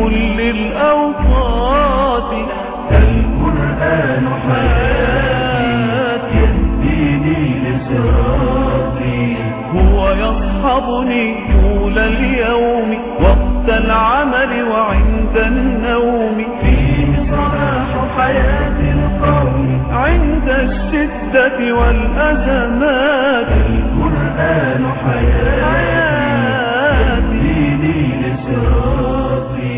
كل الأوقات القرآن حياتي يهديني لصراطي هو يصحبني طول اليوم وقت العمل وعند النوم فيه صلاح حياة القوم عند الشدة والأزمات القرآن حياتي يهديني لصراطي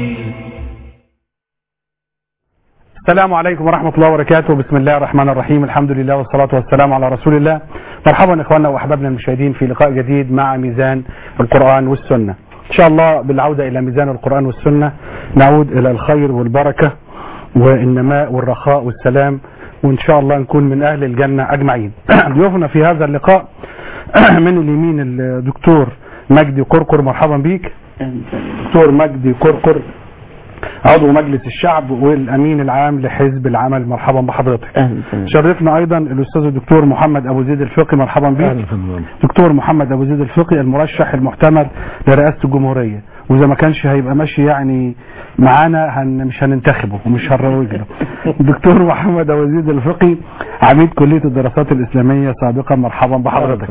السلام عليكم ورحمة الله وبركاته بسم الله الرحمن الرحيم الحمد لله والصلاة والسلام على رسول الله مرحبا إخواننا وأحبابنا المشاهدين في لقاء جديد مع ميزان القرآن والسنة إن شاء الله بالعودة إلى ميزان القرآن والسنة نعود إلى الخير والبركة والنماء والرخاء والسلام وإن شاء الله نكون من أهل الجنة أجمعين ضيوفنا في هذا اللقاء من اليمين الدكتور مجدي قرقر مرحبا بيك دكتور مجدي قرقر عضو مجلس الشعب والامين العام لحزب العمل مرحبا بحضرتك اهلا وسهلا شرفنا ايضا الاستاذ الدكتور محمد ابو زيد الفقي مرحبا بك دكتور محمد ابو زيد الفقي المرشح المحتمل لرئاسه الجمهوريه واذا ما كانش هيبقى ماشي يعني معانا هن مش هننتخبه ومش هنروج له دكتور محمد ابو زيد الفقي عميد كليه الدراسات الاسلاميه سابقا مرحبا بحضرتك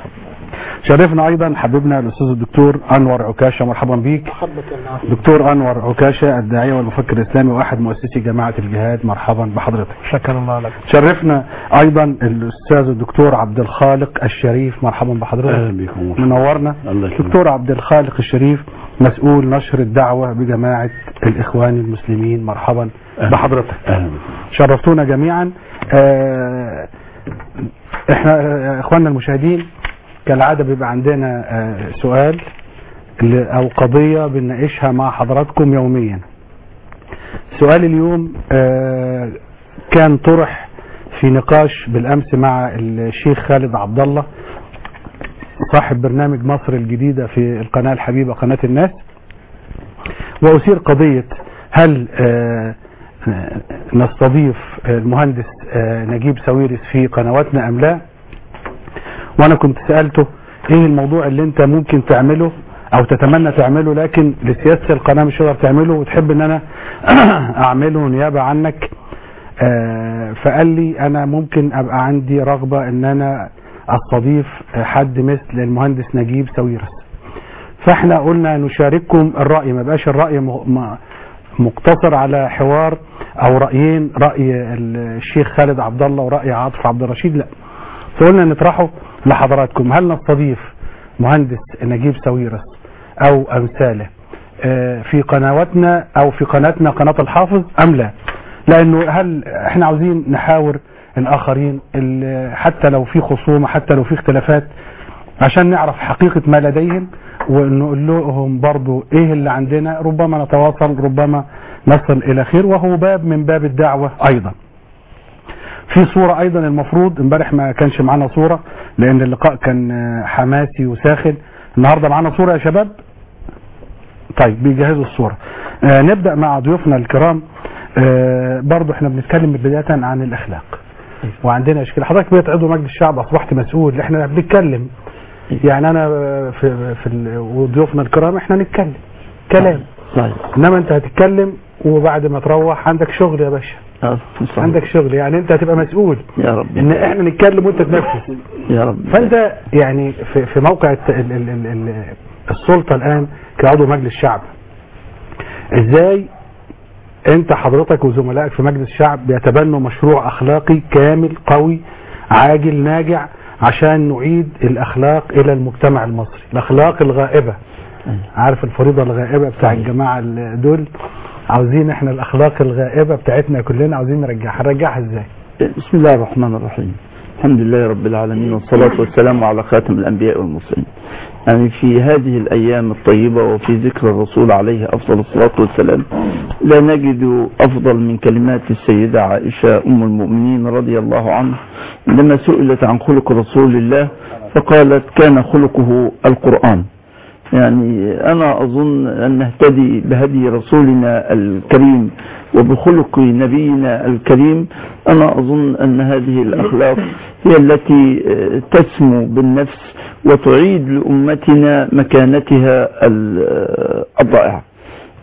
شرفنا ايضا حبيبنا الاستاذ الدكتور انور عكاشه مرحبا بيك دكتور انور عكاشه الداعيه والمفكر الاسلامي واحد مؤسسي جماعه الجهاد مرحبا بحضرتك شكرا الله لك شرفنا ايضا الاستاذ الدكتور عبد الخالق الشريف مرحبا بحضرتك اهلا بكم منورنا الله يكرمك. دكتور عبد الخالق الشريف مسؤول نشر الدعوه بجماعه الاخوان المسلمين مرحبا بحضرتك اهلا بكم شرفتونا جميعا آه، احنا آه، اخواننا المشاهدين كالعاده بيبقى عندنا آه، سؤال ل- او قضيه بنناقشها مع حضراتكم يوميا سؤال اليوم آه، كان طرح في نقاش بالامس مع الشيخ خالد عبد الله صاحب برنامج مصر الجديده في القناه الحبيبه قناه الناس واثير قضيه هل آه، آه، نستضيف المهندس آه، نجيب ساويرس في قنواتنا ام لا وانا كنت سالته ايه الموضوع اللي انت ممكن تعمله او تتمنى تعمله لكن لسياسه القناه مش هتقدر تعمله وتحب ان انا اعمله نيابه عنك آه، فقال لي انا ممكن ابقى عندي رغبه ان انا استضيف حد مثل المهندس نجيب ساويرس فاحنا قلنا نشارككم الراي ما بقاش الراي م- م- مقتصر على حوار او رايين راي الشيخ خالد عبد الله وراي عاطف عبد الرشيد لا فقلنا نطرحه لحضراتكم هل نستضيف مهندس نجيب ساويرس او امثاله آه، في قنواتنا او في قناتنا قناه الحافظ ام لا لانه هل احنا عاوزين نحاور الاخرين ال- حتى لو في خصومه حتى لو في اختلافات عشان نعرف حقيقه ما لديهم ونقول لهم برضو ايه اللي عندنا ربما نتواصل ربما نصل الى خير وهو باب من باب الدعوه ايضا في صورة أيضا المفروض امبارح ما كانش معانا صورة لأن اللقاء كان آه، حماسي وساخن النهاردة معانا صورة يا شباب طيب بيجهزوا الصورة آه نبدأ مع ضيوفنا الكرام آه برضو احنا بنتكلم بداية عن الأخلاق وعندنا إشكال حضرتك بقيت عضو مجلس الشعب أصبحت مسؤول احنا بنتكلم يعني أنا آه، في, في ال- وضيوفنا الكرام احنا نتكلم كلام صحيح إنما أنت هتتكلم وبعد ما تروح عندك شغل يا باشا آه، صحيح. عندك شغل يعني أنت هتبقى مسؤول يا رب ان احنا نتكلم وانت تنفذ يا رب فانت يعني في, في موقع الت- ال ال ال ال السلطه الان كعضو مجلس الشعب ازاي انت حضرتك وزملائك في مجلس الشعب بيتبنوا مشروع اخلاقي كامل قوي عاجل ناجع عشان نعيد الاخلاق الى المجتمع المصري الاخلاق الغائبه عارف الفريضه الغائبه بتاع الجماعه ال- دول عاوزين احنا الاخلاق الغائبه بتاعتنا كلنا عاوزين نرجعها نرجعها ازاي بسم الله الرحمن الرحيم الحمد لله رب العالمين والصلاة والسلام على خاتم الأنبياء والمرسلين يعني في هذه الأيام الطيبة وفي ذكر الرسول عليه أفضل الصلاة والسلام لا نجد أفضل من كلمات السيدة عائشة أم المؤمنين رضي الله عنها عندما سئلت عن خلق رسول الله فقالت كان خلقه القرآن يعني أنا أظن أن نهتدي بهدي رسولنا الكريم وبخلق نبينا الكريم أنا أظن أن هذه الأخلاق هي التي آه، تسمو بالنفس وتعيد لأمتنا مكانتها ال- آه، الضائعة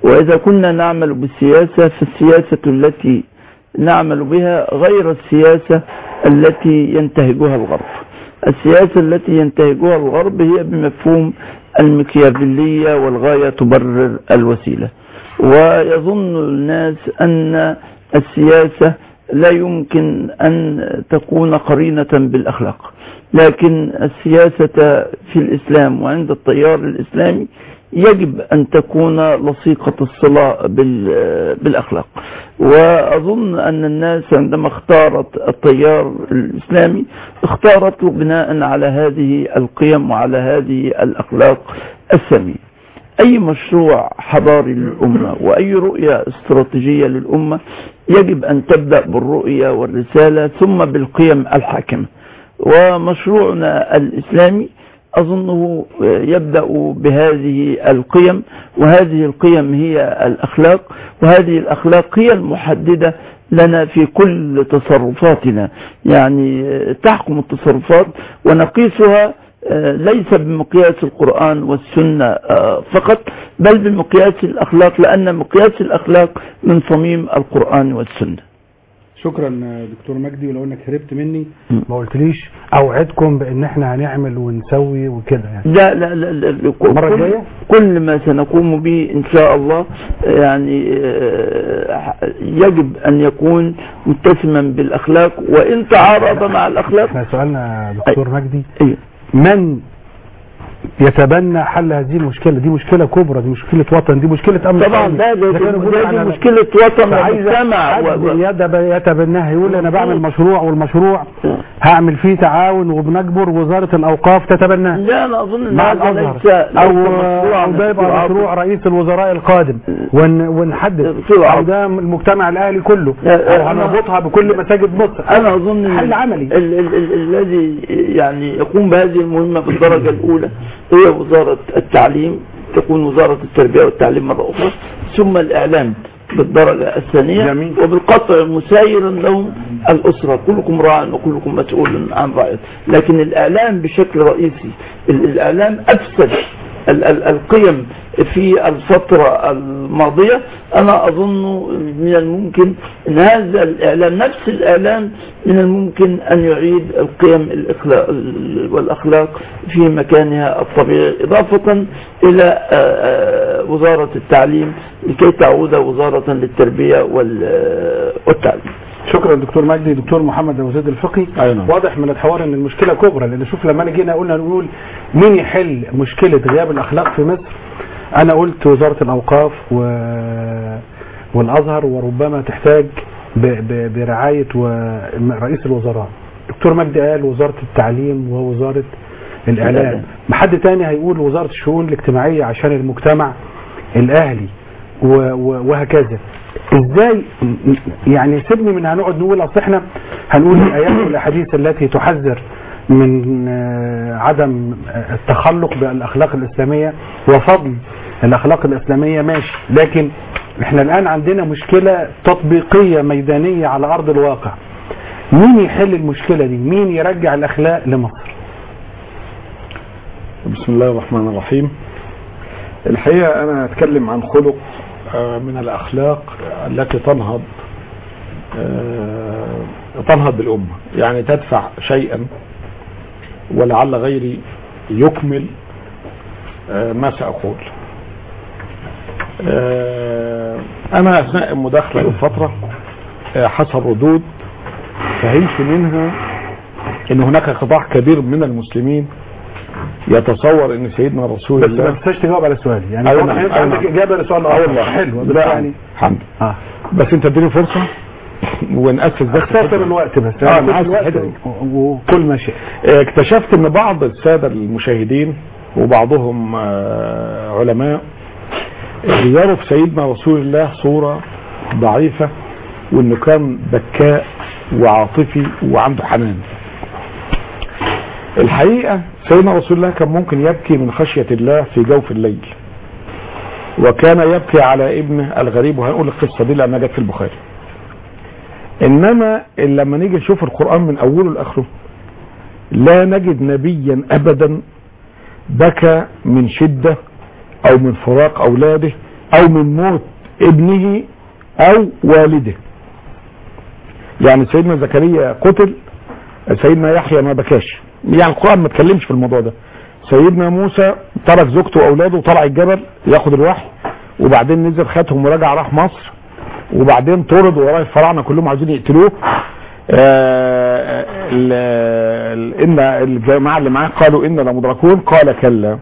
وإذا كنا نعمل بالسياسة فالسياسة التي نعمل بها غير السياسة التي ينتهجها الغرب السياسة التي ينتهجها الغرب هي بمفهوم المكيافيلية والغاية تبرر الوسيلة ويظن الناس أن السياسة لا يمكن أن تكون قرينة بالأخلاق لكن السياسة في الإسلام وعند التيار الإسلامي يجب أن تكون لصيقة الصلة بال- بالأخلاق وأظن أن الناس عندما اختارت التيار الإسلامي اختارته بناء على هذه القيم وعلى هذه الأخلاق السامية أي مشروع حضاري للأمة وأي رؤية استراتيجية للأمة يجب أن تبدأ بالرؤية والرسالة ثم بالقيم الحاكمة ومشروعنا الإسلامي أظنه يبدأ بهذه القيم وهذه القيم هي الأخلاق وهذه الأخلاق هي المحددة لنا في كل تصرفاتنا يعني تحكم التصرفات ونقيسها ليس بمقياس القرآن والسنة فقط بل بمقياس الأخلاق لأن مقياس الأخلاق من صميم القرآن والسنة شكرا دكتور مجدي ولو انك هربت مني ما قلتليش اوعدكم بان احنا هنعمل ونسوي وكده يعني لا لا لا, لا المرة كل- الجاية؟ كل ما سنقوم به إن شاء الله يعني آه، يجب أن يكون متسما بالأخلاق وإن تعارض مع الأخلاق احنا سؤالنا دكتور مجدي أيوه. من يتبنى حل هذه المشكله دي مشكله كبرى دي مشكله وطن دي مشكله امن طبعا قومي. ده ده ده كانوا بيقولوا ده- دي على- مشكلة وطن فعايز ومجتمع حد و- و- يدب- يتبناها يقول انا بعمل مشروع والمشروع هعمل فيه تعاون وبنجبر وزاره الاوقاف تتبناه لا أنا أظن أن مع هذا الازهر ليس ليس او مشروعا او ده يبقى اختراعاً. مشروع رئيس الوزراء القادم ون ونحدد في او ده المجتمع الاهلي كله لا، او أنا- هنربطها بكل مساجد مصر أنا أظن إن حل عملي. ال- ال- ال- الذي يعني يقوم بهذه المهمة بالدرجة الأولى هي وزارة التعليم تكون وزارة التربية والتعليم مرة أخرى ثم الإعلام بالدرجة الثانية جميل. وبالقطع مسايرا لهم الأسرة كلكم راع وكلكم مسؤول عن رعيته لكن الإعلام بشكل رئيسي ال- الإعلام أفسد ال- ال- القيم في الفترة الماضية أنا أظن من الممكن أن هذا الإعلام نفس الإعلام من الممكن أن يعيد القيم الإخلاق والأخلاق في مكانها الطبيعي إضافة إلى آه، آه، وزارة التعليم لكي تعود وزارة للتربية وال- والتعليم شكرا دكتور مجدي دكتور محمد ابو زيد الفقي أي نعم. واضح من الحوار ان المشكله كبرى لان شوف لما انا جينا قلنا نقول مين يحل مشكله غياب الاخلاق في مصر انا قلت وزاره الاوقاف و... والازهر وربما تحتاج ب... ب... برعايه و... رئيس الوزراء دكتور مجدي قال وزاره التعليم ووزاره الاعلام الإعلام. ما حد تاني هيقول وزاره الشؤون الاجتماعيه عشان المجتمع الاهلي و... و... وهكذا ازاي يعني سيبني من هنقعد نقول اصل احنا هنقول الايات والاحاديث التي تحذر من آه، عدم آه، التخلق بالاخلاق الاسلاميه وفضل الاخلاق الاسلاميه ماشي لكن احنا الان عندنا مشكله تطبيقيه ميدانيه على ارض الواقع مين يحل المشكله دي مين يرجع الاخلاق لمصر بسم الله الرحمن الرحيم الحقيقة أنا أتكلم عن خلق آه، من الأخلاق التي تنهض آه، تنهض بالأمة يعني تدفع شيئا ولعل غيري يكمل آه، ما سأقول آه، أنا أثناء المداخلة من فترة آه، حصل ردود فهمت منها أن هناك قطاع كبير من المسلمين يتصور ان سيدنا رسول بس ما الله تنساش تجاوب على سؤالي يعني أيوة واضح نعم، إن انت أيوة عندك نعم. اجابه لسؤال اه اخر والله حلو بس لا يعني الحمد اه بس انت اديني فرصه ونأسس بس اختصر الوقت بس اه يعني انا كل عايز الوقت الحتة دي. و- وكل ما شئت آه، اكتشفت ان بعض الساده المشاهدين وبعضهم آه، علماء يروا في سيدنا رسول الله صوره ضعيفه وانه كان بكاء وعاطفي وعنده حنان الحقيقه سيدنا رسول الله كان ممكن يبكي من خشيه الله في جوف الليل وكان يبكي على ابنه الغريب وهنقول القصه دي لانها جت في البخاري انما لما نيجي نشوف القران من اوله لاخره لا نجد نبيا ابدا بكى من شده او من فراق اولاده او من موت ابنه او والده يعني سيدنا زكريا قتل سيدنا يحيى ما بكاش يعني القرآن ما اتكلمش في الموضوع ده سيدنا موسى ترك زوجته واولاده وطلع الجبل ياخد الوحي وبعدين نزل خدهم ورجع راح مصر وبعدين طرد وراه الفراعنه كلهم عايزين يقتلوه آه، ال- ال- ان الجماعه اللي معاه قالوا انا لمدركون قال كلا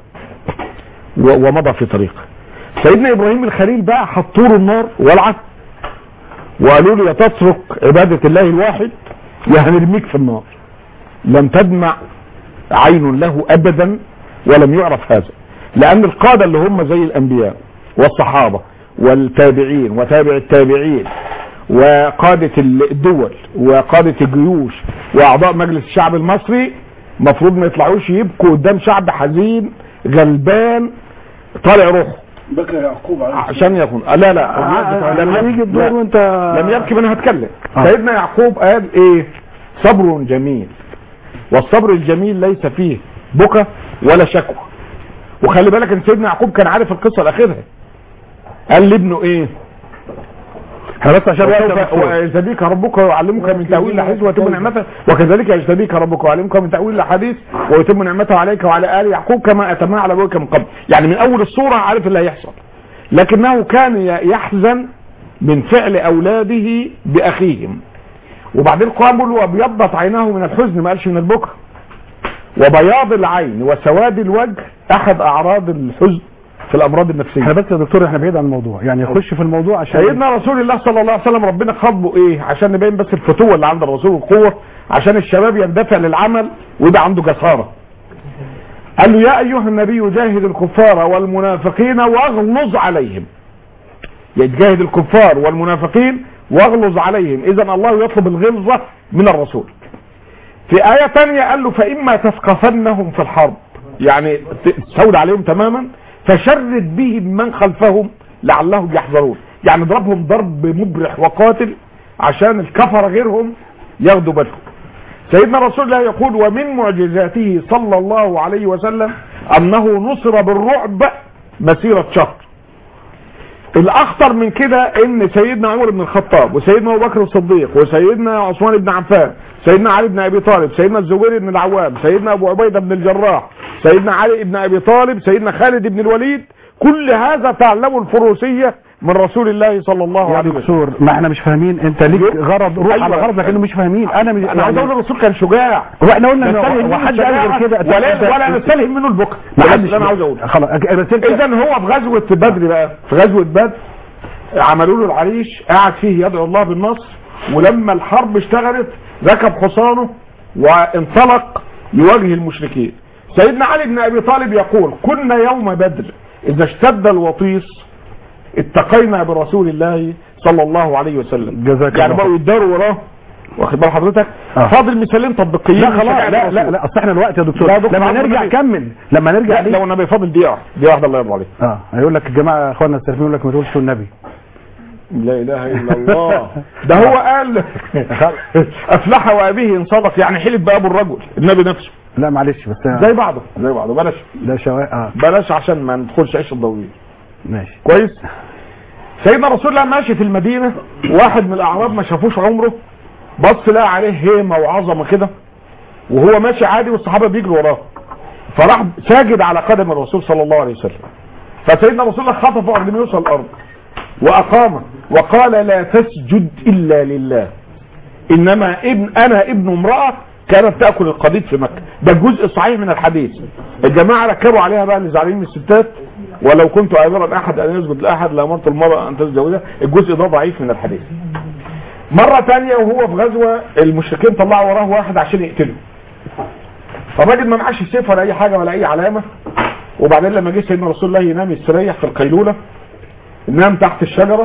و- ومضى في طريقه سيدنا ابراهيم الخليل بقى حطوا له النار ولعت وقالوا له يا تترك عباده الله الواحد يا هنرميك في النار لم تدمع عين له ابدا ولم يعرف هذا لان القاده اللي هم زي الانبياء والصحابه والتابعين وتابع التابعين وقاده الدول وقاده الجيوش واعضاء مجلس الشعب المصري مفروض ما يطلعوش يبكوا قدام شعب حزين غلبان طالع روحه بكى يعقوب عليه عشان يكون لا لا لم هيجي الدور لا. وانت لم يبكي من هتكلم آه. سيدنا يعقوب قال ايه صبر جميل والصبر الجميل ليس فيه بكى ولا شكوى وخلي بالك ان سيدنا يعقوب كان عارف القصه الاخيره قال لابنه ايه احنا بس عشان وقت وسوف- مقصود. ويجتبيك ربك ويعلمك من تاويل الاحاديث ويتم نعمته وكذلك يجتبيك ربك ويعلمك من تاويل الاحاديث ويتم نعمته عليك وعلى ال يعقوب كما اتمها على ابوك من قبل يعني من اول الصوره عارف اللي هيحصل لكنه كان ي- يحزن من فعل اولاده باخيهم وبعدين القران بيقول وابيضت عيناه من الحزن ما قالش من البكاء وبياض العين وسواد الوجه احد اعراض الحزن في الامراض النفسيه احنا بس يا دكتور احنا بعيد عن الموضوع يعني خش في الموضوع عشان سيدنا رسول الله صلى الله عليه وسلم ربنا خاطبه ايه عشان نبين بس الفتوه اللي عند الرسول والقوه عشان الشباب يندفع للعمل ويبقى عنده جساره قال له يا ايها النبي جاهد الكفار والمنافقين واغلظ عليهم يجاهد الكفار والمنافقين واغلظ عليهم اذا الله يطلب الغلظه من الرسول في آية تانية قال له فإما تثقفنهم في الحرب يعني تسود عليهم تماما فشرد بهم من خلفهم لعلهم يحذرون يعني اضربهم ضرب مبرح وقاتل عشان الكفر غيرهم ياخدوا بالهم سيدنا رسول الله يقول ومن معجزاته صلى الله عليه وسلم انه نصر بالرعب مسيرة شهر الاخطر من كده ان سيدنا عمر بن الخطاب وسيدنا ابو بكر الصديق وسيدنا عثمان بن عفان سيدنا علي بن ابي طالب سيدنا الزبير بن العوام سيدنا ابو عبيده بن الجراح سيدنا علي بن ابي طالب سيدنا خالد بن الوليد كل هذا تعلموا الفروسيه من رسول الله صلى الله يا عليه وسلم دكتور ما احنا مش فاهمين انت ليك غرض روح أيوة. على غرض لكنه مش فاهمين انا مش انا عايز اقول الرسول كان شجاع واحنا قلنا نستلهم ان منه هو حد قال غير الشجاعة كده ولا ولا نستلهم منه البكر ما ده حدش اللي انا عاوز اقوله خلاص أك- بس انت اذا هو في غزوه بدر بقى في غزوه بدر عملوا له العريش قعد فيه يدعو الله بالنصر ولما الحرب اشتغلت ركب حصانه وانطلق يواجه المشركين سيدنا علي بن ابي طالب يقول كنا يوم بدر اذا اشتد الوطيس اتقينا برسول الله صلى الله عليه وسلم جزاك يعني الله بقوا يداروا وراه واخد بال حضرتك آه. فاضل مثالين تطبيقيين لا من خلاص شجاعة لا لا الرسول. لا اصل احنا الوقت يا دكتور لا يا دكتور، لما عبد نرجع النبي. كمل لما نرجع لا ليه لو النبي فاضل دقيقه دقيقه واحده الله يرضى عليك اه هيقول لك الجماعه اخواننا السلفيين يقول لك ما تقولش النبي لا اله الا الله ده هو قال افلح وابيه ان صدق يعني حلف بابو الرجل النبي نفسه لا معلش بس زي بعضه زي بعضه بلاش ده شواء اه بلاش عشان ما ندخلش عيش الضوئيه ماشي كويس سيدنا رسول الله ماشي في المدينه واحد من الاعراب ما شافوش عمره بص لقى عليه هيمه وعظمه كده وهو ماشي عادي والصحابه بيجروا وراه فراح ساجد على قدم الرسول صلى الله عليه وسلم فسيدنا رسول الله خطفه قبل ما يوصل الارض واقام وقال لا تسجد الا لله انما ابن انا ابن امراه كانت تاكل القديد في مكه ده الجزء الصحيح من الحديث الجماعه ركبوا عليها بقى اللي زعلانين من الستات ولو كنت امرا احد ان يسجد لاحد لامرت المراه ان تسجد لها الجزء ده ضعيف من الحديث مره تانية وهو في غزوه المشركين طلعوا وراه واحد عشان يقتله فالراجل ما معاش سيف ولا اي حاجه ولا اي علامه وبعدين لما جه سيدنا رسول الله ينام يستريح في القيلوله نام تحت الشجره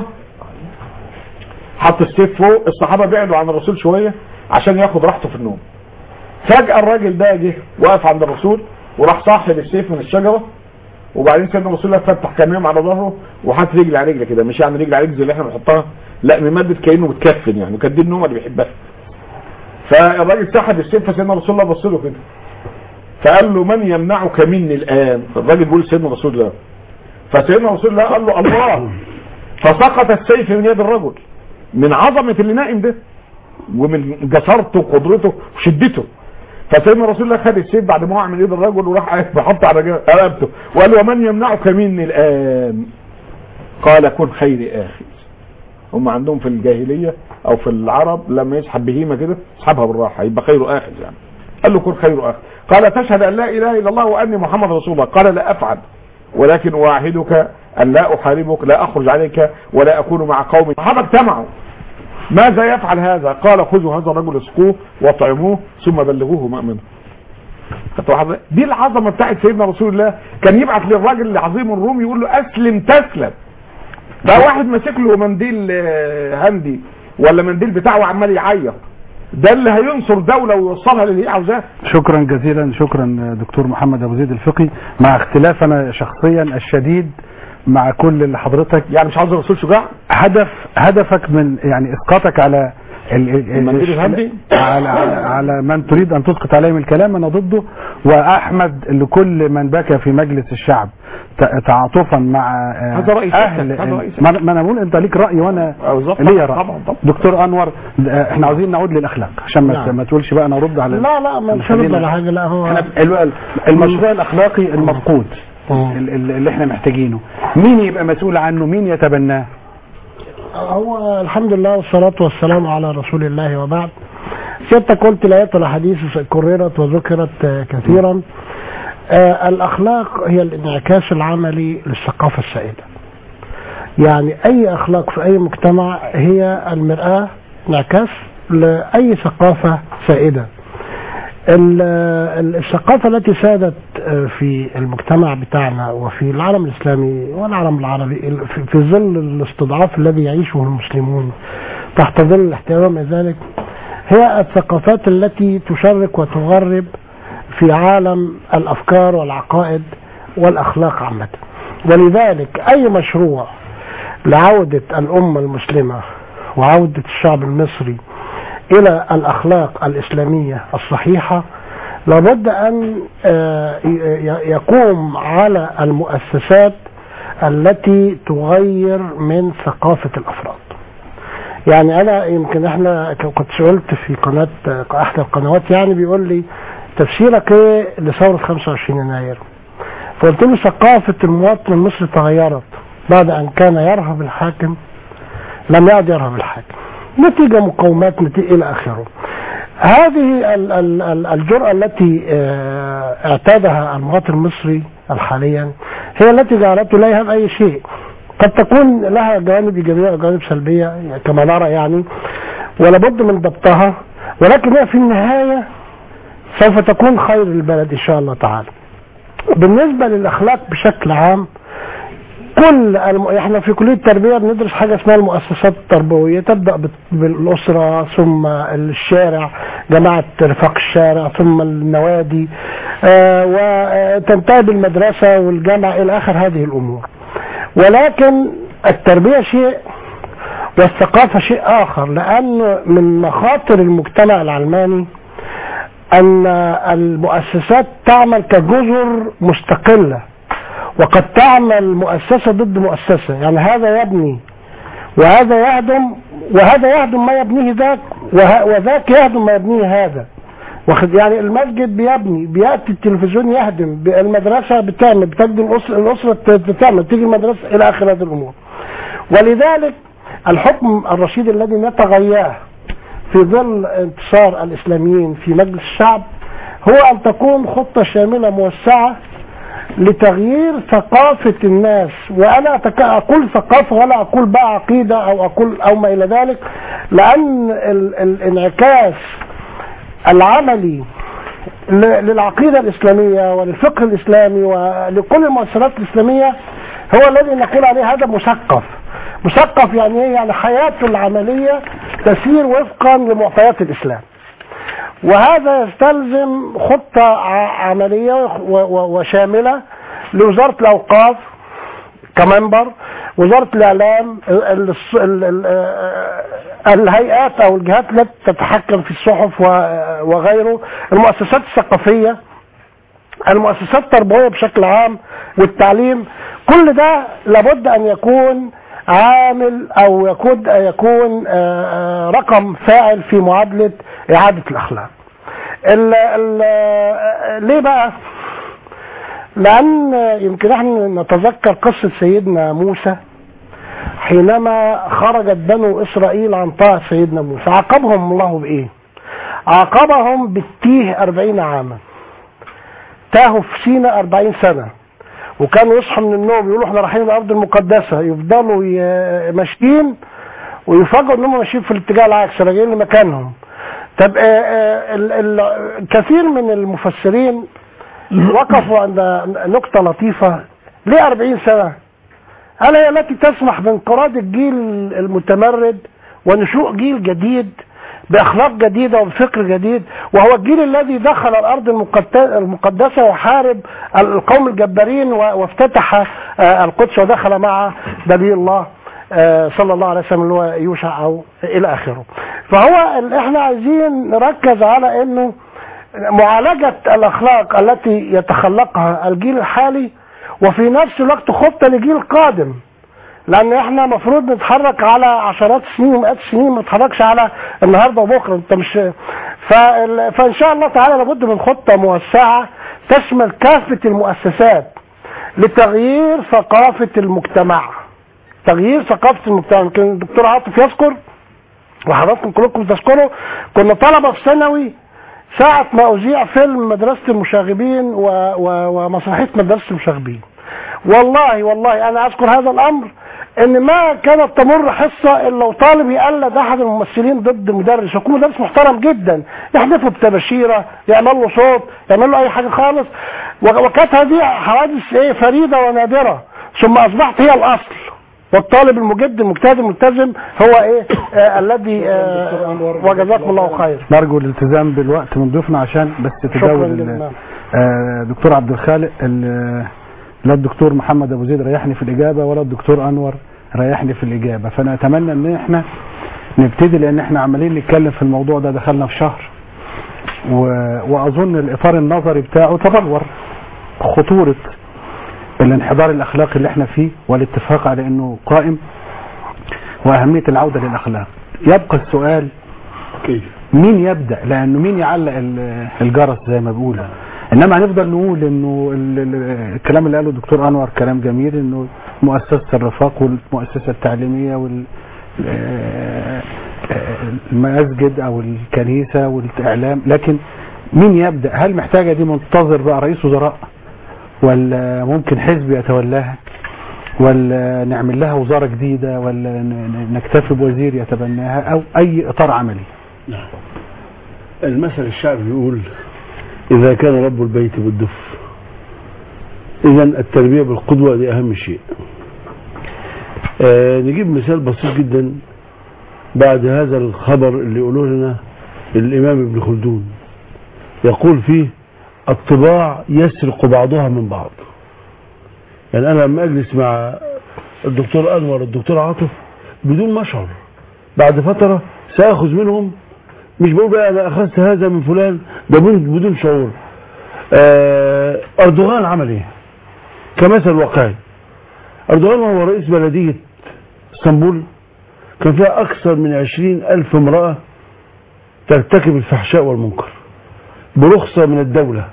حط السيف فوق الصحابه بعدوا عن الرسول شويه عشان ياخد راحته في النوم فجاه الراجل ده جه وقف عند الرسول وراح صاحب السيف من الشجره وبعدين سيدنا رسول الله فتح كمام على ظهره وحط رجل على رجل كده مش يعني رجل على رجل زي اللي احنا بنحطها لا ممدد كانه متكفن يعني وكانت دي النومه اللي بيحبها فالراجل سحب السيف فسيدنا رسول الله بص له كده فقال له من يمنعك مني الان الراجل بيقول سيدنا رسول الله فسيدنا رسول الله قال له الله فسقط السيف من يد الرجل من عظمه اللي نائم ده ومن جسارته وقدرته وشدته فسيدنا رسول الله خد السيف بعد ما وقع من ايد الرجل وراح حط على رقبته وقال له ومن يمنعك مني الان قال كن خير اخي هم عندهم في الجاهليه او في العرب لما يسحب بهيمه كده يسحبها بالراحه يبقى خير اخذ يعني قال له كن خير اخذ قال تشهد ان لا اله الا الله واني محمد رسول الله قال لا افعل ولكن اعاهدك ان لا احاربك لا اخرج عليك ولا اكون مع قومي الصحابه اجتمعوا ماذا يفعل هذا قال خذوا هذا الرجل اسقوه واطعموه ثم بلغوه مأمنه دي العظمه بتاعت سيدنا رسول الله كان يبعت للراجل العظيم الروم يقول له اسلم تسلم ده واحد ماسك له منديل آه، هندي ولا منديل بتاعه عمال يعيط ده اللي هينصر دولة ويوصلها للي هي عاوزاه شكرا جزيلا شكرا دكتور محمد ابو زيد الفقي مع اختلافنا شخصيا الشديد مع كل اللي حضرتك يعني مش عاوز الرسول شجاع هدف هدفك من يعني اسقاطك على ال- ال- المنديل الهندي؟ على, على, على من تريد ان تسقط عليهم الكلام انا ضده واحمد لكل من بكى في مجلس الشعب ت- تعاطفا مع آه، هذا رأي اهل سيادتك، هذا رأي سيادتك. ما ما انا بقول انت ليك راي وانا آه، بالظبط. ليا طبعاً، راي طبعاً، طبعاً. دكتور انور آه، احنا عاوزين نعود للاخلاق عشان ما نعم. ما تقولش بقى انا ارد على لا لا ما مش هرد على حاجه لا هو احنا ال- المشروع الاخلاقي المفقود مم. ال- ال- اللي احنا محتاجينه مين يبقى مسؤول عنه مين يتبناه هو الحمد لله والصلاة والسلام على رسول الله وبعد سيادتك قلت الآيات والأحاديث كررت وذكرت آه، كثيرا آه، الأخلاق هي الانعكاس العملي للثقافة السائدة يعني أي أخلاق في أي مجتمع هي المرآة انعكاس لأي ثقافة سائدة ال- ال- الثقافة التي سادت آه، في المجتمع بتاعنا وفي العالم الإسلامي والعالم العربي ال- في- في ظل الاستضعاف الذي يعيشه المسلمون تحت ظل الاحترام من ذلك هي الثقافات التي تشرك وتغرب في عالم الأفكار والعقائد والأخلاق عامة ولذلك أي مشروع لعودة الأمة المسلمة وعودة الشعب المصري إلى الأخلاق الإسلامية الصحيحة لابد أن آه، ي- ي- يقوم على المؤسسات التي تغير من ثقافة الأفراد يعني أنا يمكن إحنا ك- كنت سئلت في قناة آه، أحد القنوات يعني بيقول لي تفسيرك إيه لثورة 25 يناير فقلت له ثقافة المواطن المصري تغيرت بعد أن كان يرهب الحاكم لم يعد يرهب الحاكم نتيجة مقاومات نتيجة إلى آخره هذه ال- ال- ال- الجرأة التي آه، اعتادها المواطن المصري حاليا هي التي جعلته لا يهاب أي شيء قد تكون لها جوانب إيجابية وجوانب سلبية كما نرى يعني ولابد من ضبطها ولكن هي في النهاية سوف تكون خير للبلد إن شاء الله تعالى بالنسبة للأخلاق بشكل عام كل الم... احنا في كليه التربيه بندرس حاجه اسمها المؤسسات التربويه تبدا بت- بالاسره ثم الشارع جماعه رفاق الشارع ثم النوادي آه وتنتهي بالمدرسه والجامعه الى اخر هذه الامور ولكن التربيه شيء والثقافه شيء اخر لان من مخاطر المجتمع العلماني ان المؤسسات تعمل كجزر مستقله وقد تعمل مؤسسة ضد مؤسسة يعني هذا يبني وهذا يهدم وهذا يهدم ما يبنيه ذاك وه- وذاك يهدم ما يبنيه هذا واخد يعني المسجد بيبني بياتي التلفزيون يهدم ب- المدرسه بتعمل بتجي الاسره الاسره ت- بتعمل تيجي المدرسه الى اخر هذه الامور ولذلك الحكم الرشيد الذي نتغياه في ظل انتصار الاسلاميين في مجلس الشعب هو ان تكون خطه شامله موسعه لتغيير ثقافة الناس وأنا أتك- أقول ثقافة ولا أقول بقى عقيدة أو أقول أو ما إلى ذلك لأن ال- الانعكاس العملي ل- للعقيدة الإسلامية وللفقه الإسلامي ولكل المؤثرات الإسلامية هو الذي نقول عليه هذا مثقف مثقف يعني إيه؟ يعني حياته العملية تسير وفقا لمعطيات الإسلام وهذا يستلزم خطة ع- عملية و- و- وشاملة لوزارة الأوقاف كمنبر وزارة الإعلام ال- ال- ال- ال- آه، الهيئات أو الجهات التي تتحكم في الصحف و- وغيره المؤسسات الثقافية المؤسسات التربوية بشكل عام والتعليم كل ده لابد ان يكون عامل او يكون يكون آه، آه، رقم فاعل في معادله اعاده الاخلاق ال ال آه، ليه بقى لان يمكن احنا نتذكر قصه سيدنا موسى حينما خرجت بنو اسرائيل عن طاعه سيدنا موسى عاقبهم الله بايه عاقبهم بالتيه أربعين عاما تاهوا في سينا أربعين سنة وكانوا يصحوا من النوم يقولوا احنا رايحين الأرض المقدسة يفضلوا ي- ماشيين ويفاجئوا انهم ماشيين في الاتجاه العكسي راجعين لمكانهم طب آه، آه، ال- ال- كثير من المفسرين وقفوا عند نقطة لطيفة ليه 40 سنة؟ قال هي التي تسمح بانقراض الجيل المتمرد ونشوء جيل جديد باخلاق جديده وبفكر جديد وهو الجيل الذي دخل الارض المقت- المقدسه وحارب القوم الجبارين و- وافتتح آه، القدس ودخل مع نبي الله آه، صلى الله عليه وسلم اللي هو يوشع او الى اخره. فهو ال- احنا عايزين نركز على انه معالجه الاخلاق التي يتخلقها الجيل الحالي وفي نفس الوقت خطه لجيل قادم لان احنا المفروض نتحرك على عشرات السنين ومئات السنين ما نتحركش على النهارده وبكره انت مش فال... فان شاء الله تعالى لابد من خطه موسعه تشمل كافه المؤسسات لتغيير ثقافه المجتمع تغيير ثقافه المجتمع يمكن الدكتور عاطف يذكر وحضراتكم كلكم تذكروا كنا طلبه في ثانوي ساعة ما أذيع فيلم مدرسة المشاغبين و... و... ومسرحية مدرسة المشاغبين والله والله أنا أذكر هذا الأمر إن ما كانت تمر حصة إلا وطالب يقلد أحد الممثلين ضد مدرس يكون مدرس محترم جدا يحذفه بتباشيرة يعمل له صوت يعمل له أي حاجة خالص و- وكانت هذه حوادث إيه فريدة ونادرة ثم أصبحت هي الأصل والطالب المجد المجتهد الملتزم هو ايه آه الذي آه وجزاكم الله خير نرجو الالتزام بالوقت من ضيوفنا عشان بس شكرا تداول ال- جدا آه، دكتور عبد الخالق ال- لا الدكتور محمد ابو زيد ريحني في الاجابه ولا الدكتور انور ريحني في الاجابه فانا اتمنى ان احنا نبتدي لان احنا عمالين نتكلم في الموضوع ده دخلنا في شهر و... واظن الاطار النظري بتاعه تدور خطوره الانحدار الاخلاقي اللي احنا فيه والاتفاق على انه قائم واهميه العوده للاخلاق يبقى السؤال كيف مين يبدا لانه مين يعلق ال- الجرس زي ما بيقولوا انما هنفضل نقول انه ال- ال- الكلام اللي قاله الدكتور انور كلام جميل انه مؤسسه الرفاق والمؤسسه التعليميه وال آه، آه، المسجد او الكنيسه والاعلام لكن مين يبدا هل محتاجه دي منتظر بقى رئيس وزراء ولا ممكن حزب يتولاها ولا نعمل لها وزاره جديده ولا ن- ن- نكتفي بوزير يتبناها او اي اطار عملي المثل الشعبي يقول إذا كان رب البيت بالدف إذا التربية بالقدوة دي أهم شيء آه نجيب مثال بسيط جدا بعد هذا الخبر اللي يقولوه لنا الإمام ابن خلدون يقول فيه الطباع يسرق بعضها من بعض يعني أنا لما أجلس مع الدكتور أنور الدكتور عاطف بدون ما أشعر بعد فترة سأخذ منهم مش بقول بقى انا اخذت هذا من فلان ده بدون بدون شعور آه، اردوغان عمل ايه كمثل واقعي اردوغان وهو رئيس بلدية اسطنبول كان فيها اكثر من عشرين الف امرأة ترتكب الفحشاء والمنكر برخصة من الدولة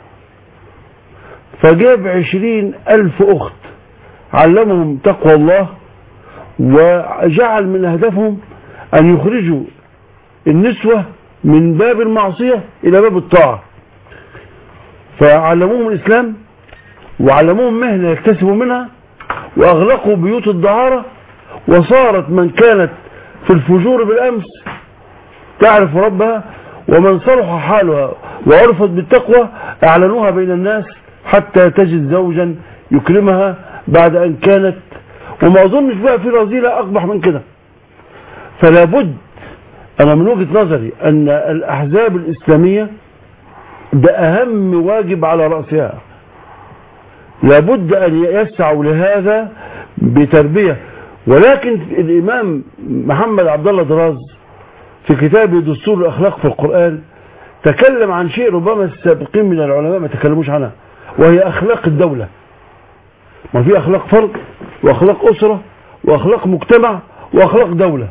فجاب عشرين الف اخت علمهم تقوى الله وجعل من اهدافهم ان يخرجوا النسوة من باب المعصية إلى باب الطاعة فعلموهم الإسلام وعلموهم مهنة يكتسبوا منها وأغلقوا بيوت الدعارة وصارت من كانت في الفجور بالأمس تعرف ربها ومن صلح حالها وعرفت بالتقوى أعلنوها بين الناس حتى تجد زوجا يكرمها بعد أن كانت وما أظنش بقى في رذيلة أقبح من كده فلا بد أنا من وجهة نظري أن الأحزاب الإسلامية ده أهم واجب على رأسها لابد أن يسعوا لهذا بتربية ولكن الإمام محمد عبد الله دراز في كتابه دستور الأخلاق في القرآن تكلم عن شيء ربما السابقين من العلماء ما تكلموش عنها وهي أخلاق الدولة ما في اخلاق فرد واخلاق اسره واخلاق مجتمع واخلاق دوله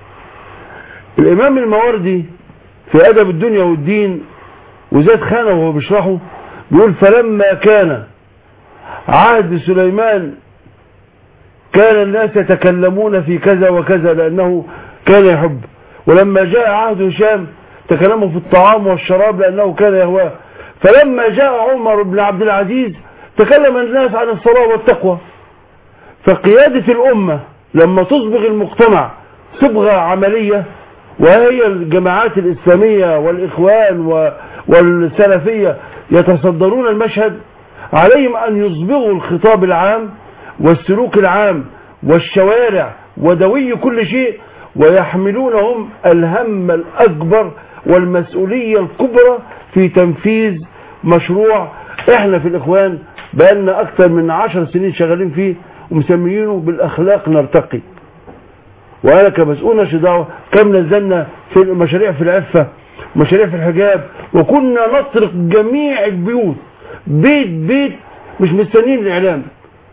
الامام الماوردي في ادب الدنيا والدين وزاد خانه وهو بيشرحه بيقول فلما كان عهد سليمان كان الناس يتكلمون في كذا وكذا لأنه كان يحب ولما جاء عهد هشام تكلموا في الطعام والشراب لأنه كان يهواه فلما جاء عمر بن عبد العزيز تكلم الناس عن الصلاة والتقوى فقيادة الأمة لما تصبغ المجتمع صبغة عملية وهي الجماعات الإسلامية والإخوان و- والسلفية يتصدرون المشهد عليهم أن يصبغوا الخطاب العام والسلوك العام والشوارع ودوي كل شيء ويحملونهم الهم الأكبر والمسؤولية الكبرى في تنفيذ مشروع احنا في الإخوان بقالنا أكثر من عشر سنين شغالين فيه ومسميينه بالأخلاق نرتقي وانا كمسؤول مش دعوه كم نزلنا في مشاريع في العفه مشاريع في الحجاب وكنا نطرق جميع البيوت بيت بيت مش مستنيين الاعلام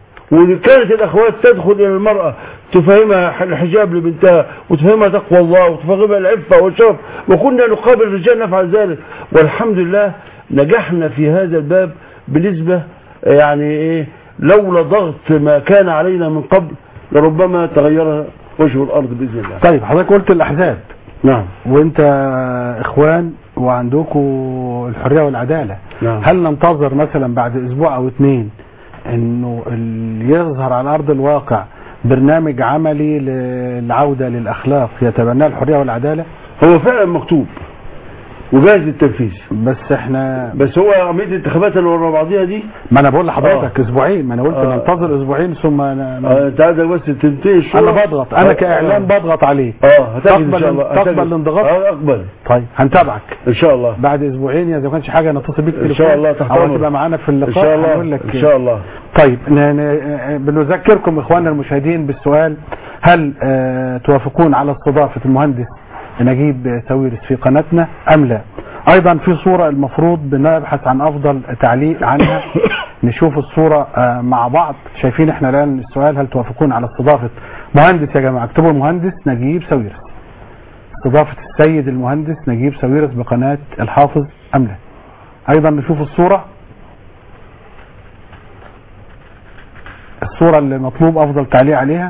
وكانت الاخوات تدخل الى المراه تفهمها الحجاب لبنتها وتفهمها تقوى الله وتفهمها العفه والشرف وكنا نقابل الرجال نفعل ذلك والحمد لله نجحنا في هذا الباب بنسبه يعني ايه لولا ضغط ما كان علينا من قبل لربما تغير وجه الارض باذن الله طيب حضرتك قلت الاحزاب نعم وانت اخوان وعندكم الحريه والعداله نعم. هل ننتظر مثلا بعد اسبوع او اتنين انه اللي يظهر على ارض الواقع برنامج عملي للعوده للاخلاق يتبناه الحريه والعداله هو فعلا مكتوب وجاهز للتنفيذ بس احنا بس هو عمليه الانتخابات اللي ورا بعضيها دي ما انا بقول لحضرتك اسبوعين ما انا قلت آه. ننتظر اسبوعين ثم ن... ن- آه، انت عايزك بس تنتهي الشغل انا بضغط انا كاعلام بضغط عليه اه هتجد ان تقبل- شاء الله تقبل هتجد. الانضغاط؟ اه اقبل طيب هنتابعك ان شاء الله بعد اسبوعين اذا ما كانش حاجه نتصل بيك ان شاء الله تحت او امرك. تبقى معانا في اللقاء ان شاء الله هنقول لك ان شاء الله طيب ن- ن- بنذكركم اخواننا المشاهدين بالسؤال هل آه، توافقون على استضافه المهندس نجيب ساويرس في قناتنا ام لا ايضا في صوره المفروض بنبحث عن افضل تعليق عنها نشوف الصوره آه، مع بعض شايفين احنا الان السؤال هل توافقون على استضافه مهندس يا جماعه اكتبوا المهندس نجيب ساويرس استضافه السيد المهندس نجيب ساويرس بقناه الحافظ ام لا ايضا نشوف الصوره الصورة اللي مطلوب أفضل تعليق عليها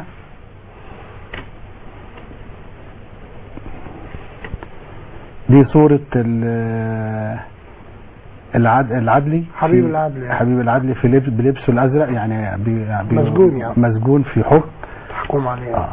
دي صورة ال- العد العدلي حبيب في- العدلي. حبيب العدلي في لبس بلبسه الأزرق يعني بي بي مسجون يعني. مسجون في حكم تحكم عليه آه.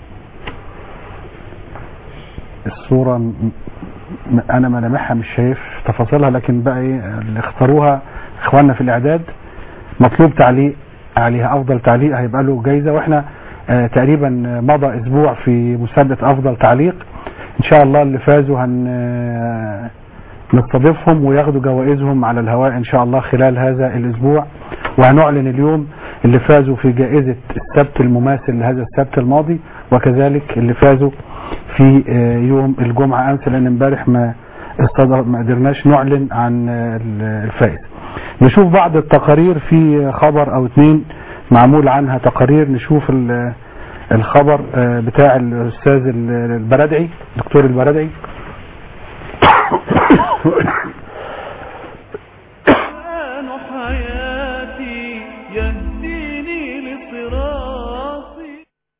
الصورة م- م- أنا ملامحها مش شايف تفاصيلها لكن بقى إيه اللي اختاروها إخواننا في الإعداد مطلوب تعليق عليها أفضل تعليق هيبقى له جايزة وإحنا آه تقريبا مضى أسبوع في مسابقة أفضل تعليق إن شاء الله اللي فازوا هن آه، نستضيفهم وياخدوا جوائزهم على الهواء إن شاء الله خلال هذا الأسبوع وهنعلن اليوم اللي فازوا في جائزة السبت المماثل لهذا السبت الماضي وكذلك اللي فازوا في آه، يوم الجمعة أمس لأن امبارح ما استضر- ما قدرناش نعلن عن آه، الفائز نشوف بعض التقارير في خبر أو اتنين معمول عنها تقارير نشوف ال- الخبر آه، بتاع الأستاذ ال- البردعي دكتور البردعي القرآن حياتي يهديني لصراطي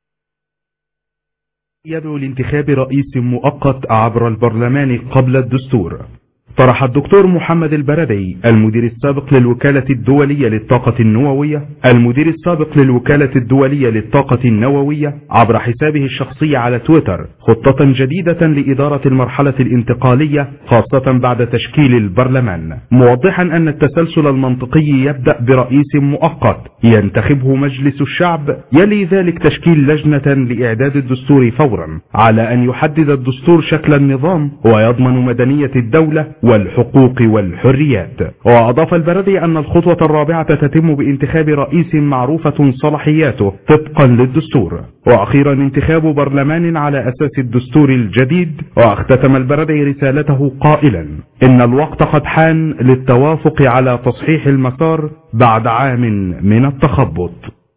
يدعو لانتخاب رئيس مؤقت عبر البرلمان قبل الدستور طرح الدكتور محمد البردعي المدير السابق للوكالة الدولية للطاقة النووية المدير السابق للوكالة الدولية للطاقة النووية عبر حسابه الشخصي على تويتر خطة جديدة لإدارة المرحلة الانتقالية خاصة بعد تشكيل البرلمان موضحا أن التسلسل المنطقي يبدأ برئيس مؤقت ينتخبه مجلس الشعب يلي ذلك تشكيل لجنة لإعداد الدستور فورا على أن يحدد الدستور شكل النظام ويضمن مدنية الدولة والحقوق والحريات وأضاف البردي أن الخطوة الرابعة تتم بانتخاب رئيس معروفة صلاحياته طبقا للدستور وأخيرا انتخاب برلمان على أساس الدستور الجديد واختتم البردي رسالته قائلا إن الوقت قد حان للتوافق على تصحيح المسار بعد عام من التخبط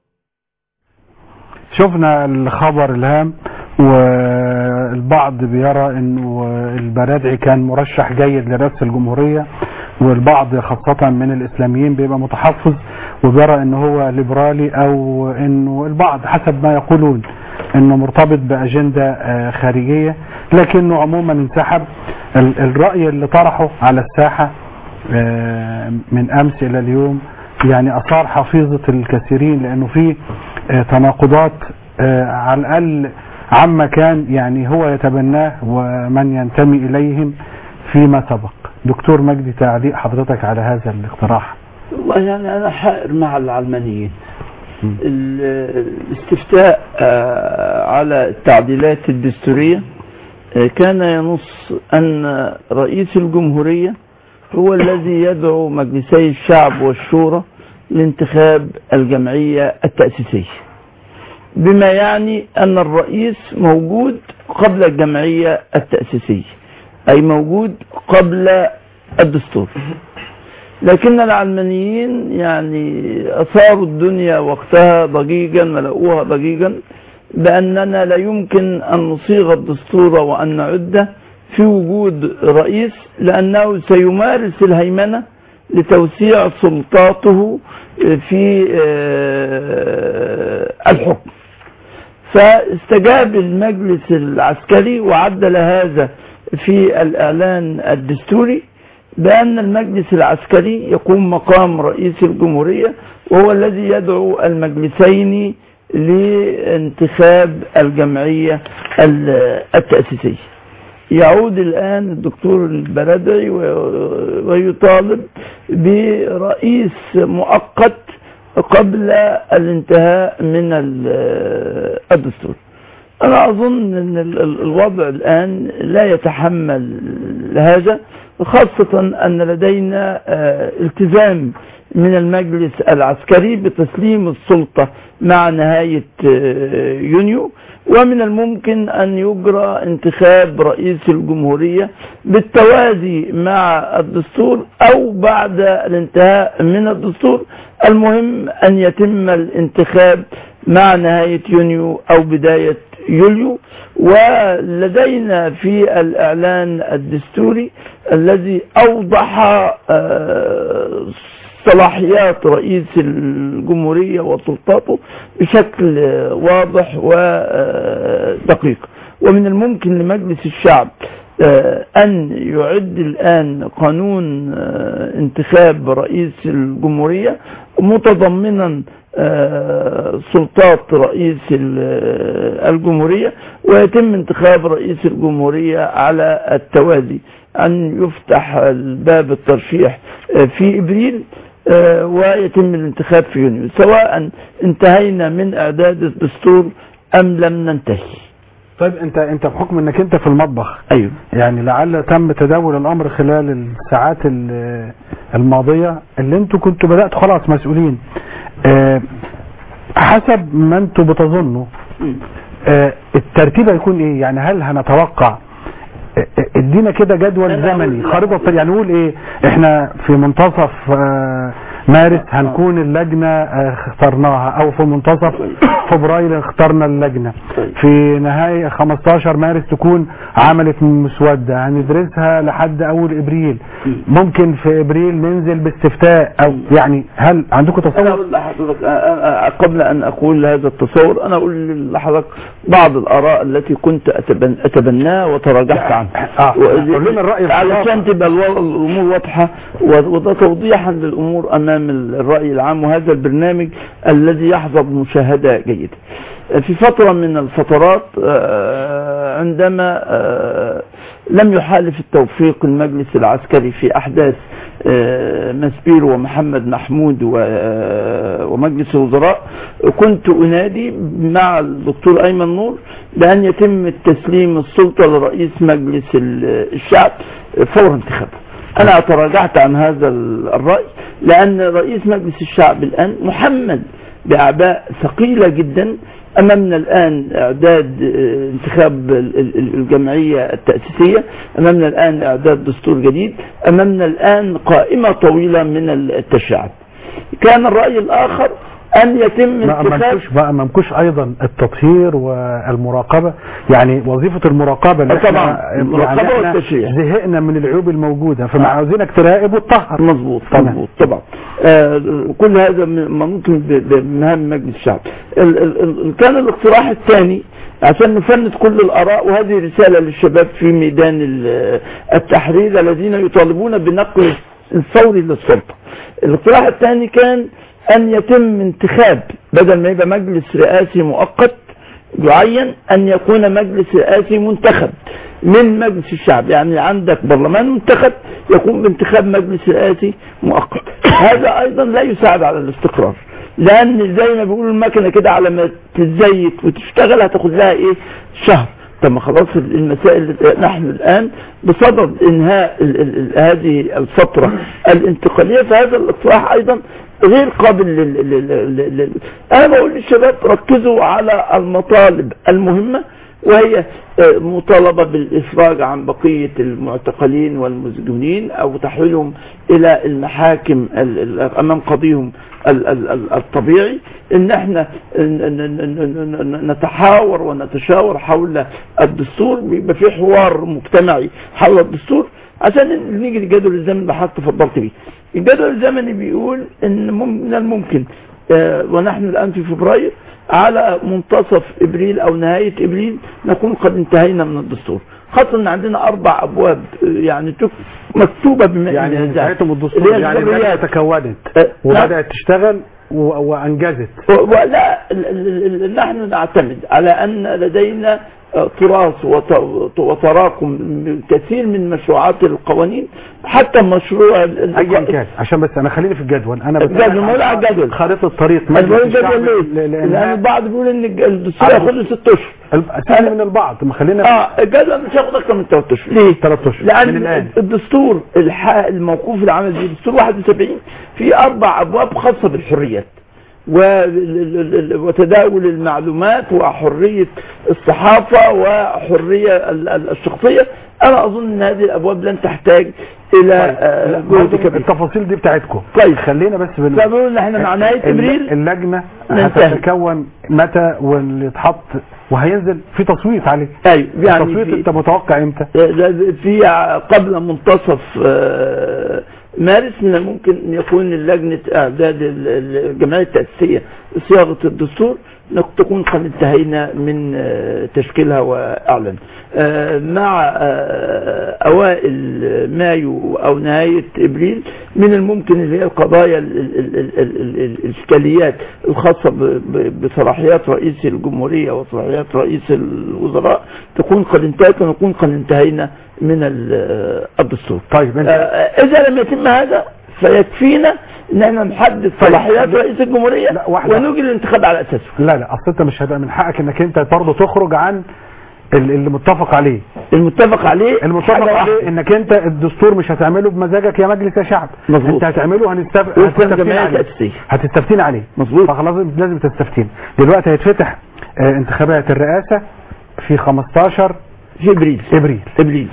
شفنا الخبر الهام والبعض بيرى انه البرادعي كان مرشح جيد لرئاسه الجمهوريه والبعض خاصة من الإسلاميين بيبقى متحفظ وبيرى إنه هو ليبرالي أو إنه البعض حسب ما يقولون إنه مرتبط بأجندة آه، خارجية لكنه عموما انسحب ال- الرأي اللي طرحه على الساحة آه، من أمس إلى اليوم يعني أثار حفيظة الكثيرين لأنه في آه، تناقضات آه، على الأقل عما كان يعني هو يتبناه ومن ينتمي إليهم فيما سبق دكتور مجدي تعليق حضرتك على هذا الاقتراح والله يعني أنا حائر مع العلمانيين ال- الاستفتاء آه، على التعديلات الدستورية آه، كان ينص أن رئيس الجمهورية هو الذي يدعو مجلسي الشعب والشورى لانتخاب الجمعية التأسيسية بما يعني أن الرئيس موجود قبل الجمعية التأسيسية أي موجود قبل الدستور لكن العلمانيين يعني أثاروا الدنيا وقتها ضجيجا ملأوها ضجيجا بأننا لا يمكن أن نصيغ الدستور وأن نعده في وجود رئيس لأنه سيمارس الهيمنة لتوسيع سلطاته في آه، الحكم فاستجاب المجلس العسكري وعدل هذا في الإعلان الدستوري بأن المجلس العسكري يقوم مقام رئيس الجمهورية وهو الذي يدعو المجلسين لانتخاب الجمعية ال- التأسيسية يعود الآن الدكتور البردعي و- ويطالب برئيس مؤقت قبل الانتهاء من ال- الدستور أنا أظن أن ال- ال- الوضع الآن لا يتحمل هذا خاصة أن لدينا آه، التزام من المجلس العسكري بتسليم السلطة مع نهاية آه، يونيو ومن الممكن أن يجرى انتخاب رئيس الجمهورية بالتوازي مع الدستور أو بعد الانتهاء من الدستور المهم أن يتم الانتخاب مع نهاية يونيو أو بداية يوليو ولدينا في الإعلان الدستوري الذي أوضح آه، صلاحيات رئيس الجمهورية وسلطاته بشكل آه، واضح ودقيق ومن الممكن لمجلس الشعب آه، أن يعد الآن قانون آه، انتخاب رئيس الجمهورية متضمنا آه، سلطات رئيس ال- الجمهورية ويتم انتخاب رئيس الجمهورية على التوازي أن يفتح باب الترشيح آه، في إبريل آه، ويتم الانتخاب في يونيو سواء انتهينا من إعداد الدستور أم لم ننتهي طيب انت انت بحكم انك انت في المطبخ أيوه يعني لعل تم تداول الامر خلال الساعات ال- الماضيه اللي انتوا كنتوا بداتوا خلاص مسؤولين آه، حسب ما انتوا بتظنوا آه، الترتيب هيكون ايه يعني هل هنتوقع آه، آه، ادينا كده جدول أنا زمني أقول- خريطه طريق. يعني نقول ايه احنا في منتصف آه، مارس هنكون اللجنه آه، اخترناها او في منتصف فبراير اخترنا اللجنه في نهاية 15 مارس تكون عملت مسودة هندرسها لحد اول ابريل ممكن في ابريل ننزل باستفتاء او يعني هل عندكم أنا تصور أقول لحضرتك أنا- أنا- قبل أن أقول هذا التصور أنا أقول لحضرتك بعض الآراء التي كنت أتبن أتبناها وتراجعت عنها آه، و- قول لنا الرأي علشان بخلاصة. تبقى الو- الأمور واضحة و- وده توضيحا للأمور أمام ال- الرأي العام وهذا البرنامج الذي يحظى بمشاهدة جيدة في فترة من الفترات آه، عندما آه، لم يحالف التوفيق المجلس العسكري في أحداث آه، مسبير ومحمد محمود و- آه، ومجلس الوزراء كنت أنادي مع الدكتور أيمن نور بأن يتم تسليم السلطة لرئيس مجلس ال- الشعب فور انتخابه أنا تراجعت عن هذا ال- الرأي لأن رئيس مجلس الشعب الآن محمد بأعباء ثقيلة جدا أمامنا الآن إعداد آه، انتخاب ال- ال- الجمعية التأسيسية أمامنا الآن إعداد دستور جديد أمامنا الآن قائمة طويلة من التشريعات كان الراي الاخر ان يتم ما انتخاب ممكوش بقى ممكوش ايضا التطهير والمراقبه يعني وظيفه المراقبه اللي آه طبعا، احنا المراقبة يعني احنا والتشريع. زهقنا من العيوب الموجوده فما آه. عاوزينك تراقب وتطهر مظبوط تمام. مظبوط طبعا آه كل هذا م- ممكن ب- بمهام مجلس الشعب ال ال ال كان الاقتراح الثاني عشان نفند كل الاراء وهذه رساله للشباب في ميدان ال- التحرير الذين يطالبون بنقل الثوري للسلطه الاقتراح الثاني كان ان يتم انتخاب بدل ما يبقى مجلس رئاسي مؤقت يعين ان يكون مجلس رئاسي منتخب من مجلس الشعب يعني عندك برلمان منتخب يكون بانتخاب مجلس رئاسي مؤقت هذا ايضا لا يساعد على الاستقرار لان زي ما بيقولوا المكنه كده على ما تتزيت وتشتغل هتاخد لها ايه شهر طب ما خلاص المسائل نحن الان بصدد انهاء ال ال ال هذه الفتره الانتقاليه فهذا الاقتراح ايضا غير قابل لل لل لل لل انا بقول للشباب ركزوا على المطالب المهمه وهي آه، مطالبة بالإفراج عن بقية المعتقلين والمسجونين أو تحويلهم إلى المحاكم ال- ال- أمام قضيهم ال- ال- ال- الطبيعي إن احنا ن- ن- ن- ن- نتحاور ونتشاور حول الدستور بيبقى في حوار مجتمعي حول الدستور عشان نيجي للجدول الزمني اللي حضرتك تفضلت بيه الجدول الزمني بيقول ان مم- من الممكن آه، ونحن الان في فبراير على منتصف ابريل او نهايه ابريل نكون قد انتهينا من الدستور خاصه ان عندنا اربع ابواب آه، يعني تك- مكتوبه بما يعني إنها انتهيتم اللي الدستور هي يعني الحريات. اللجنه تكونت آه، وبدات تشتغل و- وانجزت و- ولا ال- ال- ال- نحن نعتمد على ان لدينا آه، تراث وت- وتراكم من كثير من مشروعات القوانين حتى مشروع ال- ايا كان عشان بس انا خليني في الجدول انا الجدول، بتكلم ما له على الجدول. خريطه الطريق أنا مجلس بقول الجدول الشعب ليه؟ ل- لان لإنهاء- البعض بيقول ان الج- الدستور عدد. ياخد له ست اشهر الثاني من البعض ما خلينا اه الجدول مش هياخد اكتر من ثلاث اشهر ليه؟ ثلاث اشهر لان من الان الدستور الح... الموقوف العمل به دستور 71 في اربع ابواب خاصه بالحريات و... وتداول المعلومات وحريه الصحافه وحريه ال- ال- الشخصيه انا اظن ان هذه الابواب لن تحتاج الى آه، لا، جهد برضو كبير التفاصيل دي بتاعتكم طيب. خلينا بس بال... فبقول ان احنا مع نهايه ال- ابريل اللجنه ننتهي. هتتكون متى واللي اتحط وهينزل في تصويت عليه ايوه يعني التصويت في- انت متوقع امتى؟ في قبل منتصف آه، مارس من الممكن ان يكون لجنه اعداد ال- ال- الجمعيه التاسيسيه صياغه الدستور نك- تكون قد انتهينا من آه، تشكيلها واعلان آه، مع آه، اوائل مايو او نهايه ابريل من الممكن اللي هي القضايا ال- ال- ال- ال- ال- ال- الاشكاليات الخاصه ب- ب- بصلاحيات رئيس الجمهوريه وصلاحيات رئيس الوزراء تكون قد انتهت ونكون قد انتهينا من ال- الدستور طيب انت آه، اذا لم يتم هذا فيكفينا ان احنا نحدد صلاحيات طيب. رئيس الجمهوريه لا، واحدة. ونجري الانتخاب على اساسه لا لا اصل انت مش هيبقى من حقك انك انت برضه تخرج عن ال- اللي متفق عليه المتفق عليه المتفق حاجة واحدة. عليه انك انت الدستور مش هتعمله بمزاجك يا مجلس يا شعب مظبوط. انت هتعمله هنستف... وفقا هتستفتينا للجمعيه عليه التاسيسيه هتستفتينا عليه مظبوط فخلاص لازم تستفتينا دلوقتي هيتفتح آه، انتخابات الرئاسه في 15 في ابريل ابريل ابريل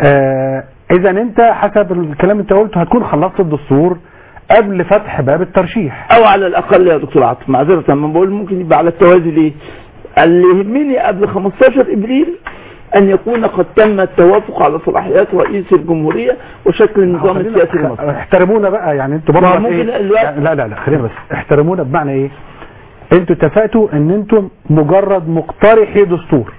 آه اذا انت حسب الكلام اللي انت قلته هتكون خلصت الدستور قبل فتح باب الترشيح او على الاقل يا دكتور عاطف معذره لما بقول ممكن يبقى على التوازي ليه اللي يهمني قبل 15 ابريل ان يكون قد تم التوافق على صلاحيات رئيس الجمهوريه وشكل النظام خلينا- السياسي المصري احترمونا بقى يعني انتوا ما برضه ممكن إيه؟ الوقت- يعني لا لا لا خلينا بس احترمونا بمعنى ايه انتوا اتفقتوا ان انتم مجرد مقترحي دستور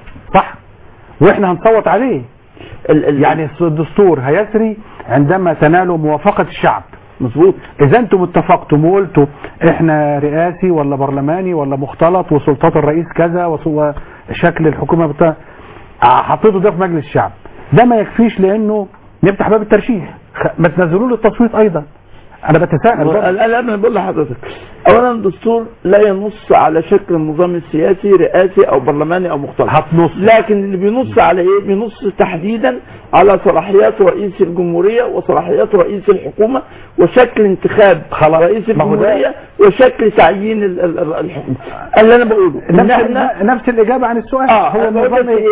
صح واحنا هنصوت عليه ال- ال- يعني الدستور هيسري عندما تنالوا موافقة الشعب مظبوط اذا انتم اتفقتم وقلتوا احنا رئاسي ولا برلماني ولا مختلط وسلطات الرئيس كذا وس- وشكل الحكومه بتاع حطيتوا ده في مجلس الشعب ده ما يكفيش لانه نفتح باب الترشيح خ- ما تنزلوا له التصويت ايضا انا بتساءل برضه. لا لا انا بقول لحضرتك اولا الدستور لا ينص على شكل النظام السياسي رئاسي او برلماني او مختلط هتنص لكن اللي بينص على ايه بينص تحديدا على صلاحيات رئيس الجمهوريه وصلاحيات رئيس الحكومه وشكل انتخاب خلاص. رئيس ما هو ده- الجمهوريه وشكل تعيين ال- ال- ال- الحكومه اللي انا بقوله ان نفس احنا نفس الاجابه عن السؤال اه هو هو النظام ايه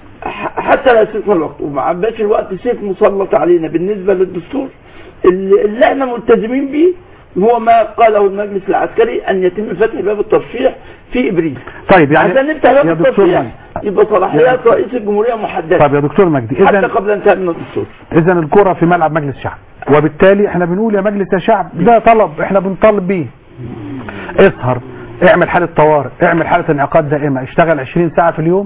ح- حتى لا سيف الوقت وما عباش الوقت سيف مسلط علينا بالنسبه للدستور اللي, اللي احنا ملتزمين بيه هو ما قاله المجلس العسكري ان يتم فتح باب الترشيح في ابريل طيب يعني عشان نفتح باب يا دكتور الترشيح مجدي يبقى صلاحيات رئيس الجمهوريه محدده طيب يا دكتور مجدي حتى اذا قبل انتهاء من الدستور اذا الكرة في ملعب مجلس الشعب وبالتالي احنا بنقول يا مجلس يا شعب ده طلب احنا بنطالب بيه اسهر اعمل حالة طوارئ اعمل حالة انعقاد دائمة اشتغل 20 ساعة في اليوم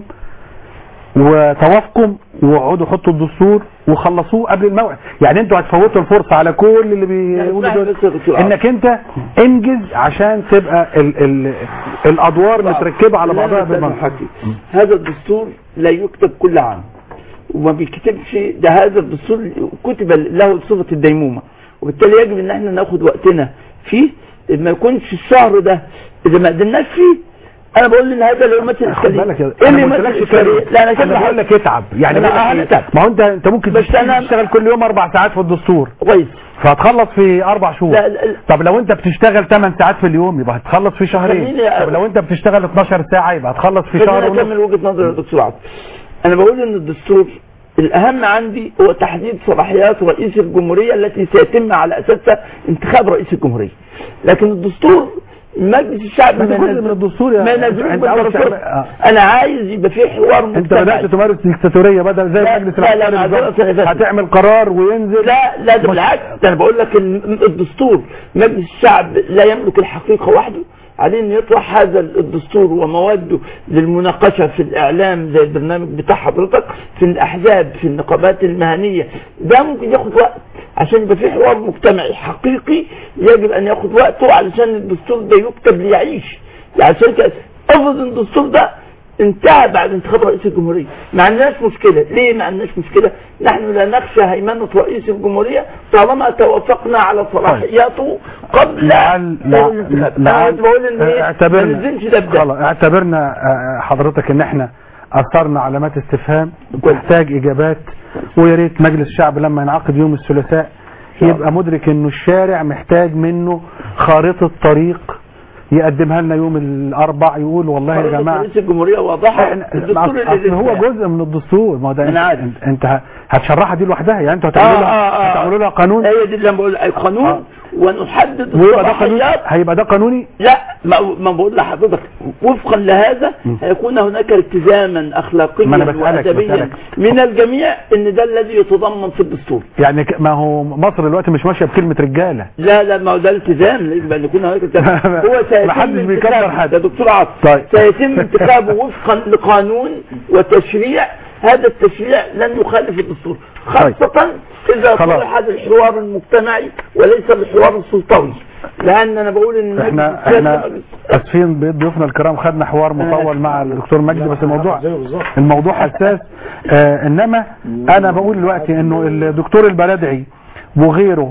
وتوافقوا واقعدوا حطوا الدستور وخلصوه قبل الموعد يعني انتوا هتفوتوا الفرصة على كل اللي بيقولوا اسمعني دول بس يا دكتور عاطف. انك انت انجز عشان تبقى ال ال الادوار متركبة على بعضها بالمنطق بالمنطق هذا الدستور لا يكتب كل عام وما بيكتبش ده هذا الدستور كتب له صفة الديمومة وبالتالي يجب ان احنا ناخد وقتنا فيه ما يكونش الشهر ده اذا ما قدرناش فيه انا بقول ان هذا لا يمثل خد اشكاليه بالك يا ايه اللي أنا ما يمثل قلتلكش اشكاليه كده. لا انا انا كده بقول لك اتعب يعني لا، بقول لك أنا إيه؟ أتعب. ما هو انت انت ممكن بس أنا- تشتغل كل يوم اربع ساعات في الدستور كويس فهتخلص في اربع شهور لا، لا، لا. طب لو انت بتشتغل 8 ساعات في اليوم يبقى هتخلص في شهرين خليني أ- طب لو انت بتشتغل 12 ساعه يبقى هتخلص في خليني شهر ونص اكمل وجهه نظري يا دكتور عبد انا بقول ان الدستور الاهم عندي هو تحديد صلاحيات رئيس الجمهوريه التي سيتم على اساسها انتخاب رئيس الجمهوريه لكن الدستور مجلس الشعب ما ده جزء ينزل- من الدستور يا- ما ينزلوش أنت عاوز بالدستور. تعمل- آه. انا عايز يبقى في حوار انت مجتمعي. بدات تمارس ديكتاتوريه بدل زي لا، مجلس لا، لا، العسكري معذرة بالظبط. يا فندم. هتعمل قرار وينزل لا لا ده مش- بالعكس ده انا بقول لك ان الدستور مجلس الشعب لا يملك الحقيقه وحده عليه ان يطرح هذا الدستور ومواده للمناقشه في الاعلام زي البرنامج بتاع حضرتك في الاحزاب في النقابات المهنيه ده ممكن ياخد وقت عشان يبقى في حوار مجتمعي حقيقي يجب ان ياخد وقته علشان الدستور ده يكتب ليعيش يعني عشان كده افرض ان الدستور ده انتهى بعد انتخاب رئيس الجمهورية ما عندناش مشكلة ليه ما عندناش مشكلة نحن لا نخشى هيمنة رئيس الجمهورية طالما توافقنا على صلاحياته قبل لعل الانتخاب. أنا لعل كنت بقول ان ايه ما اعتبرنا ننزلش ده بده خلاص اعتبرنا آه، حضرتك ان احنا اثرنا علامات استفهام كويس. تحتاج اجابات ويا ريت مجلس الشعب لما ينعقد يوم الثلاثاء شاء يبقى مدرك انه الشارع محتاج منه خارطة طريق يقدمها لنا يوم الاربع يقول والله يا خريطة جماعه رئيس الجمهورية واضحة احنا الدستور أصل اللي هو لسه- جزء من الدستور ما هو ده أنا عارف. انت, انت ه- هتشرحها دي لوحدها يعني انتوا هتعملوا آه، لها آه، آه. هتعملوا لها قانون هي دي اللي انا بقول القانون آه. ونحدد ويبقى ده قانون الصلاحيات هيبقى ده قانوني لا ما, ما بقول لحضرتك وفقا لهذا هيكون هناك التزاما اخلاقيا ما أنا بسألك- وادبيا بسألك. من الجميع ان ده الذي يتضمن في الدستور يعني ك- ما هو مصر دلوقتي مش ماشيه بكلمه رجاله لا لا ما هو ده التزام يجب ان يكون هناك التزام هو سيتم محدش بيكبر انتخابه. حد. يا دكتور عاطف طيب. سيتم انتخابه وفقا لقانون وتشريع هذا التشريع لن يخالف الدستور خاصة إذا خلاص. صلح هذا الحوار المجتمعي وليس الحوار السلطوي لأن أنا بقول إن احنا مجلس احنا السياسة- اسفين بضيوفنا الكرام خدنا حوار مطول مع الدكتور مجدي بس الموضوع زيه بالظبط. الموضوع حساس آه انما انا بقول دلوقتي انه الدكتور البلدعي وغيره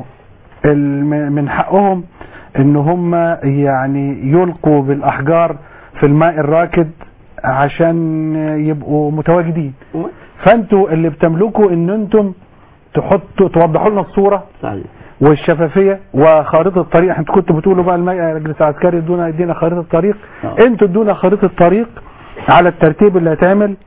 الم- من حقهم ان هم يعني يلقوا بالاحجار في الماء الراكد عشان يبقوا متواجدين فانتوا اللي بتملكوا ان انتم تحطوا توضحوا لنا الصوره صحيح والشفافيه وخارطه الطريق انتوا كنتوا بتقولوا بقى المجلس العسكري ادونا ادينا خارطه الطريق آه. انتوا ادونا خارطه الطريق على الترتيب اللي هيتعمل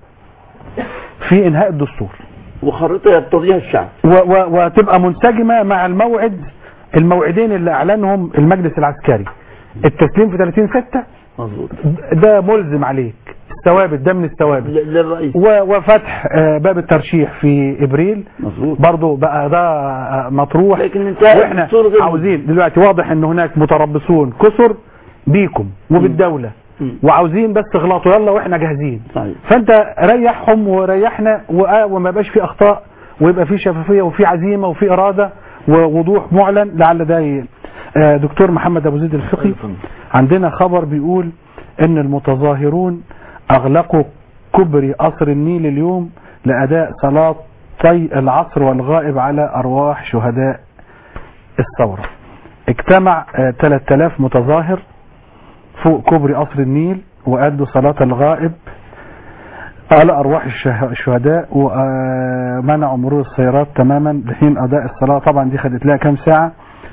في انهاء الدستور وخريطة يرتضيها الشعب و و وتبقى منسجمه مع الموعد الموعدين اللي اعلنهم المجلس العسكري التسليم في 30 6 مظبوط ده ملزم عليك الثوابت ده من الثوابت ل- للرئيس و- وفتح آه، باب الترشيح في ابريل مظبوط برضه بقى ده آه، مطروح لكن انتهى واحنا الدستور غير عاوزين دلوقتي واضح ان هناك متربصون كثر بيكم وبالدوله مم. وعاوزين بس تغلطوا يلا واحنا جاهزين صحيح فانت ريحهم وريحنا و- وما يبقاش في اخطاء ويبقى في شفافيه وفي عزيمه وفي اراده ووضوح معلن لعل ده ي- آه، دكتور محمد ابو زيد الفقي عندنا خبر بيقول ان المتظاهرون اغلقوا كبري قصر النيل اليوم لاداء صلاه طي العصر والغائب على ارواح شهداء الثوره اجتمع آه، 3000 متظاهر فوق كوبري قصر النيل وأدوا صلاة الغائب على أرواح الشه- الشهداء ومنعوا مرور السيارات تماما لحين أداء الصلاة طبعا دي خدت لها كام ساعة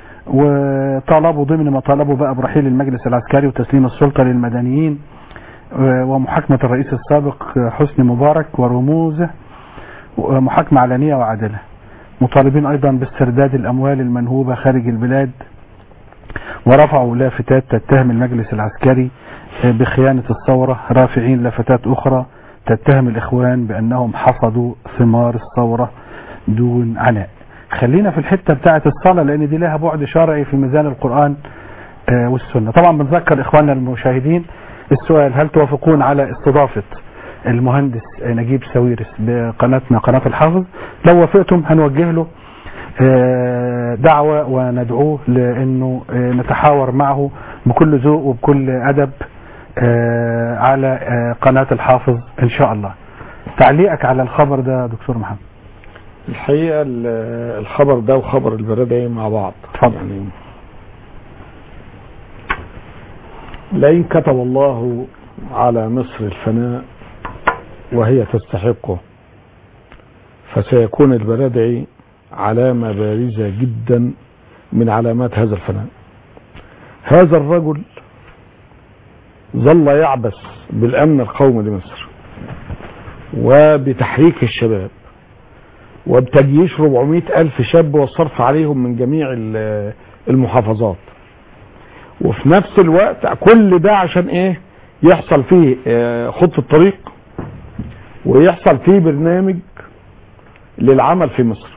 وطلبوا ضمن ما طلبوا بقى برحيل المجلس العسكري وتسليم السلطة للمدنيين آه، ومحاكمة الرئيس السابق آه، حسني مبارك ورموزه محاكمة علنية وعادلة مطالبين أيضا باسترداد الأموال المنهوبة خارج البلاد ورفعوا لافتات تتهم المجلس العسكري بخيانة الثورة رافعين لافتات أخرى تتهم الإخوان بأنهم حصدوا ثمار الثورة دون عناء خلينا في الحتة بتاعة الصلاة لأن دي لها بعد شرعي في ميزان القرآن آه، والسنة طبعا بنذكر إخواننا المشاهدين السؤال هل توافقون على استضافة المهندس نجيب ساويرس بقناتنا قناة الحافظ لو وافقتم هنوجه له آه، دعوة وندعوه لأنه آه، نتحاور معه بكل ذوق وبكل أدب آه، على آه، قناة الحافظ إن شاء الله تعليقك على الخبر ده دكتور محمد الحقيقة ال- الخبر ده وخبر البرادعي مع بعض اتفضل. يعني لئن كتب الله على مصر الفناء وهي تستحقه فسيكون البرادعي علامة بارزة جدا من علامات هذا الفناء هذا الرجل ظل يعبث بالأمن القومي لمصر وبتحريك الشباب وبتجييش 400 ألف شاب والصرف عليهم من جميع ال- المحافظات وفي نفس الوقت كل ده عشان ايه يحصل فيه آه، خطة طريق ويحصل فيه برنامج للعمل في مصر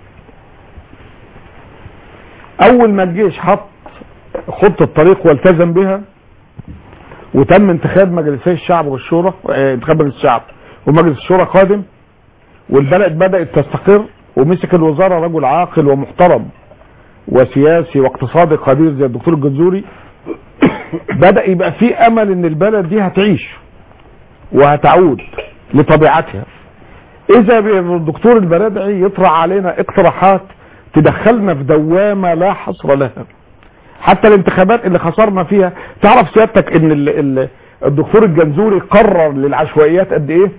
اول ما الجيش حط خطة طريق والتزم بها وتم انتخاب مجلسي الشعب والشورى آه، انتخاب مجلس الشعب ومجلس الشورى قادم والبلد بدأت تستقر ومسك الوزارة رجل عاقل ومحترم وسياسي واقتصادي قدير زي الدكتور الجنزوري بدأ يبقى في امل ان البلد دي هتعيش وهتعود لطبيعتها اذا الدكتور البرادعي يطرح علينا اقتراحات تدخلنا في دوامة لا حصر لها حتى الانتخابات اللي خسرنا فيها تعرف سيادتك ان ال ال الدكتور الجنزوري قرر للعشوائيات قد ايه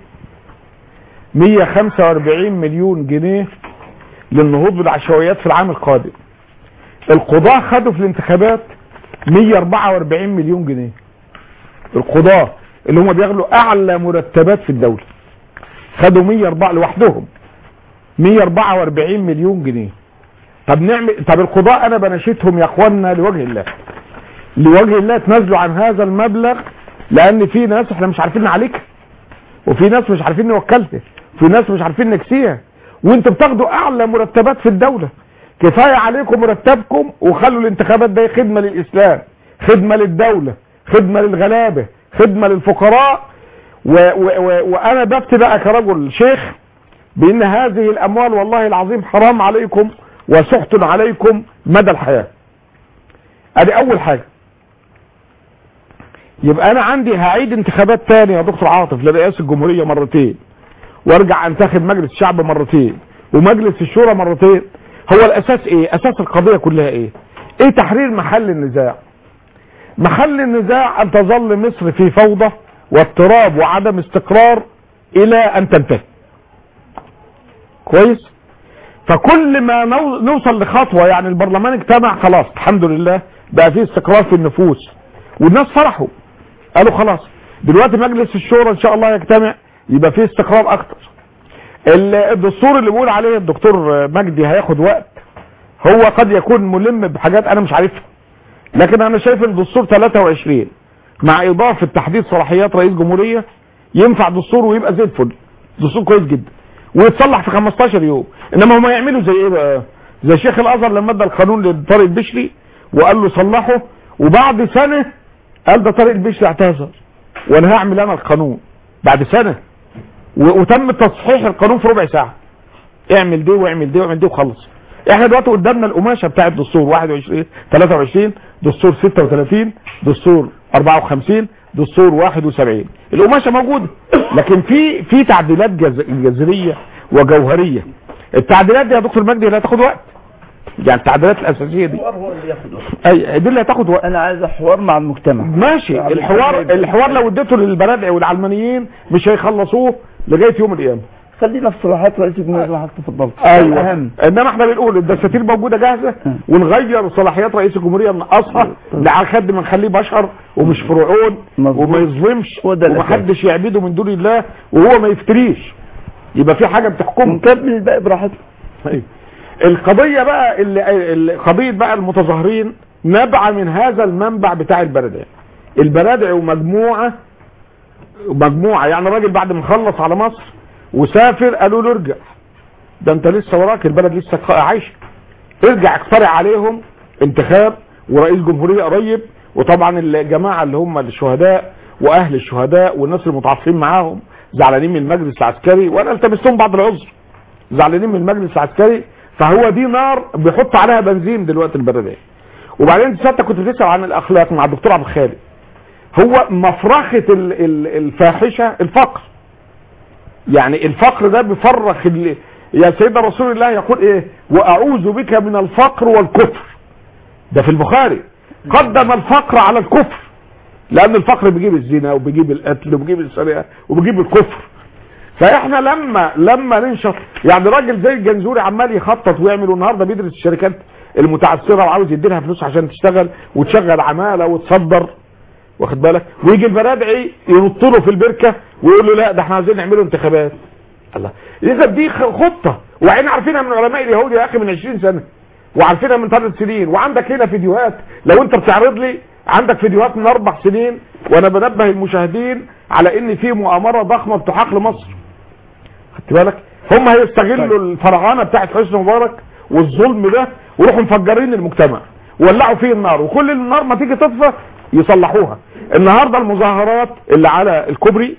145 مليون جنيه للنهوض بالعشوائيات في العام القادم القضاة خدوا في الانتخابات 144 مليون جنيه القضاة اللي هم بياخدوا اعلى مرتبات في الدولة خدوا 104 لوحدهم 144 مليون جنيه طب نعمل طب القضاء انا بناشدهم يا اخوانا لوجه الله لوجه الله تنازلوا عن هذا المبلغ لان في ناس احنا مش عارفين نعالجها وفي ناس مش عارفين نوكلها في ناس مش عارفين نكسيها وانتوا بتاخدوا اعلى مرتبات في الدولة كفاية عليكم مرتبكم وخلوا الانتخابات دي خدمة للاسلام خدمة للدولة خدمة للغلابة خدمة للفقراء و و و وانا بفتي بقى كرجل شيخ بان هذه الاموال والله العظيم حرام عليكم وسحت عليكم مدى الحياة ادي اول حاجة يبقى انا عندي هعيد انتخابات تاني يا دكتور عاطف لرئاسة الجمهورية مرتين وارجع انتخب مجلس الشعب مرتين ومجلس الشورى مرتين هو الاساس ايه اساس القضية كلها ايه ايه تحرير محل النزاع محل النزاع ان تظل مصر في فوضى واضطراب وعدم استقرار الى ان تنتهي كويس فكل ما نو- نوصل لخطوة يعني البرلمان اجتمع خلاص الحمد لله بقى فيه استقرار في النفوس والناس فرحوا قالوا خلاص دلوقتي مجلس الشورى ان شاء الله يجتمع يبقى فيه استقرار اكتر ال- الدستور اللي بيقول عليه الدكتور مجدي هياخد وقت هو قد يكون ملم بحاجات انا مش عارفها لكن انا شايف ان الدستور 23 مع اضافه تحديد صلاحيات رئيس جمهوريه ينفع دستور ويبقى زي الفل دستور كويس جدا ويتصلح في 15 يوم انما هم يعملوا زي ايه بقى زي شيخ الازهر لما ادى القانون لطارق البشري وقال له صلحه وبعد سنه قال ده طارق البشري اعتذر وانا هعمل انا القانون بعد سنه و- وتم تصحيح القانون في ربع ساعه اعمل دي واعمل دي واعمل دي وخلص احنا دلوقتي قدامنا القماشه بتاع الدستور 21 23 دستور 36 دستور 54 دستور 71 القماشه موجوده لكن في في تعديلات جز- جذريه وجوهريه التعديلات دي يا دكتور مجدي لا تاخد وقت يعني التعديلات الاساسيه دي الحوار هو اللي ياخد وقت. اي دي اللي هتاخد وقت انا عايز حوار مع المجتمع ماشي الحوار الحوار لو اديته للبنادق والعلمانيين مش هيخلصوه لغايه يوم القيامه خلينا في صلاحات رئيس الجمهوريه زي ما حضرتك تفضلت ايوه اهم انما احنا بنقول الدساتير موجوده جاهزه ونغير صلاحيات رئيس الجمهوريه نقصها لحد ما نخليه بشر ومش فرعون مظبوط. وما يظلمش هو ده الأساس. ومحدش يعبده من دون الله وهو ما يفتريش يبقى في حاجه بتحكمه ونكمل الباقي براحتنا أيوة. القضيه بقى اللي اللي- قضيه بقى المتظاهرين نبع من هذا المنبع بتاع البرادع البرادع ومجموعة مجموعة يعني راجل بعد ما خلص على مصر وسافر قالوا له ارجع ده انت لسه وراك البلد لسه عايشة ارجع اقترح عليهم انتخاب ورئيس جمهورية قريب وطبعا الجماعة اللي هم الشهداء واهل الشهداء والناس المتعاطفين معاهم زعلانين من المجلس العسكري وانا التمستهم بعض العذر زعلانين من المجلس العسكري فهو دي نار بيحط عليها بنزين دلوقتي البلديه وبعدين انت ساعتها كنت بتسال عن الاخلاق مع الدكتور عبد الخالق هو مفرخه ال- ال- الفاحشه الفقر يعني الفقر ده بيفرخ ال- يا سيدنا رسول الله يقول ايه واعوذ بك من الفقر والكفر ده في البخاري قدم الفقر على الكفر لان الفقر بيجيب الزنا وبيجيب القتل وبيجيب السرقه وبيجيب الكفر فاحنا لما لما ننشط يعني راجل زي الجنزوري عمال يخطط ويعمل والنهارده بيدرس الشركات المتعثره وعاوز يديلها فلوس عشان تشتغل وتشغل عماله وتصدر واخد بالك ويجي البرادعي ينط له في البركه ويقول له لا ده احنا عايزين نعمله انتخابات الله اذا دي خ- خطه وعين عارفينها من علماء اليهود يا اخي من 20 سنه وعارفينها من ثلاث سنين وعندك هنا فيديوهات لو انت بتعرض لي عندك فيديوهات من اربع سنين وانا بنبه المشاهدين على ان في مؤامره ضخمه بتحاق لمصر خدت بالك هم هيستغلوا الفرعانه بتاعت حسني مبارك والظلم ده ويروحوا مفجرين المجتمع ولعوا فيه النار وكل النار ما تيجي تطفى يصلحوها النهارده المظاهرات اللي على الكوبري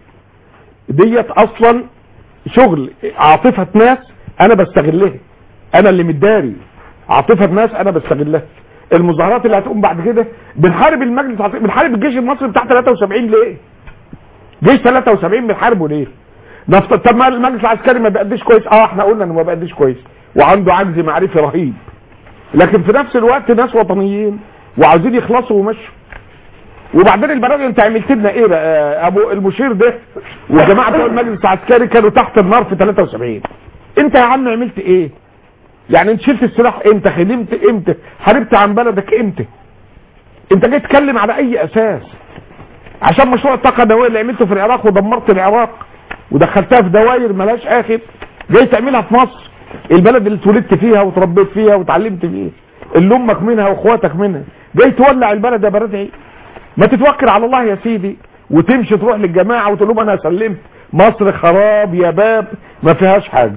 ديت اصلا شغل عاطفه ناس انا بستغلها انا اللي متداري عاطفه ناس انا بستغلها المظاهرات اللي هتقوم بعد كده بنحارب المجلس العسكري- بنحارب الجيش المصري بتاع 73 ليه؟ جيش 73 بنحاربه ليه؟ نفترض طب ما المجلس العسكري ما بيأديش كويس اه احنا قلنا انه ما بيأديش كويس وعنده عجز معرفي رهيب لكن في نفس الوقت ناس وطنيين وعاوزين يخلصوا ومشوا وبعدين البرامج انت عملت لنا ايه بقى ابو المشير ده والجماعه بتوع المجلس العسكري كانوا تحت النار في 73 انت يا عم عملت ايه يعني انت شلت السلاح امتى خدمت امتى حاربت عن بلدك امتى انت جاي تتكلم على اي اساس عشان مشروع الطاقه النوويه اللي عملته في العراق ودمرت العراق ودخلتها في دواير ملهاش اخر جاي تعملها في مصر البلد اللي اتولدت فيها وتربيت فيها وتعلمت فيها اللي امك منها واخواتك منها جاي تولع البلد يا بلدعي ما تتوكل على الله يا سيدي وتمشي تروح للجماعه وتقول لهم انا سلمت مصر خراب يا باب ما فيهاش حاجه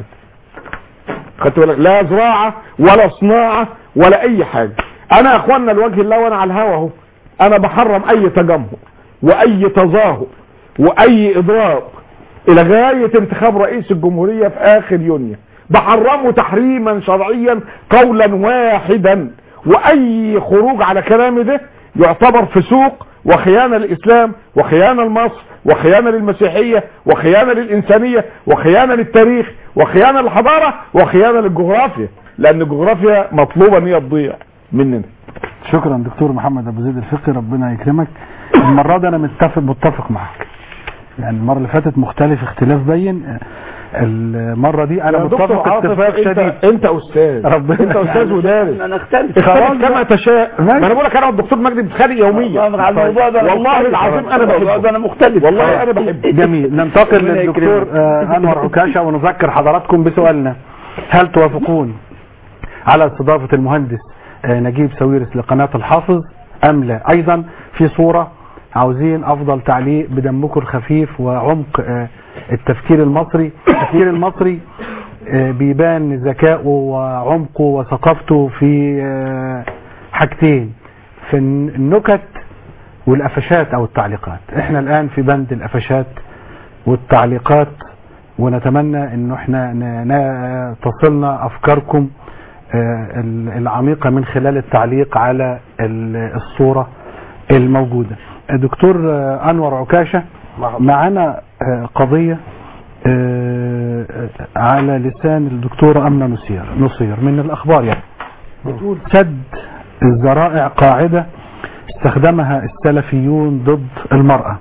خدت بالك لا زراعه ولا صناعه ولا اي حاجه انا يا اخوانا لوجه الله وانا على الهوا اهو انا بحرم اي تجمهر واي تظاهر واي اضراب الى غايه انتخاب رئيس الجمهوريه في اخر يونيو بحرمه تحريما شرعيا قولا واحدا واي خروج على كلامي ده يعتبر فسوق وخيانه للاسلام وخيانه لمصر وخيانه للمسيحيه وخيانه للانسانيه وخيانه للتاريخ وخيانه للحضاره وخيانه للجغرافيا لان الجغرافيا مطلوبه ان هي تضيع مننا شكرا دكتور محمد ابو زيد الفقي ربنا يكرمك المره دي انا متفق متفق معك يعني المره اللي فاتت مختلف اختلاف بين المره دي انا يا دكتور متفق عاطف، اتفاق انت شديد انت استاذ ربنا انت استاذ ودارس انا اختلف اختلف كما تشاء ما انا بقول لك انا والدكتور مجدي بنتخانق يوميا على الموضوع ده أنا والله مختلف. العظيم انا الموضوع بحبه ده انا مختلف والله انا بحبه جميل ننتقل ربنا للدكتور يكرمك. آه، انور عكاشه ونذكر حضراتكم بسؤالنا هل توافقون على استضافه المهندس آه، نجيب ساويرس لقناه الحافظ ام لا ايضا في صوره عاوزين افضل تعليق بدمكم الخفيف وعمق آه، التفكير المصري التفكير المصري آه، بيبان ذكائه وعمقه وثقافته في آه، حاجتين في النكت والقفشات او التعليقات احنا الان في بند القفشات والتعليقات ونتمنى انه احنا ن- ن- تصلنا افكاركم آه، ال- العميقة من خلال التعليق على ال- الصورة الموجودة دكتور آه، انور عكاشة معنا آه، قضية آه، آه، على لسان الدكتورة أمنة نصير نصير من الأخبار يعني سد الذرائع قاعدة استخدمها السلفيون ضد المرأة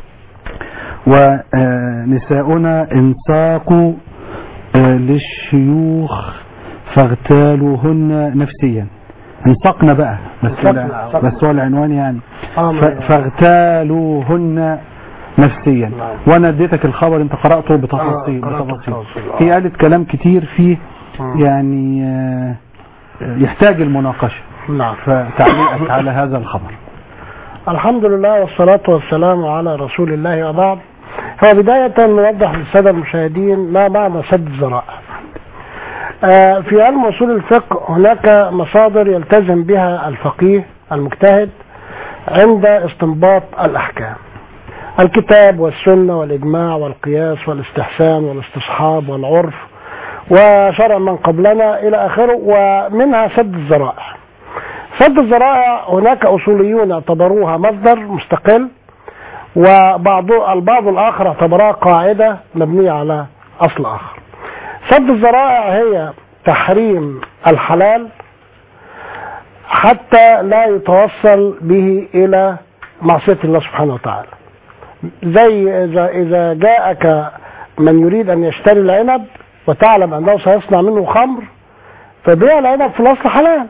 ونساؤنا انساقوا آه، للشيوخ فاغتالوهن نفسيا انسقنا بقى بس انسقنا. لا- بس هو العنوان يعني آه، ف- فاغتالوهن نفسيا وانا اديتك الخبر انت قراته بتفاصيل آه، قرأته بتفاصيل بتفاصيل. هي قالت كلام كتير فيه يعني آه، يحتاج المناقشه نعم فتعليقك على هذا الخبر الحمد لله والصلاة والسلام على رسول الله وبعد هو بداية نوضح للسادة المشاهدين ما معنى سد الذرائع آه، في علم اصول الفقه هناك مصادر يلتزم بها الفقيه المجتهد عند استنباط الاحكام الكتاب والسنة والإجماع والقياس والاستحسان والاستصحاب والعرف وشرع من قبلنا إلى آخره ومنها سد الذرائع سد الذرائع هناك أصوليون اعتبروها مصدر مستقل وبعض البعض الآخر اعتبرها قاعدة مبنية على أصل آخر سد الذرائع هي تحريم الحلال حتى لا يتوصل به إلى معصية الله سبحانه وتعالى زي إذا, إذا جاءك من يريد أن يشتري العنب وتعلم أنه سيصنع منه خمر فبيع العنب في الأصل حلال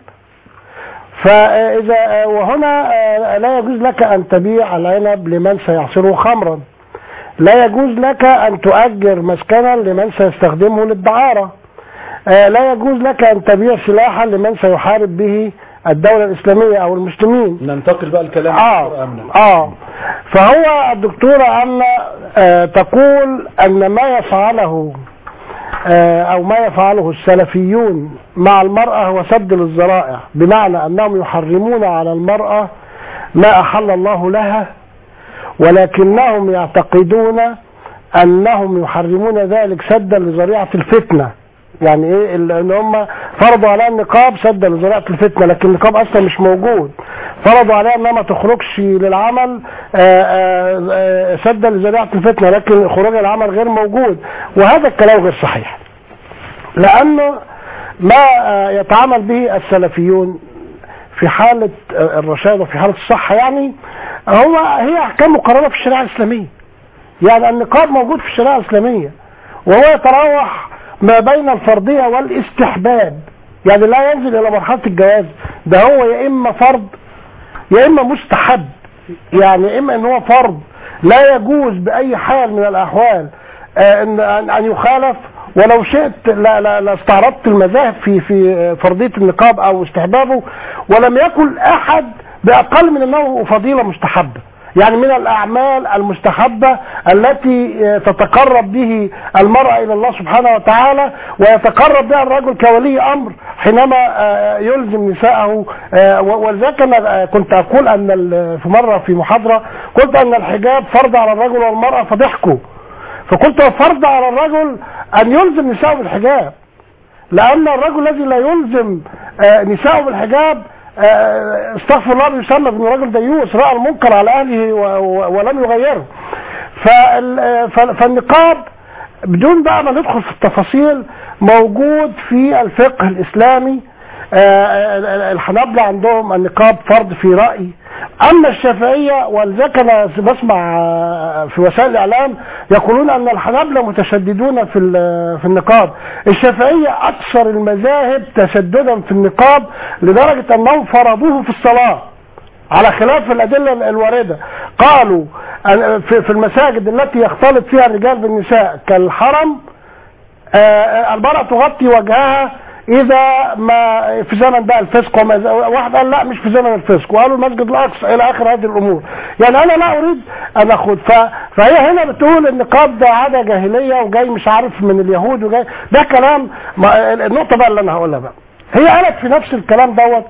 فإذا وهنا لا يجوز لك أن تبيع العنب لمن سيعصره خمرا لا يجوز لك أن تؤجر مسكنا لمن سيستخدمه للدعارة لا يجوز لك أن تبيع سلاحا لمن سيحارب به الدولة الإسلامية أو المسلمين ننتقل بقى الكلام آه آه فهو الدكتورة أن آه تقول أن ما يفعله آه أو ما يفعله السلفيون مع المرأة هو سد للذرائع بمعنى أنهم يحرمون على المرأة ما أحل الله لها ولكنهم يعتقدون أنهم يحرمون ذلك سدا لذريعة الفتنة يعني ايه ال- ان هم فرضوا عليها النقاب سدا لذريعه الفتنه لكن النقاب اصلا مش موجود فرضوا عليها انها ما تخرجش للعمل آه، آه، آه، سدا لذريعه الفتنه لكن خروجها للعمل غير موجود وهذا الكلام غير صحيح لانه ما آه، يتعامل به السلفيون في حالة آه، الرشاد وفي حالة الصحة يعني هو هي أحكام مقررة في الشريعة الإسلامية يعني النقاب موجود في الشريعة الإسلامية وهو يتراوح ما بين الفرضية والاستحباب يعني لا ينزل إلى مرحلة الجواز ده هو يا إما فرض يا إما مستحب يعني إما إن هو فرض لا يجوز بأي حال من الأحوال آه، إن أن أن يخالف ولو شئت لا لا لا استعرضت المذاهب في في فرضية النقاب أو استحبابه ولم يكن أحد بأقل من أنه فضيلة مستحبة يعني من الأعمال المستحبة التي آه، تتقرب به المرأة إلى الله سبحانه وتعالى ويتقرب بها الرجل كولي أمر حينما آه، يلزم نساءه آه، و- ولذلك أنا آه، كنت أقول أن ال- في مرة في محاضرة قلت أن الحجاب فرض على الرجل والمرأة فضحكوا فقلت فرض على الرجل أن يلزم نساءه بالحجاب لأن الرجل الذي لا يلزم آه، نساءه بالحجاب آه، استغفر الله يسمى بأنه رجل ديوس رأى المنكر على أهله و- و- ولم يغيره فال- آه، فال- فالنقاب بدون بقى ما ندخل في التفاصيل موجود في الفقه الإسلامي آه، الحنابلة عندهم النقاب فرض في رأي أما الشافعية ولذلك أنا بسمع آه، في وسائل الإعلام يقولون أن الحنابلة متشددون في ال- في النقاب الشافعية أكثر المذاهب تشددا في النقاب لدرجة أنهم فرضوه في الصلاة على خلاف الأدلة الواردة قالوا أن في في المساجد التي يختلط فيها الرجال بالنساء كالحرم آه، المرأة تغطي وجهها إذا ما في زمن بقى الفسق وما إذا- واحد قال لا مش في زمن الفسق وقالوا المسجد الأقصى إلى آخر هذه الأمور يعني أنا لا أريد أن أخذ ف... فهي هنا بتقول النقاب ده عادة جاهلية وجاي مش عارف من اليهود وجاي ده كلام ما... النقطة بقى اللي أنا هقولها بقى هي قالت في نفس الكلام دوت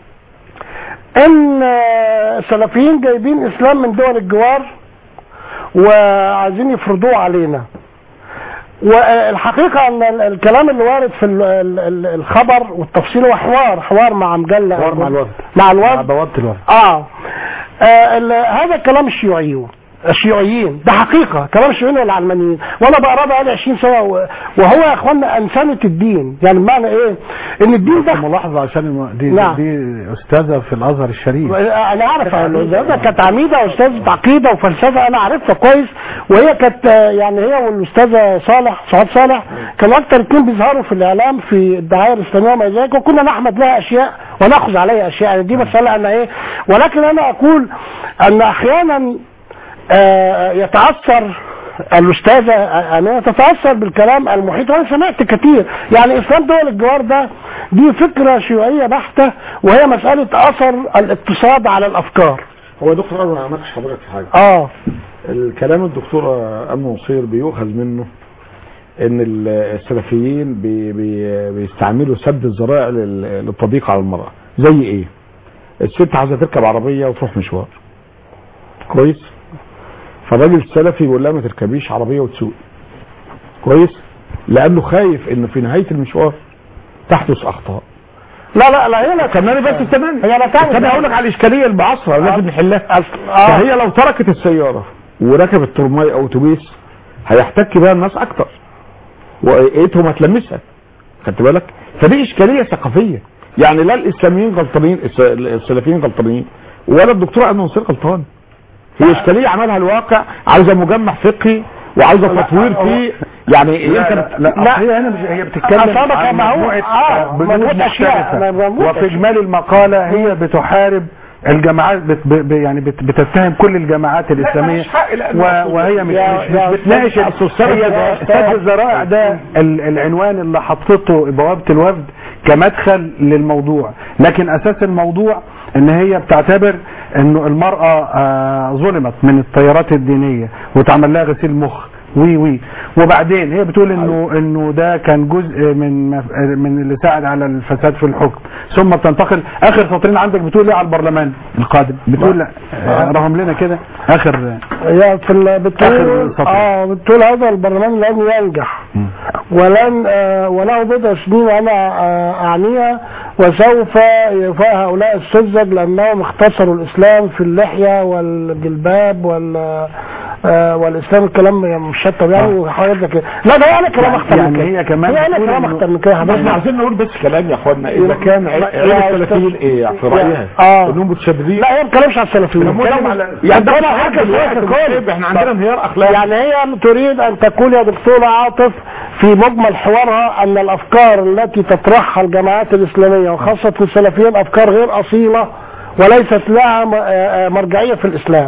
ان آه، السلفيين جايبين اسلام من دول الجوار وعايزين يفرضوه علينا والحقيقة ان ال- الكلام اللي وارد في ال- ال- ال- الخبر والتفصيل هو حوار حوار مع مجلة حوار مع الوفد. مع مع الوفد بوابة الوفد اه, آه ال- هذا كلام الشيوعيون الشيوعيين ده حقيقة كلام الشيوعيين والعلمانيين وانا بقرا بقالي 20 سنة و- وهو يا اخوانا انسانة الدين يعني بمعنى ايه ان الدين ده ملاحظة عشان الم... دي, نعم. دي أستاذة في الأزهر الشريف انا اعرف الاستاذه كانت عميده استاذه عقيده وفلسفه انا عارفها كويس وهي كانت آه، يعني هي والاستاذه صالح سعاد صالح كانوا اكتر اتنين بيظهروا في الاعلام في الدعايه الاسلاميه وما الى ذلك وكنا نحمد لها اشياء وناخذ عليها اشياء يعني دي مساله انا ايه ولكن انا اقول ان احيانا آه، يتاثر الاستاذه امينه تتاثر بالكلام المحيط وانا سمعت كتير يعني اسلام دول الجوار ده دي فكره شيوعيه بحته وهي مساله اثر الاقتصاد على الافكار هو يا دكتور انا اناقش حضرتك في حاجه اه الكلام الدكتور امن نصير بيؤخذ منه ان ال- السلفيين بي بي بيستعملوا سد الذرائع لل- للتضييق على المرأة زي ايه الست عايزة تركب عربية وتروح مشوار كويس فالراجل السلفي بيقول لها ما تركبيش عربية وتسوق كويس لانه خايف ان في نهاية المشوار تحدث اخطاء لا لا لا هي لا كمان بس تمام هي لا تعمل طب هقول لك على الاشكاليه المعاصره لازم نحلها آه. فهي لو تركت السياره وركبت ترماي او اتوبيس هيحتك بها الناس اكتر وايتهم هتلمسها خدت بالك فدي اشكاليه ثقافيه يعني لا الاسلاميين غلطانين الس- السلفيين غلطانين ولا الدكتور امن نصير غلطان هي اشكاليه عملها الواقع عاوزه مجمع فقهي وعاوزه تطوير فيه يعني لا انت لا, لا, هي هنا مش هي بتتكلم أصابك عن ما هو- مجموعة آه، بنود مجموعة أشياء. مختلفة مجموعة وفي أشياء. إجمالي المقالة هي بتحارب الجماعات بت ب ب- يعني بت بتتهم كل الجماعات الإسلامية مالهاش حق لأن و- أصل- وهي مش يا- مش, يا مش بتناقش أستاذ- أصل أستاذ- هي يا سد أستاذ- الذرائع ده ال- العنوان اللي حطته بوابة الوفد كمدخل للموضوع لكن أساس الموضوع ان هي بتعتبر انه المرأة آه، ظلمت من التيارات الدينية وتعمل لها غسيل مخ وي وي وبعدين هي بتقول انه انه ده كان جزء من مف- من اللي ساعد على الفساد في الحكم ثم بتنتقل اخر سطرين عندك بتقول ايه على البرلمان القادم بتقول آه، رغم لنا كده اخر هي في ال- آخر بتقول سطر. اه بتقول هذا البرلمان لن ينجح ولن آه وله بضع سنين وانا آه اعنيها وسوف يفاء هؤلاء السذج لانهم اختصروا الاسلام في اللحيه والجلباب وال آه والاسلام الكلام مش شتى يعني وحاجات زي كده لا ده انا كلام يعني- اخطر من يعني كده هي كمان هي انا بتقول كلام إنه- اخطر من كده بس احنا حضرتك عايزين نقول بس كلام يا اخوانا اذا كان عيب يا عيب أستاذ- السلفيين ايه في رايها آه. انهم متشددين لا هي ما بتتكلمش على السلفيين بنتكلم بتتكلم على- يعني ده ده حاجه حاجة فيها دلوقتي كل احنا عندنا انهيار اخلاقي يعني هي تريد ان تقول يا دكتور عاطف في مجمل حوارها ان الافكار التي تطرحها الجماعات الاسلاميه وخاصه السلفيين افكار غير اصيله وليست لها م- آه، آه، مرجعيه في الاسلام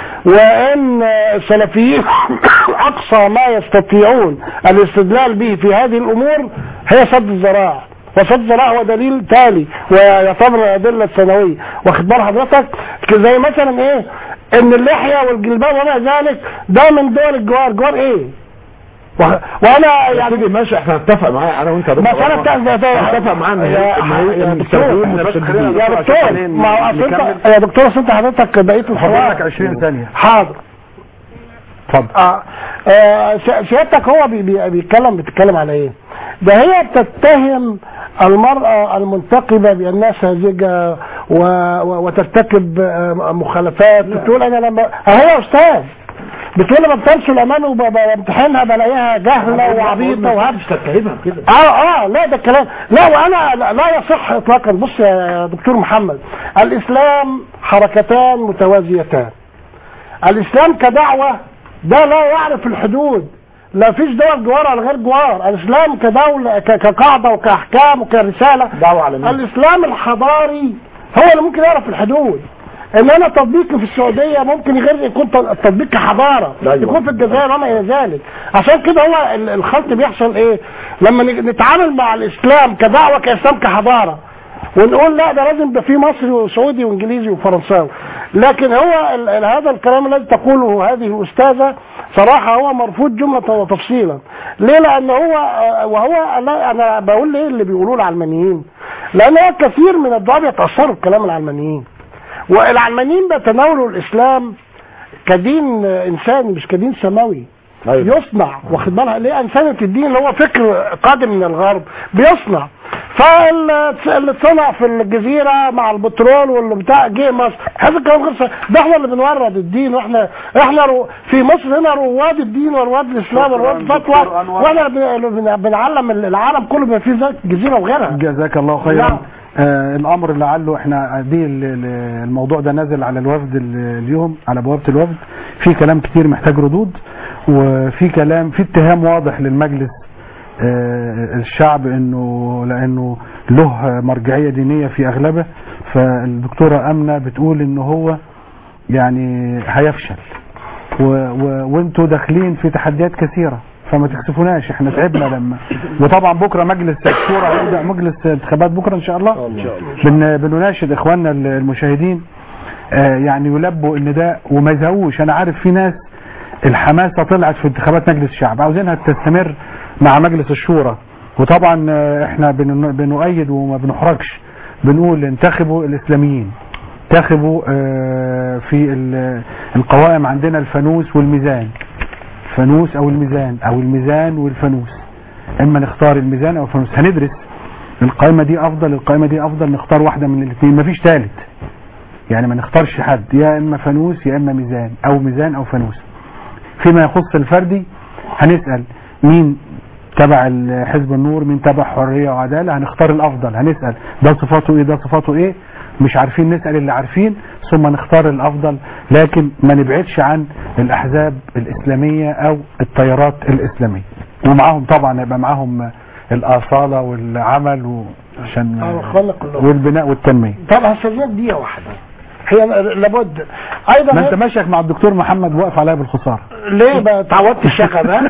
وان آه، السلفيين اقصى ما يستطيعون الاستدلال به في هذه الامور هي سد الذرائع وسد الذرائع هو دليل تالي ويعتبر من الادله الثانويه واخد بال حضرتك زي مثلا ايه ان اللحيه والجلباب وما ذلك ده من دول الجوار جوار ايه و- وانا يا يعني سيدي ماشي احنا نتفق معايا انا وانت يا دكتور مسألة عمر. بتاعت نتفق معانا ان يا- هي- ان هي- يا ان دكتور، السلفيين بس متشددين. خلينا يا عشان دكتور بعدين ما هو أصل نكمل. انت يا دكتور اصل انت حضرتك بقيه فاضل الحوار لك 20 ثانية حاضر اتفضل آه. آه. س- سيادتك هو بي بي بيتكلم بتتكلم على ايه ده هي بتتهم المرأة المنتقبة بأنها ساذجة و... و... وترتكب آه، مخالفات بتقول أنا لما أهي يا أستاذ بتقول لما بتنسوا الأمان وبامتحنها بلاقيها جهلة وعبيطة وهبش تتهمها كده اه اه لا ده الكلام لا وانا لا- لا يصح اطلاقا بص يا دكتور محمد الاسلام حركتان متوازيتان الاسلام كدعوه ده لا يعرف الحدود لا فيش دول جوار ولا غير جوار الاسلام كدوله ك- كقاعده وكاحكام وكرساله دعوة عالمية. الاسلام الحضاري هو اللي ممكن يعرف الحدود ان انا تطبيقي في السعوديه ممكن غير يكون ت- التطبيق كحضاره أيوة. يكون في الجزائر وما الى ذلك عشان كده هو ال- الخلط بيحصل ايه لما نج- نتعامل مع الاسلام كدعوه كاسلام كحضاره ونقول لا ده لازم يبقى في مصري وسعودي وانجليزي وفرنساوي لكن هو ال- ال- هذا الكلام الذي تقوله هذه الاستاذه صراحه هو مرفوض جمله وتفصيلا ليه لان هو آه، وهو لا انا بقول ليه اللي بيقولوه العلمانيين لان هو كثير من الدعاء بيتاثروا بكلام العلمانيين والعلمانيين بيتناولوا الاسلام كدين آه، انساني مش كدين سماوي أيوة. يصنع واخد بالها ليه انسانه الدين اللي هو فكر قادم من الغرب بيصنع فاللي اتصنع في الجزيره مع البترول واللي بتاع جه مصر هذا الكلام غير صحيح ده احنا اللي بنورد الدين واحنا احنا رو في مصر هنا رواد الدين ورواد الاسلام ورواد الفتوى دكتور أنور. واحنا بن- بن- بنعلم العالم كله بما فيه ذلك الجزيره وغيرها جزاك الله خيرا نعم. آه الامر لعله احنا دي ال- ال- الموضوع ده نازل على الوفد ال- اليوم على بوابه الوفد في كلام كتير محتاج ردود وفي كلام في اتهام واضح للمجلس آه الشعب انه لانه له مرجعيه دينيه في اغلبه فالدكتوره امنه بتقول ان هو يعني هيفشل و... و... وانتوا داخلين في تحديات كثيره فما تكسفوناش احنا تعبنا لما وطبعا بكره مجلس الشورى هيبدا مجلس انتخابات بكره ان شاء الله بن... بنناشد اخواننا المشاهدين آه، يعني يلبوا النداء وما يزهقوش انا عارف في ناس الحماسه طلعت في انتخابات مجلس الشعب عاوزينها تستمر مع مجلس الشورى وطبعا آه، احنا بن- بنؤيد وما بنحرجش بنقول انتخبوا الاسلاميين انتخبوا آه، في ال- القوائم عندنا الفانوس والميزان فانوس او الميزان او الميزان والفانوس اما نختار الميزان او الفانوس هندرس القائمه دي افضل القائمه دي افضل نختار واحده من الاثنين مفيش ثالث يعني ما نختارش حد يا اما فانوس يا اما ميزان او ميزان او فانوس فيما يخص الفردي هنسال مين تبع ال- حزب النور مين تبع حريه وعداله هنختار الافضل هنسال ده صفاته ايه ده صفاته ايه مش عارفين نسال اللي عارفين ثم نختار الافضل لكن ما نبعدش عن الاحزاب الاسلاميه او التيارات الاسلاميه ومعاهم طبعا يبقى معاهم الاصاله والعمل وعشان اه الخلق كلهم والبناء والتنميه طب هستاذنك دقيقه واحده هي لابد ايضا ما انت ماشيك مع الدكتور محمد واقف عليا بالخساره ليه بقى اتعودت الشغب ها؟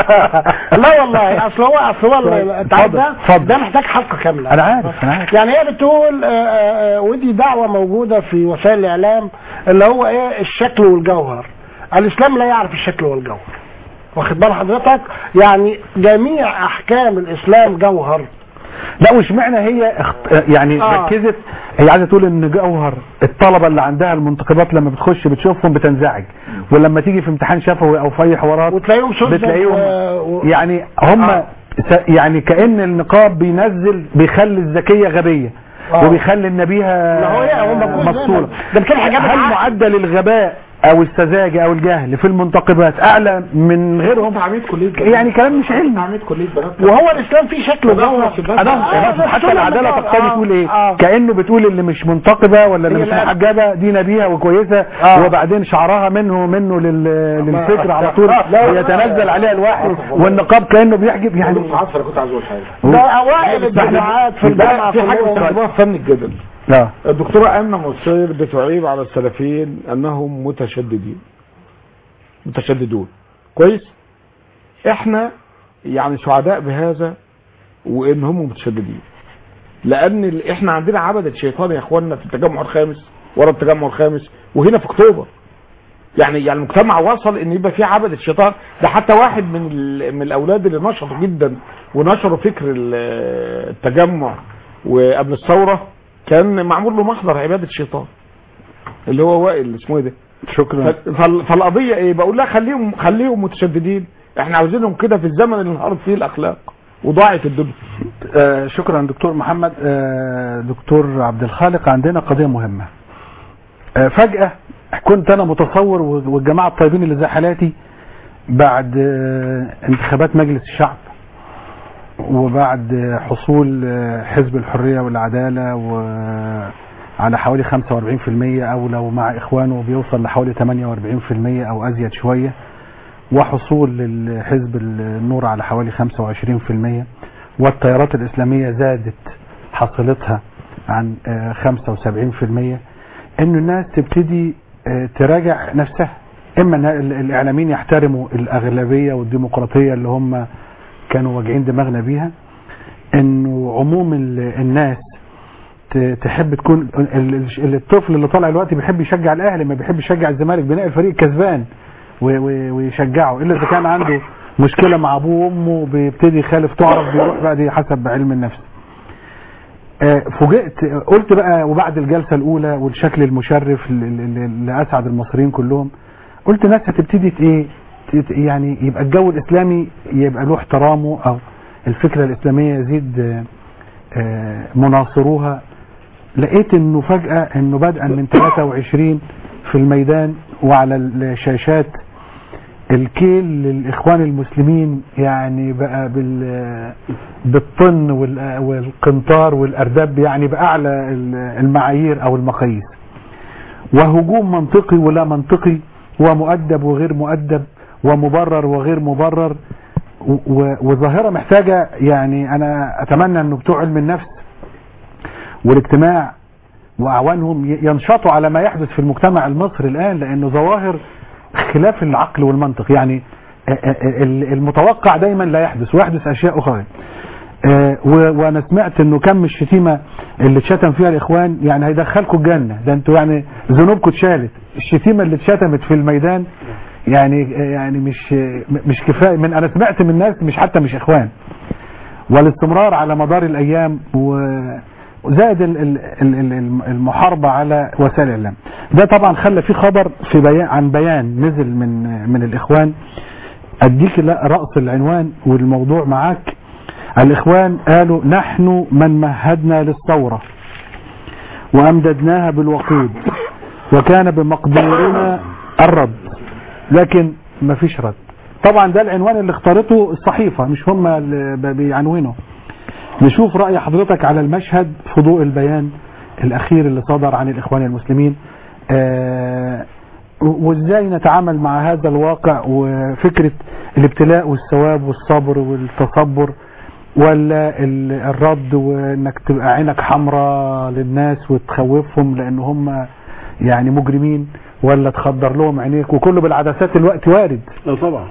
لا والله اصل هو اصل هو طيب، التعب ده اتفضل، اتفضل. ده محتاج حلقه كامله انا عارف انا عارف يعني هي بتقول آه، آه، آه، ودي دعوه موجوده في وسائل الاعلام اللي هو ايه الشكل والجوهر الاسلام لا يعرف الشكل والجوهر واخد بال حضرتك يعني جميع احكام الاسلام جوهر لا وش معنى هي اخت... يعني آه. ركزت هي عايزه تقول ان جوهر الطلبه اللي عندها المنتخبات لما بتخش بتشوفهم بتنزعج ولما تيجي في امتحان شفوي او في اي حوارات وتلاقيهم سذج بتلاقيهم و- و- يعني هم آه. س- يعني كأن النقاب بينزل بيخلي الذكية غبية آه. وبيخلي النبيهة ما هو إيه، هم بيقولوا زي مفصولة ما- ده بتكلم حاجات هل بالعقل. معدل الغباء او السذاجة او الجهل في المنتقبات اعلى من غيرهم عميد كليه يعني كلام مش علمي عميد كليه بنات وهو الاسلام فيه شكل وجوهر انا آه، أنا حتى شغل العداله النقاب. تقتضي آه، تقول ايه آه. كانه بتقول اللي مش منتقبه ولا اللي هي مش لا. محجبه دي نبيهه وكويسه آه. وبعدين شعرها منه منه لل... للفكر على طول لا. يتنزل عليها الوحي والنقاب كانه بيحجب يعني عصر كنت عايز اقول حاجه ده اوائل الجامعات في الجامعه في حاجه كلهم. بيسموها فن الجدل اه الدكتوره امنه مصير بتعيب على السلفيين انهم متشددين متشددون كويس احنا يعني سعداء بهذا وان هم متشددين لان ال- احنا عندنا عبدة شيطان يا اخواننا في التجمع الخامس ورا التجمع الخامس وهنا في اكتوبر يعني يعني المجتمع وصل ان يبقى في عبدة الشيطان ده حتى واحد من ال- من الاولاد اللي نشطوا جدا ونشروا فكر ال- التجمع وقبل الثوره كان معمول له محضر عباده الشيطان اللي هو وائل اسمه ايه ده شكرا ف- فال- فالقضيه ايه بقول لها خليهم خليهم متشددين احنا عاوزينهم كده في الزمن اللي انهارت فيه الاخلاق وضاعت الدنيا آه شكرا دكتور محمد آه دكتور عبد الخالق عندنا قضيه مهمه آه فجاه كنت انا متصور والجماعه الطيبين اللي زي حالاتي بعد آه انتخابات مجلس الشعب وبعد آه، حصول آه، حزب الحريه والعداله وعلى حوالي 45% او لو مع اخوانه بيوصل لحوالي 48% او ازيد شويه وحصول للحزب النور على حوالي 25% والتيارات الإسلامية زادت حصيلتها عن آه، 75% إنه الناس تبتدي آه، تراجع نفسها إما إن ال- الإعلاميين يحترموا الأغلبية والديمقراطية اللي هم كانوا واجعين دماغنا بيها إنه عموم ال- الناس ت- تحب تكون ال- ال- الطفل اللي طالع دلوقتي بيحب يشجع الأهلي ما بيحب يشجع الزمالك بناء الفريق كسبان و- و- ويشجعه الا اذا كان عنده مشكله مع ابوه وامه بيبتدي يخالف تعرف بيروح بقى دي حسب علم النفس آه، فوجئت قلت بقى وبعد الجلسه الاولى والشكل المشرف ل- ل- لاسعد المصريين كلهم قلت ناس هتبتدي ت- ايه ت- يعني يبقى الجو الاسلامي يبقى له احترامه او الفكره الاسلاميه يزيد آه، آه، مناصروها لقيت انه فجاه انه بدءا من 23 في الميدان وعلى الشاشات الكيل للاخوان المسلمين يعني بقى بال بالطن وال- والقنطار والارداب يعني باعلى المعايير او المقاييس وهجوم منطقي ولا منطقي ومؤدب وغير مؤدب ومبرر وغير مبرر و- و- وظاهره محتاجه يعني انا اتمنى انه بتوع علم النفس والاجتماع واعوانهم ي- ينشطوا على ما يحدث في المجتمع المصري الان لانه ظواهر خلاف العقل والمنطق يعني آه، آه، ال- المتوقع دايما لا يحدث ويحدث اشياء اخرى آه، و- وانا سمعت انه كم الشتيمه اللي اتشتم فيها الاخوان يعني هيدخلكم الجنه ده انتوا يعني ذنوبكم اتشالت الشتيمه اللي اتشتمت في الميدان يعني يعني مش مش كفايه من انا سمعت من ناس مش حتى مش اخوان والاستمرار على مدار الايام و- وزائد ال- ال- ال- ال- المحاربه على وسائل الاعلام ده طبعا خلى في خبر في بيان عن بيان نزل من من الاخوان اديك لا راس العنوان والموضوع معاك الاخوان قالوا نحن من مهدنا للثوره وامددناها بالوقود وكان بمقدورنا الرد لكن ما فيش رد طبعا ده العنوان اللي اختارته الصحيفه مش هم اللي ب- بيعنونوا نشوف راي حضرتك على المشهد في ضوء البيان الاخير اللي صدر عن الاخوان المسلمين آه وازاي نتعامل مع هذا الواقع وفكره الابتلاء والثواب والصبر والتصبر ولا ال- الرد وانك تبقى عينك حمراء للناس وتخوفهم لان هم يعني مجرمين ولا تخدر لهم عينيك وكله بالعدسات الوقت وارد لا طبعا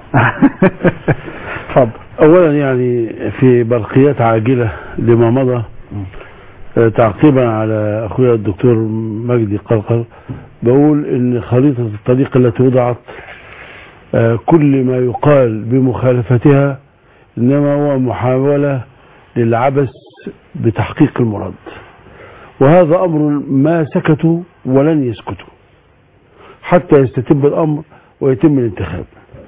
اتفضل اولا يعني في برقيات عاجله لما مضى آه، تعقيبا على اخويا الدكتور مجدي قلقل بقول ان خريطه الطريق التي وضعت آه، كل ما يقال بمخالفتها انما هو محاوله للعبث بتحقيق المراد وهذا امر ما سكتوا ولن يسكتوا حتى يستتب الامر ويتم الانتخاب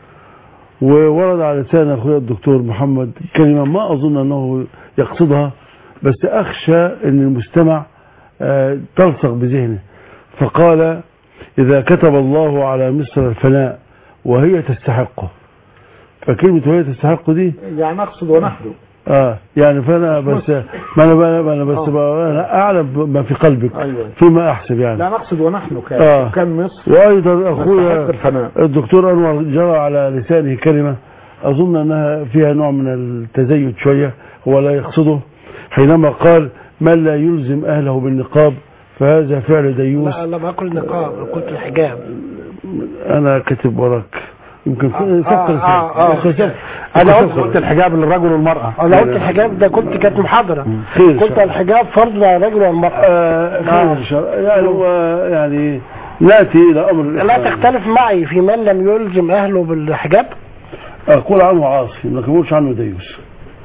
وورد على لسان اخويا الدكتور محمد كلمه ما اظن انه يقصدها بس اخشى ان المستمع آه، تلصق بذهنه فقال اذا كتب الله على مصر الفناء وهي تستحقه فكلمه وهي تستحقه دي يعني اقصد ونحن اه يعني فانا بس ما انا ما انا بس بقى أنا اعلم ما في قلبك ايوه فيما احسب يعني لا نقصد ونحن كان آه. كان مصر وايضا اخويا نستحق الفناء الدكتور انور جرى على لسانه كلمه اظن انها فيها نوع من التزيد شويه هو لا يقصده حينما قال من لا يلزم اهله بالنقاب فهذا فعل ديوث لا لم اقل نقاب قلت الحجاب انا كاتب وراك يمكن آه، فكر آه، آه. فكر- انا فكر- قلت قلت الحجاب للرجل والمراه انا قلت الحجاب ده كنت كانت محاضره خير إن قلت شاء الله. الحجاب فرض على الرجل والمراه آه، خير إن شاء الله. يعني هو يعني ناتي الى امر لا الإخوان. تختلف معي في من لم يلزم اهله بالحجاب اقول عنه عاصي ما اقولش عنه ديوث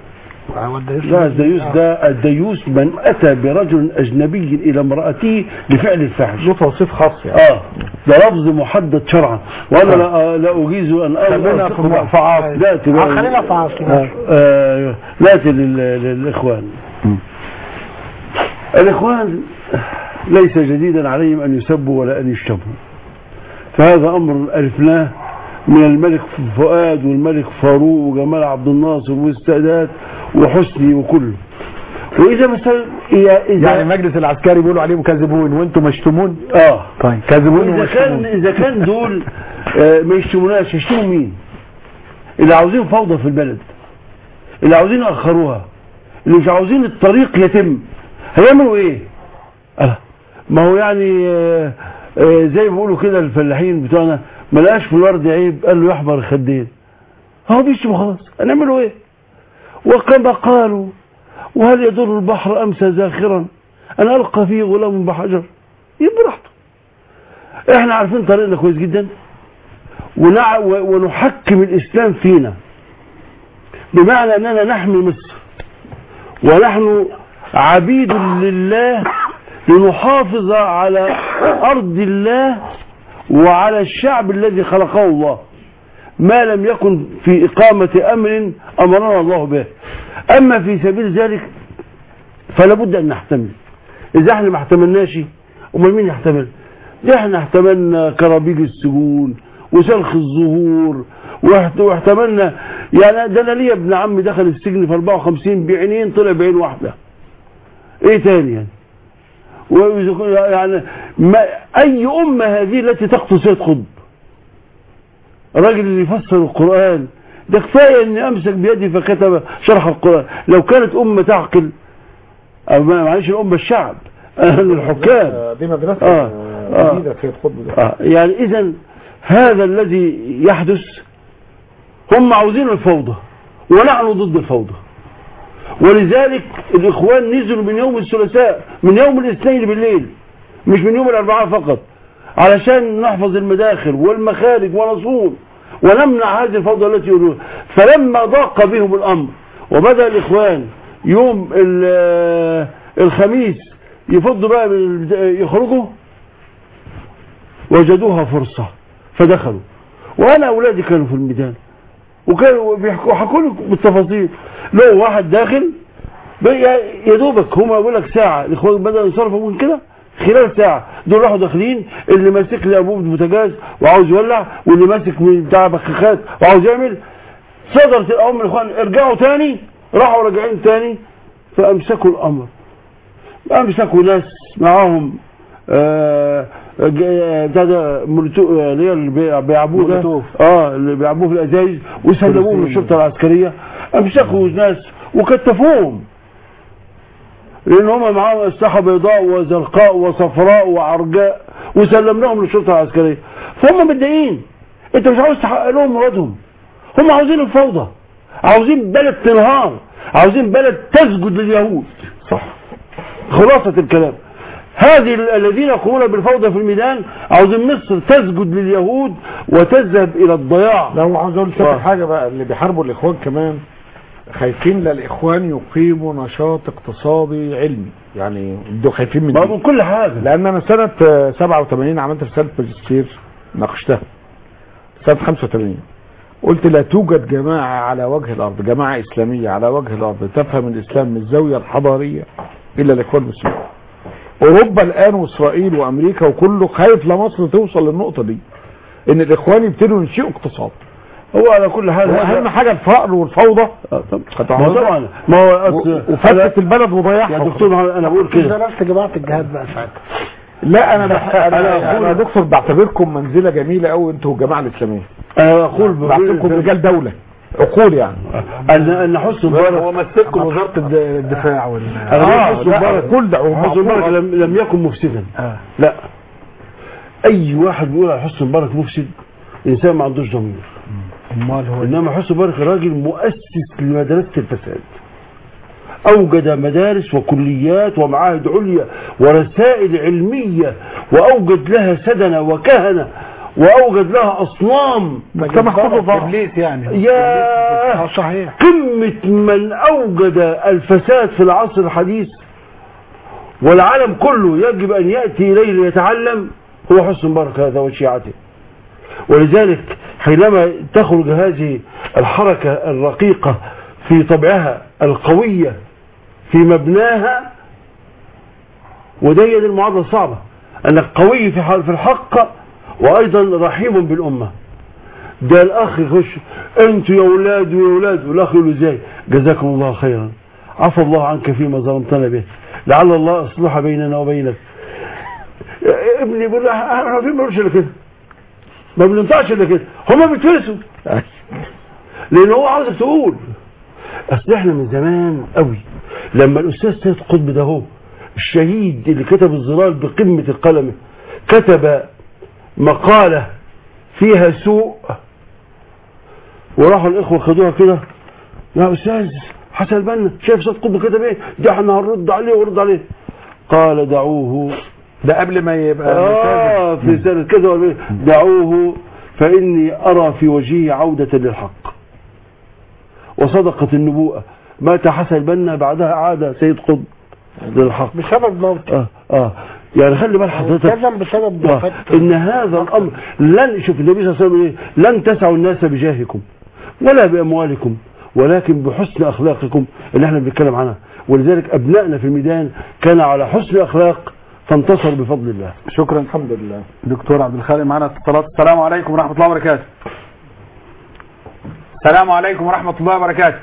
لا الديوث ده الديوث من اتى برجل اجنبي الى امراته لفعل الفحش له توصيف خاص يعني اه ده لفظ محدد شرعا وانا لا لا اجيز ان خلينا ألصق في به. في عاصي. لا تبقى- آه، خلينا في عاصي آه، آه، ناتي لل- للاخوان الاخوان ليس جديدا عليهم ان يسبوا ولا ان يشتموا فهذا امر الفناه من الملك فؤاد والملك فاروق وجمال عبد الناصر والسادات وحسني وكله واذا مثلا اذا يعني المجلس العسكري بيقولوا عليهم كاذبون وانتم مشتمون اه طيب كاذبون اذا كان ومشتمون اذا كان دول آه، ما يشتموناش يشتموا مين اللي عاوزين فوضى في البلد اللي عاوزين يأخروها اللي مش عاوزين الطريق يتم هيعملوا ايه آه. ما هو يعني آه، آه، زي ما بيقولوا كده الفلاحين بتوعنا ما لقاش في الورد عيب قال له يحمر الخدين هو بيشتم خلاص هنعملوا ايه وكما قالوا وهل يضر البحر امسى زاخرا انا القى فيه غلام بحجر يبقى براحته احنا عارفين طريقنا كويس جدا ونع... و- ونحكم الاسلام فينا بمعنى اننا نحمي مصر ونحن عبيد لله لنحافظ على ارض الله وعلى الشعب الذي خلقه الله ما لم يكن في إقامة أمر أمرنا الله به أما في سبيل ذلك فلا بد أن نحتمل إذا احنا ما احتملناش أمال مين يحتمل ده احنا احتملنا كرابيج السجون وسلخ الظهور واحت- واحتملنا يعني ده انا ليا ابن عمي دخل السجن في 54 بعينين طلع بعين واحده ايه تاني يعني وإذا كن- يعني ما اي امه هذه التي تقتل سيد قطب الراجل اللي يفسر القرآن ده كفاية اني امسك بيدي فكتب شرح القرآن لو كانت امة تعقل أو ما- معلش الامة الشعب الحكام دي مدرسة آه. آه. جديدة سيد قطب ده آه. يعني اذا هذا الذي يحدث هم عاوزين الفوضى ونحن ضد الفوضى ولذلك الإخوان نزلوا من يوم الثلاثاء من يوم الاثنين بالليل مش من يوم الأربعاء فقط علشان نحفظ المداخل والمخارج ونصون ونمنع هذه الفوضى التي يريدون فلما ضاق بهم الأمر وبدأ الإخوان يوم ال- الخميس يفضوا بقى من البدا- يخرجوا وجدوها فرصة فدخلوا وأنا أولادي كانوا في الميدان وكانوا بيحكوا حكوا لي بالتفاصيل لو واحد داخل بقى يا دوبك هما بيقول لك ساعة الإخوان بدأوا يصرفوا من كده خلال ساعة دول راحوا داخلين اللي ماسك لي أبوه بوتاجاز وعاوز يولع واللي ماسك من بتاع بخاخات وعاوز يعمل صدرت الأمر من الإخوان ارجعوا تاني راحوا راجعين تاني فأمسكوا الأمر أمسكوا ناس معاهم آه، ج- بتاع ده مولوتو- آه، اللي هي اللي بي- بيعبوه ده مولوتوف. اه اللي بيعبوه في الازايز وسلموهم للشرطه العسكريه امسكوا ناس وكتفوهم لان هم معاهم اسلحه بيضاء وزرقاء وصفراء وعرجاء وسلمناهم للشرطه العسكريه فهم متضايقين انت مش عاوز تحقق لهم مرادهم هم عاوزين الفوضى عاوزين بلد تنهار عاوزين بلد تسجد لليهود صح خلاصة الكلام هذه ال- الذين يقومون بالفوضى في الميدان عاوزين مصر تسجد لليهود وتذهب الى الضياع لو عاوز اقول آه. لك حاجه بقى اللي بيحاربوا الاخوان كمان خايفين لا الاخوان يقيموا نشاط اقتصادي علمي يعني دول خايفين من ما دي. من كل حاجة لان انا سنه آه، 87 عملت رساله ماجستير ناقشتها سنه 85 قلت لا توجد جماعه على وجه الارض جماعه اسلاميه على وجه الارض تفهم الاسلام من الزاويه الحضاريه الا الاخوان المسلمين اوروبا الان واسرائيل وامريكا وكله خايف لمصر توصل للنقطه دي ان الاخوان يبتدوا ينشئوا اقتصاد هو على كل حال واهم حاجه الفقر والفوضى آه، طب- ما هو طبعا ما هو أصل- وفتت البلد وضيعها يا دكتور محمد انا بقول كده درست جماعة الجهاد بقى ساعتها لا انا بح... انا, أنا أنا, أقول- يا دكتور بعتبركم منزله جميله قوي انتوا الجماعه الاسلاميه انا اقول بعتبركم رجال دوله عقول يعني ان ان حسن مبارك مسكوا وزارة الد- الدفاع وال انا بقول حسن لا، مبارك عقول ده حسن مبارك عقول. لم, لم يكن مفسدا آه. لا اي واحد بيقول على حسن مبارك مفسد انسان ما عندوش ضمير امال هو انما حسن مبارك راجل مؤسس لمدرسه الفساد اوجد مدارس وكليات ومعاهد عليا ورسائل علميه واوجد لها سدنه وكهنه واوجد لها اصنام مجتمع كله ضاع ابليس يعني يا اه صحيح قمة من أوجد الفساد في العصر الحديث والعالم كله يجب أن يأتي إليه ليتعلم هو حسن مبارك هذا وشيعته ولذلك حينما تخرج هذه الحركة الرقيقة في طبعها القوية في مبناها وده هي دي المعادلة الصعبة أنك قوي في ح- في الحق وأيضا رحيم بالأمة ده الاخ يخش انتوا يا اولاد ويا اولاد والاخ يقول له ازاي جزاكم الله خيرا عفى الله عنك فيما ظلمتنا به لعل الله اصلح بيننا وبينك يا ابني بيقول له احنا ما بنقولش الا كده ما بننطقش الا كده هما بيتفلسوا لان هو عاوزك تقول اصل احنا من زمان قوي لما الاستاذ سيد قطب ده هو الشهيد اللي كتب الظلال بقمه القلم كتب مقاله فيها سوء وراحوا الاخوه خدوها كده يا استاذ حسن البنا شايف سيد قطب كتب ايه ده احنا هنرد عليه ونرد عليه قال دعوه ده قبل ما يبقى آه في سنة كذا ولا كذا. دعوه فإني أرى في وجهه عودة للحق وصدقت النبوءة مات حسن البنا بعدها عاد سيد قطب للحق بسبب موت آه آه يعني خلي بال حضرتك التزم بسبب آه، وفاة ان هذا الامر لن شوف النبي صلى الله عليه وسلم إيه؟ لن تسعوا الناس بجاهكم ولا باموالكم ولكن بحسن اخلاقكم اللي احنا بنتكلم عنها ولذلك ابنائنا في الميدان كان على حسن اخلاق فانتصر بفضل الله شكرا الحمد لله دكتور عبد الخالق معنا اتصالات السلام عليكم ورحمة الله وبركاته السلام عليكم ورحمة الله وبركاته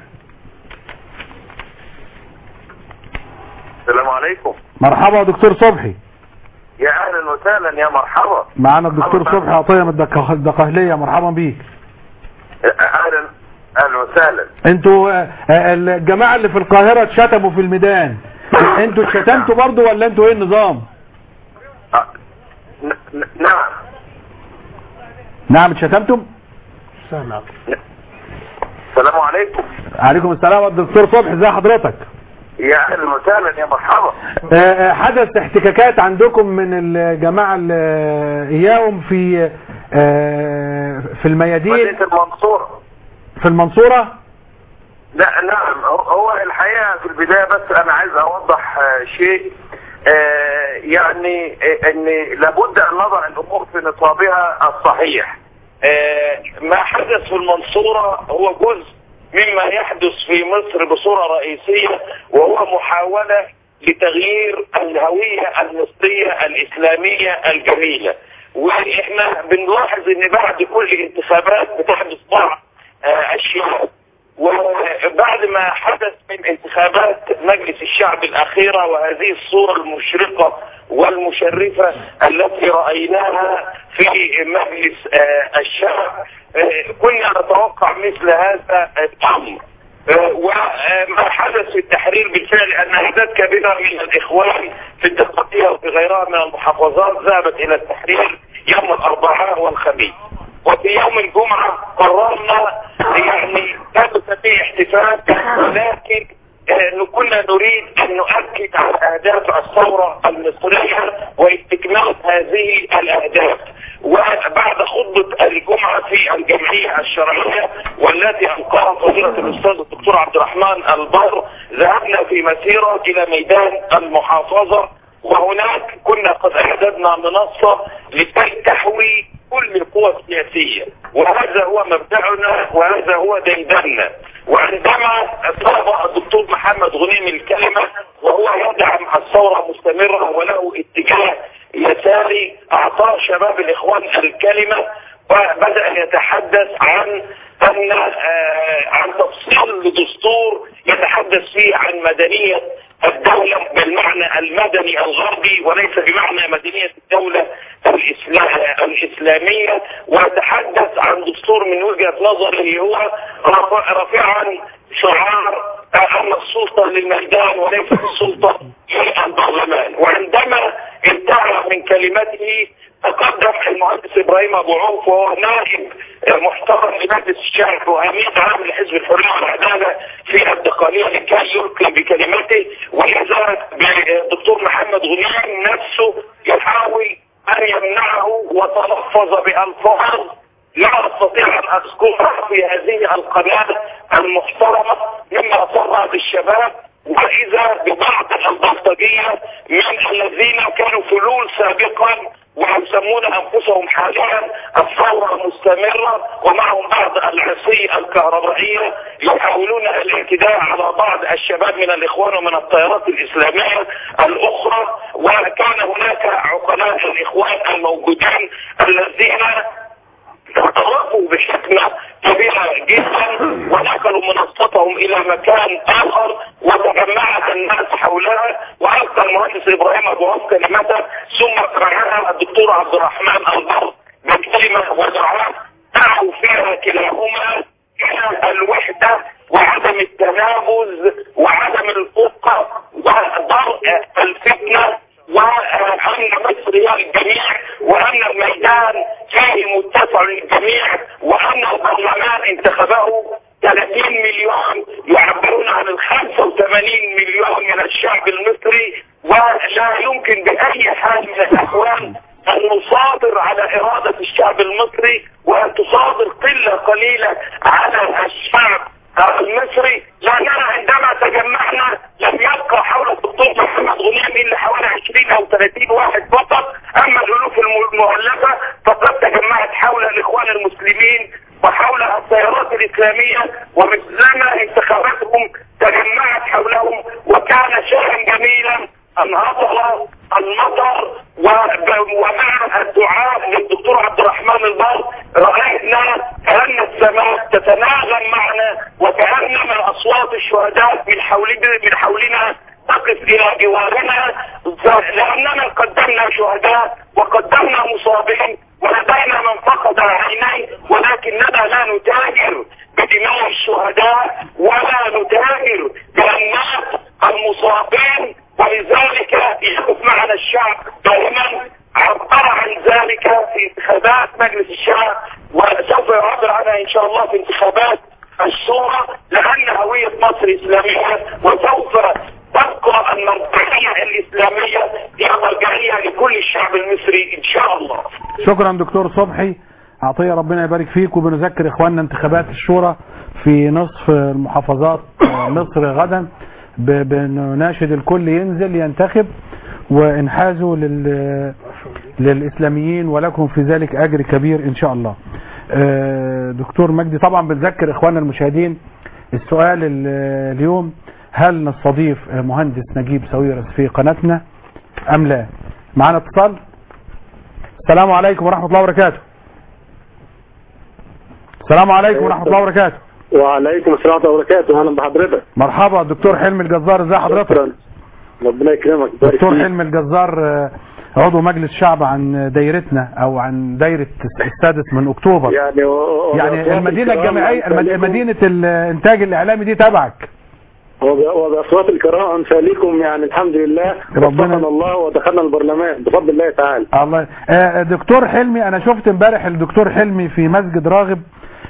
السلام عليكم مرحبا دكتور صبحي يا اهلا وسهلا يا مرحبا معانا الدكتور مرحبا. صبحي عطية من الدق- الدقهلية مرحبا بيك اهلا اهلا وسهلا انتوا آه، آه، الجماعة اللي في القاهرة اتشتموا في الميدان انتوا اتشتمتوا برضو ولا انتوا ايه النظام أه، ن- ن- نعم نعم اتشتمتم سامع السلام عليكم عليكم السلام الدكتور صبحي ازي حضرتك يا اهلا وسهلا يا مرحبا آه، آه، حدث احتكاكات عندكم من الجماعة اللي اياهم في آه، في الميادين مدينة المنصورة في المنصورة لا نعم هو- هو الحقيقة في البداية بس انا عايز اوضح آه، شيء آه، يعني آه، ان لابد ان نضع الامور في نصابها الصحيح آه، ما حدث في المنصورة هو جزء مما يحدث في مصر بصورة رئيسية وهو محاولة لتغيير الهوية المصرية الإسلامية الجميلة واحنا بنلاحظ ان بعد كل انتخابات بتحدث بعض آه، اشياء وبعد ما حدث من انتخابات مجلس الشعب الأخيرة وهذه الصورة المشرقة والمشرفة التي رأيناها في مجلس آه، الشعب آه، كنا نتوقع مثل هذا الأمر آه، وما حدث في التحرير بالفعل أن أعداد كبيرة من الإخوان في الدقيقة وفي غيرها من المحافظات ذهبت إلى التحرير يوم الأربعاء والخميس وفي يوم الجمعة قررنا يعني لا تستطيع احتفال ولكن آه، كنا نريد ان نؤكد على اهداف الثورة المصرية واستكمال هذه الاهداف وبعد خطبة الجمعة في الجمعية الشرعية والتي ألقاها فضيلة الأستاذ الدكتور عبد الرحمن البر ذهبنا في مسيرة إلى ميدان المحافظة وهناك كنا قد اعددنا منصة لكي تحوي كل القوى السياسية وهذا هو مبدأنا وهذا هو ديدننا وعندما طلب الدكتور محمد غنيم الكلمة وهو يدعم الثورة مستمرة وله اتجاه يساري اعطاه شباب الاخوان الكلمة وبدأ يتحدث عن أن آه، عن تفصيل لدستور يتحدث فيه عن مدنية الدولة بالمعنى المدني الغربي وليس بمعنى مدنية الدولة الإسلا- الإسلامية ويتحدث عن دستور من وجهة نظره هو رافع- رافعا شعار أن السلطة للميدان وليست السلطة للبرلمان وعندما انتهى من كلمته تقدم المهندس ابراهيم ابو عوف وهو نائب محترم لمجلس الشعب وامين عام لحزب الحريه والعداله في الدقاليه لكي يلقي بكلمته واذا بالدكتور محمد غنيم نفسه يحاول ان يمنعه وتلفظ بالفاظ لا استطيع ان اذكرها في هذه القناه المحترمه مما صرع بالشباب واذا ببعض البلطجيه من الذين كانوا فلول سابقا ويسمون انفسهم حاليا الثوره مستمره ومعهم بعض العصي الكهربائيه يحاولون الاعتداء على بعض الشباب من الاخوان ومن التيارات الاسلاميه الاخرى وكان هناك عقلاء الاخوان الموجودين الذين تصرفوا بحكمة كبيرة جدا ونقلوا منصتهم الى مكان اخر وتجمعت الناس حولها والقى المهندس ابراهيم ابو عوف كلمته ثم قرأها الدكتور عبد الرحمن البر بكلمة ودعاء دعوا فيها كلاهما الى الوحدة وعدم التنابز وعدم الفقة ودرء الفتنة وأن مصر هي الجميع وأن الميدان فيه متسع للجميع وأن البرلمان انتخبه 30 مليون يعبرون عن ال 85 مليون من الشعب المصري ولا يمكن بأي حال من الأحوال أن نصادر على إرادة الشعب المصري وأن تصادر قلة قليلة على الشعب المصري لأننا عندما تجمعنا لم يبقى حول الدكتور محمد غنيم إلا حوالي 20 أو 30 واحد فقط أما الألوف المؤلفة فقد تجمعت حول الإخوان المسلمين وحول التيارات الإسلامية ومثلما انتخاباتهم تجمعت حولهم وكان شيئا جميلا أن هطل المطر ومع الدعاء للدكتور عبد الرحمن البر رأينا كأن السماء تتناغم معنا وكأن من أصوات الشهداء من حولنا من حولنا تقف إلى جوارنا لأننا قدمنا شهداء وقدمنا مصابين ولدينا من فقد عينيه ولكننا لا نتاجر بدماء الشهداء ولا نتاجر بأنات المصابين ولذلك يقف معنا الشعب دائما عبر عن ذلك في انتخابات مجلس الشعب شكرا دكتور صبحي عطية ربنا يبارك فيك وبنذكر اخواننا انتخابات الشورى في نصف المحافظات مصر غدا ب- بنناشد الكل ينزل ينتخب وانحازوا لل للاسلاميين ولكم في ذلك اجر كبير ان شاء الله آه، دكتور مجدي طبعا بنذكر اخواننا المشاهدين السؤال ال- اليوم هل نستضيف مهندس نجيب ساويرس في قناتنا ام لا معنا اتصال السلام عليكم ورحمة الله وبركاته السلام عليكم ورحمة الله وبركاته وعليكم السلام ورحمه الله وبركاته اهلا بحضرتك مرحبا دكتور حلمي الجزار ازي حضرتك شكرا ربنا يكرمك يبارك دكتور فيك. حلمي الجزار آه، عضو مجلس شعب عن دايرتنا او عن دايرة السادس من اكتوبر يعني و- و- يعني وبأصوات المدينة الكرام الجامعية المد- أمثالكم- مدينة الانتاج الاعلامي دي تبعك وب- وبأصوات الكرام أمثالكم يعني الحمد لله ربنا- وفقنا الله ودخلنا البرلمان بفضل الله تعالى الله آه، دكتور حلمي انا شفت امبارح الدكتور حلمي في مسجد راغب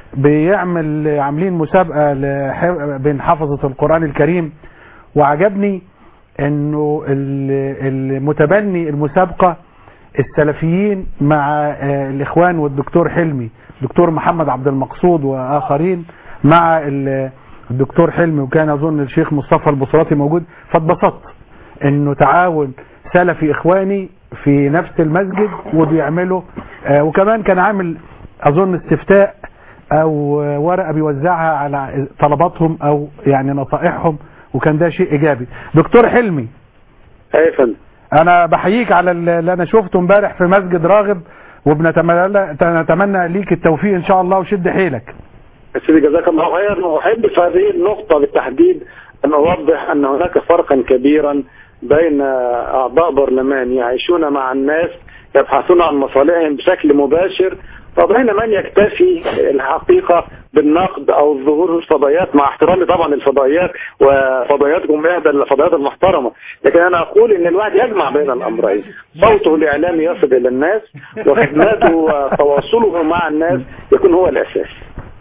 بيعمل عاملين مسابقة لح- بين حفظة القرآن الكريم وعجبني انه ال- المتبني المسابقة السلفيين مع آه، الاخوان والدكتور حلمي دكتور محمد عبد المقصود واخرين مع ال- الدكتور حلمي وكان اظن الشيخ مصطفى البصراتي موجود فاتبسطت انه تعاون سلفي اخواني في نفس المسجد وبيعملوا آه، وكمان كان عامل اظن استفتاء او آه، ورقه بيوزعها على طلباتهم او يعني نصائحهم وكان ده شيء ايجابي دكتور حلمي أي فندم انا بحييك على اللي انا شفته امبارح في مسجد راغب وبنتمنى نتمنى ليك التوفيق ان شاء الله وشد حيلك سيدي جزاك الله خيرا وأحب في هذه النقطة بالتحديد أن أوضح أن هناك فرقا كبيرا بين أعضاء برلمان يعيشون مع الناس يبحثون عن مصالحهم بشكل مباشر وبين من يكتفي الحقيقة بالنقد أو الظهور في الفضائيات مع احترامي طبعا الفضائيات وفضائياتكم إحدى الفضائيات المحترمة لكن أنا أقول إن الواحد يجمع بين الأمرين صوته الإعلامي يصل إلى الناس وخدماته وتواصله مع الناس يكون هو الأساس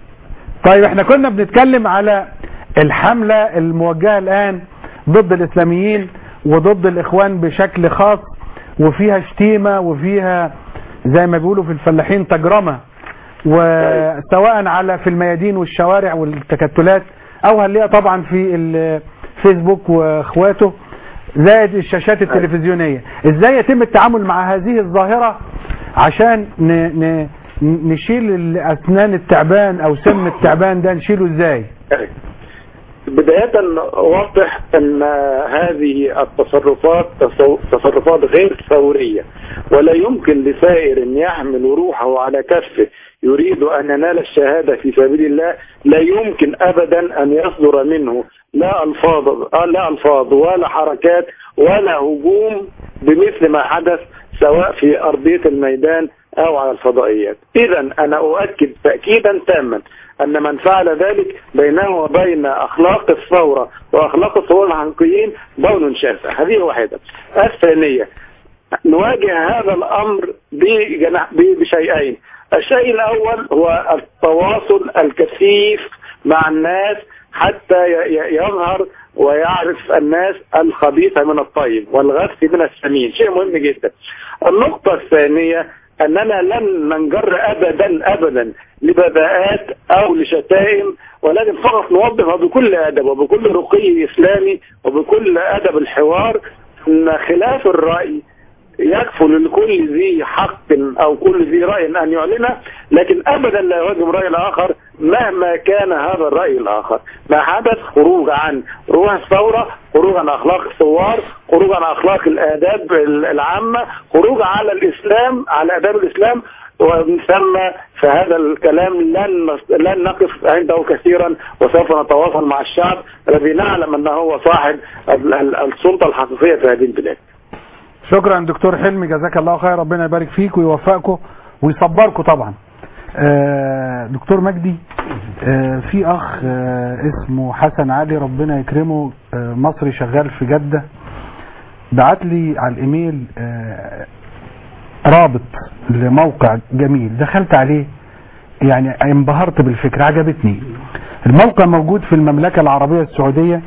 طيب احنا كنا بنتكلم على الحملة الموجهة الآن ضد الإسلاميين وضد الإخوان بشكل خاص وفيها شتيمة وفيها زي ما بيقولوا في الفلاحين تجرمة وسواء على في الميادين والشوارع والتكتلات أو هنلاقيها طبعا في الفيسبوك واخواته زائد الشاشات التلفزيونية ازاي يتم التعامل مع هذه الظاهرة عشان ن... ن... نشيل الأسنان التعبان أو سم التعبان ده نشيله ازاي بداية أوضح أن هذه التصرفات تصو- تصرفات غير ثورية ولا يمكن لسائر أن يحمل روحه على كفه يريد أن ينال الشهادة في سبيل الله لا يمكن أبدا أن يصدر منه لا ألفاظ لا ألفاظ ولا حركات ولا هجوم بمثل ما حدث سواء في أرضية الميدان أو على الفضائيات إذا أنا أؤكد تأكيدا تاما أن من فعل ذلك بينه وبين أخلاق الثورة وأخلاق الثورة الحقيقيين بون شاسع هذه واحدة الثانية نواجه هذا الأمر بجناح- ب- بشيئين الشيء الأول هو التواصل الكثيف مع الناس حتى ي- ي- يظهر ويعرف الناس الخبيث من الطيب والغث من السمين شيء مهم جدا النقطة الثانية أننا لن ننجر أبدا أبدا لبذاءات أو لشتائم ولكن فقط نوضح بكل أدب وبكل رقي إسلامي وبكل أدب الحوار أن خلاف الرأي يكفل لكل ذي حق او كل ذي راي ان يعلنه لكن ابدا لا يهاجم راي الاخر مهما كان هذا الراي الاخر ما حدث خروج عن روح الثوره خروج عن اخلاق الثوار خروج عن اخلاق الاداب العامه خروج على الاسلام على اداب الاسلام ومن ثم فهذا الكلام لن نس- لن نقف عنده كثيرا وسوف نتواصل مع الشعب الذي نعلم انه هو صاحب ال- ال- السلطه الحقيقيه في هذه البلاد شكرا دكتور حلمي جزاك الله خير ربنا يبارك فيك ويوفقكم ويصبركم طبعا آه، دكتور مجدي آه، في اخ آه، اسمه حسن علي ربنا يكرمه آه، مصري شغال في جدة بعت لي على الايميل آه، رابط لموقع جميل دخلت عليه يعني انبهرت بالفكرة عجبتني الموقع موجود في المملكة العربية السعودية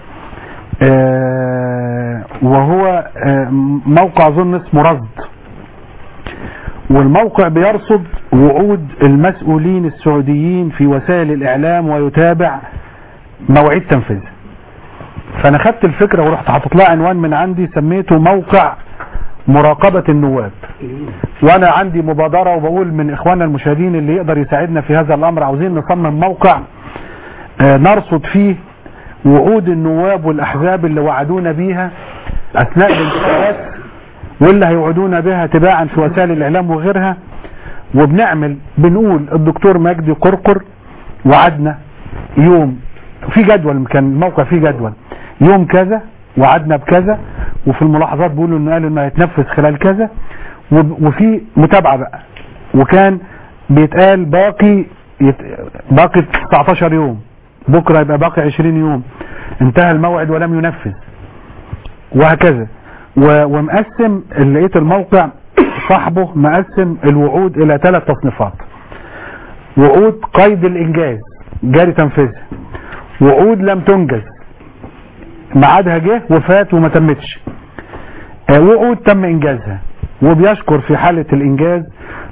آه، وهو آه، موقع اظن اسمه رصد والموقع بيرصد وعود المسؤولين السعوديين في وسائل الإعلام ويتابع مواعيد تنفيذها فأنا خدت الفكرة ورحت حاطط لها عنوان من عندي سميته موقع مراقبة النواب وأنا عندي مبادرة وبقول من إخواننا المشاهدين اللي يقدر يساعدنا في هذا الأمر عاوزين نصمم موقع آه، نرصد فيه وعود النواب والأحزاب اللي وعدونا بيها أثناء الانتخابات واللي هيوعدونا بها تباعا في وسائل الإعلام وغيرها وبنعمل بنقول الدكتور مجدي قرقر وعدنا يوم في جدول كان الموقع فيه جدول يوم كذا وعدنا بكذا وفي الملاحظات بيقولوا انه قالوا انه هيتنفذ خلال كذا وب- وفي متابعه بقى وكان بيتقال باقي يت... باقي 19 يوم بكره يبقى باقي 20 يوم انتهى الموعد ولم ينفذ وهكذا و... ومقسم اللي لقيت الموقع صاحبه مقسم الوعود الى ثلاث تصنيفات وعود قيد الانجاز جاري تنفيذها وعود لم تنجز ميعادها جه وفات وما تمتش آه، وعود تم انجازها وبيشكر في حالة الانجاز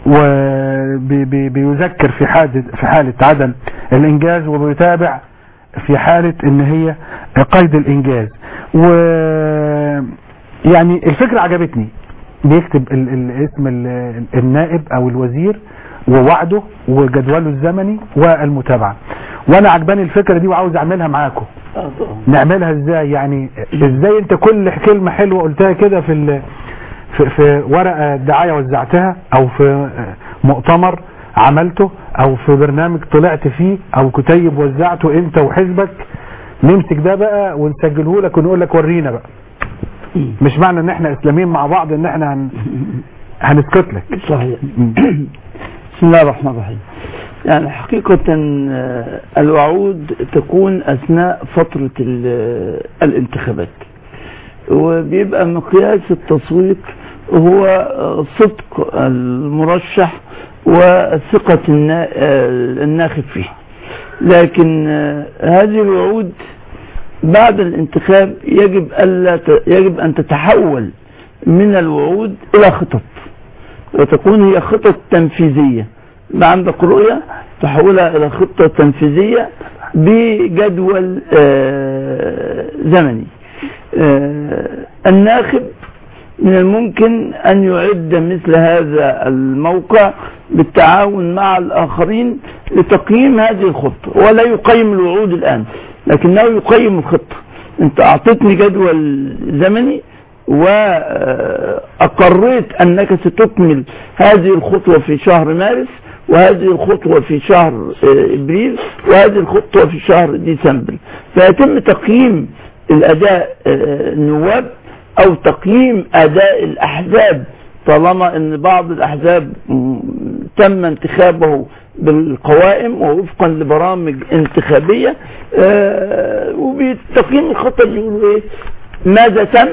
وبيذكر في حالة في حالة عدم الانجاز وبيتابع في حالة ان هي قيد الانجاز و يعني الفكرة عجبتني بيكتب ال ال اسم ال النائب او الوزير ووعده وجدوله الزمني والمتابعة وانا عجباني الفكرة دي وعاوز اعملها معاكم نعملها ازاي يعني ازاي انت كل كلمة حلوة قلتها كده في ال في, في ورقة دعاية وزعتها او في مؤتمر عملته او في برنامج طلعت فيه او كتيب وزعته انت وحزبك نمسك ده بقى ونسجله لك ونقول لك ورينا بقى مش معنى ان احنا اسلاميين مع بعض ان احنا هن... هنسكت لك صحيح بسم الله الرحمن الرحيم يعني حقيقة آه، الوعود تكون أثناء فترة ال- الانتخابات وبيبقى مقياس التصويت هو آه، صدق المرشح وثقة النا- آه، الناخب فيه لكن آه، هذه الوعود بعد الانتخاب يجب ألا ت- يجب أن تتحول من الوعود إلى خطط وتكون هي خطط تنفيذية ما عندك رؤية تحولها إلى خطة تنفيذية بجدول آه، زمني آه، الناخب من الممكن أن يعد مثل هذا الموقع بالتعاون مع الآخرين لتقييم هذه الخطة ولا يقيم الوعود الآن لكنه يقيم الخطة أنت أعطيتني جدول زمني وأقريت أنك ستكمل هذه الخطوة في شهر مارس وهذه الخطوة في شهر آه، إبريل وهذه الخطوة في شهر ديسمبر فيتم تقييم الأداء آه، النواب أو تقييم أداء الأحزاب طالما أن بعض الأحزاب م- تم انتخابه بالقوائم ووفقا لبرامج انتخابية آه، وبتقييم الخطة بيقولوا إيه ماذا تم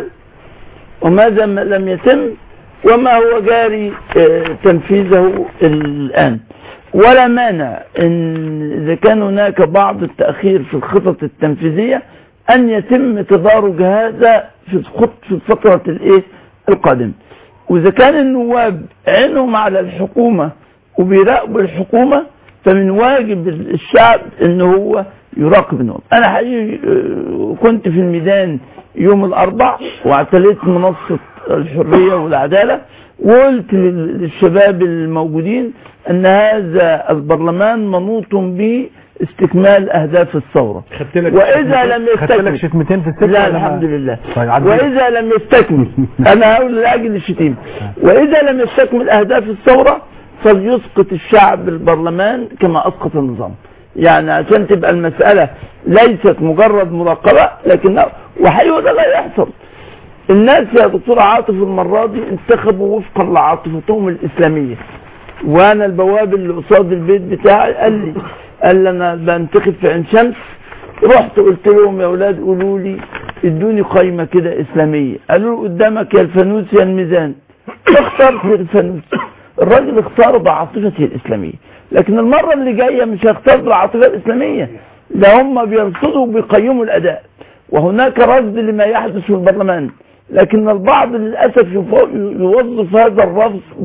وماذا ما لم يتم وما هو جاري آه، تنفيذه الآن ولا مانع ان اذا كان هناك بعض التأخير في الخطط التنفيذية ان يتم تدارج هذا في الخط في الفترة الايه القادمة واذا كان النواب عينهم على الحكومة وبيراقبوا الحكومة فمن واجب الشعب ان هو يراقب النواب انا حقيقي آه، كنت في الميدان يوم الاربع واعتليت منصة الحرية والعدالة وقلت لل- للشباب الموجودين ان هذا البرلمان منوط باستكمال اهداف الثورة خدت لك واذا لم خدت لك يستكمل شتمتين في السكه لا ولا ما- الحمد لله طيب عدي. واذا لم يستكمل انا هقول لاجل الشتيمه واذا لم يستكمل اهداف الثوره فليسقط الشعب البرلمان كما اسقط النظام يعني عشان تبقى المساله ليست مجرد مراقبه لكنها وحقيقه ده لا يحصل الناس يا دكتور عاطف المره دي انتخبوا وفقا لعاطفتهم الاسلاميه وانا البواب اللي قصاد البيت بتاعي قال لي قال لي انا بنتخب في عين شمس رحت قلت لهم يا اولاد قولوا لي ادوني قايمه كده اسلاميه قالوا له قدامك يا الفانوس يا الميزان اخترت الفانوس الراجل اختار بعاطفته الاسلاميه لكن المره اللي جايه مش هيختار بالعاطفه الاسلاميه ده هم بيرصدوا وبيقيموا الاداء وهناك رصد لما يحدث في البرلمان لكن البعض للاسف يفو- يوظف هذا الرصد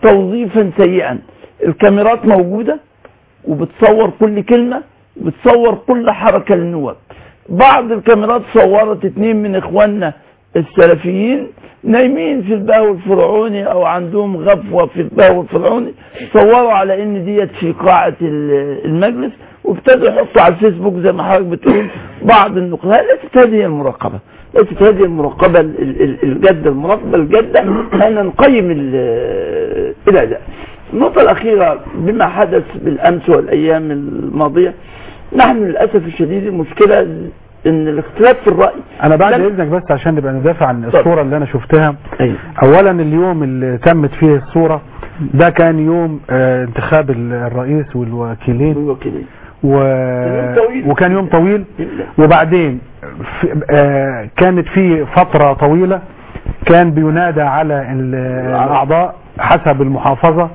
توظيفا سيئا الكاميرات موجودة وبتصور كل كلمة وبتصور كل حركة للنواب بعض الكاميرات صورت اتنين من اخواننا السلفيين نايمين في البهو الفرعوني او عندهم غفوة في البهو الفرعوني صوروا على ان ديت في قاعة ال- المجلس وابتدوا يحطوا على الفيسبوك زي ما حضرتك بتقول بعض النقلاء ليست هذه المراقبة ليست هذه المراقبة ال- ال- ال- الجادة المراقبة الجادة أن نقيم ال- الأداء النقطة الأخيرة بما حدث بالأمس والأيام الماضية نحن للأسف الشديد المشكلة أن الاختلاف في الرأي انا بعد لم- اذنك بس عشان نبقى ندافع عن اتفضل. الصوره اللي انا شفتها أيوة. اولا اليوم اللي تمت فيه الصوره ده كان يوم آه، انتخاب ال- الرئيس والوكيلين الوكيلين و... يوم طويل. وكان يوم طويل وبعدين في... آه، كانت في فترة طويلة كان بينادى على ال- الأعضاء حسب المحافظة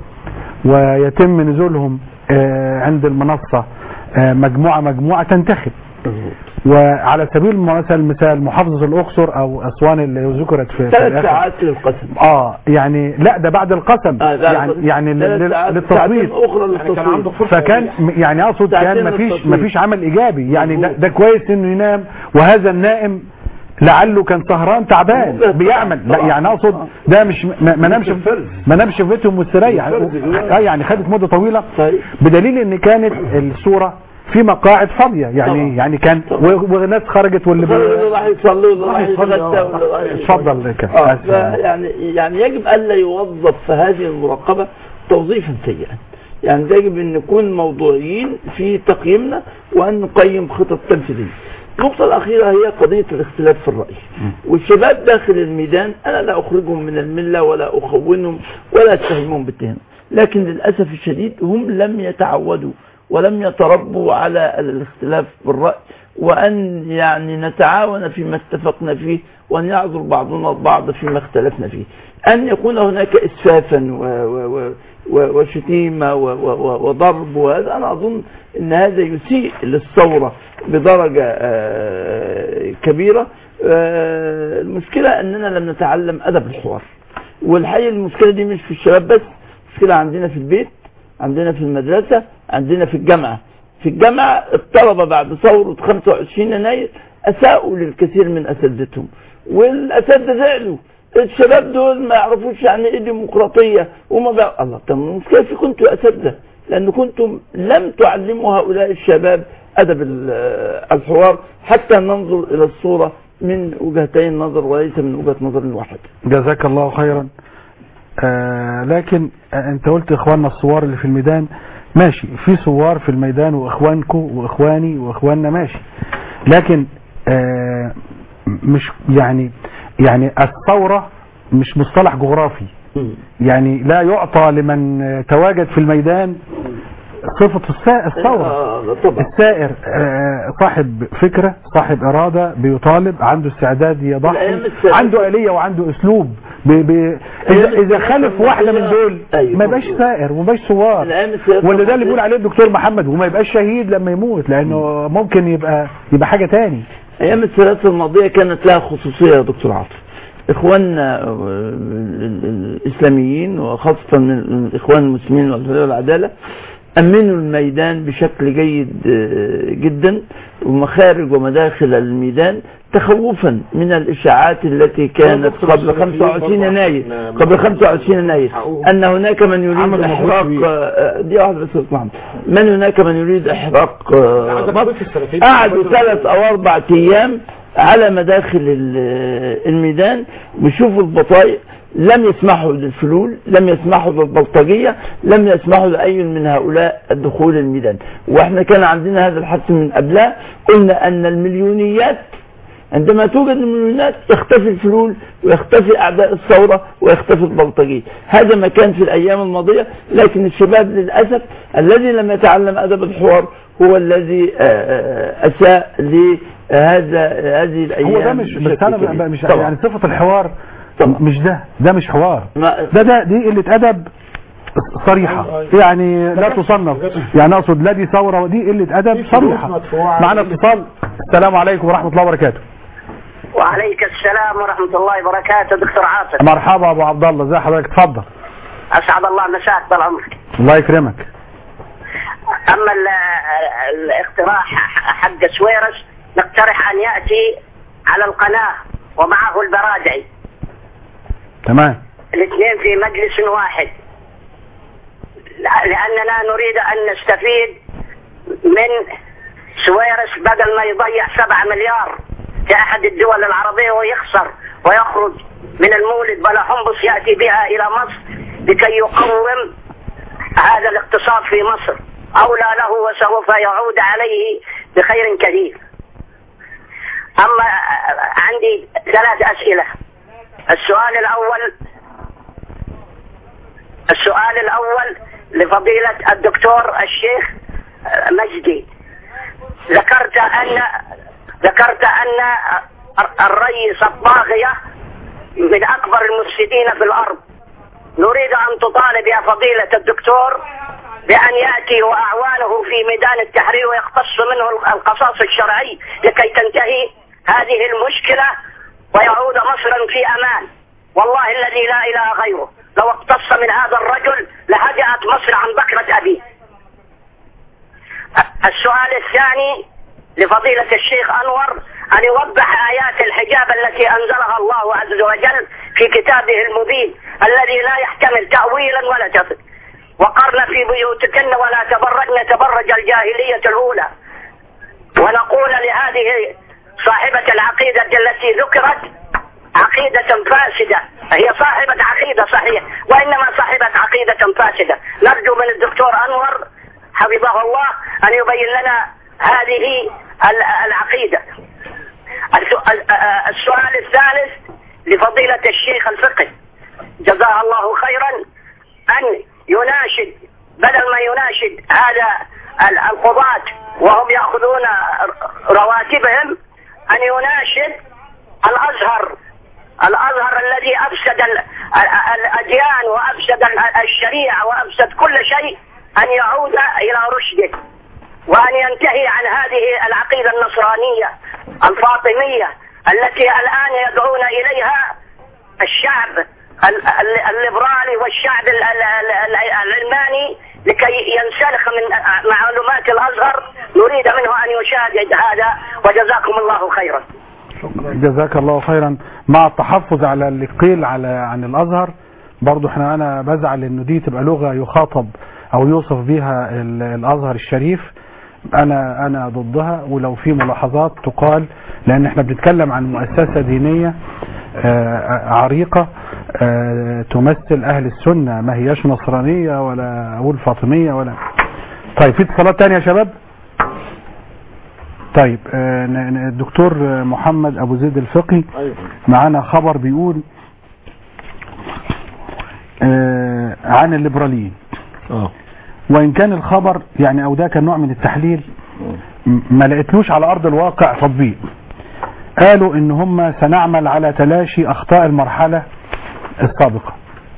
ويتم نزولهم آه، عند المنصة آه، مجموعة مجموعة تنتخب وعلى سبيل مثلا المثال محافظة الأقصر أو أسوان اللي ذكرت في, في ثلاث الآخر. ساعات للقسم اه يعني لا ده بعد القسم آه، لا، يعني يعني ثلاث لل- ساعات- للتصويت ساعتين أخرى يعني كان عنده للتصويت فرصة فكان م- يعني اقصد ساعتين كان مفيش للتصويت. مفيش عمل ايجابي يعني ده, مظبوط. ده كويس انه ينام وهذا النائم لعله كان سهران تعبان مظبوط. بيعمل لا طبعا. يعني اقصد ده مش ما ما نامش ما نامش في بيته مستريح اه يعني خدت مده طويله صحيح. بدليل ان كانت الصوره في مقاعد فاضيه يعني طبعا. يعني كان و- وناس خرجت واللي بي- اللي راح يصلي واللي راح يصلي، يتغدى آه. واللي راح اتفضل كده. اه آسف. يعني يعني يجب الا يوظف في هذه المراقبه توظيفا سيئا يعني ده يجب ان نكون موضوعيين في تقييمنا وان نقيم خطط تنفيذيه النقطة الأخيرة هي قضية الاختلاف في الرأي والشباب داخل الميدان أنا لا أخرجهم من الملة ولا أخونهم ولا أتهمهم بالتهم لكن للأسف الشديد هم لم يتعودوا ولم يتربوا على الاختلاف بالرأي وأن يعني نتعاون فيما اتفقنا فيه وأن يعذر بعضنا البعض فيما اختلفنا فيه أن يكون هناك إسفافا و و و و وشتيمة و و و وضرب وهذا أنا أظن أن هذا يسيء للثورة بدرجة آه، كبيرة آه، المشكلة أننا لم نتعلم أدب الحوار والحقيقة المشكلة دي مش في الشباب بس المشكلة عندنا في البيت عندنا في المدرسة عندنا في الجامعة في الجامعة الطلبة بعد ثورة 25 يناير أساءوا للكثير من أساتذتهم والأساتذة زعلوا الشباب دول ما يعرفوش يعني ايه ديمقراطية وما بقى الله طب المشكلة في كنتوا أساتذة لأن كنتم لم تعلموا هؤلاء الشباب أدب ال- الحوار حتى ننظر إلى الصورة من وجهتي النظر وليس من وجهة نظر واحدة جزاك الله خيرا آه لكن آه انت قلت اخواننا الثوار اللي في الميدان ماشي في ثوار في الميدان واخوانكم واخواني واخواننا ماشي لكن آه مش يعني يعني الثورة مش مصطلح جغرافي يعني لا يعطى لمن آه، تواجد في الميدان صفة السا- الثورة آه، طبعا السائر آه، صاحب فكرة صاحب إرادة بيطالب عنده استعداد يضحي الأيام السابقة. عنده آلية وعنده أسلوب ب... ب... إذا, إذا خالف واحدة من دول أيوة. ما يبقاش سائر وما يبقاش ثوار الأيام السابقة ولا ده اللي بيقول عليه الدكتور محمد وما يبقاش شهيد لما يموت لأنه ممكن يبقى يبقى حاجة تاني ايام الثلاثة الماضية كانت لها خصوصية يا دكتور عاطف اخواننا آه، ال- ال- الاسلاميين وخاصة من الاخوان المسلمين والحرية والعدالة امنوا الميدان بشكل جيد آه، جدا ومخارج ومداخل الميدان تخوفا من الاشاعات التي كانت قبل 25 يناير قبل 25 يناير ان هناك من يريد عملوا مجهود احراق كبير. آه، دي واحدة بس يا أستاذ محمد. من هناك من يريد احراق آه، عندك مصر بيت السلفيين. قعدوا ثلاث او اربع ايام على مداخل ال- الميدان بيشوفوا البطايق لم يسمحوا للفلول لم يسمحوا للبلطجية لم يسمحوا لأي من هؤلاء الدخول الميدان واحنا كان عندنا هذا الحث من قبلها قلنا أن المليونيات عندما توجد المليونات يختفي الفلول ويختفي أعداء الثورة ويختفي البلطجية هذا ما كان في الأيام الماضية لكن الشباب للأسف الذي لم يتعلم أدب الحوار هو الذي آه، آه، أساء لهذا هذه الأيام هو ده مش بس بشكل أنا كبير. ب- مش طبعا. يعني صفة الحوار طبعا. مش ده ده مش حوار ما- ده ده دي قلة أدب صريحة يعني لا تصنف يعني أقصد لا دي ثورة ودي قلة أدب صريحة معنا اتصال السلام عليكم ورحمة الله وبركاته وعليك السلام ورحمة الله وبركاته دكتور عاطف مرحبا أبو عبد الله ازي حضرتك اتفضل اسعد الله مساك طال عمرك الله يكرمك اما ال- الاقتراح حق سويرس نقترح ان ياتي على القناه ومعه البرادعي تمام الاثنين في مجلس واحد لا- لاننا نريد ان نستفيد من سويرس بدل ما يضيع سبعة مليار في احد الدول العربية ويخسر ويخرج من المولد بلا حنبس يأتي بها الى مصر لكي يقوم هذا الاقتصاد في مصر اولى له وسوف يعود عليه بخير كثير اما عندي ثلاث اسئلة السؤال الاول السؤال الأول لفضيلة الدكتور الشيخ مجدي ذكرت أن ذكرت أن الرئيس الطاغية من أكبر المفسدين في الأرض نريد أن تطالب يا فضيلة الدكتور بأن يأتي وأعوانه في ميدان التحرير ويقتص منه القصاص الشرعي لكي تنتهي هذه المشكلة ويعود مصرا في أمان والله الذي لا إله غيره لو اقتص من هذا الرجل لهدأت مصر عن بكرة أبيه السؤال الثاني لفضيلة الشيخ أنور أن يوضح آيات الحجاب التي أنزلها الله عز وجل في كتابه المبين الذي لا يحتمل تأويلا ولا تفسير وقرن في بيوتكن ولا تبرجن تبرج الجاهلية الأولى ونقول لهذه صاحبة العقيدة التي ذكرت عقيدة فاسدة هي صاحبة عقيدة صحيح وإنما صاحبة عقيدة فاسدة نرجو من الدكتور أنور حفظه الله أن يبين لنا هذه ال- العقيدة السؤ- ال- السؤال الثالث لفضيلة الشيخ الفقه جزاه الله خيرا أن يناشد بدل ما يناشد هذا ال- القضاة وهم يأخذون ر- رواتبهم أن يناشد الأزهر الأزهر الذي أفسد ال- ال- الأديان وأفسد ال- الشريعة وأفسد كل شيء أن يعود إلى رشده وأن ينتهي عن هذه العقيدة النصرانية الفاطمية التي الآن يدعون إليها الشعب ال- ال- الليبرالي والشعب ال- ال- ال- العلماني لكي ينسلخ من معلومات الأزهر نريد منه أن يشاهد هذا وجزاكم الله خيرا جزاك الله خيرا مع التحفظ على اللي قيل على عن الازهر برضو احنا انا بزعل انه دي تبقى لغه يخاطب او يوصف بها ال- الازهر الشريف انا انا ضدها ولو في ملاحظات تقال لان احنا بنتكلم عن مؤسسه دينيه آه، عريقه آه، تمثل اهل السنه ما هياش نصرانيه ولا اقول فاطميه ولا طيب في اتصالات تانية يا شباب طيب آه، ن- ن- الدكتور آه، محمد ابو زيد الفقي معانا خبر بيقول آه، عن الليبراليين اه وان كان الخبر يعني او ده كان نوع من التحليل م- ما لقيتلوش على ارض الواقع تطبيق قالوا ان هم سنعمل على تلاشي اخطاء المرحله السابقه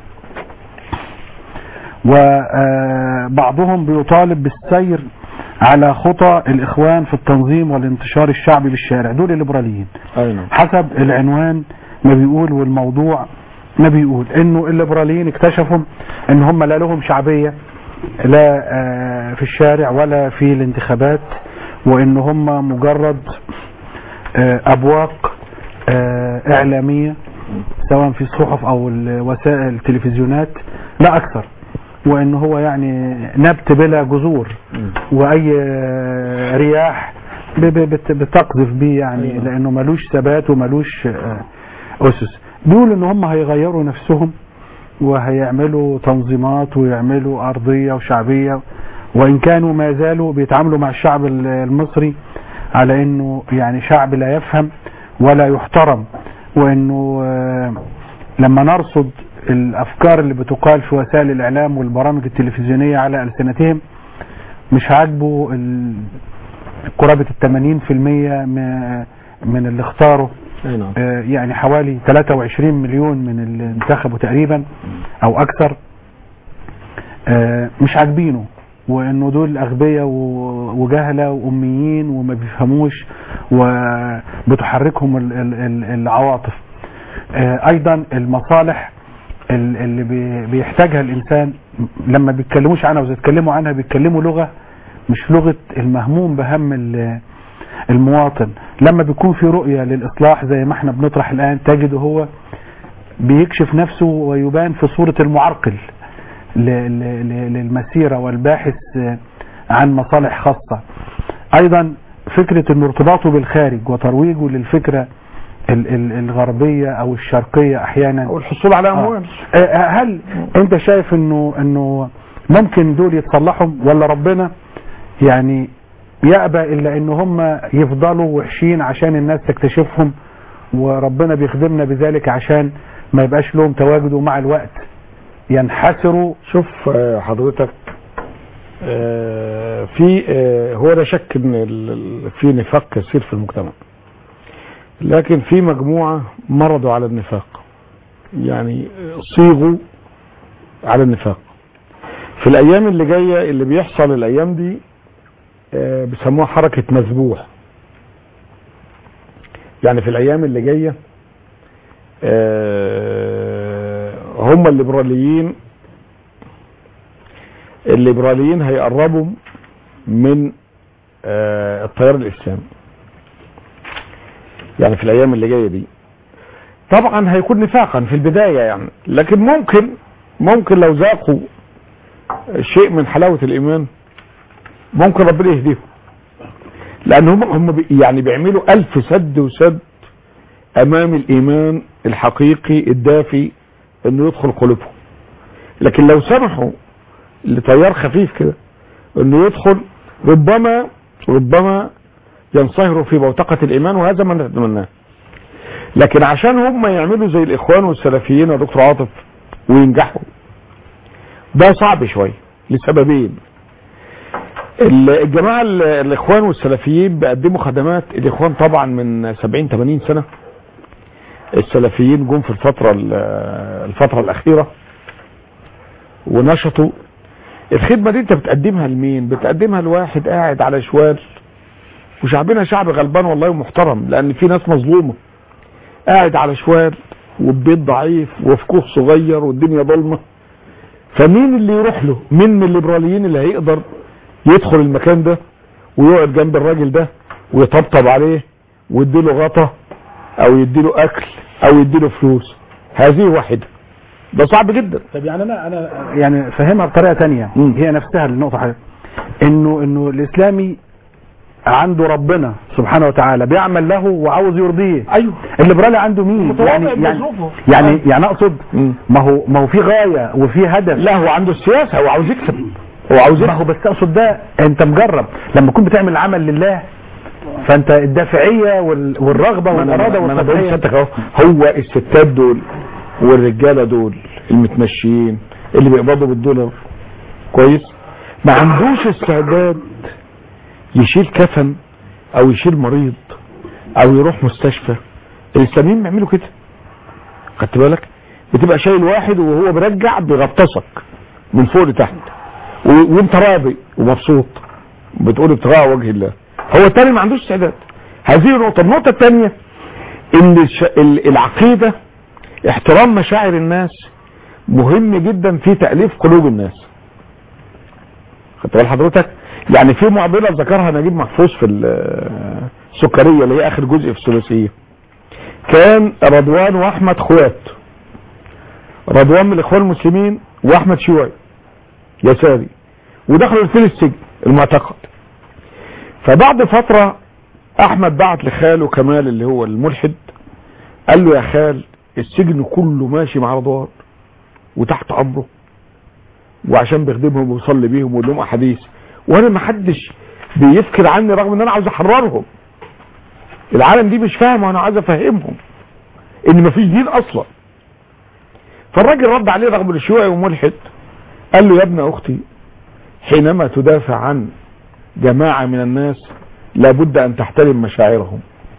وبعضهم بيطالب بالسير على خطى الاخوان في التنظيم والانتشار الشعبي بالشارع دول الليبراليين اي نعم حسب العنوان ما بيقول والموضوع ما بيقول انه الليبراليين اكتشفوا ان هم لا لهم شعبية لا آه، في الشارع ولا في الانتخابات وان هم مجرد آه، ابواق آه، اعلامية سواء في الصحف او الوسائل التلفزيونات لا اكثر وان هو يعني نبت بلا جذور واي آه، رياح ب- ب- بت- بتقذف بيه يعني لانه ملوش ثبات وملوش آه، اسس بيقولوا ان هم هيغيروا نفسهم وهيعملوا تنظيمات ويعملوا ارضيه وشعبيه وان كانوا ما زالوا بيتعاملوا مع الشعب ال- المصري على انه يعني شعب لا يفهم ولا يحترم وانه آه، لما نرصد الافكار اللي بتقال في وسائل الاعلام والبرامج التلفزيونيه على السنتهم مش عاجبه ال- قرابه ال 80% م- من اللي اختاروا اي نعم آه، يعني حوالي 23 مليون من اللي انتخبوا تقريبا او اكثر آه، مش عاجبينه وانه دول اغبياء و- وجهله واميين وما بيفهموش وبتحركهم ال- ال- ال- العواطف آه، ايضا المصالح ال- اللي بي- بيحتاجها الانسان لما بيتكلموش عنها واذا اتكلموا عنها بيتكلموا لغه مش لغه المهموم بهم ال- المواطن لما بيكون في رؤيه للاصلاح زي ما احنا بنطرح الان تجد هو بيكشف نفسه ويبان في صوره المعرقل ل- ل- ل- للمسيره والباحث عن مصالح خاصه ايضا فكره انه ارتباطه بالخارج وترويجه للفكره ال- ال- الغربيه او الشرقيه احيانا والحصول على اموال آه، هل انت شايف انه انه ممكن دول يتصلحوا ولا ربنا يعني يأبى الا ان هم يفضلوا وحشين عشان الناس تكتشفهم وربنا بيخدمنا بذلك عشان ما يبقاش لهم تواجد ومع الوقت ينحسروا شوف آه، حضرتك آه، في آه، هو لا شك ان ال- ال- في نفاق كثير في المجتمع لكن في مجموعة مرضوا على النفاق يعني آه، صيغوا على النفاق في الايام اللي جاية اللي بيحصل الايام دي آه، بيسموها حركة مذبوح يعني في الايام اللي جاية آه، هم الليبراليين الليبراليين هيقربوا من آه، التيار الاسلامي يعني في الايام اللي جايه دي طبعا هيكون نفاقا في البدايه يعني لكن ممكن ممكن لو ذاقوا شيء من حلاوه الايمان ممكن ربنا يهديهم لان هم هم بي- يعني بيعملوا الف سد وسد امام الايمان الحقيقي الدافي انه يدخل قلوبهم لكن لو سمحوا لتيار خفيف كده انه يدخل ربما ربما ينصهروا في بوتقة الايمان وهذا ما نتمناه لكن عشان هم يعملوا زي الاخوان والسلفيين يا دكتور عاطف وينجحوا ده صعب شوية لسببين ال- الجماعة ال- الاخوان والسلفيين بيقدموا خدمات الاخوان طبعا من 70 80 سنة السلفيين جم في الفترة ال- الفترة الاخيرة ونشطوا الخدمة دي انت بتقدمها لمين بتقدمها لواحد قاعد على شوال وشعبنا شعب غلبان والله ومحترم لان في ناس مظلومة قاعد على شوال وبيت ضعيف وفي كوخ صغير والدنيا ضلمة فمين اللي يروح له مين من الليبراليين اللي هيقدر يدخل المكان ده ويقعد جنب الراجل ده ويطبطب عليه ويديله غطا او يديله اكل او يديله فلوس هذه واحدة ده صعب جدا طب يعني انا انا يعني فاهمها بطريقه تانية مم. هي نفسها النقطه حضرتك انه انه الاسلامي عنده ربنا سبحانه وتعالى بيعمل له وعاوز يرضيه ايوه الليبرالي عنده مين متواضع يعني يعني بظروفه. يعني, يعني اقصد مم. ما هو ما هو في غايه وفي هدف لا هو عنده السياسة هو عاوز يكسب هو عاوز ما هو بس اقصد ده انت مجرب لما تكون بتعمل عمل لله فانت الدافعيه وال- والرغبه والاراده ما انا بقول والتضحيه لسيادتك اهو هو الستات دول والرجاله دول المتمشيين اللي بيقبضوا بالدولار كويس ما عندوش استعداد يشيل كفن او يشيل مريض او يروح مستشفى الاسلاميين بيعملوا كده خدت بالك بتبقى شايل واحد وهو بيرجع بيغطسك من فوق لتحت و- وانت راضي ومبسوط بتقول ابتغاء وجه الله هو التاني ما عندوش استعداد هذه نقطة النقطة الثانية ان الش- ال- العقيدة احترام مشاعر الناس مهم جدا في تأليف قلوب الناس خدت بال حضرتك يعني في معضلة ذكرها نجيب محفوظ في ال- السكرية اللي هي اخر جزء في الثلاثية كان رضوان واحمد خوات رضوان من الاخوان المسلمين واحمد شيوعي يساري ودخلوا الاثنين السجن المعتقل فبعد فترة احمد بعت لخاله كمال اللي هو الملحد قال له يا خال السجن كله ماشي مع رضوان وتحت امره وعشان بيخدمهم ويصلي بيهم ويقول لهم احاديث وانا ما حدش بيفكر عني رغم ان انا عاوز احررهم العالم دي مش فاهم وانا عايز افهمهم ان مفيش دين اصلا فالراجل رد عليه رغم انه شيوعي وملحد قال له يا ابن اختي حينما تدافع عن جماعة من الناس لابد ان تحترم مشاعرهم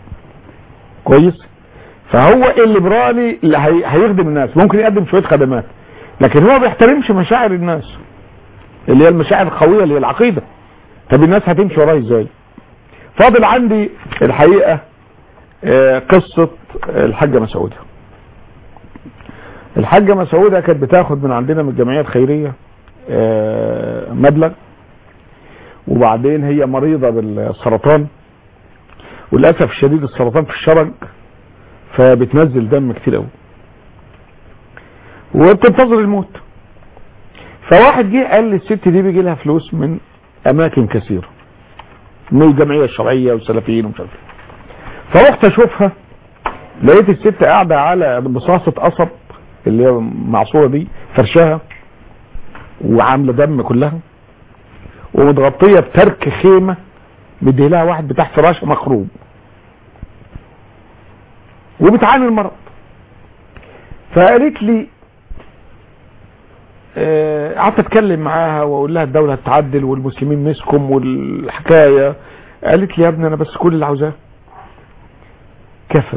كويس فهو الليبرالي اللي هي- هيخدم الناس ممكن يقدم شوية خدمات لكن هو ما بيحترمش مشاعر الناس اللي هي المشاعر القوية اللي هي العقيدة طب الناس هتمشي وراه ازاي فاضل عندي الحقيقة آه، قصة الحاجة مسعودة الحاجة مسعودة كانت بتاخد من عندنا من الجمعية الخيرية آه، مبلغ وبعدين هي مريضة بالسرطان وللأسف الشديد السرطان في الشرج فبتنزل دم كتير قوي وبتنتظر الموت فواحد جه قال لي الست دي بيجي لها فلوس من اماكن كثيره من الجمعيه الشرعيه والسلفيين ومش عارف إيه. فرحت اشوفها لقيت الست قاعده على بصاصه قصب اللي هي معصوره دي فرشها وعامله دم كلها ومتغطيه بترك خيمه مديلها واحد بتاع فراش مخروم وبتعاني المرض فقالت لي آه، قعدت اتكلم معاها واقول لها الدوله هتعدل والمسلمين مسكم والحكايه قالت لي يا ابني انا بس كل اللي عاوزاه كفن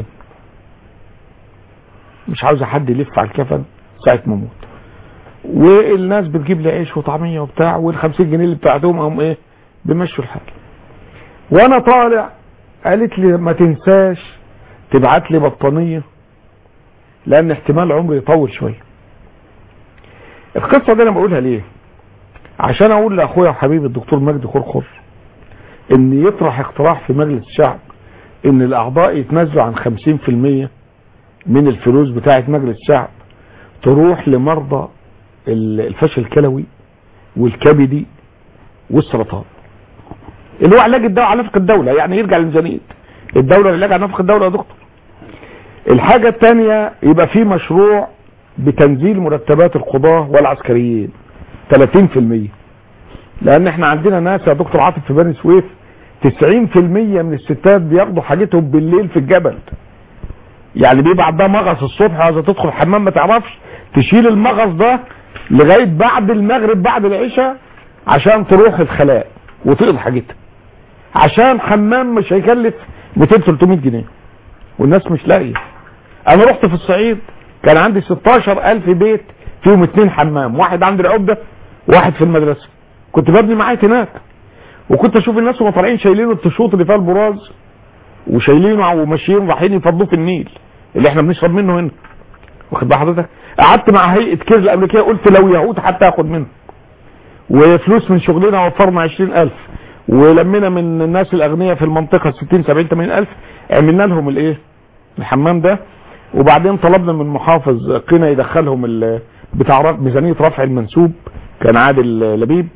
مش عاوزه حد يلف على الكفن ساعه ما اموت والناس بتجيب لي عيش وطعميه وبتاع وال 50 جنيه اللي بتاعتهم هم ايه بيمشوا الحال وانا طالع قالت لي ما تنساش تبعت لي بطانيه لان احتمال عمري يطول شويه القصه دي انا بقولها ليه عشان اقول لاخويا وحبيبي الدكتور مجدي خرخر ان يطرح اقتراح في مجلس الشعب ان الاعضاء يتنازلوا عن 50% من الفلوس بتاعه مجلس الشعب تروح لمرضى ال- الفشل الكلوي والكبدي والسرطان اللي هو علاج الدواء على نفقه الدوله يعني يرجع لميزانيه الدوله العلاج على نفقه الدوله يا دكتور الحاجه الثانيه يبقى في مشروع بتنزيل مرتبات القضاه والعسكريين 30% لان احنا عندنا ناس يا دكتور عاطف في بني سويف 90% من الستات بياخدوا حاجتهم بالليل في الجبل يعني بيبقى عندها مغص الصبح عايزه تدخل الحمام ما تعرفش تشيل المغص ده لغايه بعد المغرب بعد العشاء عشان تروح الخلاء وتقضي حاجتها عشان حمام مش هيكلف 200 300 جنيه والناس مش لاقيه انا رحت في الصعيد كان عندي 16000 بيت فيهم اتنين حمام واحد عند العبده واحد في المدرسه كنت ببني معايا هناك وكنت اشوف الناس وهم طالعين شايلين التشوط اللي فيها البراز وشايلينه وماشيين رايحين يفضوه في النيل اللي احنا بنشرب منه هنا واخد بال حضرتك قعدت مع هيئه كير الامريكيه قلت لو يهود حتى اخد منه وفلوس من شغلنا وفرنا 20000 ولمينا من الناس الاغنياء في المنطقه 60 70 80000 عملنا لهم الايه الحمام ده وبعدين طلبنا من محافظ قنا يدخلهم ال- بتاع رف- ميزانيه رفع المنسوب كان عادل لبيب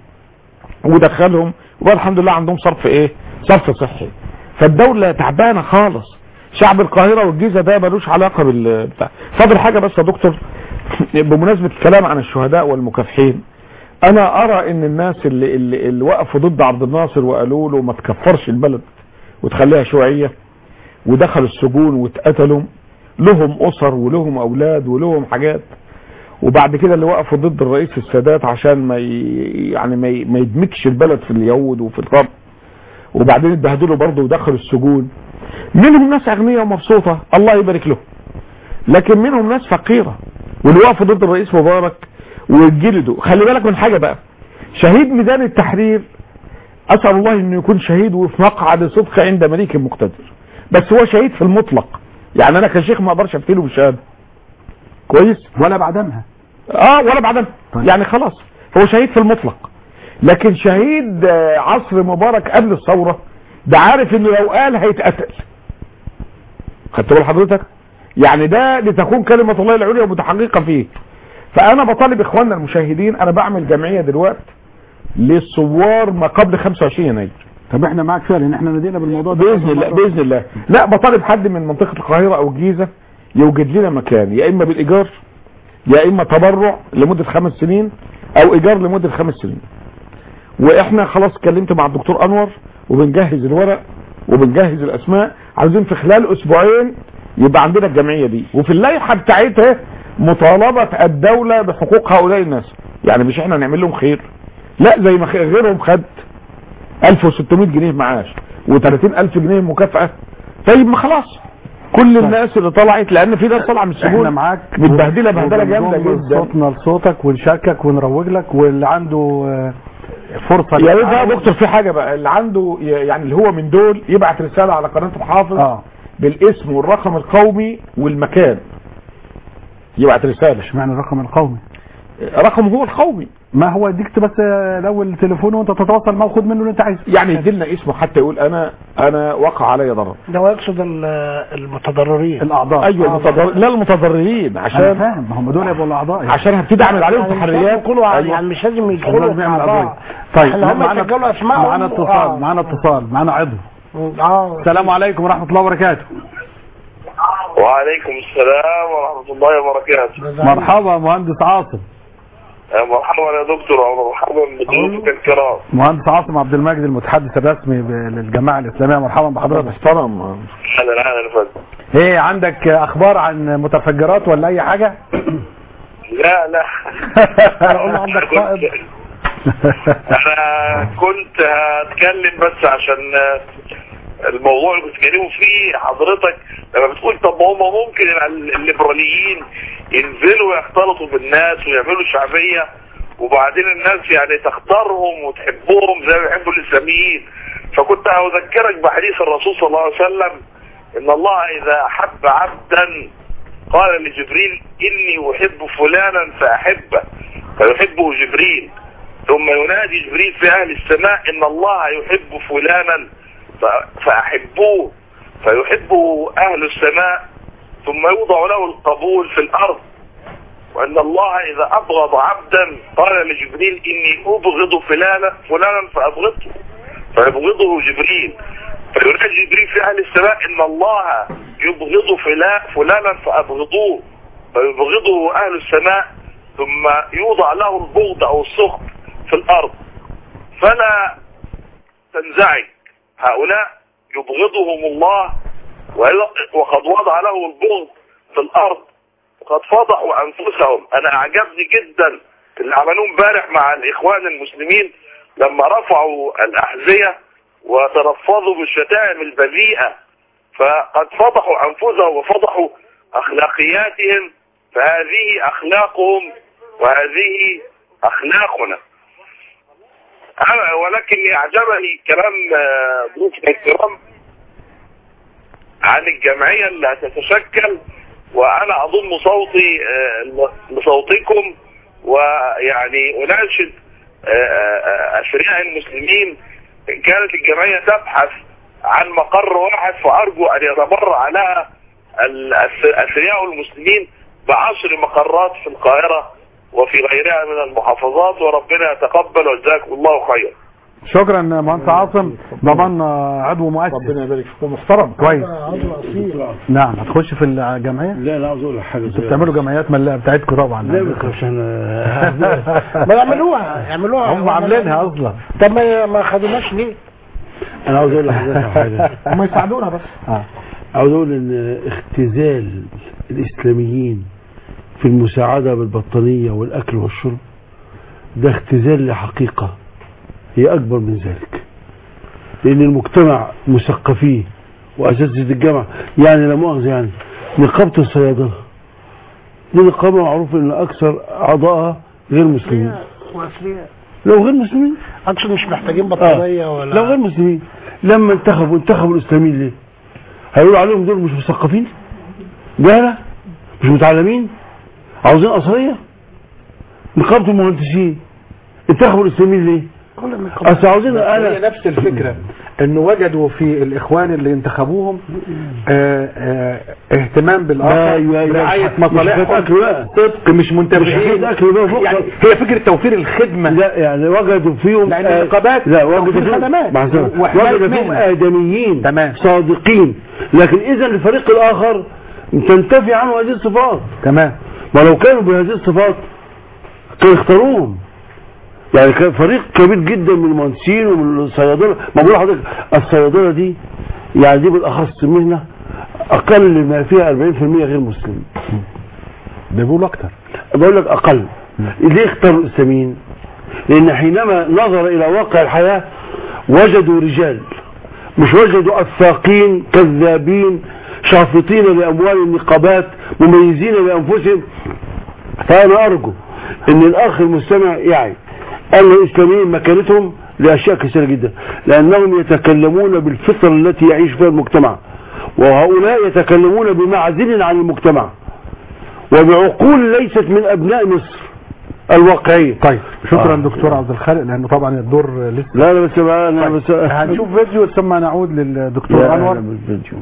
ودخلهم وبقى الحمد لله عندهم صرف ايه صرف صحي فالدوله تعبانه خالص شعب القاهره والجيزه ده ملوش علاقه بال بتاع. فاضل حاجه بس يا دكتور بمناسبه الكلام عن الشهداء والمكافحين انا ارى ان الناس اللي اللي, اللي وقفوا ضد عبد الناصر وقالوا له ما تكفرش البلد وتخليها شيوعيه ودخلوا السجون واتقتلوا لهم اسر ولهم اولاد ولهم حاجات وبعد كده اللي وقفوا ضد الرئيس السادات عشان ما ي... يعني ما, ي... ما يدمجش البلد في اليهود وفي الغرب وبعدين اتبهدلوا برضه ودخلوا السجون منهم ناس اغنياء ومبسوطه الله يبارك لهم لكن منهم ناس فقيره واللي وقفوا ضد الرئيس مبارك واتجلدوا خلي بالك من حاجه بقى شهيد ميدان التحرير اسال الله انه يكون شهيد وفي مقعد صدق عند مليك مقتدر بس هو شهيد في المطلق يعني انا كشيخ ما اقدرش افتيله بالشهاده كويس ولا بعدمها اه ولا بعدها يعني خلاص هو شهيد في المطلق لكن شهيد آه، عصر مبارك قبل الثوره ده عارف انه لو قال هيتقتل خدت بال حضرتك يعني ده لتكون كلمه الله العليا متحققه فيه فانا بطالب اخواننا المشاهدين انا بعمل جمعيه دلوقتي للثوار ما قبل 25 يناير طب احنا معاك فعلا ان احنا نادينا بالموضوع ده باذن الله باذن الله لا بطالب حد من منطقه القاهره او الجيزه يوجد لنا مكان يا اما بالايجار يا اما تبرع لمده خمس سنين او ايجار لمده خمس سنين واحنا خلاص اتكلمت مع الدكتور انور وبنجهز الورق وبنجهز الاسماء عاوزين في خلال اسبوعين يبقى عندنا الجمعيه دي وفي اللائحه بتاعتها مطالبه الدوله بحقوق هؤلاء الناس يعني مش احنا نعمل لهم خير لا زي ما خ- غيرهم خد 1600 جنيه معاش و30000 جنيه مكافاه طيب ما خلاص كل الناس اللي طلعت لان في ناس طالعه من السجون احنا معاك متبهدله بهدله جامده وبنضم جدا صوتنا لصوتك ونشاركك ونروج لك واللي عنده آه، فرصه يا ريت بقى للتعاون. يا دكتور في حاجه بقى اللي عنده ي- يعني اللي هو من دول يبعت رساله على قناه الحافظ اه بالاسم والرقم القومي والمكان يبعت رساله اشمعنى الرقم القومي رقم هو القومي ما هو اديك بس الاول تليفونه وانت تتواصل معه وخد منه اللي انت عايزه يعني يدي لنا اسمه حتى يقول انا انا وقع علي ضرر ده هو يقصد ال- المتضررين الاعضاء ايوه المتضرر لا المتضررين انا عشان فاهم ما هم دول يبقوا الاعضاء عشان هبتدي اعمل عليهم يعني مش لازم تحريات يكونوا أيوة. يعني مش لازم لازم يدخلوا نعمل مع قضية. بعض طيب احنا هم معانا يسجلوا اسمائهم معانا اتصال آه. معانا اتصال معانا عضو اه السلام عليكم ورحمه الله وبركاته وعليكم السلام ورحمة الله وبركاته مرحبا مهندس عاصم آه، مرحبا يا دكتور ومرحبا بضيوفك الكرام مهندس عاصم عبد المجيد المتحدث الرسمي ب- للجماعه الاسلاميه مرحبا بحضرتك محترم اهلا اهلا يا فندم ايه عندك اخبار عن متفجرات ولا اي حاجه لا لا اقول عندك قائد انا كنت هتكلم بس عشان آه، الموضوع اللي كنت بتكلموا فيه حضرتك لما بتقول طب ما هم ممكن ال- الليبراليين ينزلوا يختلطوا بالناس ويعملوا شعبية وبعدين الناس يعني تختارهم وتحبهم زي ما بيحبوا الاسلاميين فكنت اذكرك بحديث الرسول صلى الله عليه وسلم ان الله اذا احب عبدا قال لجبريل اني احب فلانا فاحبه فيحبه جبريل ثم ينادي جبريل في اهل السماء ان الله يحب فلانا ف- فاحبوه فيحبه اهل السماء ثم يوضع له القبول في الارض وان الله اذا ابغض عبدا قال لجبريل اني ابغض فلانا فلانا فابغضه فيبغضه جبريل فينادي جبريل في اهل السماء ان الله يبغض فلا- فلانا فابغضوه فيبغضه اهل السماء ثم يوضع له البغض او السخط في الارض فلا تنزعج هؤلاء يبغضهم الله وإذا- وقد وضع له البغض في الارض وقد فضحوا انفسهم انا اعجبني جدا اللي عملوه امبارح مع الاخوان المسلمين لما رفعوا الاحذيه وتلفظوا بالشتائم البذيئه فقد فضحوا انفسهم وفضحوا اخلاقياتهم فهذه اخلاقهم وهذه اخلاقنا أنا ولكن اعجبني كلام آه، ضيوفنا الكرام عن الجمعيه اللي هتتشكل وانا اضم صوتي آه، لصوتكم ويعني اناشد آه، آه، اشرياء المسلمين ان كانت الجمعيه تبحث عن مقر واحد فارجو ان يتبرع عليها الاشرياء المسلمين بعشر مقرات في القاهره وفي غيرها من المحافظات وربنا يتقبل وجزاكم الله خيرا شكرا مهندس عاصم ضمن عضو مؤسس ربنا يبارك فيكم محترم كويس عضو اصيل نعم هتخش في الجمعيه لا لا عاوز اقول لك حاجه انتوا بتعملوا جمعيات ملاء بتاعتكم طبعا لا ما تخافش انا ما يعملوها يعملوها هم عاملينها اصلا طب ما ما خدوناش ليه؟ انا عاوز اقول لحضرتك حاجه هم يساعدونا بس آه. عاوز اقول ان اختزال الاسلاميين في المساعده بالبطانيه والاكل والشرب ده اختزال لحقيقه هي اكبر من ذلك لان المجتمع مثقفيه واساتذه الجامعه يعني لا مؤاخذه يعني نقابه الصيادله دي نقابه معروف ان اكثر اعضائها غير مسلمين واصلية لو غير مسلمين اقصد مش محتاجين بطاريه ولا لو غير مسلمين لما انتخبوا انتخبوا الاسلاميين ليه؟ هيقولوا عليهم دول مش مثقفين؟ جهله؟ مش متعلمين؟ عاوزين اصليه؟ نقابه المهندسين انتخبوا الاسلاميين ليه؟ كل النقابات اصل عاوزين هي انا نفس الفكرة انه وجدوا في الاخوان اللي انتخبوهم آه آه اهتمام بالاخر أيوة، أيوة. رعاية مش حكاية مصالحهم أكل بقى. صدق مش منتبهين مش حكاية أكل بقى، فوق. يعني هي فكرة توفير الخدمة لا يعني وجدوا فيهم لأن آه، النقابات لا وجدوا توفير فيهم خدمات معذرة. وحماية وجدوا فيهم مهنة. ادميين تمام. صادقين لكن اذا الفريق الاخر تنتفي عنه هذه الصفات تمام ما لو كانوا بهذه الصفات كانوا يختاروهم يعني كان فريق كبير جدا من المهندسين ومن الصيادله ما بقول لحضرتك الصيادله دي يعني دي بالاخص مهنه اقل ما فيها 40% غير مسلمين ده بيقولوا اكتر بقول لك اقل ليه اختاروا الاسلاميين لان حينما نظر الى واقع الحياه وجدوا رجال مش وجدوا افاقين كذابين شافطين لاموال النقابات مميزين بانفسهم فانا ارجو ان الاخ المستمع يعي ان الاسلاميين مكانتهم لاشياء كثيره جدا لانهم يتكلمون بالفطر التي يعيش فيها المجتمع وهؤلاء يتكلمون بمعزل عن المجتمع وبعقول ليست من ابناء مصر الواقعيه طيب شكرا آه. دكتور عبد الخالق لانه طبعا الدور لسه لا لا بس بقى انا طيب. بس هنشوف فيديو ثم نعود للدكتور لا، انور لا، بالفيديو.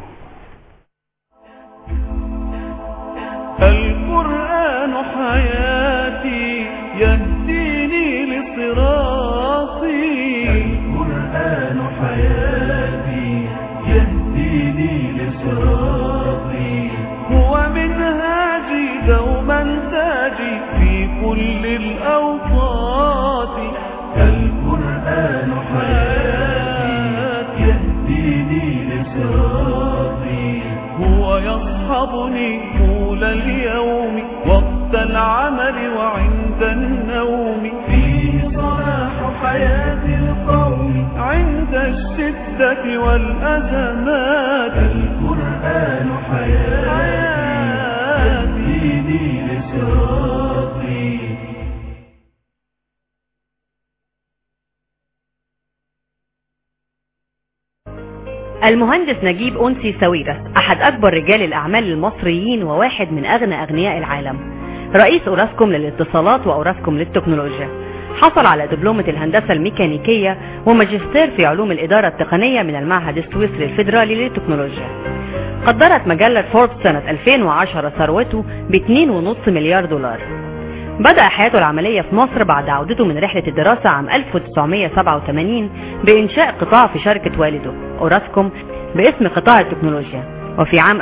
القرآن حياتي يهديني لصراطي القرآن حياتي يهديني لصراطي هو منهاجي دوما تاجي في كل الأوقات القرآن حياتي يهديني لصراطي هو يصحبني طول اليوم وقت العمل وعند النوم فيه صلاح حياة القوم عند الشدة والأزمات القرآن حياتي يهديني لصراطي المهندس نجيب أنسي ساويرس أحد أكبر رجال الأعمال المصريين وواحد من أغنى أغنياء العالم رئيس أوراسكوم للاتصالات وأوراسكوم للتكنولوجيا حصل على دبلومة الهندسة الميكانيكية وماجستير في علوم الإدارة التقنية من المعهد السويسري الفيدرالي للتكنولوجيا قدرت مجلة فوربس سنة 2010 ثروته ب 2.5 مليار دولار بدأ حياته العملية في مصر بعد عودته من رحلة الدراسة عام 1987 بإنشاء قطاع في شركة والده أوراسكوم باسم قطاع التكنولوجيا وفي عام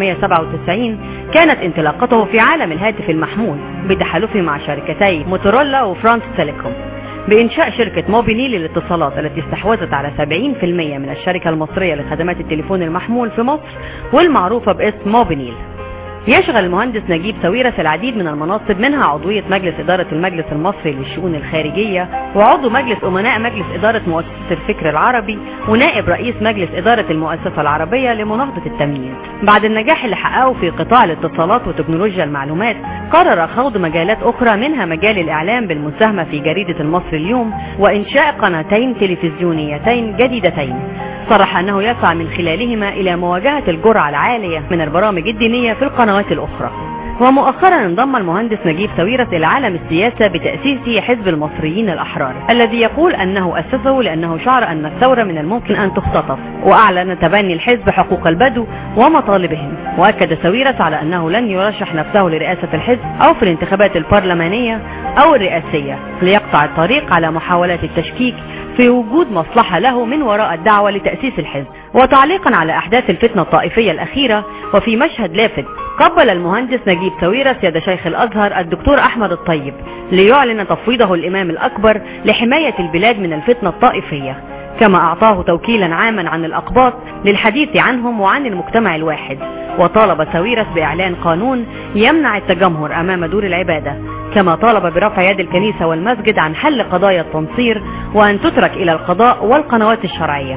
1997 كانت انطلاقته في عالم الهاتف المحمول بتحالفه مع شركتي موتورولا وفرانس تيليكوم بإنشاء شركة موبينيل للاتصالات التي استحوذت على 70% من الشركة المصرية لخدمات التليفون المحمول في مصر والمعروفة باسم موبينيل يشغل المهندس نجيب ساويرس العديد من المناصب منها عضوية مجلس إدارة المجلس المصري للشؤون الخارجية وعضو مجلس أمناء مجلس إدارة مؤسسة الفكر العربي ونائب رئيس مجلس إدارة المؤسسة العربية لمناهضة التمييز بعد النجاح اللي حققه في قطاع الاتصالات وتكنولوجيا المعلومات قرر خوض مجالات أخرى منها مجال الإعلام بالمساهمة في جريدة المصري اليوم وإنشاء قناتين تلفزيونيتين جديدتين صرح أنه يسعى من خلالهما إلى مواجهة الجرعة العالية من البرامج الدينية في القنوات الأخرى ومؤخرا انضم المهندس نجيب ساويرس إلى عالم السياسة بتأسيس حزب المصريين الأحرار الذي يقول أنه أسسه لأنه شعر أن الثورة من الممكن أن تختطف وأعلن تبني الحزب حقوق البدو ومطالبهم وأكد ساويرس على أنه لن يرشح نفسه لرئاسة الحزب أو في الانتخابات البرلمانية أو الرئاسية ليقطع الطريق على محاولات التشكيك في وجود مصلحة له من وراء الدعوة لتأسيس الحزب وتعليقا على أحداث الفتنة الطائفية الأخيرة وفي مشهد لافت قبل المهندس نجيب ساويرس يد شيخ الأزهر الدكتور أحمد الطيب ليعلن تفويضه الإمام الأكبر لحماية البلاد من الفتنة الطائفية كما أعطاه توكيلا عاما عن الأقباط للحديث عنهم وعن المجتمع الواحد وطالب ساويرس بإعلان قانون يمنع التجمهر أمام دور العبادة كما طالب برفع يد الكنيسة والمسجد عن حل قضايا التنصير وأن تترك إلى القضاء والقنوات الشرعية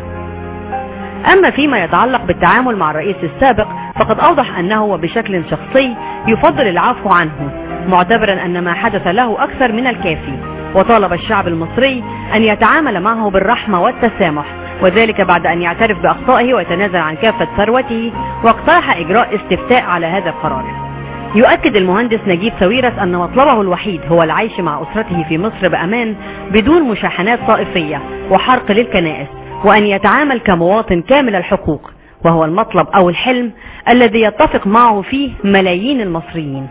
أما فيما يتعلق بالتعامل مع الرئيس السابق فقد أوضح أنه وبشكل شخصي يفضل العفو عنه معتبرا أن ما حدث له أكثر من الكافي وطالب الشعب المصري أن يتعامل معه بالرحمة والتسامح وذلك بعد أن يعترف بأخطائه ويتنازل عن كافة ثروته واقترح إجراء استفتاء على هذا القرار يؤكد المهندس نجيب ساويرس أن مطلبه الوحيد هو العيش مع أسرته في مصر بأمان بدون مشاحنات طائفية وحرق للكنائس وأن يتعامل كمواطن كامل الحقوق وهو المطلب أو الحلم الذي يتفق معه فيه ملايين المصريين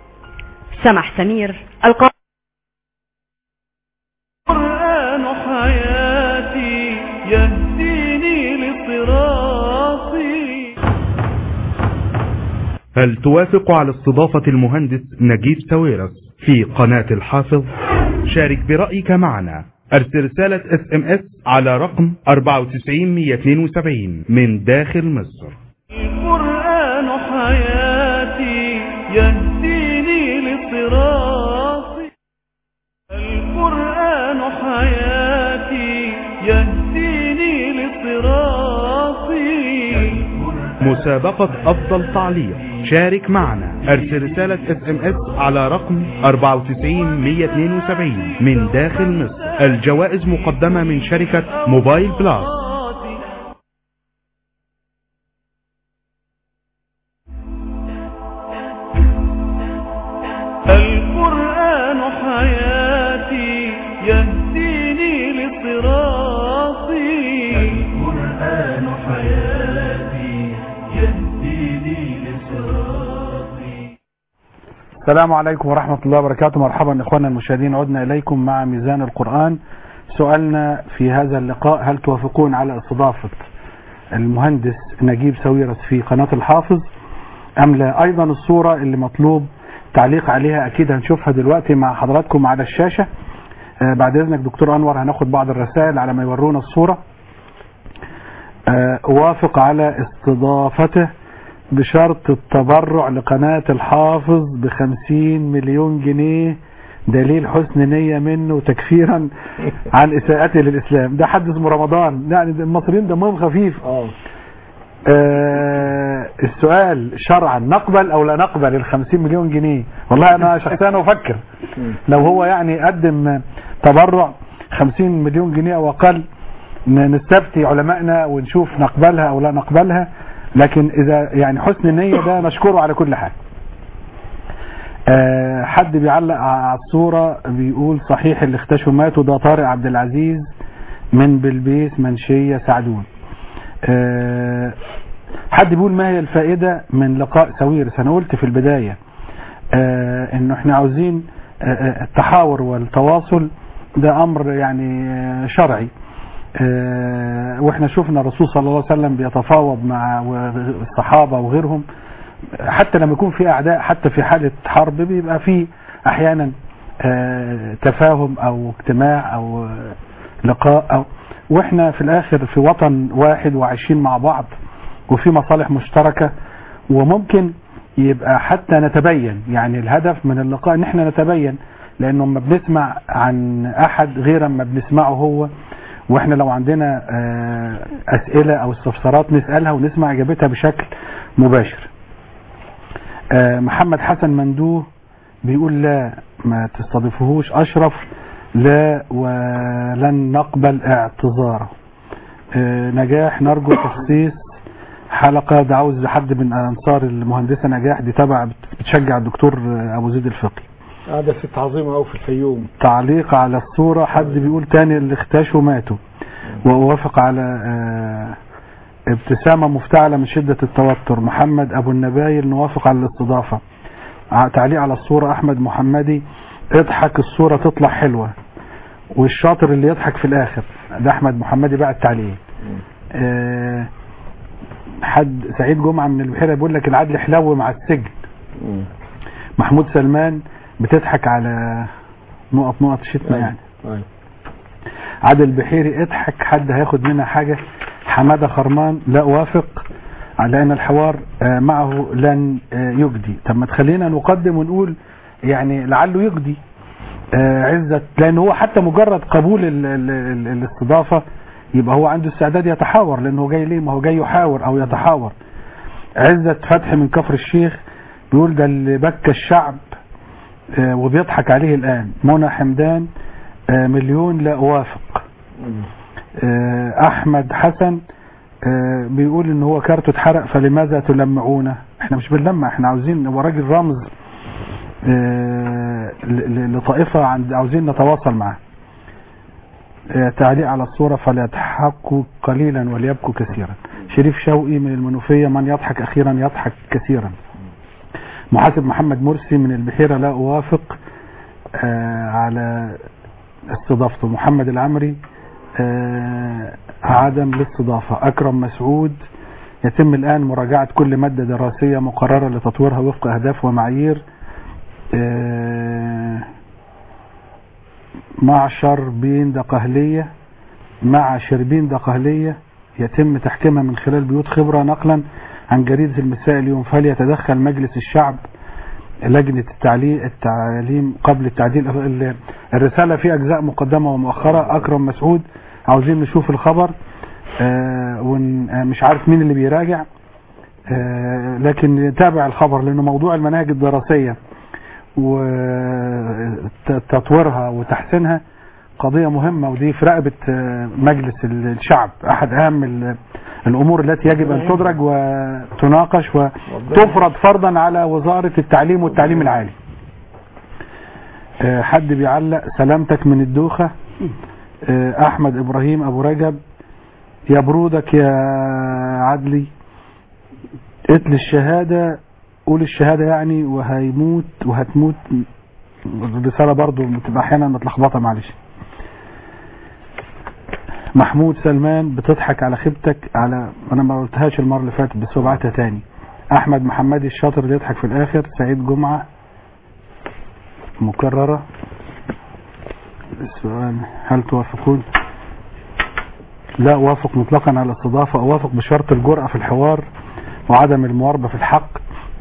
سمح سمير القائد القرآن حياتي يهديني لصراطي هل توافق على استضافة المهندس نجيب ساويرس في قناة الحافظ شارك برأيك معنا ارسل رسالة اس ام اس على رقم 94172 من داخل مصر القرآن حياتي يهديني لصراطي القرآن حياتي يهديني لصراطي مسابقة أفضل تعليق شارك معنا ارسل رسالة اس ام اس على رقم 94172 من داخل مصر الجوائز مقدمة من شركة موبايل بلاس حياتي يهديني لصراطي القرآن حياتي يهديني لصراطي السلام عليكم ورحمة الله وبركاته مرحبا إخواننا المشاهدين عدنا إليكم مع ميزان القرآن سؤالنا في هذا اللقاء هل توافقون على استضافة المهندس نجيب ساويرس في قناة الحافظ أم لا أيضا الصورة اللي مطلوب تعليق عليها أكيد هنشوفها دلوقتي مع حضراتكم على الشاشة آه، بعد إذنك دكتور أنور هناخد بعض الرسائل على ما يورونا الصورة آه، أوافق على استضافته بشرط التبرع لقناة الحافظ بخمسين مليون جنيه دليل حسن نية منه تكفيرا عن إساءته للإسلام ده حد اسمه رمضان يعني ده المصريين دمهم خفيف آه السؤال شرعا نقبل أو لا نقبل الخمسين مليون جنيه والله أنا شخصيا أفكر لو هو يعني قدم تبرع خمسين مليون جنيه أو أقل ن- نستفتي علمائنا ونشوف نقبلها أو لا نقبلها لكن إذا يعني حسن النية ده نشكره على كل حال آه، حد بيعلق على الصورة بيقول صحيح اللي اختشوا ماتوا ده طارق عبد العزيز من بلبيس منشية سعدون آه، حد بيقول ما هي الفائدة من لقاء ساويرس انا قلت في البداية آه، انه احنا عاوزين آه، آه، التحاور والتواصل ده امر يعني آه، شرعي آه، واحنا شفنا الرسول صلى الله عليه وسلم بيتفاوض مع الصحابة وغيرهم حتى لما يكون في اعداء حتى في حالة حرب بيبقى في احيانا آه، تفاهم او اجتماع او آه، لقاء او واحنا في الاخر في وطن واحد وعايشين مع بعض وفي مصالح مشتركة وممكن يبقى حتى نتبين يعني الهدف من اللقاء ان احنا نتبين لانه لما بنسمع عن احد غير ما بنسمعه هو واحنا لو عندنا آه، اسئلة او استفسارات نسألها ونسمع اجابتها بشكل مباشر آه، محمد حسن مندوه بيقول لا ما تستضيفوهوش اشرف لا ولن نقبل اعتذاره آه، نجاح نرجو تخصيص حلقة ده عاوز حد من انصار المهندسة نجاح دي تبع بتشجع الدكتور آه، ابو زيد الفقي هذا ست عظيمة أو في الفيوم تعليق على الصورة حد بيقول تاني اللي اختشوا ماتوا وأوافق على آه، ابتسامة مفتعلة من شدة التوتر محمد أبو النبايل نوافق على الاستضافة ع- تعليق على الصورة أحمد محمدي اضحك الصورة تطلع حلوة والشاطر اللي يضحك في الآخر ده أحمد محمدي بقى التعليق آه، حد سعيد جمعة من البحيرة بيقول لك العدل حلو مع السجن محمود سلمان بتضحك على نقط نقط شتمة يعني أيوة. عادل بحيري اضحك حد هياخد منها حاجة حمادة خرمان لا اوافق على ان الحوار آه، معه لن آه، يجدي طب ما تخلينا نقدم ونقول يعني لعله يجدي آه، عزت لان هو حتى مجرد قبول ال ال ال الاستضافة يبقى هو عنده استعداد يتحاور لانه هو جاي ليه ما هو جاي يحاور او يتحاور عزت فتحي من كفر الشيخ بيقول ده اللي بكى الشعب آه، وبيضحك عليه الآن منى حمدان آه، مليون لا أوافق آه، أحمد حسن آه، بيقول إن هو كارته اتحرق فلماذا تلمعونه احنا مش بنلمع احنا عاوزين هو راجل رمز آه، ل- ل- لطائفة عند عاوزين نتواصل معاه آه، تعليق على الصورة فليضحكوا قليلا وليبكوا كثيرا شريف شوقي من المنوفية من يضحك أخيرا يضحك كثيرا محاسب محمد مرسي من البحيرة لا أوافق آه على استضافته محمد العمري آه عدم الاستضافة أكرم مسعود يتم الآن مراجعة كل مادة دراسية مقررة لتطويرها وفق أهداف ومعايير آه مع شربين دقهلية مع شربين دقهلية يتم تحكيمها من خلال بيوت خبرة نقلا عن جريدة المساء اليوم فليتدخل مجلس الشعب لجنة التعليم, التعليم قبل التعديل ال- الرسالة في أجزاء مقدمة ومؤخرة أكرم مسعود عاوزين نشوف الخبر آه، ون- آه، مش عارف مين اللي بيراجع آه، لكن نتابع الخبر لأنه موضوع المناهج الدراسية وتطويرها وتحسينها قضية مهمة ودي في رقبة آه، مجلس الشعب أحد أهم ال- الأمور التي يجب أن تدرج وتناقش وتفرض فرضا على وزارة التعليم والتعليم العالي آه، حد بيعلق سلامتك من الدوخة آه، احمد ابراهيم ابو رجب يا برودك يا عدلي قتل الشهادة قول الشهادة يعني وهيموت وهتموت الرسالة برضو بتبقى احيانا متلخبطة معلش محمود سلمان بتضحك على خيبتك على انا ما قلتهاش المرة اللي فاتت بس هو بعتها تاني احمد محمدي الشاطر اللي يضحك في الاخر سعيد جمعة مكررة السؤال هل توافقون لا اوافق مطلقا على الاستضافة اوافق بشرط الجرأة في الحوار وعدم المواربة في الحق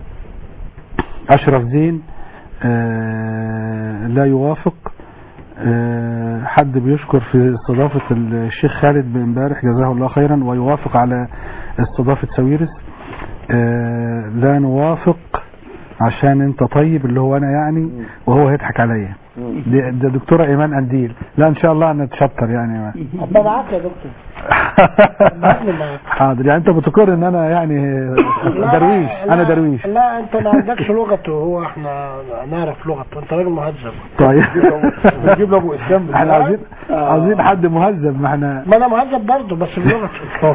اشرف زين آه لا يوافق آه حد بيشكر في استضافة الشيخ خالد بامبارح جزاه الله خيرا ويوافق على استضافة سويرس آه لا نوافق عشان انت طيب اللي هو انا يعني وهو هيضحك عليا دي- ده دكتورة ايمان قنديل لا ان شاء الله نتشطر يعني ابقى معاك يا دكتور بعتني معاك. حاضر يعني انت بتقر ان انا يعني لا، درويش لا، انا درويش لا انت ما عندكش لغته هو احنا نعرف لغته انت راجل مهذب طيب بتجيب له ابو اسلام احنا عاوزين عاوزين حد مهذب ما احنا ما انا مهذب برضه بس بلغته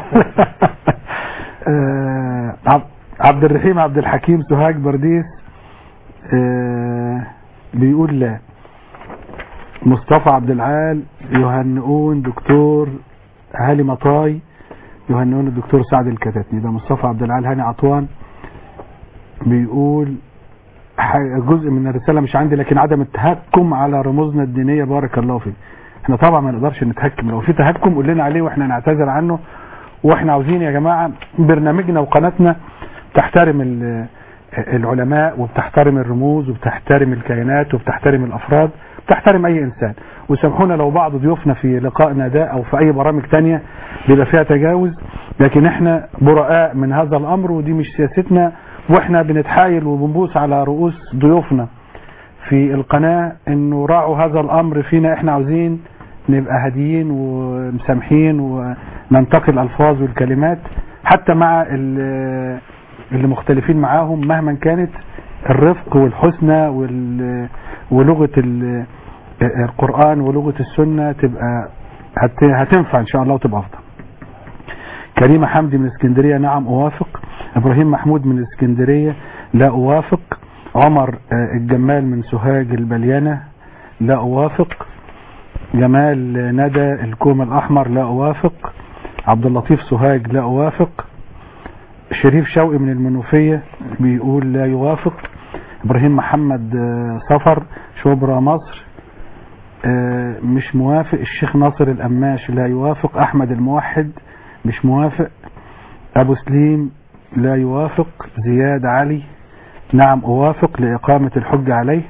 آه، عب- عبد الرحيم عبد الحكيم سوهاج برديس آه، بيقول لا مصطفى عبد العال يهنئون دكتور هاني مطاي يهنئون الدكتور سعد الكتاتني ده مصطفى عبد العال هاني عطوان بيقول ح- جزء من الرسالة مش عندي لكن عدم التهكم على رموزنا الدينية بارك الله فيك احنا طبعا ما نقدرش نتهكم لو في تهكم قول لنا عليه واحنا نعتذر عنه واحنا عاوزين يا جماعة برنامجنا وقناتنا تحترم ال- العلماء وبتحترم الرموز وبتحترم الكيانات وبتحترم الافراد بتحترم اي انسان وسامحونا لو بعض ضيوفنا في لقائنا ده او في اي برامج تانية بيبقى فيها تجاوز لكن احنا براء من هذا الامر ودي مش سياستنا واحنا بنتحايل وبنبوس على رؤوس ضيوفنا في القناة انه راعوا هذا الامر فينا احنا عاوزين نبقى هاديين ومسامحين وننتقي الالفاظ والكلمات حتى مع ال- اللي مختلفين معاهم مهما كانت الرفق والحسنى وال- ولغة ال- القرآن ولغة السنة تبقى هت- هتنفع ان شاء الله وتبقى افضل كريمة حمدي من اسكندرية نعم اوافق ابراهيم محمود من اسكندرية لا اوافق عمر آه، الجمال من سوهاج البليانة لا اوافق جمال ندى الكوم الاحمر لا اوافق عبد اللطيف سوهاج لا اوافق شريف شوقي من المنوفية بيقول لا يوافق ابراهيم محمد آه، صفر شبرا مصر آه، مش موافق الشيخ ناصر القماش لا يوافق احمد الموحد مش موافق ابو سليم لا يوافق زياد علي نعم اوافق لاقامة الحج عليه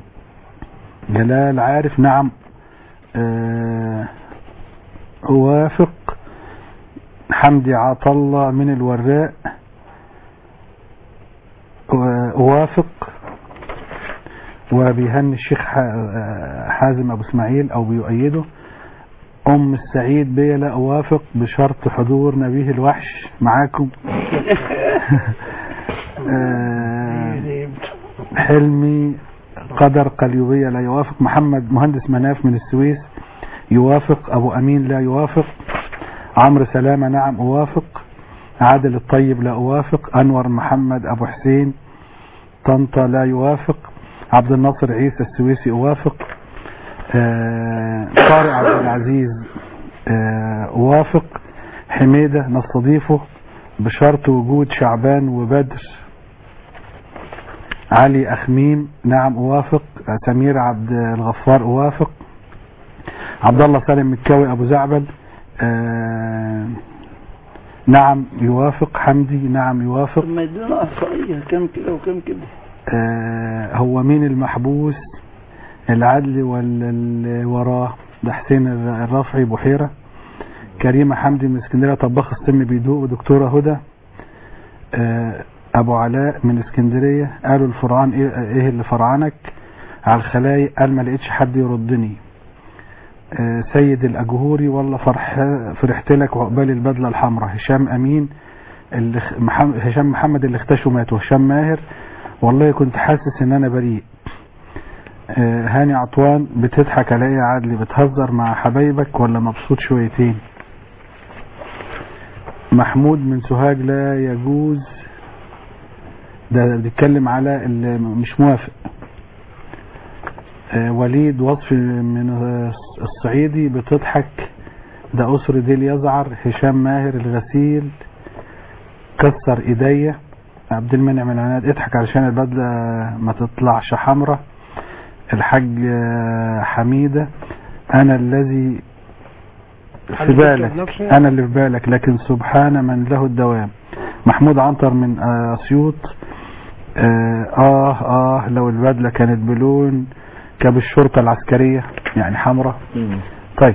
جلال عارف نعم آه، اوافق حمدي عطلة من الوراء آه، اوافق وبيهني الشيخ ح- آه، حازم ابو اسماعيل او بيؤيده ام السعيد بيا لا اوافق بشرط حضور نبيه الوحش معاكم آه، حلمي قدر قليوبية لا يوافق محمد مهندس مناف من السويس يوافق ابو امين لا يوافق عمرو سلامة نعم اوافق عادل الطيب لا اوافق انور محمد ابو حسين طنطا لا يوافق عبد الناصر عيسى السويسي اوافق آه، طارق عبد العزيز آه، اوافق حميدة نستضيفه بشرط وجود شعبان وبدر علي أخميم نعم أوافق سمير عبد الغفار أوافق عبد الله سالم مكاوي أبو زعبل آه نعم يوافق حمدي نعم يوافق ثم يدونا احصائيه كم كده وكم كده آه هو مين المحبوس العدل ولا اللي وراه ده حسين الرافعي بحيرة كريمة حمدي من اسكندرية طباخ السم بيدوق ودكتورة هدى آه ابو علاء من اسكندرية قالوا الفرعان ايه, إيه اللي فرعنك على الخلايق قال ما لقيتش حد يردني آه سيد الاجهوري والله فرح فرحت لك وعقبال البدلة الحمراء هشام امين اللي خ- محمد هشام محمد اللي اختشوا مات وهشام ماهر والله كنت حاسس ان انا بريء آه، هاني عطوان بتضحك على ايه يا عدلي بتهزر مع حبايبك ولا مبسوط شويتين محمود من سوهاج لا يجوز ده بيتكلم على اللي مش موافق آه، وليد وصفي من الص- الصعيدي بتضحك ده أسر ديل يزعر هشام ماهر الغسيل كسر ايديا عبد المنعم العناد اضحك علشان البدلة ما تطلعش حمرة الحاج آه، حميدة انا الذي في حد بالك يكتب نفسه؟ انا اللي في بالك لكن سبحان من له الدوام محمود عنتر من آه، اسيوط آه, اه اه لو البدلة كانت بلون كاب الشرطة العسكرية يعني حمرة طيب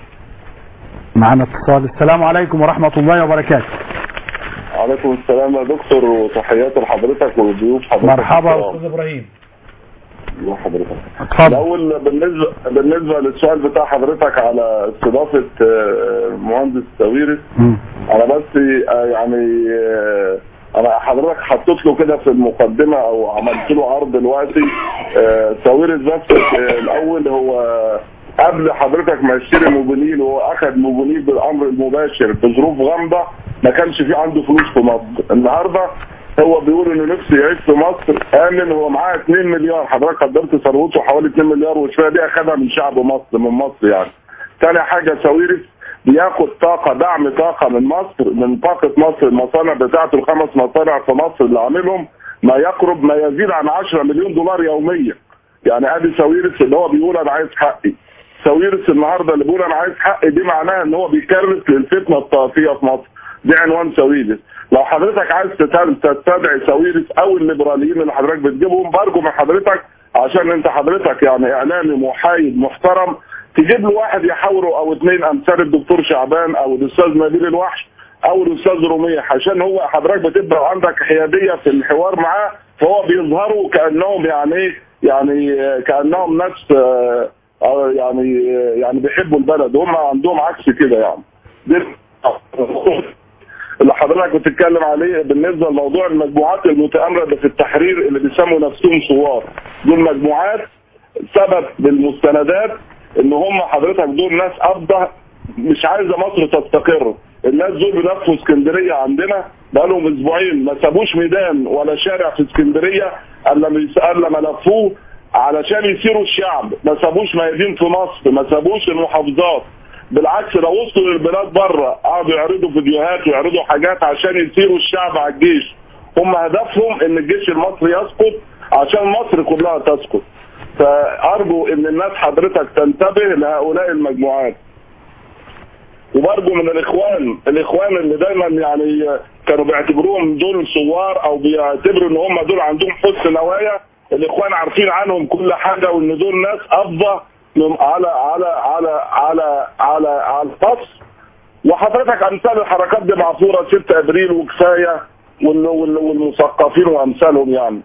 معنا اتصال السلام عليكم ورحمة الله وبركاته عليكم السلام يا دكتور وتحياتي لحضرتك وضيوف حضرتك مرحبا الكرام. استاذ ابراهيم الله حضرتك اتفضل الاول بالنسبه بالنسبه للسؤال بتاع حضرتك على استضافه آه، المهندس ساويرس مم. انا بس آه، يعني آه، انا حضرتك حطيت له كده في المقدمه او عملت له عرض دلوقتي آه، ساويرس بس آه، الاول هو قبل حضرتك ما يشتري موبينيل هو اخذ موبينيل بالامر المباشر بظروف غامضه ما كانش في عنده فلوس في مصر النهارده هو بيقول انه نفسه يعيش في مصر امن هو معاه 2 مليار حضرتك قدرت ثروته حوالي 2 مليار وشويه دي اخذها من شعب مصر من مصر يعني تاني حاجه ساويرس بياخد طاقه دعم طاقه من مصر من طاقه مصر المصانع بتاعته الخمس مصانع في مصر اللي عاملهم ما يقرب ما يزيد عن 10 مليون دولار يوميا يعني ادي ساويرس اللي هو بيقول انا عايز حقي ساويرس النهارده اللي بيقول انا عايز حقي دي معناها ان هو بيكرس للفتنه الطائفيه في مصر دي عنوان ساويرس لو حضرتك عايز تت- تستدعي ساويرس او الليبراليين اللي حضرتك بتجيبهم برجو من حضرتك عشان انت حضرتك يعني اعلامي محايد محترم تجيب له واحد يحاوره او اثنين امثال الدكتور شعبان او الاستاذ نبيل الوحش او الاستاذ رميح عشان هو حضرتك بتبقى عندك حياديه في الحوار معاه فهو بيظهروا كانهم يعني ايه يعني آه، كانهم ناس آه، آه، يعني آه، يعني بيحبوا البلد هم عندهم عكس كده يعني دي اللي حضرتك بتتكلم عليه بالنسبه لموضوع المجموعات المتآمره اللي في التحرير اللي بيسموا نفسهم ثوار دول مجموعات ثبت بالمستندات ان هم حضرتك دول ناس افضل مش عايزه مصر تستقر الناس دول بيلفوا اسكندريه عندنا بقالهم اسبوعين ما سابوش ميدان ولا شارع في اسكندريه الا ما يس- الا ما لفوه علشان يثيروا الشعب ما سابوش ميادين في مصر ما سابوش المحافظات بالعكس لو وصلوا للبلاد بره قعدوا يعرضوا فيديوهات ويعرضوا حاجات عشان يثيروا الشعب على الجيش هم هدفهم ان الجيش المصري يسقط عشان مصر كلها تسقط فارجو ان الناس حضرتك تنتبه لهؤلاء المجموعات وبرجو من الاخوان الاخوان اللي دايما يعني كانوا بيعتبروهم دول ثوار او بيعتبروا ان هم دول عندهم حسن نوايا الاخوان عارفين عنهم كل حاجه وان دول ناس افضل من على على على على على على الفصل وحضرتك امثال الحركات دي معصوره 6 ابريل وكفايه وال- وال- والمثقفين وامثالهم يعني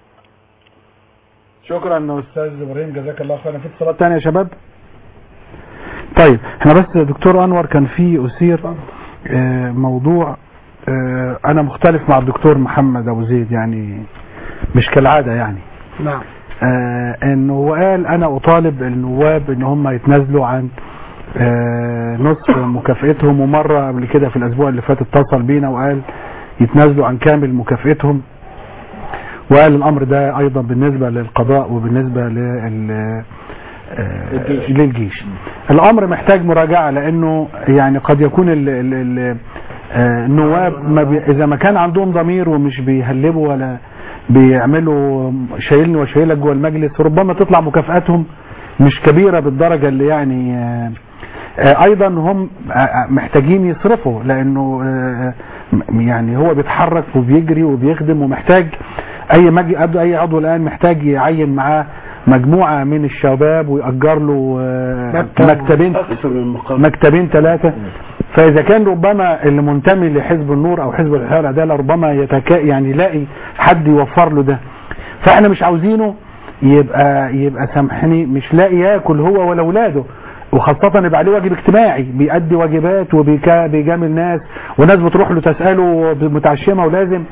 شكرا استاذ ابراهيم جزاك الله خيرا في اتصالات تانية يا شباب طيب احنا بس دكتور انور كان في اثير آه، موضوع آه، انا مختلف مع الدكتور محمد ابو زيد يعني مش كالعاده يعني نعم آه، انه هو قال انا اطالب النواب ان هم يتنازلوا عن آه، نصف مكافئتهم ومره قبل كده في الاسبوع اللي فات اتصل بينا وقال يتنازلوا عن كامل مكافئتهم وقال الامر ده ايضا بالنسبه للقضاء وبالنسبه لل آه، للجيش الامر محتاج مراجعه لانه يعني قد يكون ال ال ال آه، النواب ما بي اذا ما كان عندهم ضمير ومش بيهلبوا ولا بيعملوا شايلني وشايلك جوه المجلس ربما تطلع مكافاتهم مش كبيره بالدرجه اللي يعني آه، آه، ايضا هم آه، آه، محتاجين يصرفوا لانه آه، م- يعني هو بيتحرك وبيجري وبيخدم ومحتاج اي مج... اي عضو الان محتاج يعين معاه مجموعه من الشباب ويأجر له آه، مكتب. مكتبين اكثر من مقام مكتبين ثلاثة فإذا كان ربما اللي منتمي لحزب النور أو حزب الحياة والعدالة ربما يتكا يعني يلاقي حد يوفر له ده فإحنا مش عاوزينه يبقى يبقى سامحني مش لاقي ياكل هو ولا أولاده وخاصة يبقى عليه واجب اجتماعي بيأدي واجبات وبيجامل ناس وناس بتروح له تسأله متعشمة ولازم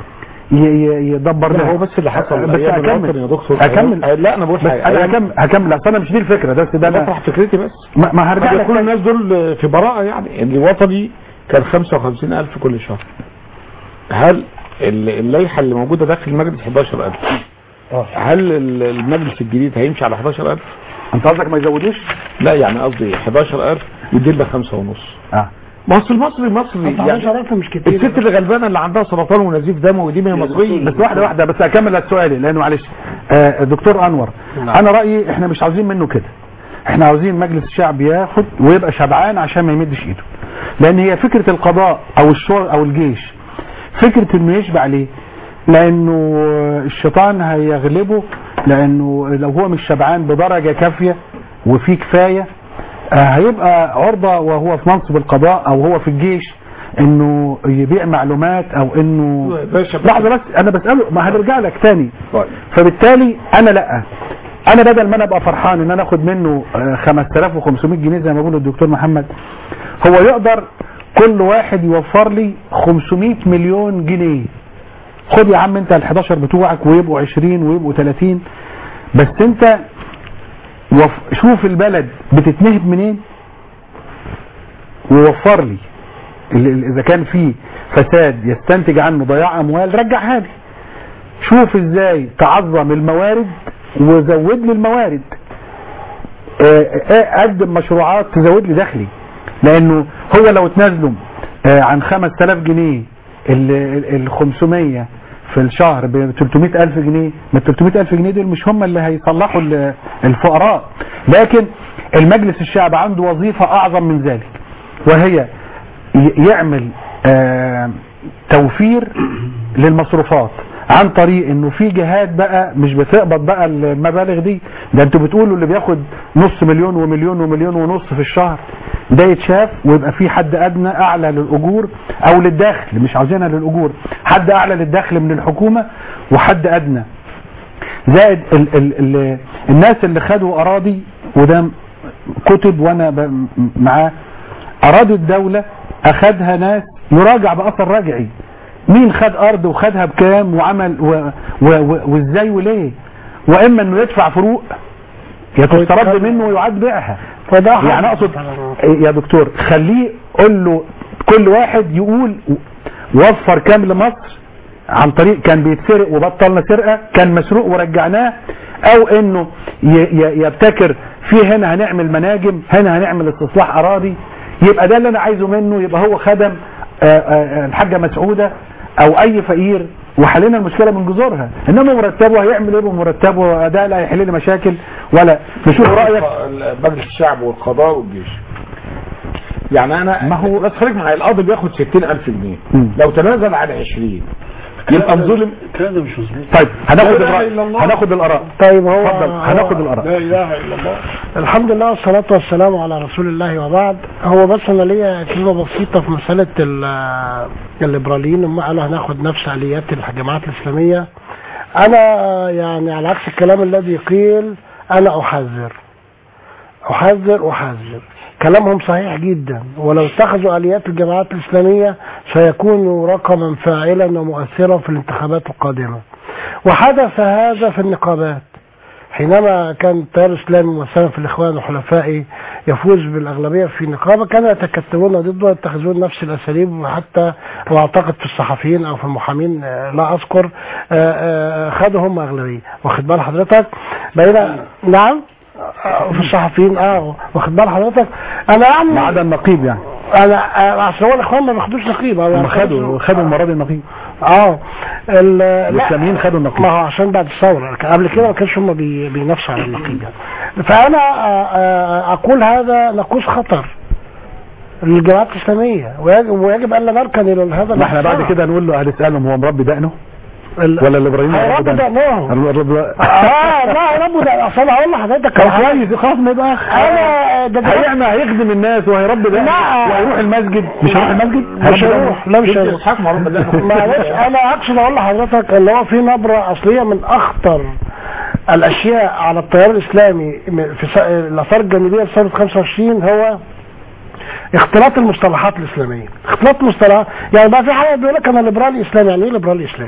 ي- ي- يدبر لا لها هو بس اللي حصل بس أيام الوطن اكمل يا دكتور اكمل أيام- لا انا بقول بس حاجة. انا أيام- هكمل هكمل اصل انا مش دي الفكره ده ده انا بطرح فكرتي بس ما ما هرجع قد لك يكون تاني. الناس دول في براءة يعني اللي وطني كان 55000 كل شهر هل ال- اللائحة اللي موجودة داخل المجلس 11000 هل ال- المجلس الجديد هيمشي على 11000 انت قصدك ما يزودوش لا يعني قصدي 11000 يدي لك خمسة ونص اه ما اصل المصري مصري يعني 11000 مش كتير الست اللي غلبانه اللي عندها سرطان ونزيف دموي دي ما هي مصريه بس واحده واحده بس اكمل لك سؤالي لانه معلش آه دكتور انور نعم. انا رايي احنا مش عاوزين منه كده احنا عاوزين مجلس الشعب ياخد ويبقى شبعان عشان ما يمدش ايده لان هي فكره القضاء او الشرطه او الجيش فكره انه يشبع ليه لانه الشيطان هيغلبه لانه لو هو مش شبعان بدرجه كافيه وفي كفايه آه، هيبقى عرضه وهو في منصب القضاء او هو في الجيش انه يبيع معلومات او انه باشا لحظه بس انا بساله ما هنرجع لك تاني طيب. فبالتالي انا لا انا بدل ما انا ابقى فرحان ان انا اخد منه آه، 5500 جنيه زي ما بيقول الدكتور محمد هو يقدر كل واحد يوفر لي 500 مليون جنيه خد يا عم انت ال 11 بتوعك ويبقوا 20 ويبقوا 30 بس انت وف... شوف البلد بتتنهب منين ووفر لي ال- ال- اذا كان في فساد يستنتج عنه ضياع اموال رجعها لي شوف ازاي تعظم الموارد وزود لي الموارد آه، آه، قدم مشروعات تزود لي دخلي لانه هو لو اتنازلوا آه، عن 5000 جنيه ال ال- ال 500 في الشهر ب 300 ألف جنيه ما 300 ألف جنيه دول مش هم اللي هيصلحوا ال- الفقراء لكن المجلس الشعب عنده وظيفة أعظم من ذلك وهي ي- يعمل آه، توفير للمصروفات عن طريق انه في جهات بقى مش بتقبض بقى المبالغ دي ده انتوا بتقولوا اللي بياخد نص مليون ومليون ومليون ونص في الشهر ده يتشاف ويبقى في حد ادنى اعلى للاجور او للدخل مش عاوزينها للاجور حد اعلى للدخل من الحكومه وحد ادنى زائد ال ال ال الناس اللي خدوا اراضي وده كتب وانا ب- معاه اراضي الدوله اخدها ناس يراجع باثر رجعي مين خد ارض وخدها بكام وعمل و و و وازاي وليه واما انه يدفع فروق يا تسترد منه ويعاد بيعها فده يعني اقصد يا دكتور خليه قول له كل واحد يقول وفر كام لمصر عن طريق كان بيتسرق وبطلنا سرقه كان مسروق ورجعناه او انه ي- ي- يبتكر في هنا هنعمل مناجم هنا هنعمل استصلاح اراضي يبقى ده اللي انا عايزه منه يبقى هو خدم آه، آه، الحاجه مسعوده او اي فقير وحلينا المشكله من جذورها انما مرتبه هيعمل ايه بمرتبه ده لا هيحل لي مشاكل ولا نشوف رايك مجلس الشعب والقضاء والجيش يعني انا ما هو بس خليك معايا القاضي بياخد 60000 جنيه مم. لو تنازل عن 20 يبقى نظلم الكلام ده مش مظبوط طيب هناخد لا إله الرأي إلا الله. هناخد الاراء طيب هو اتفضل هو- هناخد الاراء لا اله الا الله الحمد لله والصلاة والسلام على رسول الله وبعد هو بس انا ليا كلمة بسيطة في مسألة ال- الليبراليين هم قالوا هناخد نفس آليات الجماعات الإسلامية انا يعني على عكس الكلام الذي قيل انا احذر احذر احذر كلامهم صحيح جدا ولو اتخذوا اليات الجماعات الاسلاميه سيكونوا رقما فاعلا ومؤثرا في الانتخابات القادمه وحدث هذا في النقابات حينما كان التيار الاسلامي مثلا في الاخوان وحلفائه يفوز بالاغلبيه في نقابه كانوا يتكتلون ضده ويتخذون نفس الاساليب وحتى واعتقد في الصحفيين او في المحامين آه، لا اذكر آه، آه، خدوا هم اغلبيه واخد بال حضرتك بقينا نعم آه، في الصحفيين اه واخد بال حضرتك انا يعني ما عدا النقيب يعني انا آه، اصل هو الاخوان ما بياخدوش نقيب هم خدوا خدوا المره دي النقيب اه ال- لا الاسلاميين خدوا النقيب ما هو عشان بعد الثوره قبل كده ما كانش هم بي- بينافسوا على النقيب يعني فانا آه، آه، اقول هذا نقوص خطر للجماعات الاسلاميه ويجب, ويجب ان لا نركن الى هذا ما احنا بعد الاقتراع. كده نقول له هنسالهم هو مربي دقنه ال- ولا الابراهيم هيربوا دقنهم. الرب اه لا ربوا ده اصل أنا هقول لحضرتك طب على حاجة. كويس خلاص ما يبقى أخ. انا ده ده- هيعمل هيخدم الناس وهيربي دقنه لا. وهيروح المسجد مش هيروح المسجد مش هيربي هيروح لا مش هيروح اسحاق معروف بالله معلش انا اقصد اقول لحضرتك ان هو في نبره اصليه من اخطر الاشياء على التيار الاسلامي في س- الاثار الجانبيه لثوره 25 هو اختلاط المصطلحات الاسلاميه اختلاط المصطلحات يعني بقى في حاجه بيقول لك انا ليبرالي اسلامي يعني ايه ليبرالي اسلامي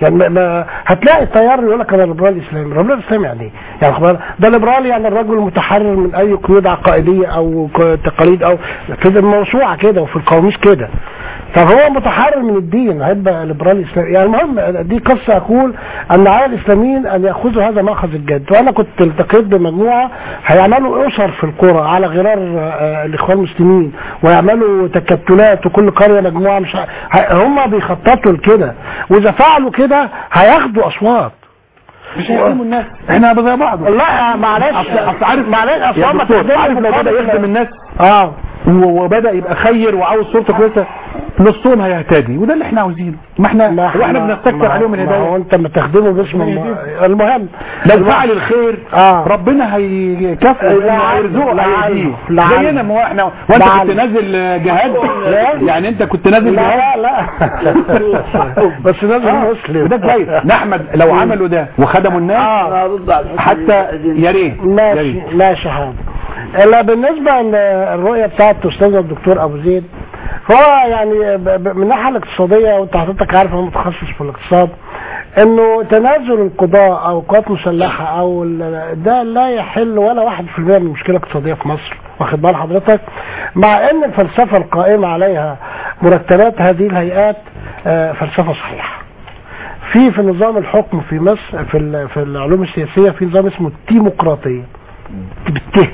يعني ما ما هتلاقي التيار يقول لك انا ليبرالي اسلامي ليبرالي اسلامي يعني ايه؟ يعني خبر ده ليبرالي يعني الرجل متحرر من اي قيود عقائديه او ك- تقاليد او في الموسوعه كده وفي القواميس كده طب هو متحرر من الدين هيبقى ليبرالي اسلامي يعني المهم دي قصه اقول ان على الاسلاميين ان ياخذوا هذا ماخذ الجد وانا كنت التقيت بمجموعه هيعملوا اسر في القرى على غرار آه، الاخوان المسلمين ويعملوا تكتلات وكل قريه مجموعه مش ه- ه- هم بيخططوا لكده واذا فعلوا كده هياخدوا اصوات مش هيخدموا الناس احنا زي بعض لا معلش اصل عارف معلش اصل يا هم دكتور تخدموا عارف لو بدا مقابل- يخدم الناس اه و- وبدا يبقى خير وعاوز صورته كويسه نصهم هيهتدي وده اللي احنا عاوزينه ما احنا هو احنا بنستكتر عليهم ما هو الهدايه انت ما تخدمه باسم الله المهم لو فعل الخير اه ربنا هيكافئه لا انه عنه، هيرزقه لا هيهديه عنه، لا عنه. زينا ما هو احنا وانت لا كنت عنه. نازل جهاد لا. يعني انت كنت نازل لا جهاد لا لا بس لازم آه، مسلم وده كويس نحمد لو عملوا ده وخدموا الناس آه. حتى يا ريت يا ماشي ريت. ماشي حاضر الا بالنسبه للرؤيه بتاعت استاذ الدكتور ابو زيد هو يعني ب- ب- من الناحيه الاقتصاديه وانت حضرتك عارف انا متخصص في الاقتصاد انه تنازل القضاء او قوات مسلحه او ال- ده لا يحل ولا واحد في المية من المشكله الاقتصاديه في مصر واخد بال حضرتك مع ان الفلسفه القائمه عليها مرتبات هذه الهيئات آه، فلسفه صحيحه في في نظام الحكم في مصر في ال- في العلوم السياسيه في نظام اسمه الديمقراطيه بالته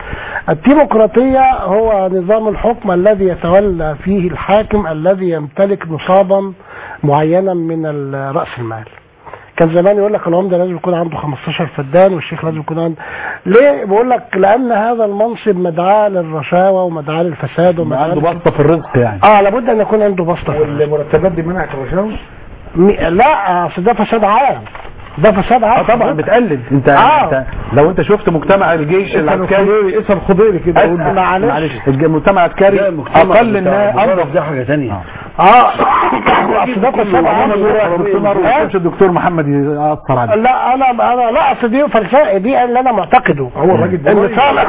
الديمقراطية هو نظام الحكم الذي يتولى فيه الحاكم الذي يمتلك نصابا معينا من ال- رأس المال كان زمان يقول لك العمده لازم يكون عنده 15 فدان والشيخ لازم يكون عنده ليه بقول لك لان هذا المنصب مدعاه للرشاوى ومدعاه للفساد ومدعاه عنده بسطه في الرزق يعني اه لابد ان يكون عنده بسطه في الرزق. والمرتبات دي منعت الرشاوى مي- لا اصل ده فساد عام ده فساد عام اه طبعا بتقلد انت, آه. انت لو انت شفت مجتمع الجيش العسكري اسم خضيري كده أقول أقول معلش. معلش المجتمع العسكري لا، المجتمع اقل بتاع الناس المبارك انظف ده حاجه ثانيه اه اصل ده فساد عام آه. مش الدكتور محمد يأثر عليه لا انا انا لا اصل دي فلسفه دي اللي انا معتقده هو الراجل ده ان فعلا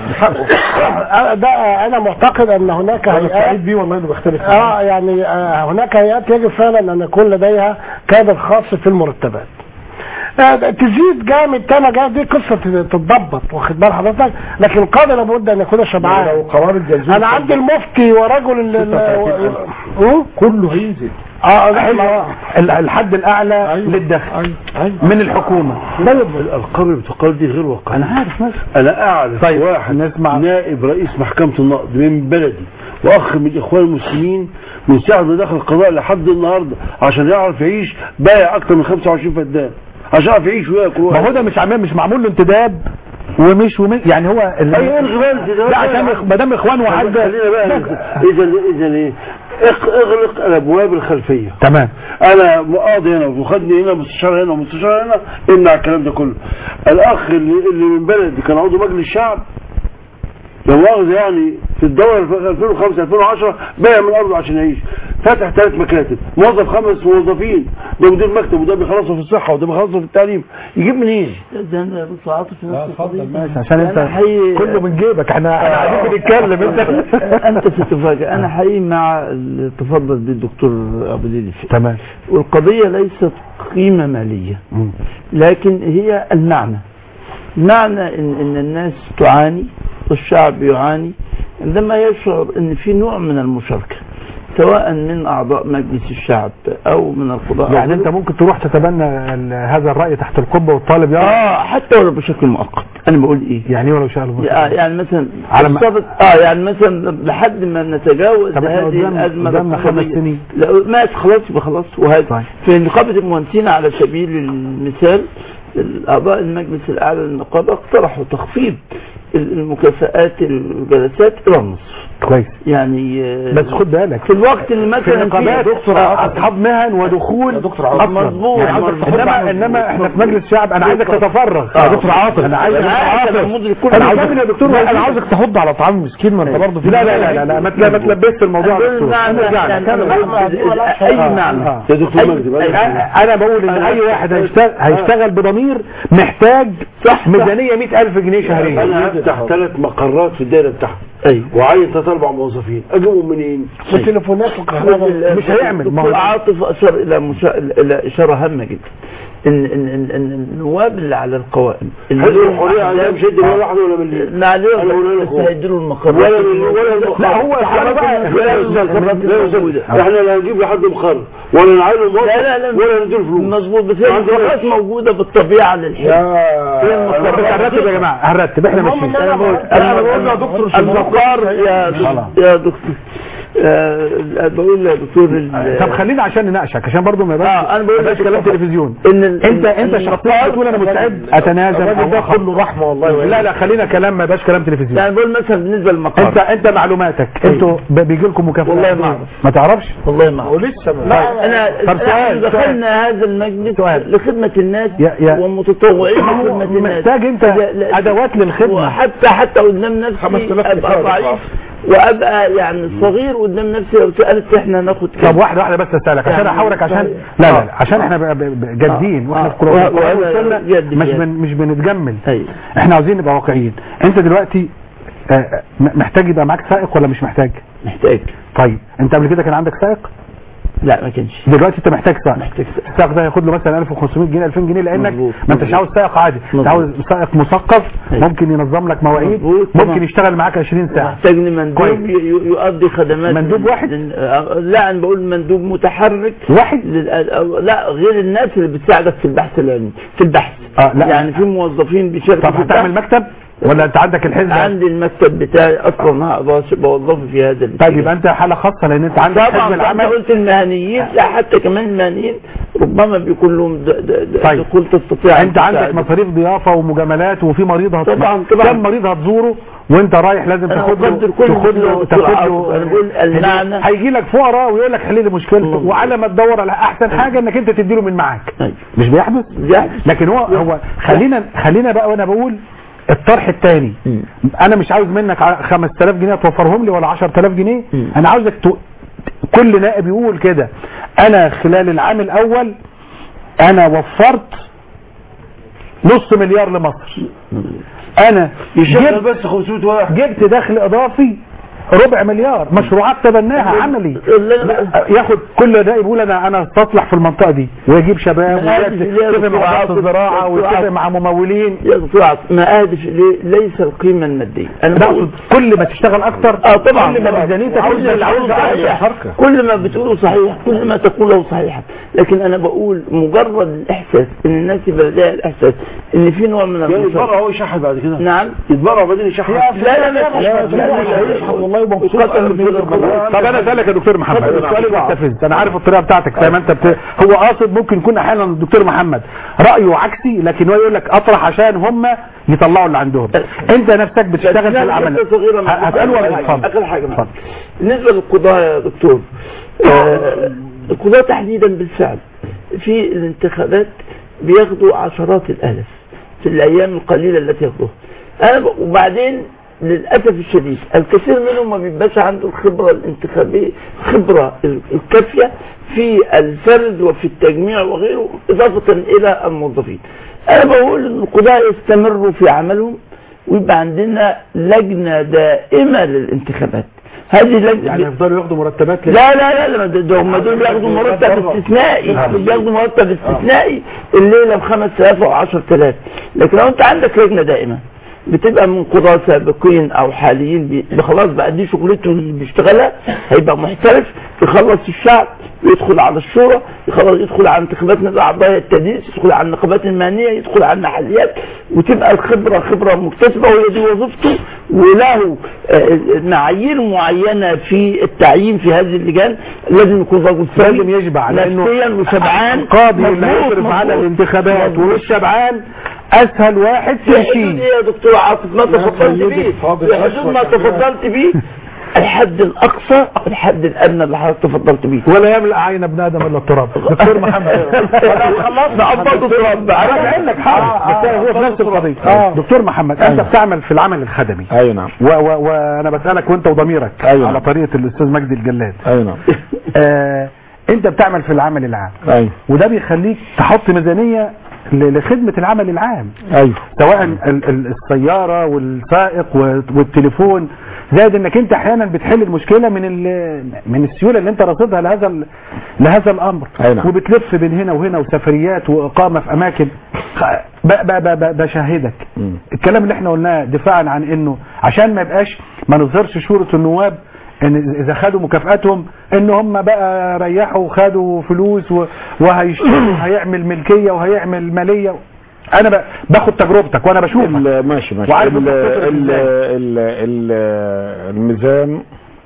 أنا- ده انا معتقد ان هناك انا هيئات سعيد بيه والله انه بختلف اه يعني آه هناك هيئات يجب فعلا ان يكون لديها كادر خاص في المرتبات آه تزيد جامد تاني جامد دي قصه تتضبط واخد بال حضرتك لكن القاضي لابد ان يكون لو شبعان قرار الجلزوم انا عندي المفتي ورجل ال- ال- ال- كله هينزل اه لا، ال- الحد الاعلى أيوة. للدخل أيوة. أيوة. من الحكومه الارقام اللي بتقال دي غير واقعيه انا عارف مثلا انا اعرف طيب، واحد نسمع. نائب رئيس محكمة النقد من بلدي واخ من الاخوان المسلمين من ساعة ما دخل القضاء لحد النهاردة عشان يعرف يعيش بايع اكتر من 25 فدان عشان يعرف يعيش وياكل ما هو ده مش عامل مش معمول له انتداب ومش ومش يعني هو ال- اي الغي بقى لا عشان ما دام اخوان وعد خلينا بقى اذا اذا ايه اق- اغلق الابواب الخلفيه تمام انا قاضي هنا وخدني هنا مستشار هنا ومستشار هنا امنع الكلام ده كله الاخ اللي, اللي من بلدي كان عضو مجلس الشعب لو مؤاخذة يعني في الدورة في 2005 2010 بايع من ارضه عشان يعيش فتح ثلاث مكاتب موظف خمس موظفين ده مدير مكتب وده بيخلصه في الصحة وده بيخلصه في التعليم يجيب منين؟ ده انا بص عاطف في نفس القضيه ماشي عشان انت أنا حقيقي- كله من جيبك احنا احنا قاعدين بنتكلم انت انت ستفاجئ انا حقيقي مع اللي تفضل به الدكتور ابو زيد الفقي تمام والقضيه ليست قيمه ماليه مم. لكن هي المعنى معنى ان, إن الناس تعاني والشعب يعاني عندما يشعر ان في نوع من المشاركه سواء من اعضاء مجلس الشعب او من القضاء يعني انت ممكن تروح تتبنى ال- هذا الراي تحت القبه والطالب يرى اه حتى ولو بشكل مؤقت انا بقول ايه يعني ولو شاء الله آه، يعني مثلا على ما- الصفت- اه يعني مثلا لحد ما نتجاوز طب احنا هذه قدامنا- الازمه قدامنا خمس الاقتصادية. سنين. لا ما خلاص يبقى خلاص وهذا طيب. في نقابه المهندسين على سبيل المثال اعضاء المجلس الاعلى للنقابه اقترحوا تخفيض المكافآت الجلسات الى النصف كويس يعني آه، بس خد بالك في الوقت اللي في مثلا نقابات فيه- اصحاب مهن ودخول دكتور عاطف. أصلاً. مظبوط، يعني عاوزك مظبوط. انما انما احنا في مجلس الشعب انا عايزك تتفرغ آه. يا دكتور عاطف انا عايزك أنا عايز تتفرغ. أبقى مدرك كل انا حاجة. عاوزك يا دكتور لا انا عاوزك تحض على طعام مسكين ما انت برضه في لا لا لا لا, لا ما تل- ما تلبسش الموضوع يا دكتور معنى نرجع يعني لك. أنا بقول اي معنى آه. يا دكتور أي- مجدي بقى أنا- انا بقول ان اي واحد هيشتغل هيشتغل بضمير محتاج صح، صح. ميزانيه 100000 جنيه شهريا انا هفتح ثلاث مقرات في الدايره بتاعتي ايوه وعين ثلاث اربع موظفين اجيبهم منين؟ والتليفونات والكهرباء مش هيعمل ما هو الدكتور عاطف اشار الى مشا... الى اشاره هامه جدا ان ان ان, إن النواب اللي على القوائم اللي حزب لهم الحريه عندها أحزاب- مش هيدي ولا واحد ولا مليون ما عليهم أنا بقول بس لكم. هيديله المقرات ولا ولا المقر. لا هو تعالوا بقى بقى. لا يا أستاذ، المقرات لا يا أستاذ. الموجودة. احنا لا هنجيب لحد مقر ولا نعينه موظف لا لا لا ولا نديله فلوس مظبوط بس هي ما عندناش. المقرات موجوده بالطبيعه للحزب هي المقرات هنرتب يا جماعه هنرتب احنا المهم ماشيين إن انا بقول أنا بقول انا يا دكتور المقر يا خلاص. يا دكتور آه، بقول يا دكتور ال- طب خلينا عشان نناقشك عشان برضو ما يبقاش آه، أنا بقول ما يبقاش لك كلام اتفضل. تلفزيون ان ال- انت إن- انت إن شخصيا بتقول انا مستعد اتنازل الراجل ده او كله رحمه والله لا لا خلينا كلام ما يبقاش كلام تلفزيون يعني بقول مثلا بالنسبه للمقر انت انت معلوماتك انتوا ب- بيجي لكم مكافاه والله ما أعرف. ما تعرفش والله ما أعرف. ولسه ما لا انا طب سؤال، نحن دخلنا هذا المجلس لخدمه الناس يا- يا- ومتطوعين لخدمه الناس محتاج انت لا- لا- ادوات للخدمه وحتى حتى قدام نفسي 5000 ابقى كفاية. ضعيف وابقى يعني صغير قدام نفسي لو سالت احنا ناخد طب كام واحده واحده بس اسالك عشان يعني- احاورك عشان طيب. لا لا, آه. لا عشان احنا ب- ب- ب- جادين واحنا آه. في كوره و- القرآن وأنا والسنة جد مش جد. بن مش بنتجمل ايوه احنا عاوزين نبقى واقعيين انت دلوقتي آه، م- محتاج يبقى معاك سائق ولا مش محتاج محتاج طيب انت قبل كده كان عندك سائق لا ما كانش دلوقتي انت محتاج سائق محتاج سائق. السائق ده هياخد له مثلا 1500 جنيه 2000 جنيه لانك مظبوط. ما انتش مظبوط. عاوز سائق عادي انت مظبوط. عاوز سائق مثقف أيوة. ممكن ينظم لك مواعيد مظبوط. طبعا. ممكن يشتغل معاك 20 ساعه محتاج لي مندوب كويس. ي- ي- يؤدي خدمات مندوب واحد؟ آه، لا انا بقول مندوب متحرك واحد لل- أو- لا غير الناس اللي بتساعدك في البحث العلمي في البحث آه، لا. يعني في موظفين بيشاركوا طب في هتعمل البحث مكتب ولا انت عندك الحزب عندي المكتب بتاعي اصلا هقدر بوظفه في هذا الاتجاه. طيب يبقى انت حاله خاصه لان انت عندك حزب طبعا انت العمل قلت المهنيين لا حتى كمان المهنيين ربما بيكون لهم د- د- د- طيب. دخول تستطيع أن انت عندك تساعد. مصاريف ضيافه ومجاملات وفي مريض هت... طبعا طبعا كم مريض هتزوره وانت رايح لازم أنا تاخد له أقدر كل تاخد له دكتور تاخد عاطف. له أنا بقول المعنى. هيجي لك فقراء ويقول لك حل لي مشكلته مظبوط. وعلى ما تدور على احسن حاجه انك انت تديله من معاك أيوة. مش بيحدث بيحدث. لكن هو هو خلينا خلينا بقى وانا بقول الطرح الثاني مم. انا مش عاوز منك ع- 5000 جنيه توفرهم لي ولا 10000 جنيه مم. انا عاوزك ت... كل نائب يقول كده انا خلال العام الاول انا وفرت نص مليار لمصر انا يشغل جبت بس 500 واحد جبت دخل اضافي ربع مليار مشروعات تبناها عملي اللي أنا- ياخد كل ده يقول انا انا استصلح في المنطقه دي ويجيب شباب أنا عارف اللي هي ويتفق مع وزاره دكتور الزراعه عاطف- ويتفق دكتور مع ممولين يا دكتور عاطف، ما اهدف ليه ليس القيمه الماديه انا ده بقول أقصد كل ما تشتغل اكتر اه طبعا كل ما طبعاً. ميزانيتك وعاوز تنزل اللي عاوزه صحيح. صحيح كل ما بتقوله صحيح كل ما تقوله صحيحا لكن انا بقول مجرد الاحساس ان الناس يبقى لديها الاحساس ان في نوع من يعني المشاركة. يتبرع هو يشحن بعد كده نعم يتبرع وبعدين يشحن لا لا لا لا، لا، مش هيشحن والله ومبسوط وقتل في القضاء. طب انا اسالك يا دكتور محمد اتفضل. السؤال المستفز انا عارف الطريقه بتاعتك زي ما انت بت... هو قاصد ممكن يكون احيانا الدكتور محمد رايه عكسي لكن هو يقول لك اطرح عشان هم يطلعوا اللي عندهم انت نفسك بتشتغل في العمل حتة صغيرة ه- هتقول ولا اتفضل اخر حاجه معلش. اتفضل. بالنسبه للقضاء يا دكتور آه، القضاء تحديدا بالفعل في الانتخابات بياخدوا عشرات الالاف في الايام القليله التي ياخدوها انا ب... وبعدين للاسف الشديد الكثير منهم ما بيبقاش عنده الخبره الانتخابيه الخبره ال- الكافيه في الفرد وفي التجميع وغيره اضافه الى الموظفين انا بقول ان القضاء يستمروا في عملهم ويبقى عندنا لجنه دائمه للانتخابات هذه لجنه يعني يفضلوا ياخدوا مرتبات لل- لا لا لا لا ده- ده هم دول بياخدوا مرتب استثنائي دول بياخدوا مرتب استثنائي الليله ب 5000 او 10000 لكن لو انت عندك لجنه دائمه بتبقى من قضاة سابقين او حاليين بي- خلاص بقى دي شغلته اللي بيشتغلها هيبقى محترف يخلص الشعب يدخل على الشورى يخلص يدخل على انتخابات نزاع اعضاء التدريس يدخل على النقابات المهنيه يدخل على المحليات وتبقى الخبره خبره مكتسبه وهي دي وظيفته وله آه، معايير معينه في التعيين في هذه اللجان لازم يكون رجل سوي لازم يشبع لانه نفسيا وشبعان القاضي اللي مظبوط، هيصرف على مظبوط. الانتخابات مظبوط. والشبعان اسهل واحد في في حدود الشيء ايه يا دكتور عاطف ما تفضلت سيدي بيه الفاضل في حدود ما أشرف تفضلت بيه الحد الاقصى الحد الادنى اللي حضرتك تفضلت بيه ولا يملا عين ابن ادم الا التراب دكتور محمد خلصنا ابطل تراب انا جاي لك حاجه بس هو في نفس القضيه دكتور محمد انت بتعمل في العمل الخدمي ايوه نعم و- و- وانا بسالك وانت وضميرك أيوة. على طريقه الاستاذ مجدي الجلاد ايوه نعم آه انت بتعمل في العمل العام ايوه وده بيخليك تحط ميزانيه ل- لخدمه العمل العام ايوه سواء ال- ال- السياره والسائق و- والتليفون زائد انك انت احيانا بتحل المشكله من ال- من السيوله اللي انت راصدها لهذا ال- لهذا الامر أي نعم. وبتلف بين هنا وهنا وسفريات واقامه في اماكن خ- ب- ب- ب- ب- بشاهدك مم. الكلام اللي احنا قلناه دفاعا عن انه عشان ما يبقاش ما نظهرش شورة النواب ان اذا خدوا مكافاتهم ان هم بقى ريحوا وخدوا فلوس و- وهيشتروا وهيعمل ملكيه وهيعمل ماليه انا ب- باخد تجربتك وانا بشوفك ال- ماشي ماشي وعارف ال- انت بتفرق ال- ازاي. ال- ال- الميزان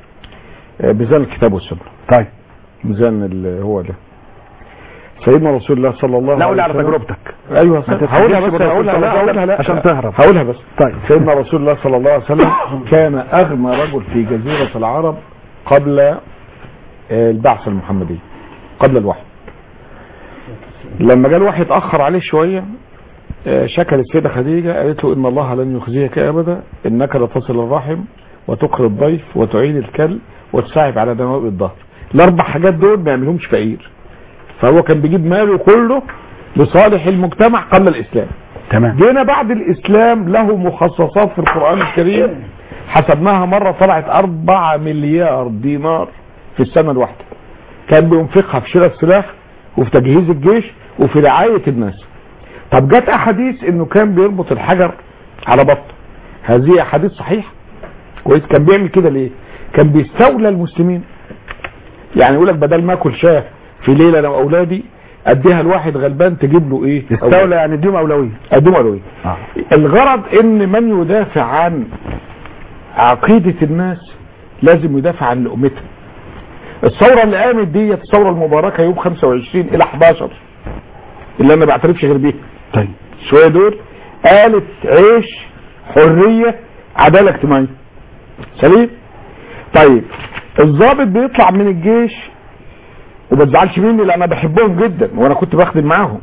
ميزان الكتاب والسنه طيب ميزان ال- هو ده سيدنا رسول الله صلى الله لا قول عليه على وسلم تجربتك ايوه ما صح. تتحدثش هقولها بس بالرسول هقولها صلى لا الله عليه هقولها لا عشان تهرب. هقولها بس طيب. سيدنا رسول الله صلى الله عليه وسلم كان اغنى رجل في جزيره العرب قبل آه، البعثه المحمديه قبل الوحي لما جاء الوحي اتاخر عليه شويه آه، شكى للسيده خديجه قالت له ان الله لن يخزيك ابدا انك لتصل الرحم وتقري الضيف وتعين الكل وتساعد على دواب الظهر الاربع حاجات دول ما يعملهمش فقير فهو كان بيجيب ماله كله لصالح المجتمع قبل الاسلام تمام جينا بعد الاسلام له مخصصات في القرآن الكريم حسبناها مرة طلعت أربعة مليار دينار في السنة الواحدة كان بينفقها في شراء السلاح وفي تجهيز الجيش وفي رعاية الناس طب جت أحاديث إنه كان بيربط الحجر على بطنه هذه أحاديث صحيحة كويس كان بيعمل كده ليه؟ كان بيستولى المسلمين يعني يقول لك بدل ما اكل شاه في ليله انا واولادي اديها لواحد غلبان تجيب له ايه؟ استولى يعني اديهم اولويه اديهم اولويه آه. الغرض ان من يدافع عن عقيدة الناس لازم يدافع عن لقمتها الثورة اللي قامت دي الثورة المباركة يوم 25 الى 11 اللي انا ما بعترفش غير بيها طيب شوية دول قالت عيش حرية عدالة اجتماعية سليم طيب الضابط بيطلع من الجيش وما تزعلش مني لان انا بحبهم جدا وانا كنت بخدم معاهم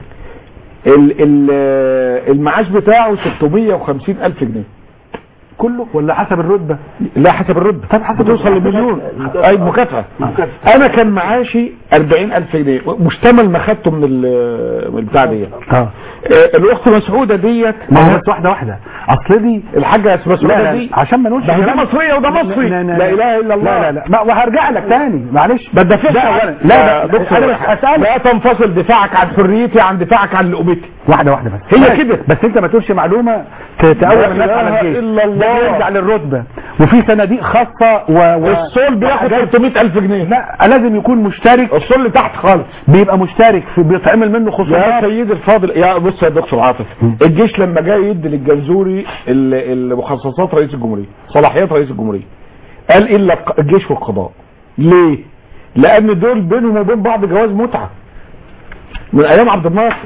ال- ال- المعاش بتاعه 650 الف جنيه كله ولا حسب الرتبه لا حسب الرتبه طب حسب توصل لمليون اي مكافاه انا كان معاشي 40 الف جنيه مشتمل ما خدته من ال- من البتاع دي اه آه، الاخت مسعوده ديت ما هو بس واحده واحده اصل دي الحاجه اسمها لا مسعوده لا دي عشان ما نقولش ده هي كلام- مصريه وده مصري لا, لا, لا اله الا الله لا لا لا ما وهرجع لك تاني معلش ما تدافعش لا، عن- أولاً. لا يا لا دكتور انا بس اسالك لا تنفصل دفاعك عن حريتي عن دفاعك عن لقمتي واحده واحده بس هي ماشي. كده. بس انت ما تقولش معلومه ت- تقوم لا الناس على إله الجيش إلا الله. ده بيرجع للرتبه وفي صناديق خاصه و... و... الصول بياخد وحاجات- 300 الف جنيه لا لازم يكون مشترك الصول اللي تحت خالص بيبقى مشترك في بيتعمل منه يا خصومات سيدي الفاضل يا بص يا دكتور عاطف الجيش لما جاي يدي للجنزوري ال- المخصصات رئيس الجمهوريه صلاحيات رئيس الجمهوريه قال الا الق- الجيش والقضاء ليه؟ لان دول بينهم وبين بعض جواز متعه من ايام عبد الناصر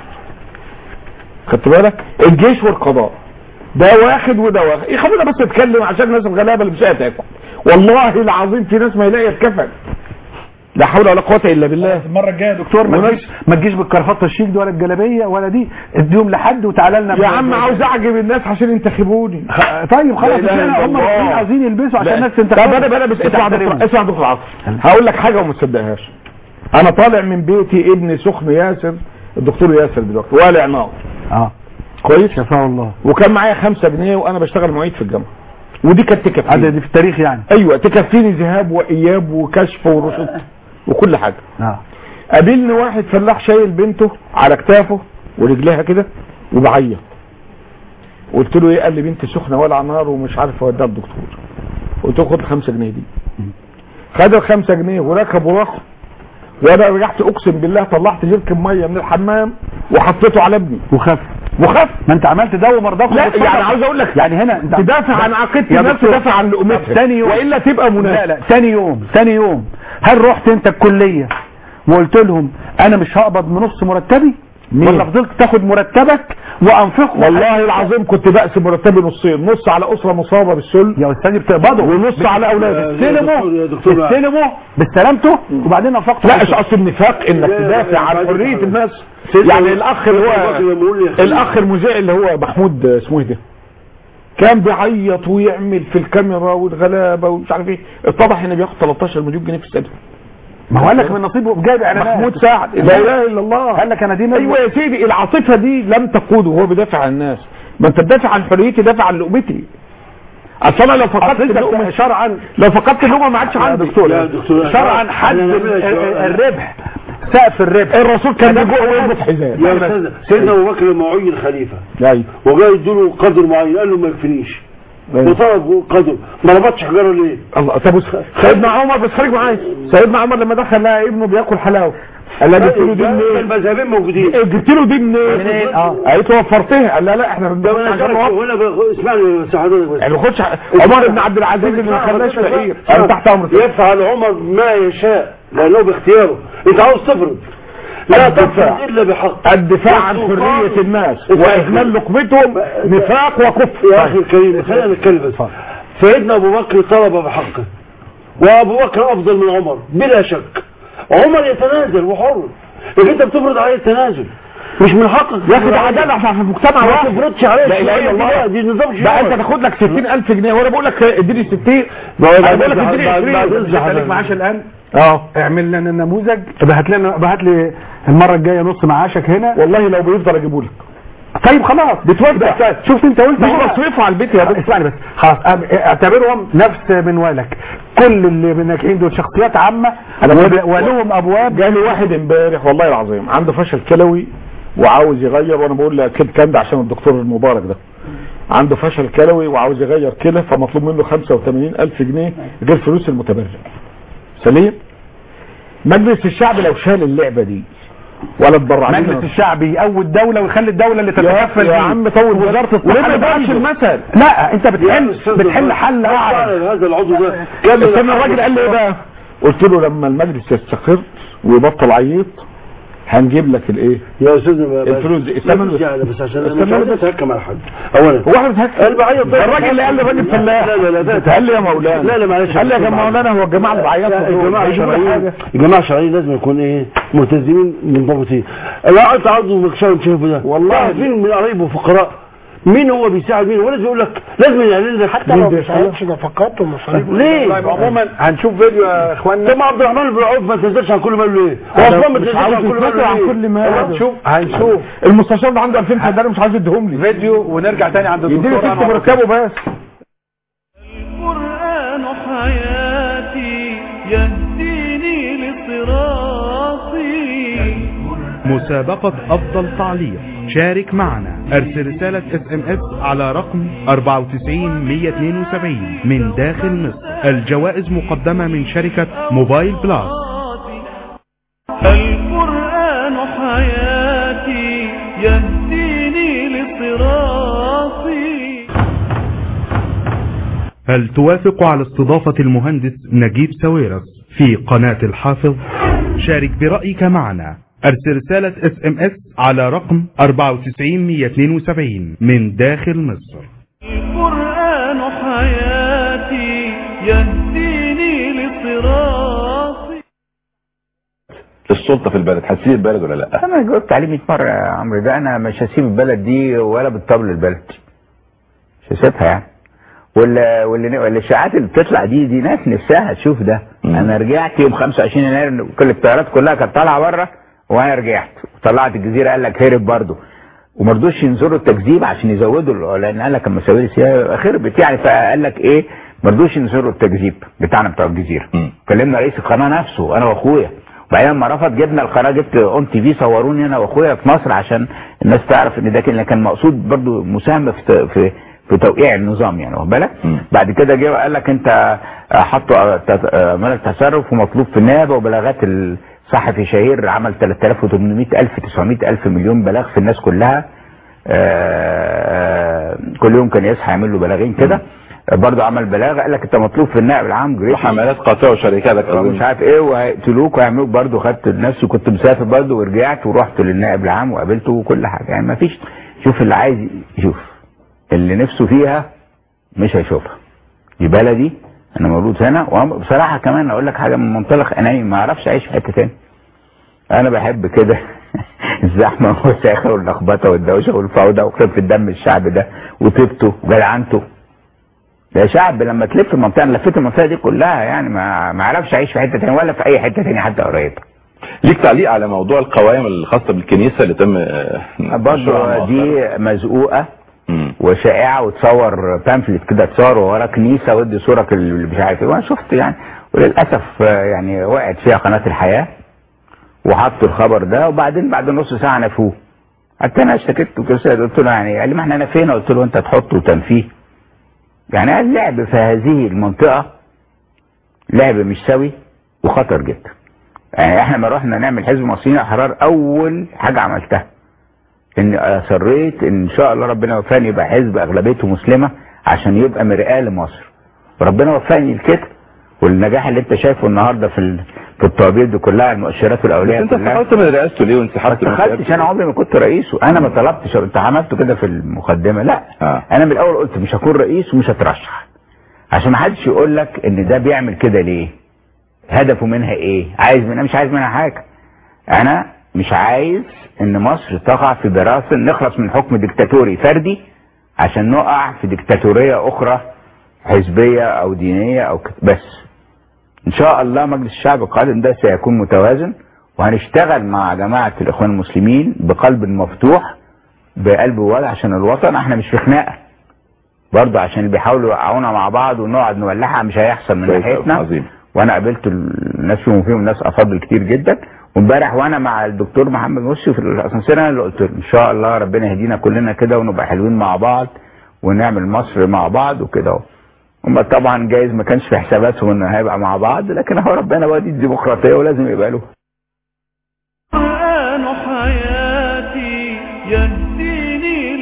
خدت بالك؟ الجيش والقضاء ده واخد وده واخد إيه خلينا بس نتكلم عشان الناس الغلابه اللي مش هتاكل والله العظيم في ناس ما يلاقي يتكفل لا حول ولا قوه الا بالله المره الجايه يا دكتور ما وناس- تجيش ما تجيش بالكرافته الشيك دي ولا الجلابيه ولا دي اديهم لحد وتعالى لنا يا عم عاوز اعجب الناس عشان ينتخبوني خ- طيب خلاص لا إله احنا إلا هم الله. المصريين عايزين يلبسوا عشان الناس طب تنتخبهم انا انا بس اسمع وتحترمهم. دكتور اسمع دكتور عاطف هقول لك حاجه وما تصدقهاش انا طالع من بيتي ابني سخن ياسر الدكتور ياسر دلوقتي والع نار اه كويس شفاه الله وكان معايا خمسة جنيه وانا بشتغل معيد في الجامعه ودي كانت هذا تكفيني دي في التاريخ يعني ايوه تكفيني ذهاب واياب وكشف ورشد وكل حاجه اه قابلني واحد فلاح شايل بنته على كتافه ورجليها كده وبعيط قلت له ايه قال لي بنتي سخنه ولع نار ومش عارف اوديها الدكتور قلت له خد الخمسة جنيه دي خد الخمسة جنيه وركب وراح وانا رجعت اقسم بالله طلعت جركن ميه من الحمام وحطيته على ابني وخف وخف ما انت عمال تداوي مرضاك لا وتتصرف. يعني عاوز اقول لك يعني هنا انت تدافع عن عقيده يا الناس دكتور. تدافع عن لقمتها تاني يوم. والا تبقى لا منافق لا تاني يوم تاني يوم هل رحت انت الكليه وقلت لهم انا مش هقبض من نص مرتبي مين؟ ولا فضلت تاخد مرتبك وانفقه والله العظيم كنت بقسم مرتبي نصين نص على اسره مصابه بالسل يا استاذي بتقبضه ونص على اولادك يا دكتور- يا دكتور استلموا استلموا بسلامته وبعدين انفقته لا مش اصل النفاق انك تدافع عن حريه الناس يعني الاخ اللي هو الاخ المذيع اللي هو محمود اسمه ايه ده كان بيعيط ويعمل في الكاميرا والغلابه ومش عارف ايه اتضح انه بياخد 13 مليون جنيه في السنه ما هو قال لك من نصيبه جايب اعلانات محمود سعد لا اله الا الله قال لك انا دي ايوه يا سيدي العاطفه دي لم تقوده وهو بيدافع عن الناس ما انت تدافع عن حريتي دافع عن لقمتي اصل انا لو فقدت أصل أنت اللقمه شرعا لو فقدت اللقمه ما عادش عندي دكتور يا دكتور شرعا حد أنا ال- نعملها شوية. ال- الربح سقف الربح الرسول كان بيجوع ويربط حزام يا استاذ سيدنا ابو بكر لما عين خليفه ايوه وجاي يديله قدر معين قال له ما يكفينيش وطلب قدر ما ربطش حجاره ليه؟ الله طب وس- سيدنا عمر بس خليك معايا سيدنا عمر لما دخل لقى ابنه بياكل حلاوه قال لها جبت له دي منين؟ المذهبين موجودين إيه، جبت له دي منين؟ اه قالت له وفرتها قال لا لا احنا ده بندور انا عشان شارك نوفر. هنا ب- اسمعني بس حضرتك بس يعني ما خدش عمر بن عبد العزيز اللي ما خلاش فقير انا تحت امر يفعل عمر ما يشاء لانه باختياره انت عاوز تفرض لا الدفاع. تفرض الا بحق الدفاع عن والسلطان- حريه الناس اسمع. واهمال لقمتهم نفاق وكفر يا اخي الكريم خلينا نتكلم بس سيدنا ابو بكر طلب بحقه وابو بكر افضل من عمر بلا شك عمر يتنازل وحر لكن انت بتفرض عليه التنازل مش من حقك يا اخي ده عداله احنا في مجتمع ما واحد تفرضش عليه لا اله الا الشرعية الله دي نظام ده شرعي. انت تاخد لك 60000 جنيه وانا بقول لك اديني 60 ما هو انا بعد- بقول لك بعد- اديني بعد- 20 بعد- مش انت ليك معاش الان اه اعمل لنا نموذج هات لنا هات لي المره الجايه نص معاشك هنا والله لو بيفضل اجيبه لك طيب خلاص بتوزع شفت انت قلت مش هو- مصرفه على البيت يا دكتور اسمعني بس خلاص أب- اعتبرهم نفس منوالك كل اللي ناجحين دول شخصيات عامه ول- ولهم ابواب جالي واحد امبارح والله العظيم عنده فشل كلوي وعاوز يغير وانا بقول لك كده كان ده عشان الدكتور المبارك ده عنده فشل كلوي وعاوز يغير كلى فمطلوب منه 85 ألف جنيه غير فلوس المتبرع سليم مجلس الشعب لو شال اللعبة دي ولا اتبرع مجلس لنا الشعب يقوي الدوله ويخلي الدوله اللي تتكفل يا بيه. عم طول وزاره وليه الصحه ما يبقاش برضه. المثل لا انت يا بتحل أستاذ بتحل دكتور، حل اعلى هذا العضو ده استنى الراجل قال لي ايه بقى قلت له لما المجلس يستقر ويبطل عيط هنجيب لك الايه يا استاذ ما- الفلوس دي. لا استنى بس بس. يعني بس عشان انا استنى مش عايز بس. اتهكم على حد اولا هو احنا بنتهكم قال بعيط ده. الراجل اللي قال لي راجل فلاح لا لا لا ده قال لي يا مولانا لا لا معلش قال لي يا جماعه مولانا هو الجماعه اللي بيعيطوا لا، دول الجماعه هيجيبوا لي الشرعيين حاجه الجماعه الشرعيين لازم يكون ايه ملتزمين منضبطين لا انت عضو مكشف شايفه ده والله. عارفين من قرايبه فقراء مين هو بيساعد مين ولازم يقول لك لازم يعلن لك حتى لو ما ساعدش نفقات ومصاريف ليه؟ طيب عموما هنشوف فيديو يا اخوانا طب عبد الرحمن بن عوف ما تنزلش عن كل ماله ليه؟ هو أنا اصلا ما مش تنزلش عاوز عن كل يتنزل ماله عن ليه؟ كل ماله. هنشوف هنشوف المستشار ده عنده 2000 فدان مش عايز يديهم لي فيديو ونرجع تاني عند يديني الدكتور ست أنور. مركبه بس القرآن حياتي يهديني لصراطي مسابقة أفضل تعليق شارك معنا أرسل رسالة اس ام اس على رقم 94 172 من داخل مصر الجوائز مقدمة من شركة موبايل بلاس القرآن حياتي يهديني لصراطي هل توافق على استضافة المهندس نجيب ساويرس في قناة الحافظ شارك برأيك معنا أرسل رسالة اس ام اس على رقم 94 172 من داخل مصر القرآن حياتي يهديني لصراطي السلطه في البلد هتسيب البلد ولا لا؟ انا جاوبت عليه 100 مره يا عمرو ده انا مش هسيب البلد دي ولا بالطبل البلد مش هسيبها يعني ولا واللي والاشاعات اللي بتطلع دي دي ناس نفسها تشوف ده انا رجعت يوم 25 يناير كل الطيارات كلها كانت طالعه بره وانا رجعت طلعت الجزيره قال لك هرب برضه وما رضوش ينظروا التكذيب عشان يزودوا ال- لان قال لك اما سويرس يا خربت يعني فقال لك ايه ما رضوش ينظروا التكذيب بتاعنا بتاع الجزيره كلمنا رئيس القناه نفسه انا واخويا وبعدين لما رفض جبنا القناه جبت اون تي في صوروني انا واخويا في مصر عشان الناس تعرف ان ده كان كان مقصود برضو مساهمه في في في توقيع النظام يعني واخد بالك بعد كده جه قال لك انت حطوا عمل تصرف ومطلوب في النيابه وبلاغات الصحفي شهير عمل 3800 الف 900 الف مليون بلاغ في الناس كلها آه، كل يوم كان يصحى يعمل له بلاغين كده برضه عمل بلاغ قال لك انت مطلوب في النائب العام جريت وحملات قاطعه وشركات مش عارف ايه وهيقتلوك وهيعملوك برضه خدت نفسي كنت مسافر برضه ورجعت ورحت للنائب العام وقابلته وكل حاجه يعني ما فيش شوف اللي عايز يشوف اللي نفسه فيها مش هيشوفها دي بلدي انا مولود هنا وبصراحه كمان اقول لك حاجه من منطلق اناني ما اعرفش اعيش في حته تاني انا بحب كده الزحمه والوساخه واللخبطه والدوشه والفوضى وخفه الدم الشعب ده وطيبته وجدعنته ده شعب لما تلف المنطقه انا لفيت المنطقه دي كلها يعني ما ما اعرفش اعيش في حته تاني ولا في اي حته تاني حتى قريب ليك تعليق على موضوع القوائم الخاصه بالكنيسه اللي تم آه، مشروعها برضه دي مزقوقه مم. وشائعه وتصور بامفلت كده تصور ورا كنيسه ودي صوره اللي مش عارف ايه وانا شفت يعني وللاسف آه، يعني وقعت فيها قناه الحياه وحطوا الخبر ده وبعدين بعد نص ساعه نفوه حتى انا اشتكيت للأستاذ، قلت له يعني قال لي ما احنا نفينا قلت له انت تحطه وتنفيه يعني اللعب في هذه المنطقه لعب مش سوي وخطر جدا يعني احنا ما رحنا نعمل حزب مصريين احرار اول حاجه عملتها ان اصريت ان شاء الله ربنا يوفقني يبقى حزب اغلبيته مسلمه عشان يبقى مرآة لمصر وربنا وفقني لكده والنجاح اللي انت شايفه النهارده في ال... في الطوابير دي كلها المؤشرات والاولويات انت كلها استحقت من رئاسته ليه وانسحبت ما استخدتش انا عمري ما كنت رئيسه انا ما طلبتش انت عملته كده في المقدمه لا آه. انا من الاول قلت مش هكون رئيس ومش هترشح عشان ما حدش يقول لك ان ده بيعمل كده ليه هدفه منها ايه عايز منها مش عايز منها حاجه انا مش عايز ان مصر تقع في براثن نخلص من حكم ديكتاتوري فردي عشان نقع في ديكتاتوريه اخرى حزبيه او دينيه او كده بس ان شاء الله مجلس الشعب القادم ده سيكون متوازن وهنشتغل مع جماعه الاخوان المسلمين بقلب مفتوح بقلب واسع عشان الوطن احنا مش في خناقه برضه عشان اللي بيحاولوا يوقعونا مع بعض ونقعد نولعها مش هيحصل من كويس أوي، ناحيتنا عظيم. وانا قابلت الناس فيهم فيهم ناس افاضل كتير جدا وامبارح وانا مع الدكتور محمد مرسي في الاسانسير انا اللي قلت له ان شاء الله ربنا يهدينا كلنا كده ونبقى حلوين مع بعض ونعمل مصر مع بعض وكده اهو هم طبعا جايز ما كانش في حساباتهم انه هيبقى مع بعض لكن هو ربنا بقى دي الديمقراطيه ولازم يبقى له القرآن حياتي يهديني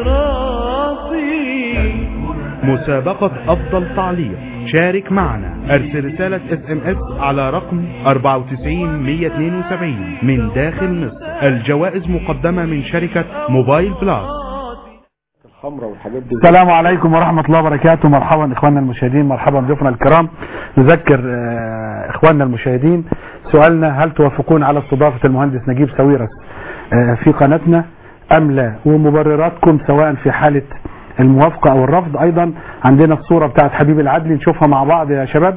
لصراطي مسابقة أفضل تعليق شارك معنا أرسل رسالة اس ام اس على رقم 94 172 من داخل مصر الجوائز مقدمة من شركة موبايل بلاس الخمره والحاجات دي السلام عليكم ورحمة الله وبركاته مرحبا إخواننا المشاهدين مرحبا بضيوفنا الكرام نذكر آه، إخواننا المشاهدين سؤالنا هل توافقون على استضافة المهندس نجيب ساويرس آه، في قناتنا أم لا ومبرراتكم سواء في حالة الموافقة أو الرفض أيضا عندنا الصورة بتاعت حبيب العدلي نشوفها مع بعض يا شباب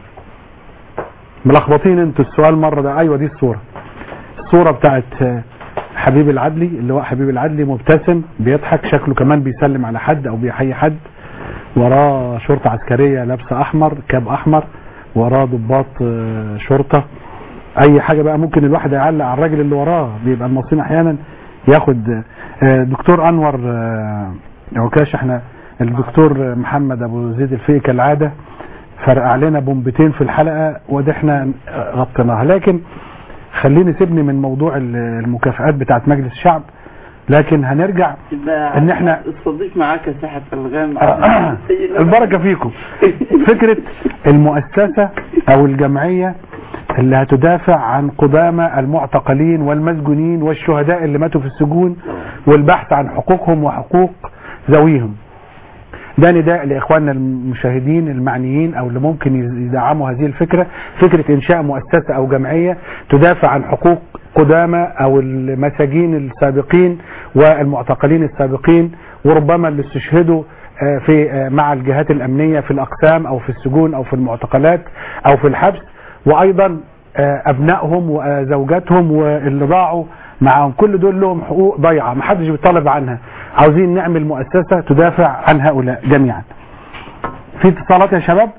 ملخبطين انتوا السؤال مرة ده أيوة دي الصورة الصورة بتاعت آه، حبيب العدلي اللي هو حبيب العدلي مبتسم بيضحك شكله كمان بيسلم على حد او بيحيي حد وراه شرطة عسكرية لابسة احمر كاب احمر وراه ضباط آه، شرطة اي حاجة بقى ممكن الواحد يعلق على الراجل اللي وراه بيبقى المصريين احيانا ياخد آه، دكتور انور آه، عكاش احنا الدكتور محمد ابو زيد الفقي كالعادة فرقع لنا بومبتين في الحلقة وده احنا آه، غطيناها لكن خليني سيبني من موضوع ال- المكافآت بتاعت مجلس الشعب لكن هنرجع ان احنا الصديق معاك ساحة الغام البركة فيكم فكرة المؤسسة او الجمعية اللي هتدافع عن قدامى المعتقلين والمسجونين والشهداء اللي ماتوا في السجون والبحث عن حقوقهم وحقوق ذويهم ده نداء لاخواننا المشاهدين المعنيين او اللي ممكن يدعموا هذه الفكره فكره انشاء مؤسسه او جمعيه تدافع عن حقوق قدامى او المساجين السابقين والمعتقلين السابقين وربما اللي استشهدوا آه، في آه، مع الجهات الامنيه في الاقسام او في السجون او في المعتقلات او في الحبس وايضا آه، ابنائهم وزوجاتهم واللي ضاعوا معاهم كل دول لهم حقوق ضايعه ما حدش بيطالب عنها عاوزين نعمل مؤسسه تدافع عن هؤلاء جميعا في اتصالات يا شباب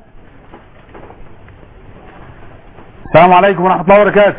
السلام عليكم ورحمه الله وبركاته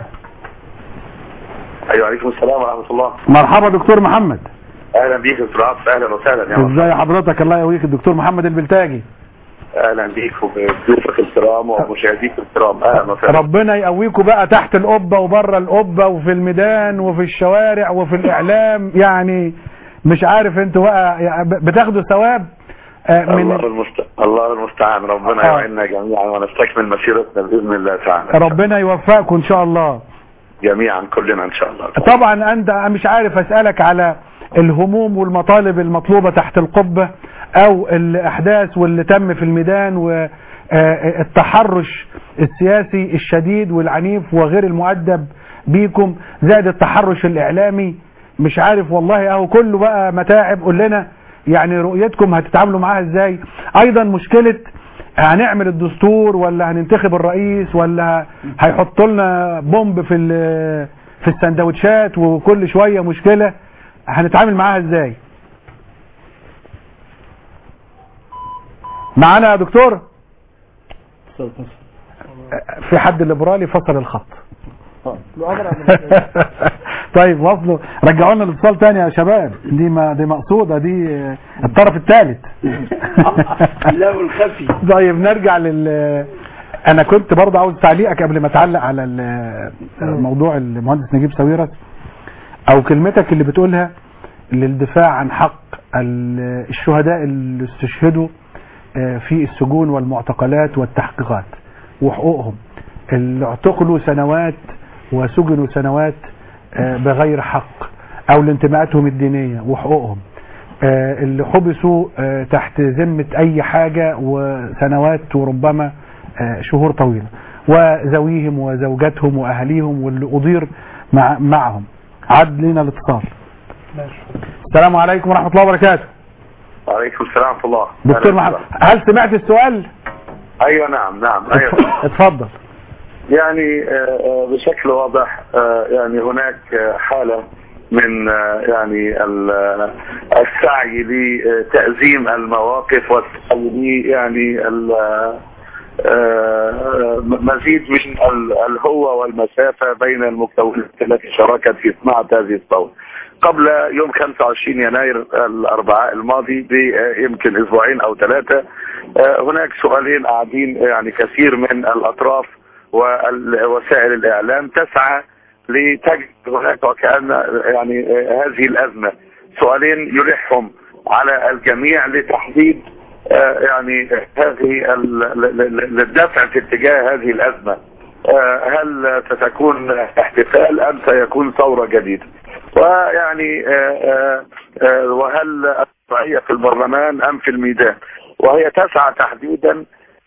ايوه عليكم السلام ورحمه الله مرحبا دكتور محمد اهلا بيك يا استاذ عاطف اهلا وسهلا يا مرحبا ازاي حضرتك الله يقويك الدكتور محمد البلتاجي اهلا بيك وبضيوفك الكرام ومشاهديك الكرام اهلا وسهلا ربنا يقويكم بقى تحت القبه وبره القبه وفي الميدان وفي الشوارع وفي الاعلام يعني مش عارف انتوا بقى يعني بتاخدوا ثواب آه، من الله المست... الله المستعان ربنا آه. يعيننا جميعا ونستكمل مسيرتنا باذن الله تعالى ربنا يوفقكم ان شاء الله جميعا كلنا ان شاء الله طبعا انت مش عارف اسالك على الهموم والمطالب المطلوبه تحت القبه او الاحداث واللي تم في الميدان والتحرش السياسي الشديد والعنيف وغير المؤدب بيكم زائد التحرش الاعلامي مش عارف والله اهو كله بقى متاعب قول لنا يعني رؤيتكم هتتعاملوا معاها ازاي ايضا مشكله هنعمل الدستور ولا هننتخب الرئيس ولا هيحطوا لنا بومب في ال- في السندوتشات وكل شويه مشكله هنتعامل معاها ازاي معانا يا دكتور في حد ليبرالي فصل الخط طيب وصلوا رجعوا لنا الاتصال تاني يا شباب دي ما دي مقصوده دي آه، الطرف الثالث لا والخفي طيب نرجع لل انا كنت برضه عاوز تعليقك قبل ما تعلق على ال- موضوع المهندس نجيب ساويرس او كلمتك اللي بتقولها للدفاع عن حق ال- الشهداء اللي استشهدوا آه، في السجون والمعتقلات والتحقيقات وحقوقهم اللي اعتقلوا سنوات وسجنوا سنوات آه، بغير حق او لانتماءاتهم الدينية وحقوقهم آه، اللي حبسوا آه، تحت ذمة اي حاجة وسنوات وربما آه، شهور طويلة وذويهم وزوجاتهم واهاليهم واللي اضير مع معهم عد لنا الاتصال السلام عليكم ورحمة الله وبركاته وعليكم السلام ورحمه الله دكتور محمد هل سمعت السؤال ايوه نعم نعم ايوه اتفضل يعني آه، آه، بشكل واضح آه، يعني هناك آه، حالة من آه، يعني ال- آه، السعي لتأزيم المواقف والسعي ل- يعني ال- آه، آه، مزيد من ال- الهوة والمسافة بين المكونات التي شاركت في صناعة هذه الثورة قبل يوم 25 يناير الأربعاء الماضي بيمكن أسبوعين أو ثلاثة آه، هناك سؤالين قاعدين يعني كثير من الأطراف ووسائل الإعلام تسعى لتجد هناك وكأن يعني آه، هذه الأزمة سؤالين يلحهم على الجميع لتحديد آه، يعني هذه ال- ل- ل- للدفع في اتجاه هذه الأزمة آه، هل ستكون احتفال أم سيكون ثورة جديدة ويعني آه، آه، آه، وهل الشرعية في البرلمان أم في الميدان وهي تسعى تحديدا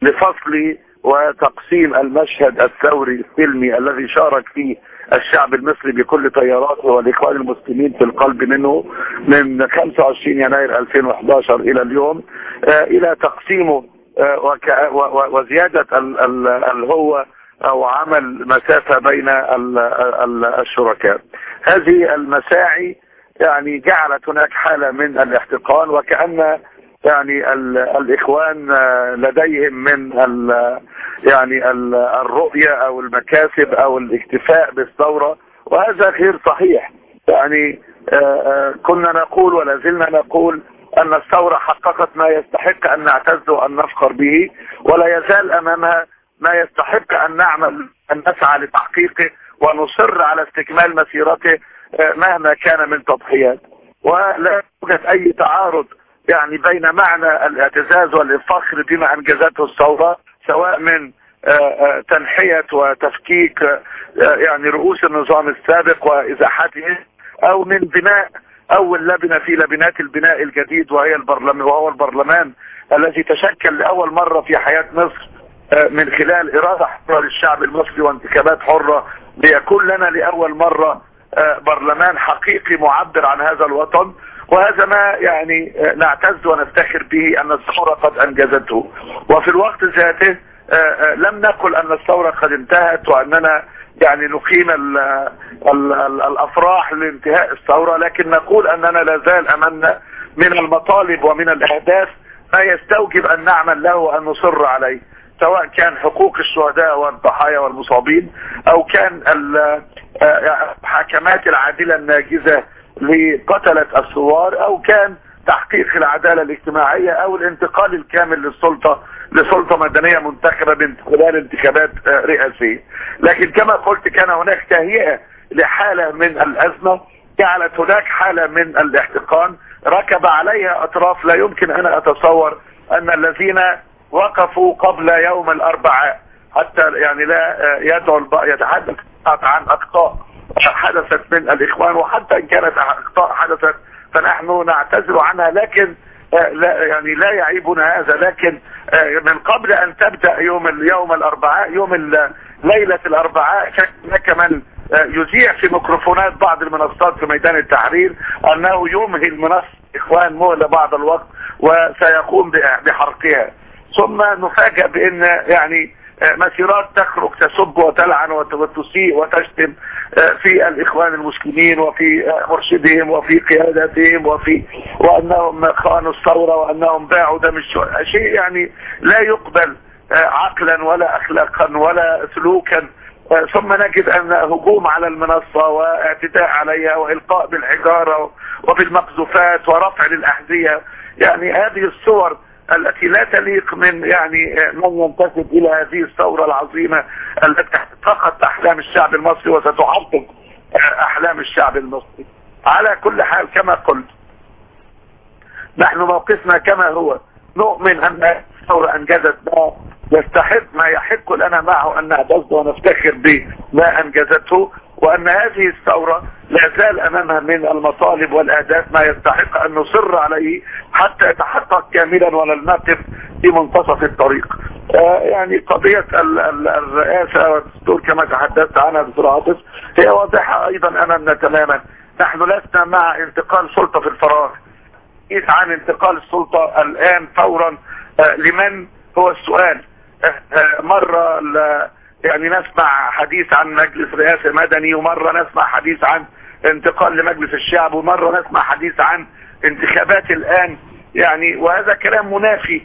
لفصل وتقسيم المشهد الثوري السلمي الذي شارك فيه الشعب المصري بكل تياراته والاخوان المسلمين في القلب منه من 25 يناير 2011 الى اليوم آه، الى تقسيمه آه، وك- و- و- وزيادة ال- ال- الهوة او عمل مسافة بين ال- ال- الشركاء هذه المساعي يعني جعلت هناك حالة من الاحتقان وكأن يعني ال- الاخوان آه، لديهم من ال- يعني ال- الرؤية او المكاسب او الاكتفاء بالثورة وهذا غير صحيح يعني آه، آه، كنا نقول ولا زلنا نقول ان الثورة حققت ما يستحق ان نعتز وان نفخر به ولا يزال امامها ما يستحق ان نعمل ان نسعى لتحقيقه ونصر على استكمال مسيرته آه، مهما كان من تضحيات ولا يوجد اي تعارض يعني بين معنى الاعتزاز والفخر بما انجزته الثورة سواء من آه، آه، تنحية وتفكيك آه، يعني رؤوس النظام السابق وازاحته او من بناء اول لبنة في لبنات البناء الجديد وهي البرلمان وهو البرلمان الذي تشكل لاول مرة في حياة مصر آه، من خلال إرادة حرة للشعب المصري وانتخابات حرة ليكون لنا لأول مرة آه، برلمان حقيقي معبر عن هذا الوطن وهذا ما يعني آه، نعتز ونفتخر به أن الثورة قد أنجزته وفي الوقت ذاته آه، آه، لم نقل أن الثورة قد انتهت وأننا يعني نقيم ال ال ال الأفراح لانتهاء الثورة لكن نقول أننا لا زال أمامنا من المطالب ومن الأهداف ما يستوجب أن نعمل له وأن نصر عليه سواء كان حقوق الشهداء والضحايا والمصابين او كان ال- آه، الحكمات العادلة الناجزة لقتلة الثوار او كان تحقيق العدالة الاجتماعية او الانتقال الكامل للسلطة لسلطة مدنية منتخبة من خلال انتخابات آه، رئاسية لكن كما قلت كان هناك تهيئة لحالة من الازمة جعلت هناك حالة من الاحتقان ركب عليها اطراف لا يمكن ان اتصور ان الذين وقفوا قبل يوم الاربعاء حتى يعني لا آه، يدعو الب- يتحدث عن اخطاء حدثت من الاخوان وحتى ان كانت اخطاء حدثت فنحن نعتذر عنها لكن آه، لا يعني لا يعيبنا هذا لكن آه، من قبل ان تبدا يوم اليوم الاربعاء يوم ال- ليله الاربعاء كان هناك من آه، يذيع في ميكروفونات بعض المنصات في ميدان التحرير انه يمهل منصه اخوان مهله بعض الوقت وسيقوم ب- بحرقها ثم نفاجأ بان يعني آه، مسيرات تخرج تسب وتلعن وت- وتسيء وتشتم آه، في الاخوان المسلمين وفي آه، مرشدهم وفي قيادتهم وفي وانهم خانوا الثوره وانهم باعوا دم الشهداء شيء يعني لا يقبل آه، عقلا ولا اخلاقا ولا سلوكا آه، ثم نجد ان هجوم على المنصه واعتداء عليها والقاء بالحجاره وبالمقذوفات ورفع للاحذيه يعني هذه الصور التي لا تليق من يعني آه، من ينتسب الى هذه الثوره العظيمه التي فقط احلام الشعب المصري وستحقق آه، احلام الشعب المصري على كل حال كما قلت نحن موقفنا كما هو نؤمن ان الثورة انجزت ما يستحق ما يحق لنا معه ان نعتز ونفتخر بما انجزته وان هذه الثورة لا زال امامها من المطالب والاهداف ما يستحق ان نصر عليه حتى يتحقق كاملا ولا نقف في منتصف الطريق آه يعني قضية ال- ال- الرئاسة والدستور كما تحدثت عنها دكتور عاطف هي واضحة ايضا امامنا تماما نحن لسنا مع انتقال سلطة في الفراغ حديث عن انتقال السلطة الآن فورا آه، لمن هو السؤال آه، آه، مرة ل- يعني نسمع حديث عن مجلس رئاسة مدني ومرة نسمع حديث عن انتقال لمجلس الشعب ومرة نسمع حديث عن انتخابات الآن يعني وهذا كلام منافي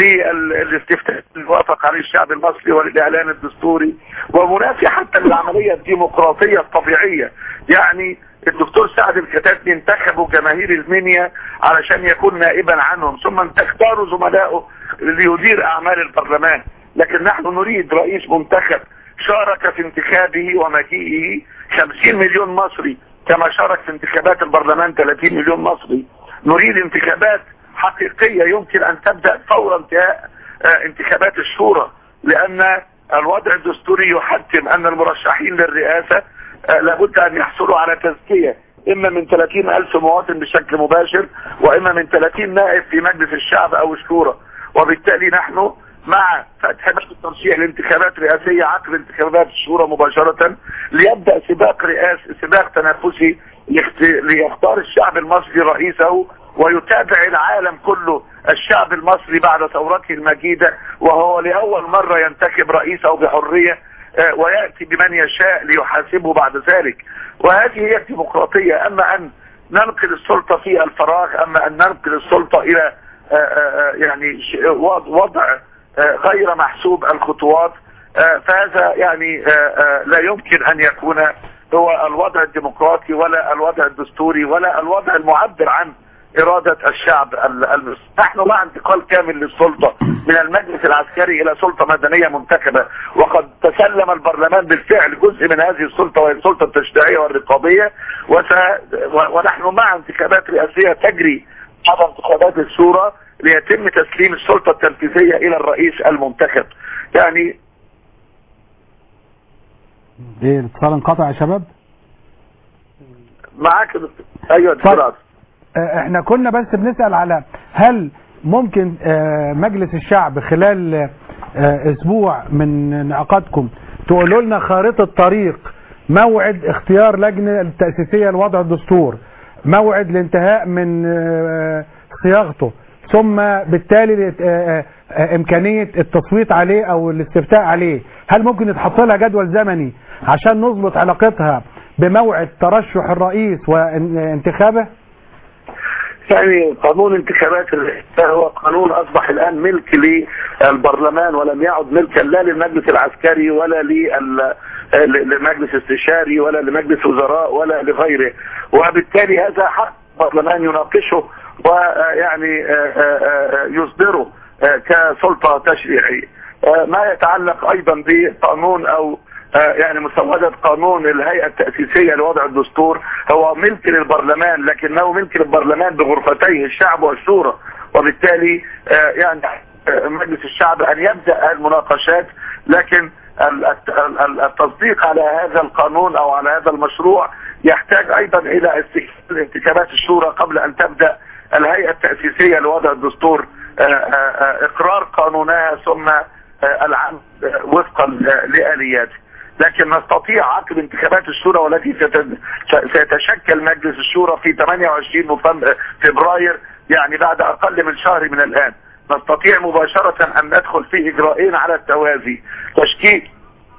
للاستفتاء اللي وافق عليه الشعب المصري والاعلان الدستوري ومنافي حتى للعمليه الديمقراطيه الطبيعيه يعني الدكتور سعد الكتاتني انتخبوا جماهير المنيا علشان يكون نائبا عنهم ثم تختاروا زملائه ليدير اعمال البرلمان لكن نحن نريد رئيس منتخب شارك في انتخابه ومجيئه 50 مليون مصري كما شارك في انتخابات البرلمان 30 مليون مصري نريد انتخابات حقيقية يمكن ان تبدأ فور انتهاء آه، انتخابات الشورى لان الوضع الدستوري يحتم ان المرشحين للرئاسة آه، لابد ان يحصلوا على تزكية اما من 30 الف مواطن بشكل مباشر واما من 30 نائب في مجلس الشعب او الشورى وبالتالي نحن مع فتح باب الترشيح لانتخابات رئاسية عقب انتخابات الشورى مباشرة ليبدأ سباق رئاسي سباق تنافسي يخت- ليختار الشعب المصري رئيسه ويتابع العالم كله الشعب المصري بعد ثورته المجيدة وهو لأول مرة ينتخب رئيسه بحرية آه، ويأتي بمن يشاء ليحاسبه بعد ذلك وهذه هي الديمقراطية أما أن ننقل السلطة في الفراغ أما أن ننقل السلطة إلى آه، آه، يعني ش- وض- وضع آه، غير محسوب الخطوات آه، فهذا يعني آه، آه، لا يمكن أن يكون هو الوضع الديمقراطي ولا الوضع الدستوري ولا الوضع المعبر عن إرادة الشعب ال- المصري نحن مع انتقال كامل للسلطة من المجلس العسكري إلى سلطة مدنية منتخبة وقد تسلم البرلمان بالفعل جزء من هذه السلطة وهي السلطة التشريعية والرقابية وس... و- ونحن مع انتخابات رئاسية تجري بعد انتخابات الشورى ليتم تسليم السلطة التنفيذية إلى الرئيس المنتخب يعني ايه الاتصال انقطع يا شباب معاك يا دكتور. أيوة دكتور عاطف. آه، احنا كنا بس بنسأل على هل ممكن آه، مجلس الشعب خلال آه، اسبوع من انعقادكم تقولوا لنا خارطة طريق موعد اختيار لجنة التأسيسية لوضع الدستور موعد الانتهاء من آه، صياغته ثم بالتالي آه، آه، امكانية التصويت عليه او الاستفتاء عليه هل ممكن يتحط لها جدول زمني عشان نظبط علاقتها بموعد ترشح الرئيس وانتخابه يعني قانون انتخابات الرئاسة هو قانون اصبح الان ملك للبرلمان ولم يعد ملكا لا للمجلس العسكري ولا لل- لمجلس استشاري ولا لمجلس وزراء ولا لغيره وبالتالي هذا حق البرلمان يناقشه ويعني يصدره كسلطة تشريعية ما يتعلق ايضا بقانون او آه، يعني مسودة قانون الهيئة التأسيسية لوضع الدستور هو ملك للبرلمان لكنه ملك للبرلمان بغرفتيه الشعب والشورى وبالتالي آه، يعني آه، مجلس الشعب أن يبدأ المناقشات لكن ال- ال- ال- التصديق على هذا القانون أو على هذا المشروع يحتاج أيضا إلى استكمال انتخابات الشورى قبل أن تبدأ الهيئة التأسيسية لوضع الدستور آه، آه، آه، إقرار قانونها ثم آه، العمل آه، وفقا آه، لآلياته لكن نستطيع عقب انتخابات الشورى والتي ست- سيتشكل مجلس الشورى في 28 نوفمبر فبراير يعني بعد اقل من شهر من الان نستطيع مباشرة ان ندخل في اجراءين على التوازي تشكيل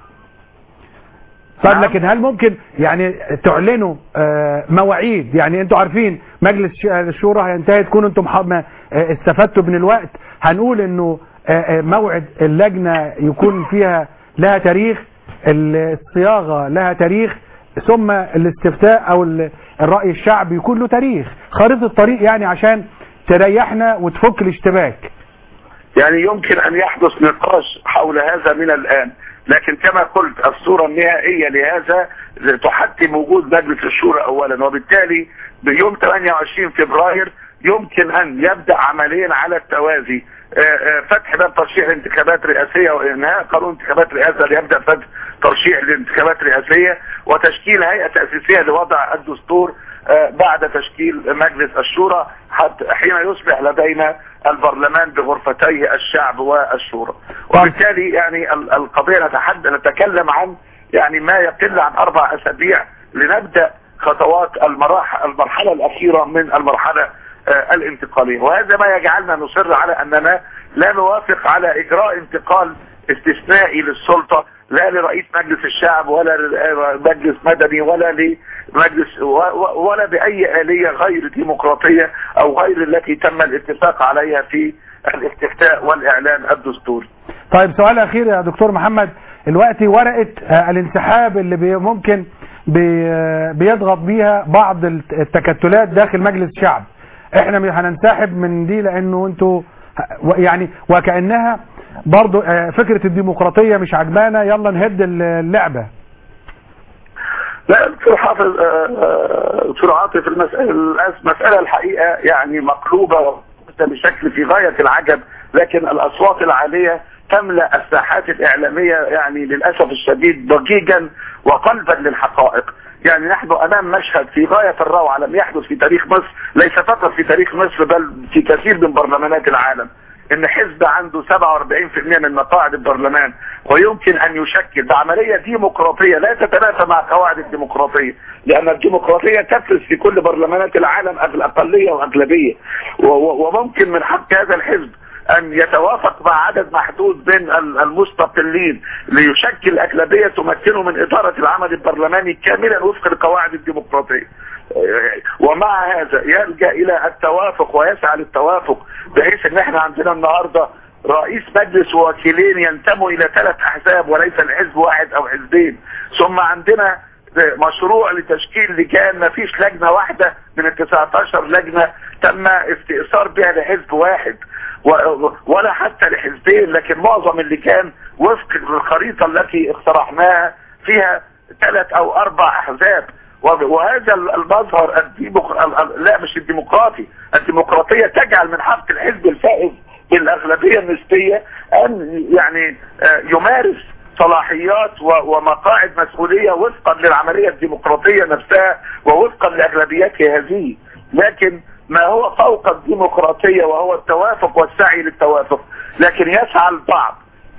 طيب لكن هل ممكن يعني تعلنوا آه، مواعيد يعني انتوا عارفين مجلس ش- الشورى هينتهي تكونوا انتم ح- ما- آه، استفدتوا من الوقت هنقول انه آه، آه، موعد اللجنة يكون فيها لها تاريخ الصياغة لها تاريخ ثم الاستفتاء او ال- الرأي الشعبي يكون له تاريخ خريطة الطريق يعني عشان تريحنا وتفك الاشتباك يعني يمكن ان يحدث نقاش حول هذا من الان لكن كما قلت الصورة النهائية لهذا تحتم وجود مجلس الشورى اولا وبالتالي بيوم 28 فبراير يمكن ان يبدأ عمليا على التوازي آه، آه، فتح باب ترشيح انتخابات رئاسية وانهاء قانون انتخابات رئاسة ليبدأ فتح ترشيح لانتخابات رئاسية وتشكيل هيئة تأسيسية لوضع الدستور آه، بعد تشكيل مجلس الشورى حتى حين يصبح لدينا البرلمان بغرفتي الشعب والشورى وبالتالي يعني ال- القضية نتحدث نتكلم عن يعني ما يقل عن اربع اسابيع لنبدأ خطوات المراحل المرحلة الاخيرة من المرحلة آه، الانتقالية وهذا ما يجعلنا نصر على اننا لا نوافق على اجراء انتقال استثنائي للسلطة لا لرئيس مجلس الشعب ولا لمجلس مدني ولا لمجلس و- و- ولا بأي آلية غير ديمقراطية أو غير التي تم الاتفاق عليها في الاستفتاء والإعلان الدستوري طيب سؤال اخير يا دكتور محمد الوقت ورقة آه، الانسحاب اللي بي ممكن بي آه، بيضغط بيها بعض الت- التكتلات داخل مجلس الشعب احنا م- هننسحب من دي لانه انتوا ه- و- يعني وكأنها برضو آه، فكرة الديمقراطية مش عجبانا يلا نهد ال- اللعبة لا دكتور حافظ آه، آه، دكتور عاطف المسألة المسألة الحقيقة يعني مقلوبة بشكل في غاية العجب لكن الأصوات العالية تملأ الساحات الإعلامية يعني للأسف الشديد ضجيجا وقلبا للحقائق يعني نحن أمام مشهد في غاية الروعة لم يحدث في تاريخ مصر ليس فقط في تاريخ مصر بل في كثير من برلمانات العالم ان حزب عنده 47% من مقاعد البرلمان ويمكن ان يشكل بعملية ديمقراطية لا تتنافى مع قواعد الديمقراطية لان الديمقراطية تفرز في كل برلمانات العالم أغل- اقلية واغلبية و- و- وممكن من حق هذا الحزب ان يتوافق مع عدد محدود من ال- المستقلين ليشكل اغلبية تمكنه من ادارة العمل البرلماني كاملا وفق القواعد الديمقراطية ومع هذا يلجأ الى التوافق ويسعى للتوافق بحيث ان احنا عندنا النهاردة رئيس مجلس وكيلين ينتموا الى ثلاث احزاب وليس الحزب واحد او حزبين ثم عندنا مشروع لتشكيل لجان ما فيش لجنة واحدة من ال 19 لجنة تم استئثار بها لحزب واحد و- ولا حتى لحزبين لكن معظم اللجان وفق الخريطة التي اقترحناها فيها ثلاث او اربع احزاب و- وهذا المظهر الديمق... ال- ال- لا مش الديمقراطي الديمقراطية تجعل من حق الحزب الفائز بالأغلبية النسبية أن يعني آه، يمارس صلاحيات و- ومقاعد مسؤولية وفقا للعملية الديمقراطية نفسها ووفقا لأغلبيته هذه لكن ما هو فوق الديمقراطية وهو التوافق والسعي للتوافق لكن يسعى البعض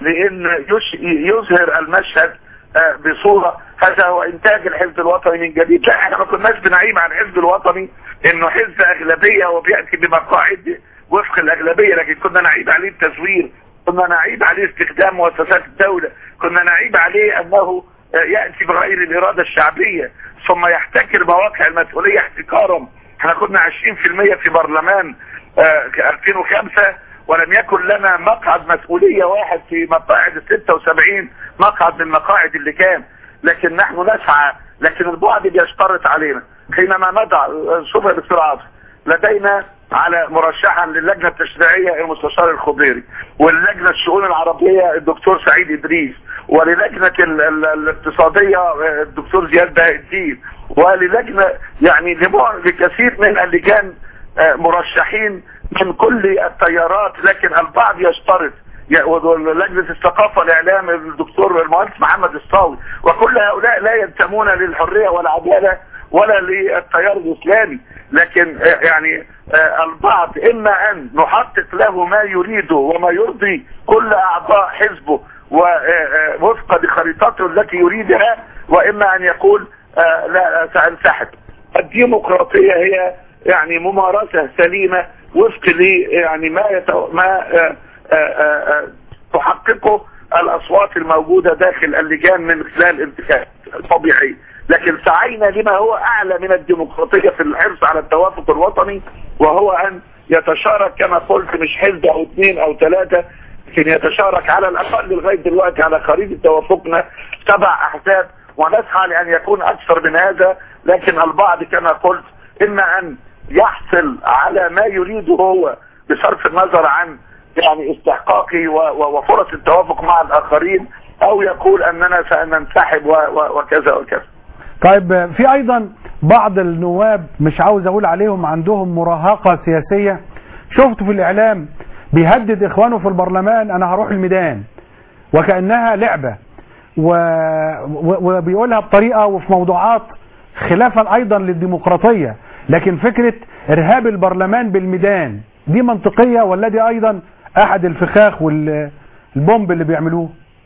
لأن يش- يظهر المشهد آه، بصورة هذا هو انتاج الحزب الوطني من جديد لا احنا ما كناش بنعيب عن الحزب الوطني انه حزب اغلبية وبيأتي بمقاعد وفق الاغلبية لكن كنا نعيب عليه التزوير كنا نعيب عليه استخدام مؤسسات الدولة كنا نعيب عليه انه آه، يأتي بغير الارادة الشعبية ثم يحتكر مواقع المسؤولية احتكارا احنا كنا 20% في برلمان آه، 2005 ولم يكن لنا مقعد مسؤولية واحد في مقاعد ال 76 مقعد من مقاعد اللي كان لكن نحن نسعى لكن البعد بيشترط علينا حينما نضع شوف يا دكتور عاطف لدينا على مرشحا للجنة التشريعية المستشار الخضيري وللجنة الشؤون العربية الدكتور سعيد إدريس وللجنة ال- ال- الاقتصادية الدكتور زياد بهاء الدين وللجنة يعني لمع- لكثير من اللجان آه، مرشحين من كل التيارات لكن البعض يشترط يا- ولجنة الثقافة والإعلام الدكتور المهندس محمد الصاوي وكل هؤلاء لا ينتمون للحرية والعدالة ولا للتيار الإسلامي لكن آه، يعني آه، البعض إما أن نحقق له ما يريده وما يرضي كل أعضاء حزبه ووفق لخريطته التي يريدها وإما أن يقول آه، لا سأنسحب الديمقراطية هي يعني ممارسة سليمة وفق ل يعني ما يتو ما آه، آه، آه، آه، تحققه الأصوات الموجودة داخل اللجان من خلال الانتخابات طبيعي لكن سعينا لما هو أعلى من الديمقراطية في الحرص على التوافق الوطني وهو أن يتشارك كما قلت مش حزب أو اثنين أو ثلاثة لكن يتشارك على الأقل لغاية دلوقتي على خريطة توافقنا سبع أحزاب ونسعى لأن يكون أكثر من هذا لكن البعض كما قلت إما أن يحصل على ما يريده هو بصرف النظر عن يعني استحقاقي و- و- وفرص التوافق مع الآخرين أو يقول أننا سننسحب و- و- وكذا وكذا طيب في ايضا بعض النواب مش عاوز اقول عليهم عندهم مراهقة سياسية شفت في الاعلام بيهدد اخوانه في البرلمان انا هروح الميدان وكأنها لعبة و... و... وبيقولها بطريقة وفي موضوعات خلافا ايضا للديمقراطية لكن فكرة ارهاب البرلمان بالميدان دي منطقية ولا دي ايضا احد الفخاخ والبومب اللي بيعملوه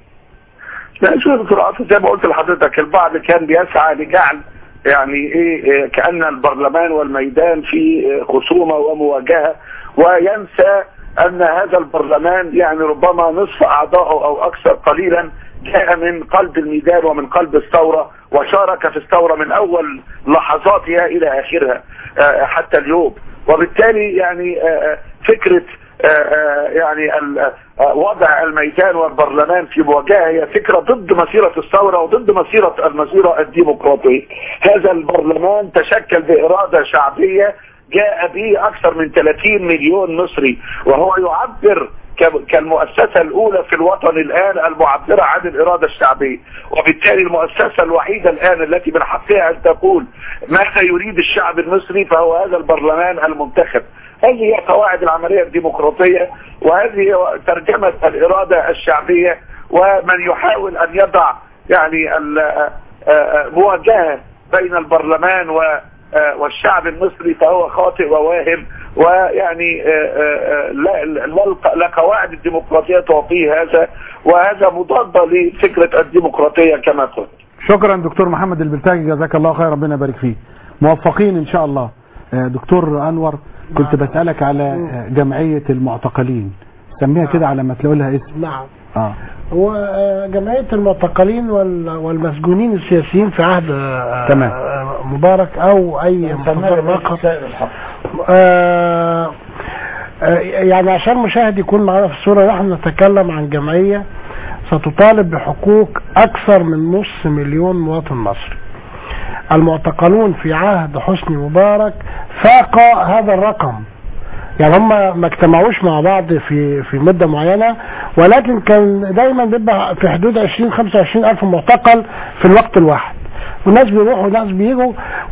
لا شوف دكتور عاطف زي ما قلت لحضرتك البعض كان بيسعى لجعل يعني ايه إيه كأن البرلمان والميدان في إيه خصومة ومواجهة وينسى ان هذا البرلمان يعني ربما نصف اعضائه او اكثر قليلا جاء من قلب الميدان ومن قلب الثورة وشارك في الثورة من اول لحظاتها الى اخرها آه، حتى اليوم وبالتالي يعني آه، آه، فكرة آه، آه، يعني ال- آه، وضع الميدان والبرلمان في مواجهه هي فكره ضد مسيره الثوره وضد مسيره المسيره الديمقراطيه. هذا البرلمان تشكل باراده شعبيه جاء به اكثر من 30 مليون مصري وهو يعبر ك- كالمؤسسة الأولى في الوطن الآن المعبرة عن الإرادة الشعبية وبالتالي المؤسسة الوحيدة الآن التي من حقها أن تقول ماذا يريد الشعب المصري فهو هذا البرلمان المنتخب هذه هي قواعد العملية الديمقراطية وهذه هي ترجمة الإرادة الشعبية ومن يحاول أن يضع يعني ال- آه، آه، مواجهة بين البرلمان و آه، والشعب المصري فهو خاطئ وواهم ويعني آه، آه، آه، لا, لا, لا قواعد الديمقراطية تعطيه هذا وهذا مضاد لفكرة الديمقراطية كما قلت شكرا دكتور محمد البلتاجي جزاك الله خير ربنا يبارك فيه موفقين ان شاء الله آه، دكتور انور كنت بسألك على آه، جمعية المعتقلين سميها كده على ما تلاقوا لها اسم نعم اه هو آه، جمعية المعتقلين وال- والمسجونين السياسيين في عهد آه، تمام. آه، مبارك أو أي محتضر آخر آه، آه، يعني عشان المشاهد يكون معنا في الصورة نحن نتكلم عن جمعية ستطالب بحقوق أكثر من نص مليون مواطن مصري المعتقلون في عهد حسني مبارك فاق هذا الرقم يعني هم ما اجتمعوش مع بعض في في مده معينه ولكن كان دايما بيبقى في حدود 20 25 الف معتقل في الوقت الواحد وناس بيروحوا وناس بيجوا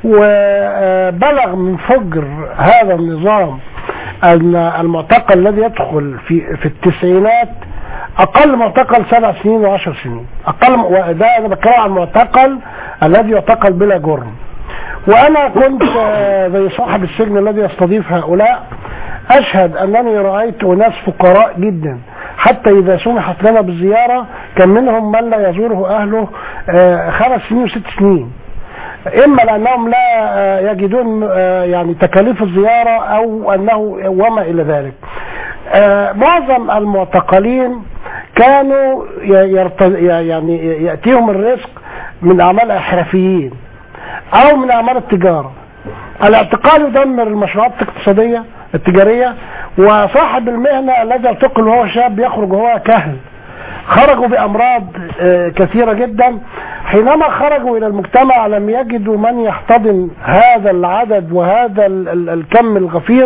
وبلغ من فجر هذا النظام ان المعتقل الذي يدخل في في التسعينات اقل معتقل سبع سنين وعشر سنين اقل وده انا بتكلم عن المعتقل الذي يعتقل بلا جرم وانا كنت آه، زي صاحب السجن الذي يستضيف هؤلاء اشهد انني رايت اناس فقراء جدا حتى اذا سمحت لنا بالزياره كان منهم من لا يزوره اهله آه، خمس سنين وست سنين اما لانهم لا آه، يجدون آه، يعني تكاليف الزياره او انه وما الى ذلك آه، معظم المعتقلين كانوا ي- يرت- ي- يعني ياتيهم الرزق من اعمال احرفيين او من اعمال التجاره الاعتقال يدمر المشروعات الاقتصاديه التجاريه وصاحب المهنه الذي يعتقل وهو شاب يخرج وهو كهل خرجوا بامراض آه، كثيره جدا حينما خرجوا الى المجتمع لم يجدوا من يحتضن هذا العدد وهذا ال- ال- الكم الغفير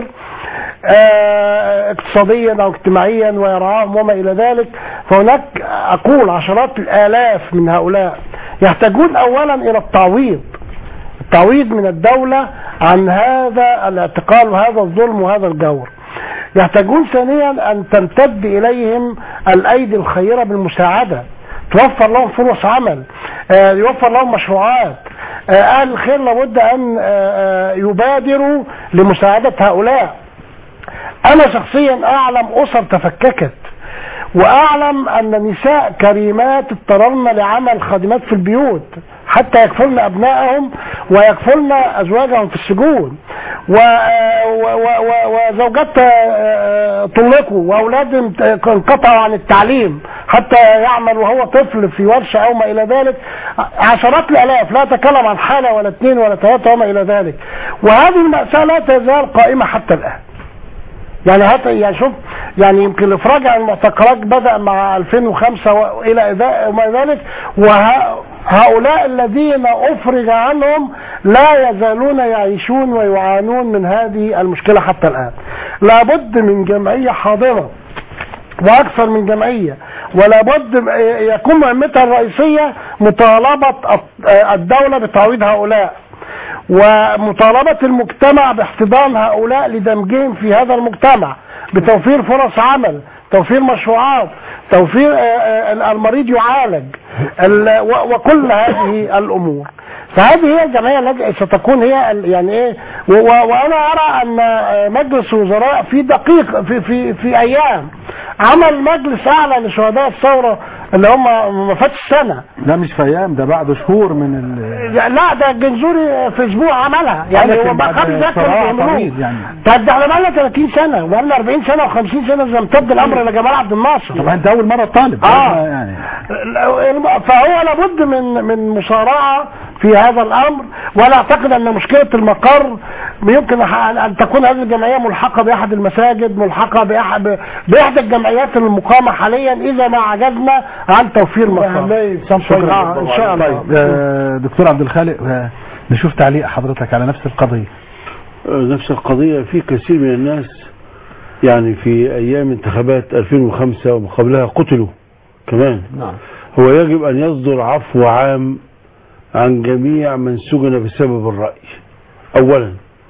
آه، اقتصاديا او اجتماعيا ويرعاهم وما الى ذلك فهناك اقول عشرات الالاف من هؤلاء يحتاجون اولا الى التعويض التعويض من الدولة عن هذا الاعتقال وهذا الظلم وهذا الجور يحتاجون ثانيا ان تمتد اليهم الايدي الخيرة بالمساعدة توفر لهم فرص عمل آه، يوفر لهم مشروعات آه، اهل الخير لابد ان آه، آه، يبادروا لمساعدة هؤلاء انا شخصيا اعلم اسر تفككت واعلم ان نساء كريمات اضطررن لعمل خادمات في البيوت حتى يكفلن ابنائهم ويكفلن ازواجهم في السجون و- و- و- و- وزوجات آه، طلقوا واولاد انت- انقطعوا عن التعليم حتى يعمل وهو طفل في ورشه او ما الى ذلك عشرات الالاف لا اتكلم عن حاله ولا اثنين ولا ثلاثه وما الى ذلك وهذه الماساه لا تزال قائمه حتى الان يعني هات يعني شوف يعني يمكن الافراج عن المعتقلات بدا مع 2005 والى ذا- وما ذلك وهؤلاء الذين افرج عنهم لا يزالون يعيشون ويعانون من هذه المشكله حتى الان لابد من جمعيه حاضره واكثر من جمعيه ولا بد يكون مهمتها الرئيسيه مطالبه الدوله بتعويض هؤلاء ومطالبة المجتمع باحتضان هؤلاء لدمجهم في هذا المجتمع بتوفير فرص عمل توفير مشروعات توفير آه، آه، المريض يعالج ال- و- وكل هذه الأمور فهذه هي الجمعية التي ستكون هي ال- يعني ايه و- و- وانا ارى ان آه، مجلس الوزراء في دقيق في في في ايام عمل مجلس اعلى لشهداء الثوره اللي هم ما فاتش سنه لا مش في ايام ده بعد شهور من ال لا ده الجنزوري في اسبوع عملها يعني لكن هو ما بعد قبل ده كانوا صراع بيعملوه طويل يعني. طب ده احنا بقالنا 30 سنه وبقالنا 40 سنه و50 سنه زي امتد الامر لجمال عبد الناصر طب انت اول مره تطالب اه يعني فهو لابد من من مصارعه في هذا الامر ولا اعتقد ان مشكله المقر يمكن ان تكون هذه الجمعيه ملحقه باحد المساجد ملحقه باحد باحدى الجمعيات المقامه حاليا اذا ما عجزنا عن توفير مقر شكرا ان شاء الله طيب آه، دكتور عبد الخالق آه، نشوف تعليق حضرتك على نفس القضيه نفس القضية في كثير من الناس يعني في أيام انتخابات 2005 وما قبلها قتلوا كمان نعم هو يجب أن يصدر عفو عام عن جميع من سجن بسبب الرأي أولا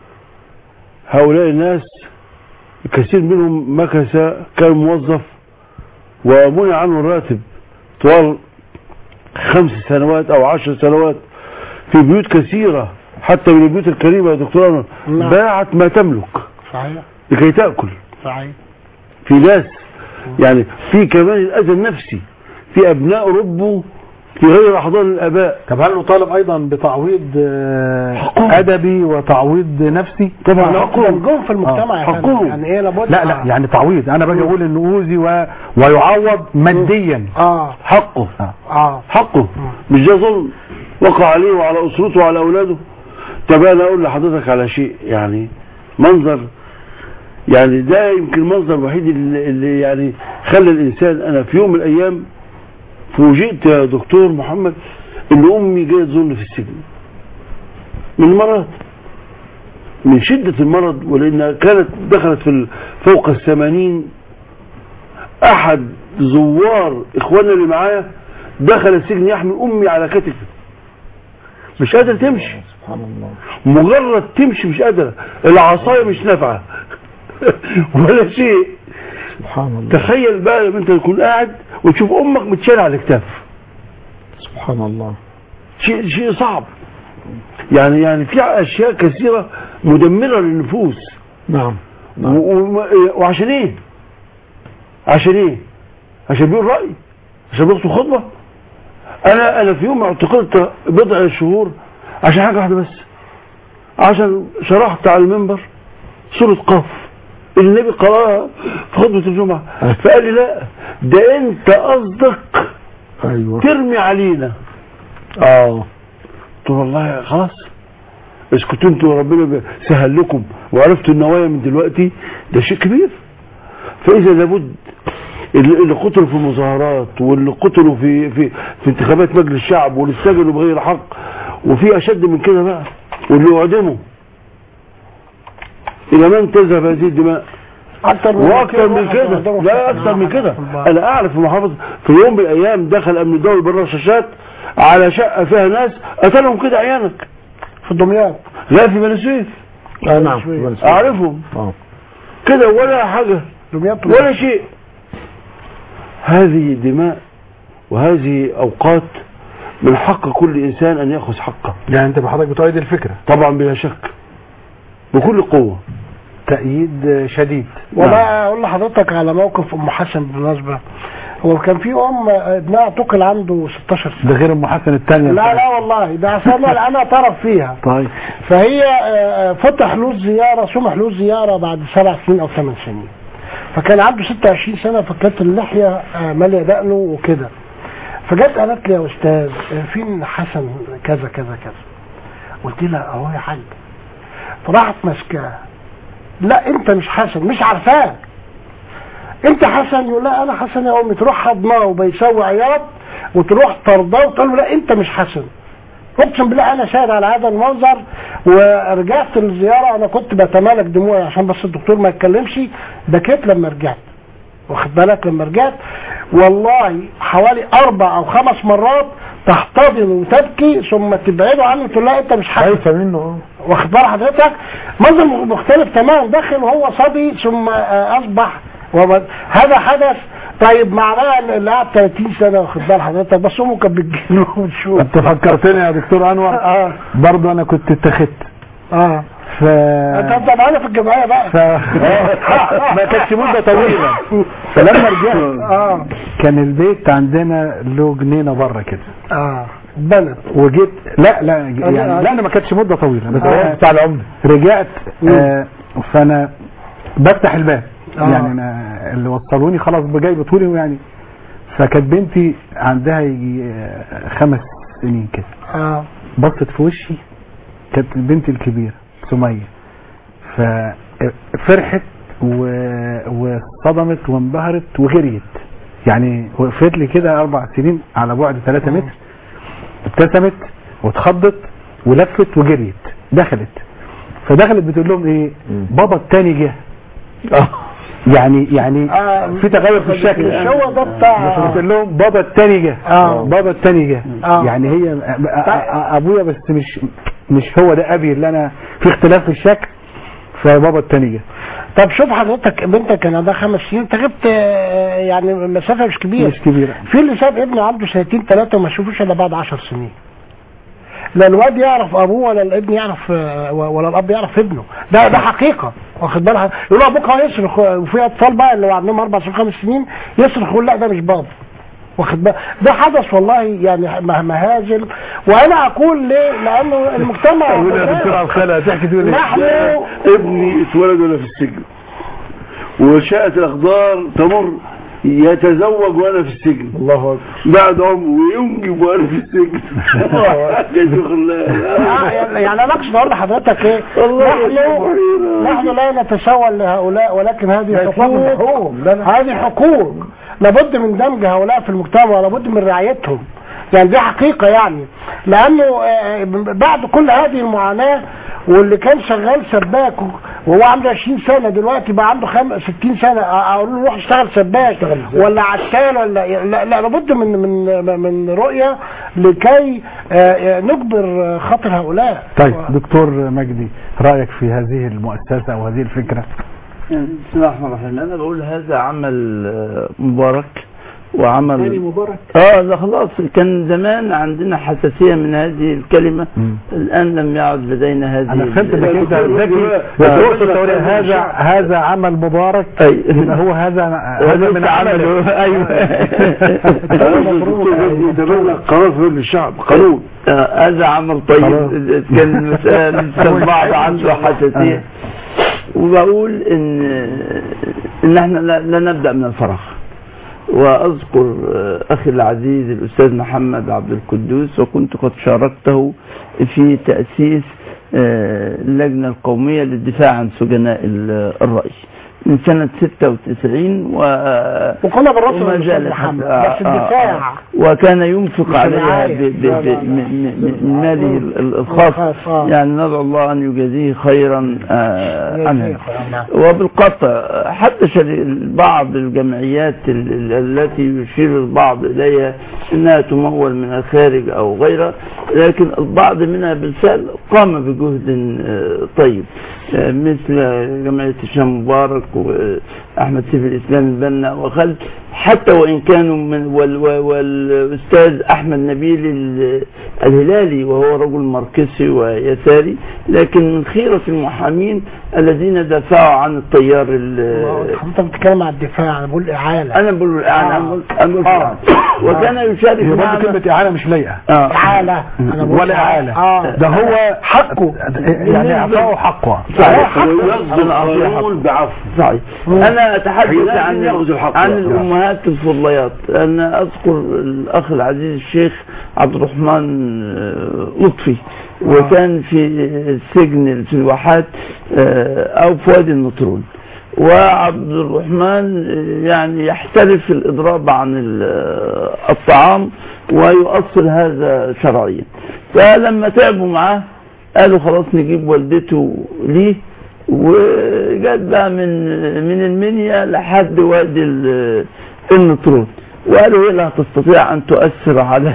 هؤلاء الناس كثير منهم مكث كان موظف ومنع عنه الراتب طوال خمس سنوات أو عشر سنوات في بيوت كثيرة حتى من البيوت الكريمة يا دكتور أنور نعم. باعت ما تملك صحيح لكي تأكل صحيح في ناس يعني في كمان الأذى النفسي في أبناء ربوا في غير أحضان الآباء طب هل نطالب ايضا بتعويض آه، ادبي وتعويض نفسي طبعا دمجهم في المجتمع يا فندم. حقهم يعني ايه لابد لا لا يعني تعويض انا باجي اقول انه اوذي و... ويعوض ماديا اه حقه اه حقه مش ده ظلم وقع عليه وعلى أسرته وعلى أولاده طب أنا أقول لحضرتك على شيء يعني منظر يعني ده يمكن المنظر الوحيد اللي, اللي يعني خلى الإنسان أنا في يوم من الأيام فوجئت يا دكتور محمد إن أمي جاية تزورني في السجن من المرض من شدة المرض ولأنها كانت دخلت في ال- فوق الثمانين أحد زوار إخواننا اللي معايا دخل السجن يحمل أمي على كتفه مش قادر تمشي سبحان الله مجرد تمشي مش قادرة العصاية مش نافعة ولا شيء سبحان الله تخيل بقى لما انت تكون قاعد وتشوف امك متشال على الكتاف سبحان الله شيء شيء صعب يعني يعني في اشياء كثيره مدمره للنفوس نعم و- و- وعشان ايه عشان ايه عشان بيقول راي عشان بيخطب خطبه انا انا في يوم اعتقلت بضع شهور عشان حاجه واحده بس عشان شرحت على المنبر سوره قاف اللي النبي قراها في خطبه الجمعه فقال لي لا ده انت قصدك ايوه ترمي علينا اه قلت له والله خلاص بس كنتوا انتوا ربنا سهل لكم وعرفتوا النوايا من دلوقتي ده شيء كبير فاذا لابد اللي اللي قتلوا في المظاهرات واللي قتلوا في في في انتخابات مجلس الشعب واللي استجنوا بغير حق وفي اشد من كده بقى واللي اعدموا الى من تذهب هذه الدماء اكتر من واكثر من كده عندهم لا فتنة. اكثر من كده الله. انا اعرف في محافظه في يوم من الايام دخل امن الدولي بالرشاشات على شقه فيها ناس قتلهم كده عيانك في دمياط لا في بني سويف آه نعم اعرفهم آه. كده ولا حاجه دمياط ولا شيء هذه دماء وهذه اوقات من حق كل انسان ان ياخذ حقه يعني انت بحضرتك بتؤيد الفكره طبعا بلا شك بكل قوه تأييد شديد وبقى اقول لحضرتك على موقف ام حسن بالمناسبه هو كان في ام ابنها اعتقل عنده 16 سنه ده غير ام حسن الثانيه لا لا والله ده أصل انا انا اعترف فيها طيب فهي آه، فتح له الزياره سمح له الزياره بعد سبع سنين او ثمان سنين فكان عنده 26 سنه فكانت اللحيه آه، ماليه دقنه وكده فجت قالت لي يا استاذ آه، فين حسن كذا كذا كذا قلت لها اهو يا حاج فراحت ماسكاه لا انت مش حسن مش عارفاه انت حسن يقول لا انا حسن يا امي تروح حضناه وبيسوي عياط وتروح طرداه وتقول له لا انت مش حسن اقسم بالله انا شاهد على هذا المنظر ورجعت الزياره انا كنت بتمالك دموعي عشان بس الدكتور ما يتكلمش بكيت لما رجعت واخد بالك لما رجعت والله حوالي اربع او خمس مرات تحتضن وتبكي ثم تبعده عنه تقول لا انت مش حسن خايفه منه واخد بال حضرتك منظر مختلف تماما داخل وهو صبي ثم آه، اصبح وب- هذا حدث طيب معناه ان اللي قعد 30 سنه واخد بال حضرتك بس امه كانت بتجيله وتشوف انت فكرتني يا دكتور انور اه برضه انا كنت اتخذت اه ف انت انت معانا في الجمعيه بقى ف... ما كانتش مده طويله فلما رجعت اه كان البيت عندنا له جنينه بره كده اه بلد وجيت لا لا يعني لا انا ما كانتش مده طويله بس آه. أنا بتاع العمده رجعت آه فانا بفتح الباب آه. يعني انا اللي وصلوني خلاص جاي بطولي يعني فكانت بنتي عندها يجي آه، خمس سنين كده اه بصت في وشي كانت بنتي الكبيره سميه ففرحت و- وصدمت وانبهرت وغريت يعني وقفت لي كده اربع سنين على بعد 3 متر ابتسمت واتخضت ولفت وجريت دخلت فدخلت بتقول لهم ايه بابا التاني جه يعني يعني آه. في تغير في الشكل مش هو ده بتاع- بس بتقول لهم بابا التاني جه آه. بابا التاني جه آه. يعني هي أ- أ- أ- ابويا بس مش مش هو ده ابي اللي انا في اختلاف في الشكل فبابا التاني جه طب شوف حضرتك بنتك كان عندها خمس سنين انت جبت آه، يعني مسافه مش كبيره مش كبيره في اللي ساب ابنه عنده سنتين ثلاثه وما شافوش الا بعد 10 سنين لا الواد يعرف ابوه ولا الابن يعرف آه، ولا الاب يعرف ابنه ده ده حقيقه واخد بالك يقول له ابوك هو يصرخ وفي اطفال بقى اللي هو عندهم اربع سنين خمس سنين يصرخ يقول لا ده مش بابا واخد بالك ده حدث والله يعني مه- مهازل وانا اقول ليه لانه المجتمع يا دكتور عبد الخالق هتحكي تقول نحن ابني اتولد وانا في السجن وشاءت الاقدار تمر يتزوج وانا في السجن الله اكبر بعد عمره وينجب وانا في السجن آه، يعني يعني انا اقصد اقول لحضرتك ايه نحن نحن لا نتسول لهؤلاء ولكن هذه حقوق هذه حقوق لابد من دمج هؤلاء في المجتمع ولابد من رعايتهم يعني دي حقيقة يعني لأنه آه، بعد كل هذه المعاناة واللي كان شغال سباك وهو عنده 20 سنة دلوقتي بقى عنده خم... 60 سنة أقول له روح اشتغل سباك ولا عسال ولا لا, لا لابد من من من رؤية لكي آه، نجبر خاطر هؤلاء طيب دكتور مجدي رايك في هذه المؤسسه او هذه الفكره يعني بسم الله الرحمن الرحيم انا بقول هذا عمل آه، مبارك وعمل تاني مبارك اه ده خلاص كان زمان عندنا حساسيه من هذه الكلمه الان لم يعد لدينا هذه انا فهمت ال- انك انت ذكي بس تقصد تقول هذا هذا عمل مبارك أي. يبقى هو هذا هذا من عمله ايوه يتبنى قرار في مجلس الشعب قانون آه، هذا عمل طيب كان المسألة لسه البعض عنده حساسية وبقول ان ان احنا لا, لا نبدأ من الفراغ واذكر آه، اخي العزيز الاستاذ محمد عبد القدوس وكنت قد شاركته في تأسيس آه، اللجنة القومية للدفاع عن سجناء ال- الرأي من سنة 96 و وكنا بالرسل وما والأستاذ زالت محمد حتى- آه، بس الدفاع آه، آه. وكان ينفق مش عليها الرعاية. ب- ب- لا، لا، ب- لا. من- من من ماله ال- ال- الخاص الخاص، آه. يعني ندعو الله ان يجازيه خيرا آه، عنها يجزيه خيراً، نعم. وبالقطع حتى شر- بعض الجمعيات ال- ال- التي يشير البعض اليها انها تمول من الخارج او غيرها لكن البعض منها بالفعل قام بجهد آه، طيب آه، مثل جمعيه هشام مبارك واحمد سيف الاسلام البنا وخلف حتى وان كانوا من وال وال والاستاذ احمد نبيل ال- الهلالي وهو رجل ماركسي ويساري لكن من خيره المحامين الذين دافعوا عن التيار ال- انت بتتكلم عن الدفاع انا بقول اعاله انا بقول انا بقول انا بقول آه. وكان يشارك هي برضه معنا كلمة إعانة مش لايقة آه. اعاله انا بقول ولا إعالة اه ده هو حقه يعني إعطاؤه حقه صحيح ويصدر القانون بعفو صحيح انا اتحدث لازم عن ياخذ الحق عن يعني. الامهات الفضليات انا اذكر الاخ العزيز الشيخ عبد الرحمن آه، لطفي وكان في السجن في الواحات آه، او في وادي النطرون وعبد الرحمن آه، يعني يحترف في الاضراب عن ال- الطعام ويؤصل هذا شرعيا فلما تعبوا معاه قالوا خلاص نجيب والدته ليه وجت بقى من من المنيا لحد وادي ال- النطرون وقالوا هي لا تستطيع ان تؤثر على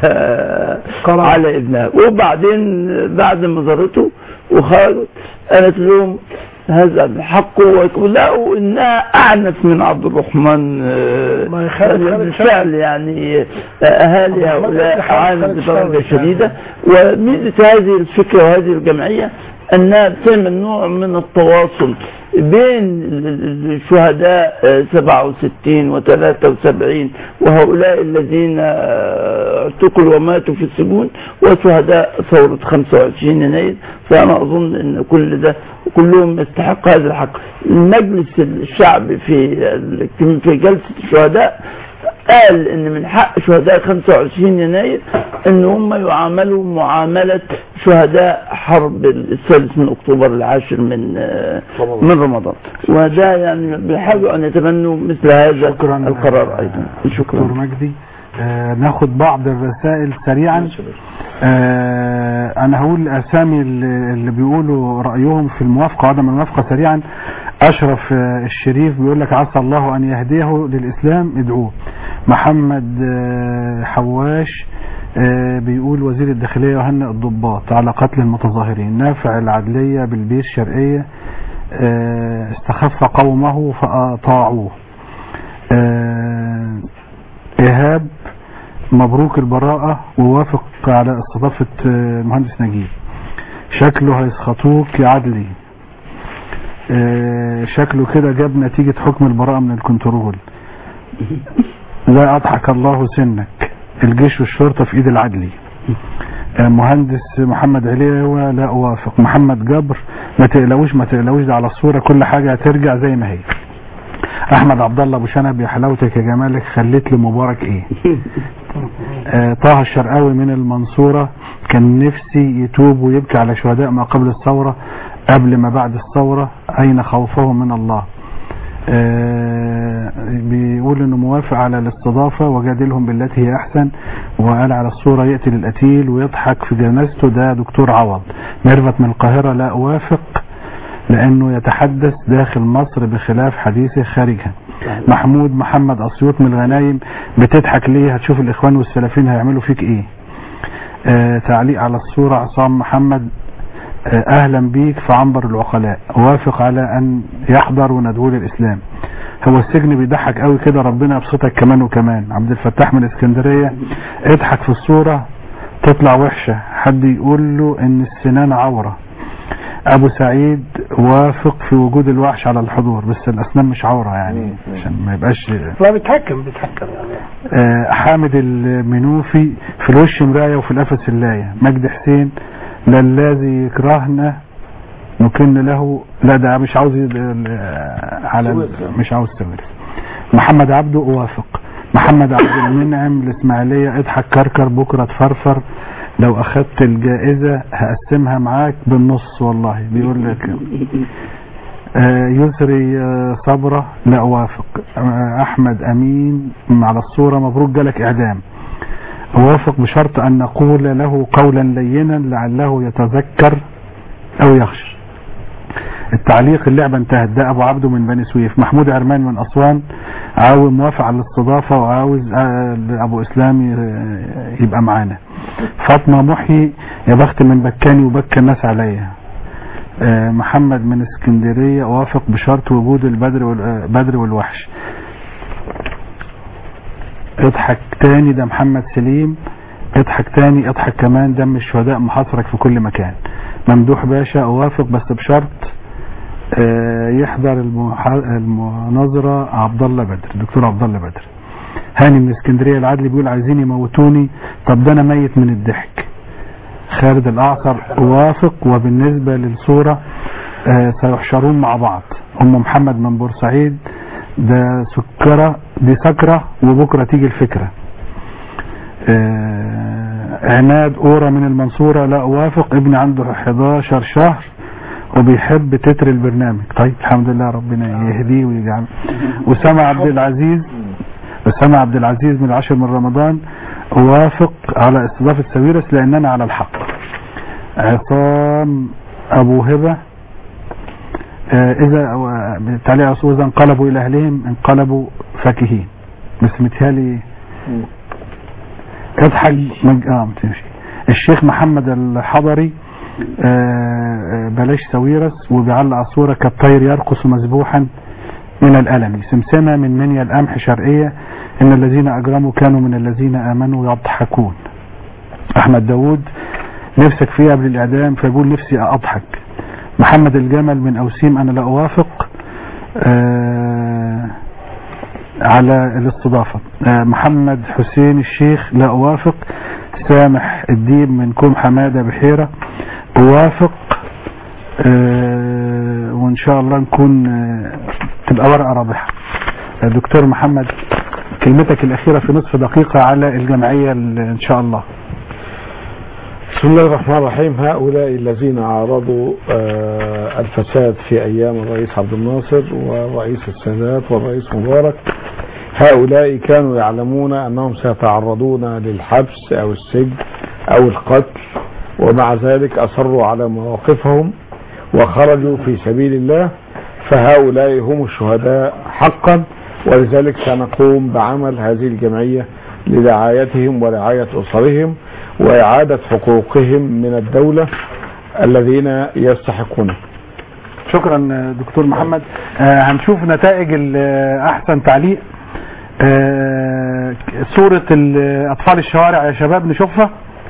على ابنها وبعدين بعد ما زارته وخرجت قالت لهم هذا بحقه ولقوا انها اعنف من عبد الرحمن آه، ما يخالف خالد بالفعل يعني آه، اهالي عبد الرحمن هؤلاء خالد عانوا خالد بدرجه شاوي شديده وميزه هذه الفكره وهذه الجمعيه انها بتعمل نوع من التواصل بين ال- ال- الشهداء آه، 67 و73 وهؤلاء الذين آه، اعتقلوا وماتوا في السجون وشهداء ثورة 25 يناير فأنا أظن أن كل ده كلهم يستحق هذا الحق المجلس الشعبي في ال- في جلسة الشهداء قال ان من حق شهداء 25 يناير ان هم يعاملوا معاملة شهداء حرب السادس من اكتوبر العاشر من آه، من رمضان وده يعني بيحاولوا ان يتبنوا مثل هذا شكرا القرار ايضا دكتور شكرا مجدي آه ناخد بعض الرسائل سريعا آه انا هقول اسامي اللي اللي بيقولوا رايهم في الموافقه وعدم الموافقه سريعا اشرف آه الشريف بيقول لك عسى الله ان يهديه للاسلام ادعوه محمد آه حواش آه بيقول وزير الداخليه يهنئ الضباط على قتل المتظاهرين نافع العدليه بالبيس الشرقيه آه استخف قومه فاطاعوه آه إيهاب مبروك البراءة ووافق على استضافة آه، المهندس نجيب شكله هيسخطوك يا عدلي آه، شكله كده جاب نتيجة حكم البراءة من الكنترول لا أضحك الله سنك الجيش والشرطة في إيد العدلي آه، مهندس محمد عليوة لا أوافق محمد جبر ما تقلقوش ما تقلقوش ده على الصورة كل حاجة هترجع زي ما هي احمد عبد الله ابو شنب يا حلاوتك يا جمالك خليت لمبارك ايه آه طه الشرقاوي من المنصورة كان نفسي يتوب ويبكي على شهداء ما قبل الثورة قبل ما بعد الثورة اين خوفهم من الله آه بيقول انه موافق على الاستضافة وجادلهم بالتي هي احسن وقال على الصورة يقتل القتيل ويضحك في جنازته ده دكتور عوض ميرفت من القاهرة لا اوافق لانه يتحدث داخل مصر بخلاف حديثه خارجها محمود محمد اسيوط من الغنايم بتضحك ليه هتشوف الاخوان والسلفيين هيعملوا فيك ايه آه تعليق على الصورة عصام محمد آه اهلا بيك في عنبر العقلاء وافق على ان يحضر وندعوه للاسلام هو السجن بيضحك قوي كده ربنا يبسطك كمان وكمان عبد الفتاح من اسكندرية اضحك في الصورة تطلع وحشة حد يقول له ان السنان عورة ابو سعيد وافق في وجود الوحش على الحضور بس الاسنان مش عورة يعني عشان ما يبقاش لا بيتحكم بيتحكم آه، حامد المنوفي في الوش مراية وفي القفص اللاية مجدي حسين لا الذي يكرهنا نكن له لا ده مش عاوز يد- ال- على ال- مش عاوز سويرس محمد عبده اوافق محمد عبد المنعم الاسماعيلية اضحك كركر بكرة تفرفر لو اخدت الجائزة هقسمها معاك بالنص والله بيقول لك آه، يسري آه، صبرة لا اوافق آه، احمد امين على الصورة مبروك جالك اعدام اوافق بشرط ان نقول له قولا لينا لعله يتذكر او يخشى التعليق اللعبة انتهت ده ابو عبده من بني سويف محمود عرمان من اسوان عاوز موافق على الاستضافة وعاوز آه، ابو اسلام ي- يبقى معانا فاطمة محي يا بخت من بكاني وبكى الناس عليا آه، محمد من اسكندرية وافق بشرط وجود البدر وال- آه، بدر والوحش اضحك تاني ده محمد سليم اضحك تاني اضحك كمان دم الشهداء محاصرك في كل مكان ممدوح باشا اوافق بس بشرط آه، يحضر المح- المناظرة عبد الله بدر دكتور عبد الله بدر هاني من اسكندرية العدلي بيقول عايزين يموتوني طب ده انا ميت من الضحك خالد الاعصر اوافق وبالنسبة للصورة آه، سيحشرون مع بعض ام محمد من بورسعيد ده سكرة دي سكرة وبكرة تيجي الفكرة آه، عماد أورا من المنصورة لا أوافق ابني عنده 11 شهر وبيحب تتر البرنامج طيب الحمد لله ربنا يهديه ويجعل أسامة عبد العزيز أسامة عبد العزيز من العاشر من رمضان أوافق على استضافة ساويرس لأن أنا على الحق عصام أبو هبة آه، إذا آه، تعليق عصور إذا انقلبوا إلى أهلهم انقلبوا فاكهين بس متهيألي اضحك مج... اه ما تمشي الشيخ محمد الحضري آه، آه، بلاش ساويرس وبيعلق على الصورة كالطير يرقص مذبوحا من الألم سمسمة من منيا القمح شرقية إن الذين أجرموا كانوا من الذين آمنوا يضحكون أحمد داوود نفسك فيه قبل الإعدام فيقول نفسي أضحك محمد الجمل من أوسيم أنا لا أوافق آه على الاستضافة آه محمد حسين الشيخ لا أوافق سامح الدين من كوم حمادة بحيرة أوافق آه وإن شاء الله نكون آه تبقى ورقة رابحة آه دكتور محمد كلمتك الأخيرة في نصف دقيقة على الجمعية ال- إن شاء الله بسم الله الرحمن الرحيم هؤلاء الذين عارضوا آه، الفساد في أيام الرئيس عبد الناصر والرئيس السادات والرئيس مبارك هؤلاء كانوا يعلمون أنهم سيتعرضون للحبس أو السجن أو القتل ومع ذلك أصروا على مواقفهم وخرجوا في سبيل الله فهؤلاء هم الشهداء حقا ولذلك سنقوم بعمل هذه الجمعية لرعايتهم ورعاية أسرهم وإعادة حقوقهم من الدولة الذين يستحقونه شكرا دكتور محمد آه هنشوف نتائج ال- احسن تعليق آه صورة ال- اطفال الشوارع يا شباب نشوفها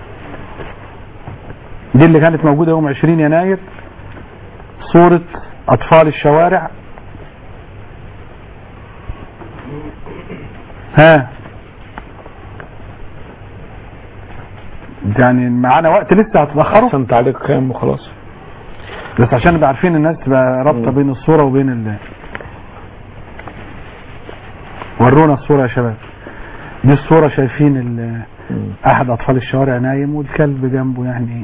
دي اللي كانت موجودة يوم 20 يناير صورة اطفال الشوارع ها يعني معانا وقت لسه هتتأخروا أحسن تعليق كام وخلاص بس عشان نبقى عارفين الناس تبقى رابطه بين الصوره وبين ال ورونا الصوره يا شباب دي الصوره شايفين ال- احد اطفال الشوارع نايم والكلب جنبه يعني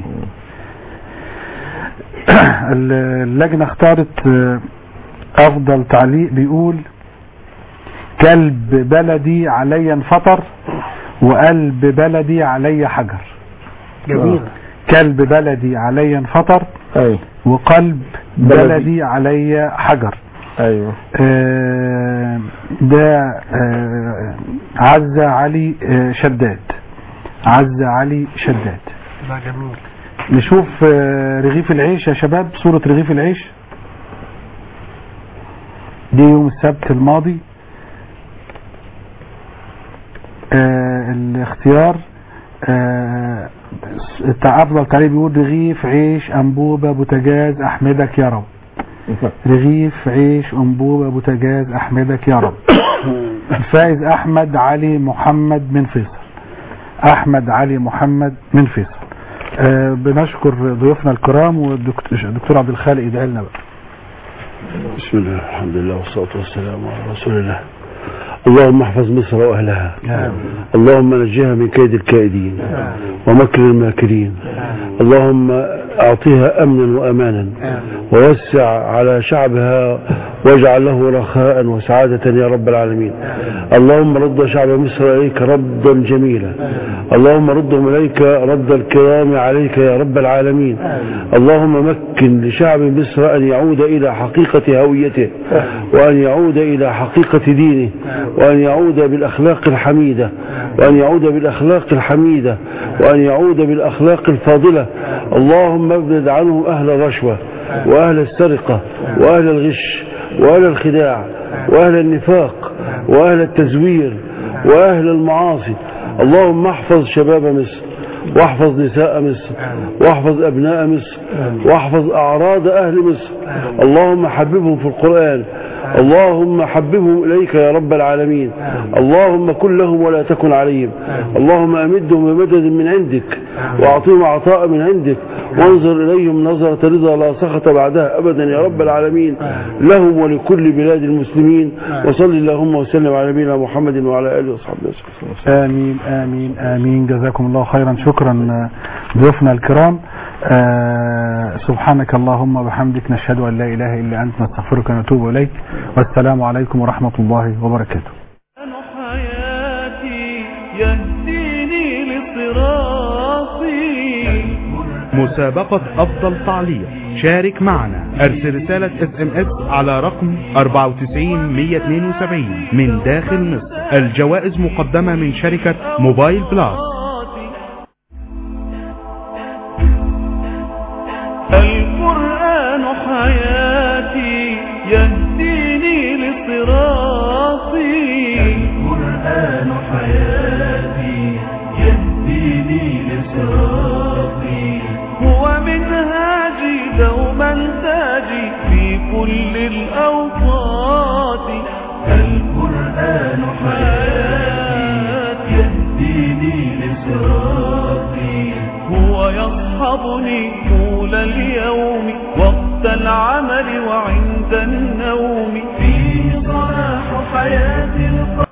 ال- اللجنه اختارت آه، افضل تعليق بيقول كلب بلدي علي انفطر وقلب بلدي علي حجر جميل كلب بلدي علي انفطر أيوه وقلب بلدي. بلدي علي حجر أيوه آه، ده آه، عزة علي آه، شداد عزة علي شداد ده جميل نشوف آه، رغيف العيش يا شباب صورة رغيف العيش دي يوم السبت الماضي آه، الاختيار آه، بتاع افضل تعليق بيقول رغيف عيش انبوبة بوتجاز احمدك يا رب رغيف عيش انبوبة بوتجاز احمدك يا رب الفائز احمد علي محمد من فيصل احمد علي محمد من فيصل آه بنشكر ضيوفنا الكرام والدكتور عبد الخالق يدعي لنا بقى بسم الله الحمد لله والصلاة والسلام على رسول الله اللهم احفظ مصر واهلها اللهم نجيها من كيد الكائدين ومكر الماكرين اللهم اعطيها امنا وامانا ووسع على شعبها واجعل له رخاء وسعادة يا رب العالمين اللهم رد شعب مصر إليك ردا جميلا اللهم ردهم إليك رد الكرام عليك يا رب العالمين اللهم مكن لشعب مصر أن يعود إلى حقيقة هويته وأن يعود إلى حقيقة دينه وأن يعود بالأخلاق الحميدة وأن يعود بالأخلاق الحميدة وأن يعود بالأخلاق الفاضلة اللهم ابعد عنهم أهل الرشوة وأهل السرقة وأهل الغش وأهل الخداع وأهل النفاق وأهل التزوير وأهل المعاصي اللهم احفظ شباب مصر واحفظ نساء مصر واحفظ أبناء مصر واحفظ أعراض أهل مصر اللهم حببهم في القرآن اللهم حببهم إليك يا رب العالمين اللهم كن لهم ولا تكن عليهم اللهم أمدهم بمدد من عندك وأعطيهم عطاء من عندك وانظر إليهم نظرة رضا لا سخط بعدها أبدا يا رب العالمين لهم ولكل بلاد المسلمين وصل اللهم وسلم على نبينا محمد وعلى آله وصحبه وسلم آمين آمين آمين جزاكم الله خيرا شكرا ضيوفنا الكرام آه سبحانك اللهم وبحمدك نشهد أن لا إله إلا أنت نستغفرك ونتوب إليك والسلام عليكم ورحمة الله وبركاته حياتي يهديني لصراطي مسابقة أفضل تعليق شارك معنا ارسل رسالة اس ام اس على رقم 94 172 من داخل مصر الجوائز مقدمة من شركة موبايل بلاس القرآن حياتي يهديني لصراطي القرآن حياتي يهديني لصراطي هو منهاجي دوما تاجي في كل الأوقات القرآن حياتي يهديني لصراطي هو يصحبني طول اليوم وقت العمل وعند النوم فيه صلاح حياتي